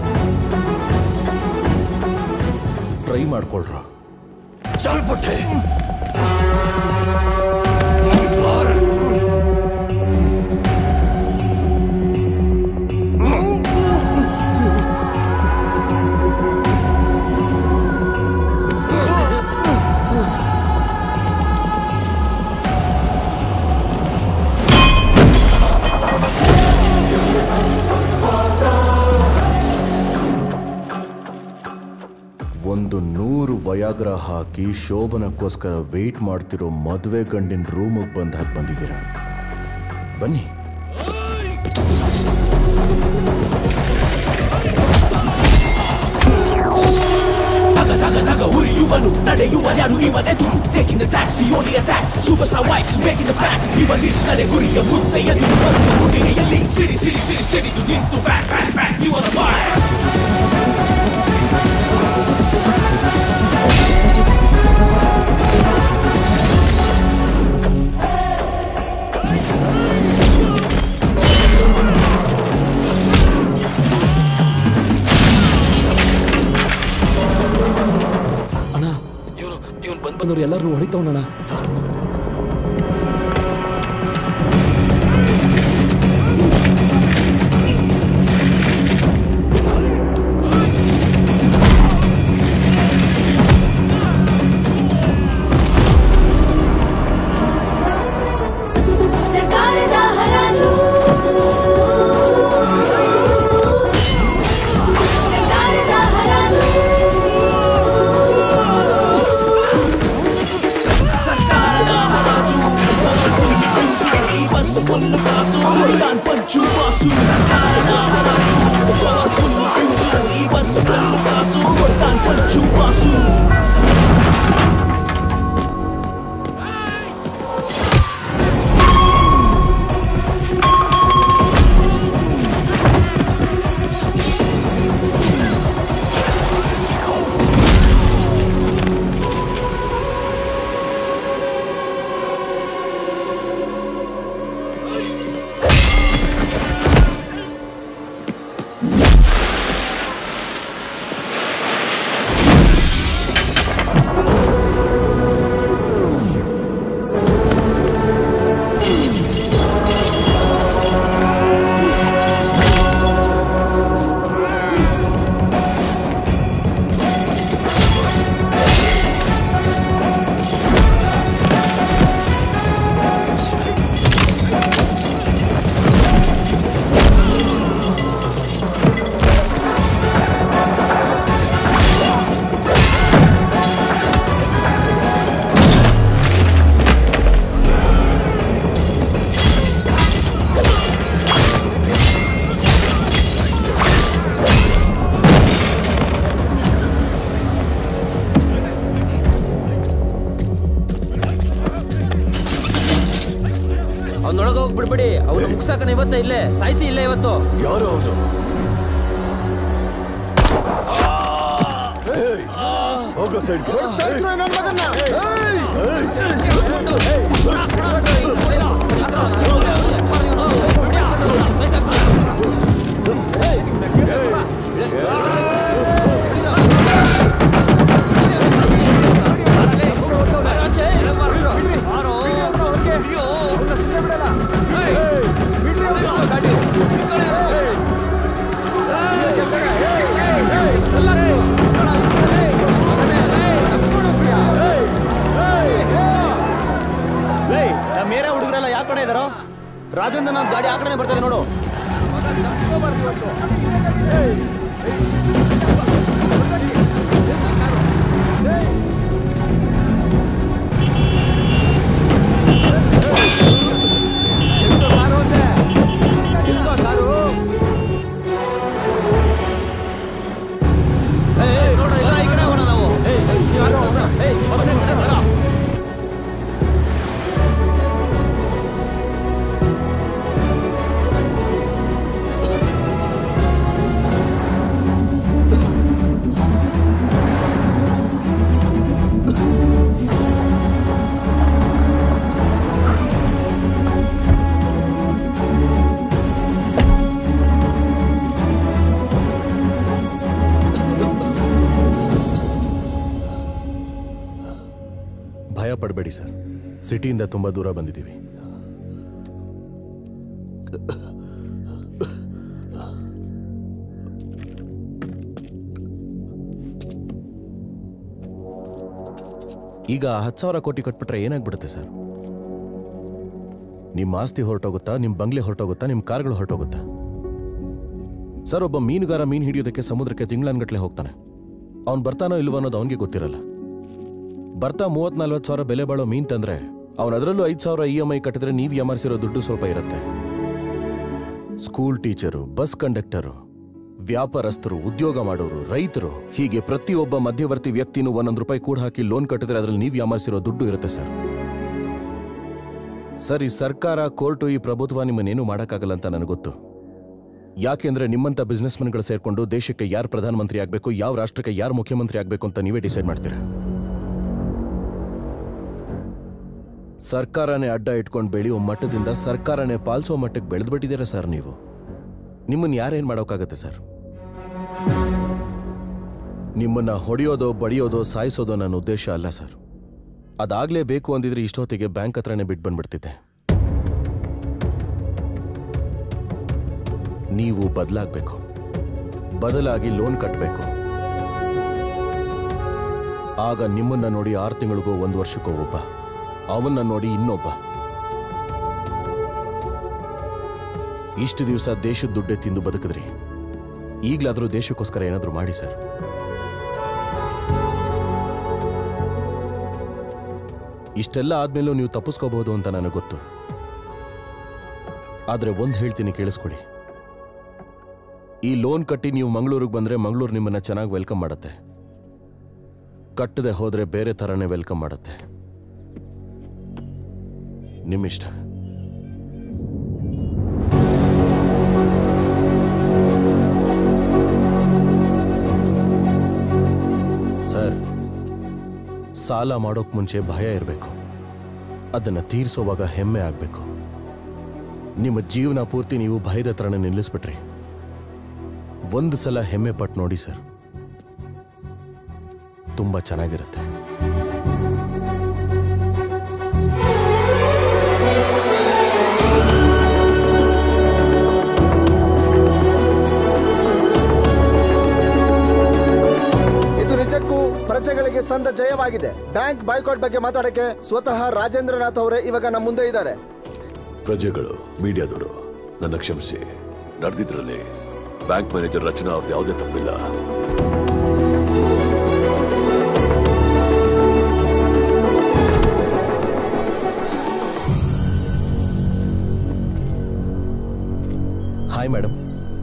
ಟ್ರೈ ಮಾಡ್ಕೊಳ್ರ चल पुट्ठे ಒಂದು ನೂರು ವಯಾಗ್ರ ಹಾಕಿ ಶೋಭನಕ್ಕೋಸ್ಕರ ವೇಟ್ ಮಾಡ್ತಿರೋ ಮದುವೆ ಗಂಡಿನ ರೂಮಿಗೆ ಬಂದ ಹಾಕಿ ಬಂದಿದ್ದೀರಾ ಬನ್ನಿ ತಗ ತಗ ತಗ ಉರಿಯುವನು ನಡೆಯುವ ಯಾರು ಇವನೆದುರು taking the taxi only attacks superstar wipes making the facts ಇವನಿರ್ತಾರೆ ಗುರಿಯ ಮುಂದೆಯಲ್ಲಿ ಬರುವ ಕುಟಿರೆಯಲ್ಲಿ ಸಿಡಿ ಸಿಡಿ ಸಿಡಿ ಸಿಡಿದು ನಿಂತು ಬ್ಯಾಕ್ ಬ್ಯಾಕ್ ಬ್ಯಾಕ್ ಇವನ ಬಾಯ್ ಅಣ್ಣ ಇವನು ಬಂದು ಬಂದವ್ರು ಎಲ್ಲರೂ ಹೊಡಿತವನಣ್ಣ ಸರ್ಕಾರದ ಹರಾಜು ಸರ್ಕಾರದ ಹರಾಜು ಸರ್ಕಾರದ ಹರಾಜು ಈ ಬಸ್ಸು ಫುಲ್ಲು ಕಾಸು ನಾನ್ ಪಂಚು ಬಾಸು ಸರ್ಕಾರದ ಹರಾಜು ಫುಲ್ಲು ಕೂಸು ಈ ಬಸ್ಸು ಫುಲ್ಲು ಕಾಸು ನಾನ್ ಪಂಚು ಬಾಸು ಅವ್ನೊಳಗೆ ಹೋಗಿ ಬಿಡ್ಬಿಡಿ ಅವ್ನು ಮುಗ್ಸಾಕನ ಇವತ್ತೇ ಇಲ್ಲೇ ಸಾಯಿಸಿ ಇಲ್ಲೇ ಇವತ್ತು ಯಾರು ಅವನು ಹೋಗೋ ಸೈಡ್ ಮೇರೆ ಹುಡುಗರೆಲ್ಲ ಯಾವ ಕಡೆ ಇದಾರೋ ರಾಜೇಂದ್ರ ನಾಥ್ ಗಾಡಿ ಆ ಕಡೆ ಬರ್ತಾರೆ ನೋಡು ಭಯ ಪಡಬೇಡಿ ಸರ್ ಸಿಟಿಯಿಂದ ತುಂಬ ದೂರ ಬಂದಿದ್ದೀವಿ ಈಗ ಹತ್ತು ಸಾವಿರ ಕೋಟಿ ಕಟ್ಬಿಟ್ರೆ ಏನಾಗ್ಬಿಡುತ್ತೆ ಸರ್ ನಿಮ್ಮ ಆಸ್ತಿ ಹೊರಟೋಗುತ್ತಾ ನಿಮ್ಮ ಬಂಗ್ಲೆ ಹೊರಟೋಗುತ್ತಾ ನಿಮ್ಮ ಕಾರ್ಗಳು ಹೊರಟೋಗುತ್ತಾ ಸರ್ ಒಬ್ಬ ಮೀನುಗಾರ ಮೀನು ಹಿಡಿಯೋದಕ್ಕೆ ಸಮುದ್ರಕ್ಕೆ ತಿಂಗಳನ್ಗಟ್ಲೆ ಹೋಗ್ತಾನೆ ಅವ್ನು ಬರ್ತಾನೋ ಇಲ್ವೋ ಅನ್ನೋದು ಅವನಿಗೆ ಗೊತ್ತಿರಲ್ಲ ಬರ್ತಾ ಮೂವತ್ ನಲ್ವತ್ತು ಸಾವಿರ ಬೆಲೆ ಬಾಳೋ ಮೀನ್ ತಂದ್ರೆ ಅವನು ಅದರಲ್ಲೂ ಐದು ಸಾವಿರ ಇ ಎಮ್ ಐ ಕಟ್ಟಿದ್ರೆ ನೀವು ಯಮಾರಿಸಿರೋ ದುಡ್ಡು ಸ್ವಲ್ಪ ಇರುತ್ತೆ ಸ್ಕೂಲ್ ಟೀಚರು ಬಸ್ ಕಂಡಕ್ಟರು ವ್ಯಾಪಾರಸ್ಥರು ಉದ್ಯೋಗ ಮಾಡೋರು ರೈತರು ಹೀಗೆ ಪ್ರತಿಯೊಬ್ಬ ಮಧ್ಯವರ್ತಿ ವ್ಯಕ್ತಿನೂ ಒಂದೊಂದು ರೂಪಾಯಿ ಕೂಡ ಹಾಕಿ ಲೋನ್ ಕಟ್ಟಿದ್ರೆ ಅದರಲ್ಲಿ ನೀವು ಯಾಮಾರಿಸಿರೋ ದುಡ್ಡು ಇರುತ್ತೆ ಸರ್ ಸರ್ ಈ ಸರ್ಕಾರ ಕೋರ್ಟು ಈ ಪ್ರಭುತ್ವ ನಿಮ್ಮನ್ನೇನು ಮಾಡೋಕ್ಕಾಗಲ್ಲ ಅಂತ ನನಗೆ ಗೊತ್ತು ಯಾಕೆಂದ್ರೆ ನಿಮ್ಮಂತ ಬಿಸ್ನೆಸ್ ಮನ್ಗಳು ಸೇರ್ಕೊಂಡು ದೇಶಕ್ಕೆ ಯಾರು ಪ್ರಧಾನಮಂತ್ರಿ ಆಗಬೇಕು ಯಾವ ರಾಷ್ಟ್ರಕ್ಕೆ ಯಾರು ಮುಖ್ಯಮಂತ್ರಿ ಆಗಬೇಕು ಅಂತ ನೀವೇ ಡಿಸೈಡ್ ಮಾಡ್ತೀರಾ ಸರ್ಕಾರನೇ ಅಡ್ಡ ಇಟ್ಕೊಂಡು ಬೆಳೆಯೋ ಮಟ್ಟದಿಂದ ಸರ್ಕಾರನೇ ಪಾಲಿಸೋ ಮಟ್ಟಕ್ಕೆ ಬೆಳೆದ್ಬಿಟ್ಟಿದ್ದೀರಾ ಸರ್ ನೀವು ನಿಮ್ಮನ್ನ ಯಾರೇನ್ ಮಾಡೋಕ್ಕಾಗತ್ತೆ ಸರ್ ನಿಮ್ಮನ್ನ ಹೊಡೆಯೋದೋ ಬಡಿಯೋದೋ ಸಾಯಿಸೋದೋ ನನ್ನ ಉದ್ದೇಶ ಅಲ್ಲ ಸರ್ ಅದಾಗ್ಲೇಬೇಕು ಅಂದಿದ್ರೆ ಇಷ್ಟೊತ್ತಿಗೆ ಬ್ಯಾಂಕ್ ಹತ್ರನೇ ಬಿಟ್ಟು ಬಂದ್ಬಿಡ್ತಿದ್ದೆ ನೀವು ಬದಲಾಗಬೇಕು ಬದಲಾಗಿ ಲೋನ್ ಕಟ್ಟಬೇಕು ಆಗ ನಿಮ್ಮನ್ನ ನೋಡಿ ಆರು ತಿಂಗಳಿಗೋ ಒಂದು ವರ್ಷಕ್ಕೋ ಒಬ್ಬ ಅವನ್ನ ನೋಡಿ ಇನ್ನೊಬ್ಬ ಇಷ್ಟು ದಿವಸ ದೇಶದ ದುಡ್ಡೇ ತಿಂದು ಬದುಕಿದ್ರಿ ಈಗಲಾದರೂ ದೇಶಕ್ಕೋಸ್ಕರ ಏನಾದರೂ ಮಾಡಿ ಸರ್ ಇಷ್ಟೆಲ್ಲ ಆದ್ಮೇಲೂ ನೀವು ತಪ್ಪಿಸ್ಕೋಬಹುದು ಅಂತ ನನಗೆ ಗೊತ್ತು ಆದ್ರೆ ಒಂದು ಹೇಳ್ತೀನಿ ಕೇಳಿಸ್ಕೊಡಿ ಈ ಲೋನ್ ಕಟ್ಟಿ ನೀವು ಮಂಗಳೂರಿಗೆ ಬಂದ್ರೆ ಮಂಗಳೂರು ನಿಮ್ಮನ್ನ ಚೆನ್ನಾಗಿ ವೆಲ್ಕಮ್ ಮಾಡುತ್ತೆ ಕಟ್ಟದೆ ಹೋದ್ರೆ ಬೇರೆ ಥರನೇ ವೆಲ್ಕಮ್ ಮಾಡುತ್ತೆ ನಿಮ್ಮಿಷ್ಟ ಸರ್ ಸಾಲ ಮಾಡೋಕ್ ಮುಂಚೆ ಭಯ ಇರಬೇಕು ಅದನ್ನ ತೀರಿಸೋವಾಗ ಹೆಮ್ಮೆ ಆಗಬೇಕು ನಿಮ್ಮ ಜೀವನ ಪೂರ್ತಿ ನೀವು ಭಯದ ಥರನೇ ನಿಲ್ಲಿಸ್ಬಿಟ್ರಿ ಒಂದು ಸಲ ಹೆಮ್ಮೆ ಪಟ್ಟು ನೋಡಿ ಸರ್ ತುಂಬಾ ಚೆನ್ನಾಗಿರುತ್ತೆ ಇದು ನಿಜಕ್ಕೂ ಪ್ರಜೆಗಳಿಗೆ ಸಂದ ಜಯವಾಗಿದೆ ಬ್ಯಾಂಕ್ ಬಾಯ್ಕಾಟ್ ಬಗ್ಗೆ ಮಾತಾಡಕ್ಕೆ ಸ್ವತಃ ರಾಜೇಂದ್ರನಾಥ್ ಅವರೇ ಇವಾಗ ನಮ್ಮ ಮುಂದೆ ಇದ್ದಾರೆ ಪ್ರಜೆಗಳು ಮೀಡಿಯಾದವರು ನನ್ನ ಕ್ಷಮಿಸಿ ನಡೆದಿದ್ರಲ್ಲಿ ಬ್ಯಾಂಕ್ ಮ್ಯಾನೇಜರ್ ರಚನಾ ಅವ್ರದ್ದು ಯಾವುದೇ ತಪ್ಪಿಲ್ಲ ಹಾಯ್ ಮೇಡಮ್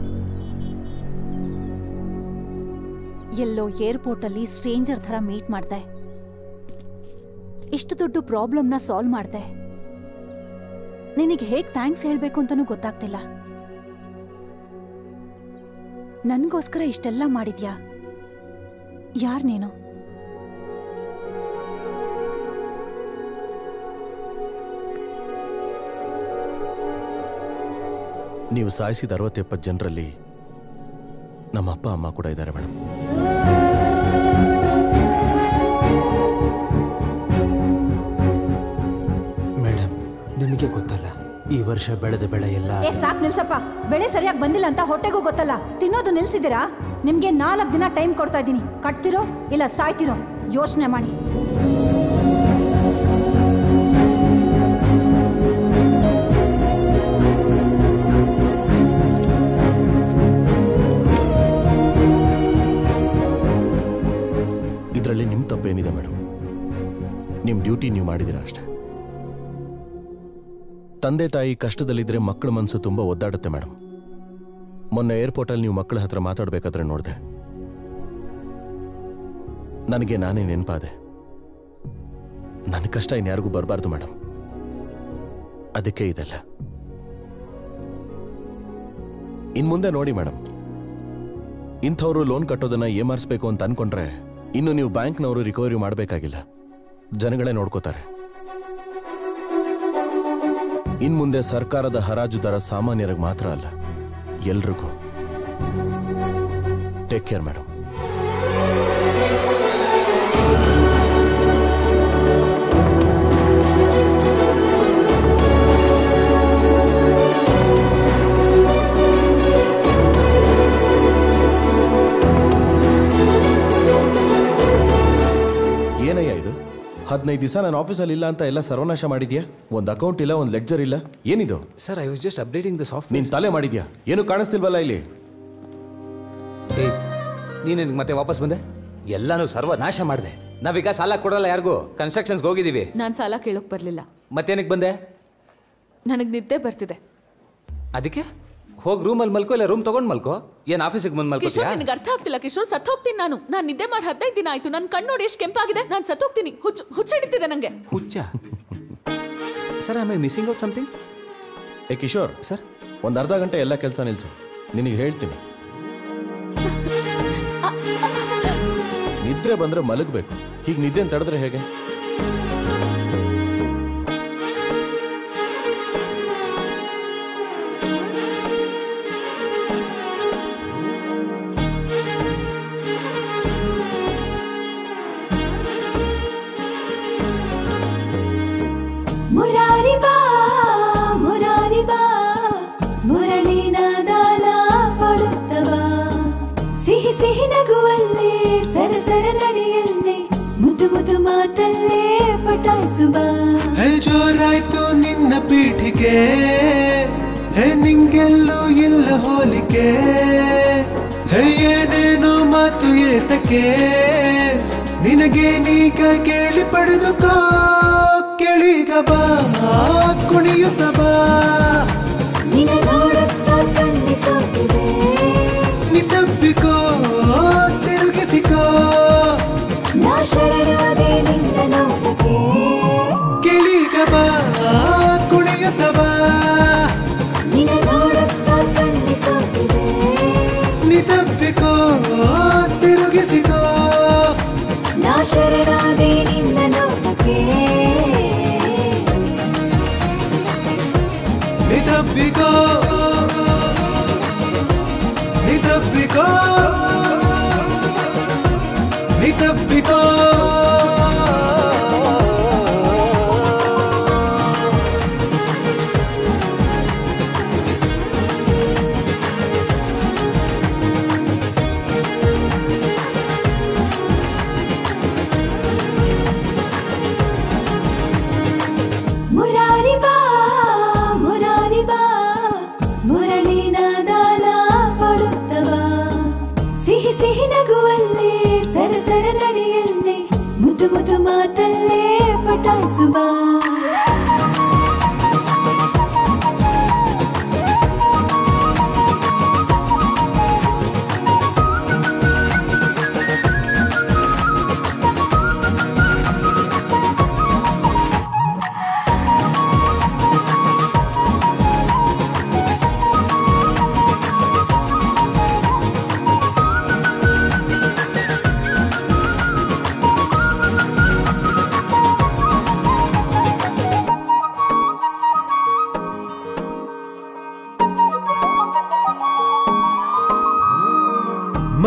ಎಲ್ಲೋ ಏರ್ಪೋರ್ಟ್ ಅಲ್ಲಿ ಸ್ಟ್ರೇಂಜರ್ ಥರ ಮೀಟ್ ಮಾಡ್ದೆ ಇಷ್ಟು ದೊಡ್ಡ ಪ್ರಾಬ್ಲಮ್ನ ಸಾಲ್ವ್ ಮಾಡ್ದೆ ನಿನಗೆ ಹೇಗ್ ಥ್ಯಾಂಕ್ಸ್ ಹೇಳ್ಬೇಕು ಅಂತನೂ ಗೊತ್ತಾಗ್ತಿಲ್ಲ ನನ್ಗೋಸ್ಕರ ಇಷ್ಟೆಲ್ಲ ಮಾಡಿದ್ಯಾ ಯಾರ್ ನೀನು ನೀವು ಸಾಯಿಸಿದ ಅರವತ್ತೆಪ್ಪತ್ತು ಜನರಲ್ಲಿ ನಮ್ಮ ಅಪ್ಪ ಅಮ್ಮ ಕೂಡ ಇದ್ದಾರೆ ಮೇಡಮ್ ಮೇಡಮ್ ನಿಮಗೆ ಗೊತ್ತಲ್ಲ ಈ ವರ್ಷ ಬೆಳೆದ ಬೆಳೆ ಎಲ್ಲ ಏ ಸಾಕ್ ನಿಲ್ಸಪ್ಪ ಬೆಳೆ ಸರಿಯಾಗಿ ಬಂದಿಲ್ಲ ಅಂತ ಹೊಟ್ಟೆಗೂ ಗೊತ್ತಲ್ಲ ತಿನ್ನೋದು ನಿಲ್ಸಿದ್ದೀರಾ ನಿಮ್ಗೆ ನಾಲ್ಕು ದಿನ ಟೈಮ್ ಕೊಡ್ತಾ ಇದ್ದೀನಿ ಕಟ್ತಿರೋ ಇಲ್ಲ ಸಾಯ್ತಿರೋ ಯೋಚನೆ ಮಾಡಿ ಇದರಲ್ಲಿ ನಿಮ್ಮ ತಪ್ಪೇನಿದೆ ಮೇಡಮ್ ನಿಮ್ಮ ಡ್ಯೂಟಿ ನೀವು ಮಾಡಿದ್ದೀರಾ ಅಷ್ಟೇ ತಂದೆ ತಾಯಿ ಕಷ್ಟದಲ್ಲಿದ್ದರೆ ಮಕ್ಕಳ ಮನಸ್ಸು ತುಂಬ ಒದ್ದಾಡುತ್ತೆ ಮೇಡಮ್ ಮೊನ್ನೆ ಏರ್ಪೋರ್ಟಲ್ಲಿ ನೀವು ಮಕ್ಕಳ ಹತ್ರ ಮಾತಾಡಬೇಕಾದ್ರೆ ನೋಡಿದೆ ನನಗೆ ನಾನೇ ನೆನಪಾದೆ ನನ್ನ ಕಷ್ಟ ಇನ್ಯಾರಿಗೂ ಬರಬಾರ್ದು ಮೇಡಮ್ ಅದಕ್ಕೆ ಇದೆಲ್ಲ ಇನ್ ಮುಂದೆ ನೋಡಿ ಮೇಡಮ್ ಇಂಥವ್ರು ಲೋನ್ ಕಟ್ಟೋದನ್ನ ಏಮಾರಿಸ್ಬೇಕು ಅಂತ ಅನ್ಕೊಂಡ್ರೆ ಇನ್ನು ನೀವು ಬ್ಯಾಂಕ್ನವರು ರಿಕವರಿ ಮಾಡಬೇಕಾಗಿಲ್ಲ ಜನಗಳೇ ನೋಡ್ಕೋತಾರೆ ಇನ್ ಮುಂದೆ ಸರ್ಕಾರದ ಹರಾಜು ದರ ಸಾಮಾನ್ಯರಿಗೆ ಮಾತ್ರ ಅಲ್ಲ ಎಲ್ರಿಗೂ ಟೇಕ್ ಕೇರ್ ಮೇಡಮ್ ಏನಯ್ಯ ಇದು ಹದಿನೈದು ದಿವಸ ನಾನು ಆಫೀಸಲ್ಲಿ ಇಲ್ಲ ಅಂತ ಎಲ್ಲ ಸರ್ವನಾಶ ಮಾಡಿದ್ಯಾ ಒಂದು ಅಕೌಂಟ್ ಇಲ್ಲ ಒಂದು ಲೆಡ್ಜರ್ ಇಲ್ಲ ಏನಿದು sir I was just updating the soft ನೀನ್ ತಲೆ ಮಾಡಿದ್ಯಾ ಏನು ಕಾಣಿಸ್ತಿಲ್ವಲ್ಲ ಇಲ್ಲಿ ಏ ನೀನು ನನಗೆ ಮತ್ತೆ ವಾಪಸ್ ಬಂದೆ ಎಲ್ಲಾನು ಸರ್ವನಾಶ ಮಾಡಿದೆ ನಾವೀಗ ಸಾಲ ಕೊಡಲ್ಲ ಯಾರಿಗೂ ಕನ್ಸ್ಟ್ರಕ್ಷನ್ಸ್ಗೆ ಹೋಗಿದ್ದೀವಿ ನಾನು ಸಾಲ ಕೇಳೋಕ್ ಬರ್ಲಿಲ್ಲ ಮತ್ತೇನಕ್ಕೆ ಬಂದೆ ನನಗೆ ನಿದ್ದೆ ಬರ್ತಿದೆ ಅದಕ್ಕೆ ಹೋಗಿ ರೂಮಲ್ಲಿ ಮಲ್ಕೋ ಇಲ್ಲ ರೂಮ್ ತಗೊಂಡ್ ಮಲ್ಕೋ ಏನ್ ಆಫೀಸಿಗೆ ಬಂದ್ ಕಿಶೋರ್ ಮಲ್ಕೋತಿಯಾ ನಿನಗೆ ಅರ್ಥ ಆಗ್ತಿಲ್ಲ ಕಿಶೋರ್ ಸತ್ ಹೋಗ್ತೀನಿ ನಾನು ನಾನು ನಿದ್ದೆ ಮಾಡಿ ಹದಿನೈದು ದಿನ ಆಯ್ತು ನನ್ನ ಕಣ್ಣು ನೋಡಿ ಎಷ್ಟು ಕೆಂಪಾಗಿದೆ ನಾನು ಸತ್ ಹೋಗ್ತೀನಿ ಹುಚ್ಚು ಹುಚ್ಚಿಡಿತಿದೆ ನಂಗೆ ಹುಚ್ಚ sir I missing out something ಏ ಕಿಶೋರ್ ಸರ್ ಒಂದು ಅರ್ಧ ಗಂಟೆ ಎಲ್ಲ ಕೆಲಸ ನಿಲ್ಸು ನಿನಗೆ ಹೇಳ್ತೀನಿ ನಿದ್ರೆ ಬಂದ್ರೆ ಮಲಗಬೇಕು ಹೀಗೆ ನಿದ್ದೆ ತಡೆದ್ರೆ ಹೇಗೆ ಮುರಾರಿ ಬಾ ಮುರಾರಿ ಬಾ ಮುರಳಿನ ದಾನ ಕೊಡುತ್ತವ ಸಿಹಿ ಸಿಹಿ ನಗುವಲ್ಲೇ ಸರಸರ ನಡೆಯಲ್ಲೇ ಮುದ್ದು ಮುದ್ದು ಮಾತಲ್ಲೇ ಪಟಾಯಿಸುವ ಹೇ ಜೋರಾಯ್ತು ನಿನ್ನ ಪೀಠಿಗೆ ಹೇ ನಿಂಗೆಲ್ಲೂ ಇಲ್ಲ ಹೋಲಿಕೆ ಹೇ ಏನೇನೋ ಮಾತು ಏತಕ್ಕೆ ನಿನಗೆ ನೀಗ ಕೇಳಿ ಪಡೆದುಕೋ ಕೆಳಿಗ ಬಾ ಕುಣಿಯುತ್ತ ಬಾ ನಿನ ನೋಡುತ್ತಾ ಕಣ್ಣಿ ಸೋಕಿದೆ ನಿ ತಪ್ಪಿಕೋ ತಿರುಗಿಸಿಕೋ ನಾ ಶರಣಾದೆ ನಿನ್ನ ನೋಟಕ್ಕೆ ಕೆಳಿಗ ಬಾ ಕುಣಿಯುತ್ತ ಬಾ ನಿನ ನೋಡುತ್ತಾ ಕಣ್ಣಿ ಸೋಕಿದೆ ನಿ ತಪ್ಪಿಕೋ ತಿರುಗಿಸಿಕೋ ನಾ ಶರಣಾದೆ ನಿನ್ನ ನೋಟಕ್ಕೆ ನಿ ತಪ್ಪಿಕೋ ನಿ ತಪ್ಪಿಕೋ ನಿ ತಪ್ಪಿಕೋ ಮುರಾರಿ ಬಾ ಮುರಾರಿ ಬಾ ಮುರಳಿನ ದಾನ ಕೊಡುತ್ತವ ಸಿಹಿ ಸಿಹಿ ನಗುವಲ್ಲೇ ಸರಸರ ನಡೆಯಲ್ಲೇ ಮುದ್ದು ಮುದ್ದು ಮಾತಲ್ಲೇ ಪಟಾಯಿಸುವ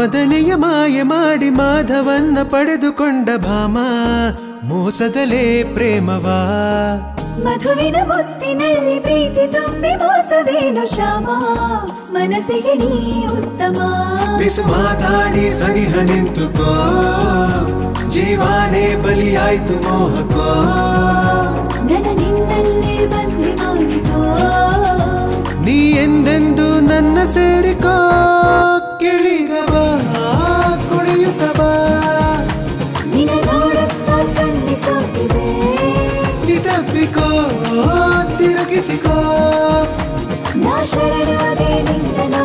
ಮದನೆಯ ಮಾಯೆ ಮಾಡಿ ಮಾಧವನ್ನ ಪಡೆದುಕೊಂಡ ಭಾಮ ಮೋಸದಲೇ ಪ್ರೇಮವಾ ಮಧುವಿನ ಮುತ್ತಿನಲ್ಲಿ ಪ್ರೀತಿ ತುಂಬಿ ಮೋಸವೇನು ಶ್ಯಾಮ ಮನಸ್ಸಿಗೆ ನೀ ಉತ್ತಮ ಬಿಸು ಮಾತಾಡಿ ಸನಿಹ ನಿಂತುಕೋ ಜೀವಾನೇ ಬಲಿಯಾಯ್ತು ಮೋಹಕೋ ನನ ನಿನ್ನಲ್ಲೇ ಬಂದೆ ಮಾಡಿಕೋ ನೀ ಎಂದೆಂದು ನನ್ನ ಸೇರಿಕೋ ಕಿಳಿಗವಾ ಕುಣಿಯುತ್ತವಾ ನಿನ ನೋಡುತ್ತಾ ಕಣ್ಣಿ ಸೋತಿದೆ ನೀ ತಪ್ಪಿಕೋ ತಿರುಗಿಸಿಕೋ ನಾ ಶರಣಾದೆ ನಿನ್ನ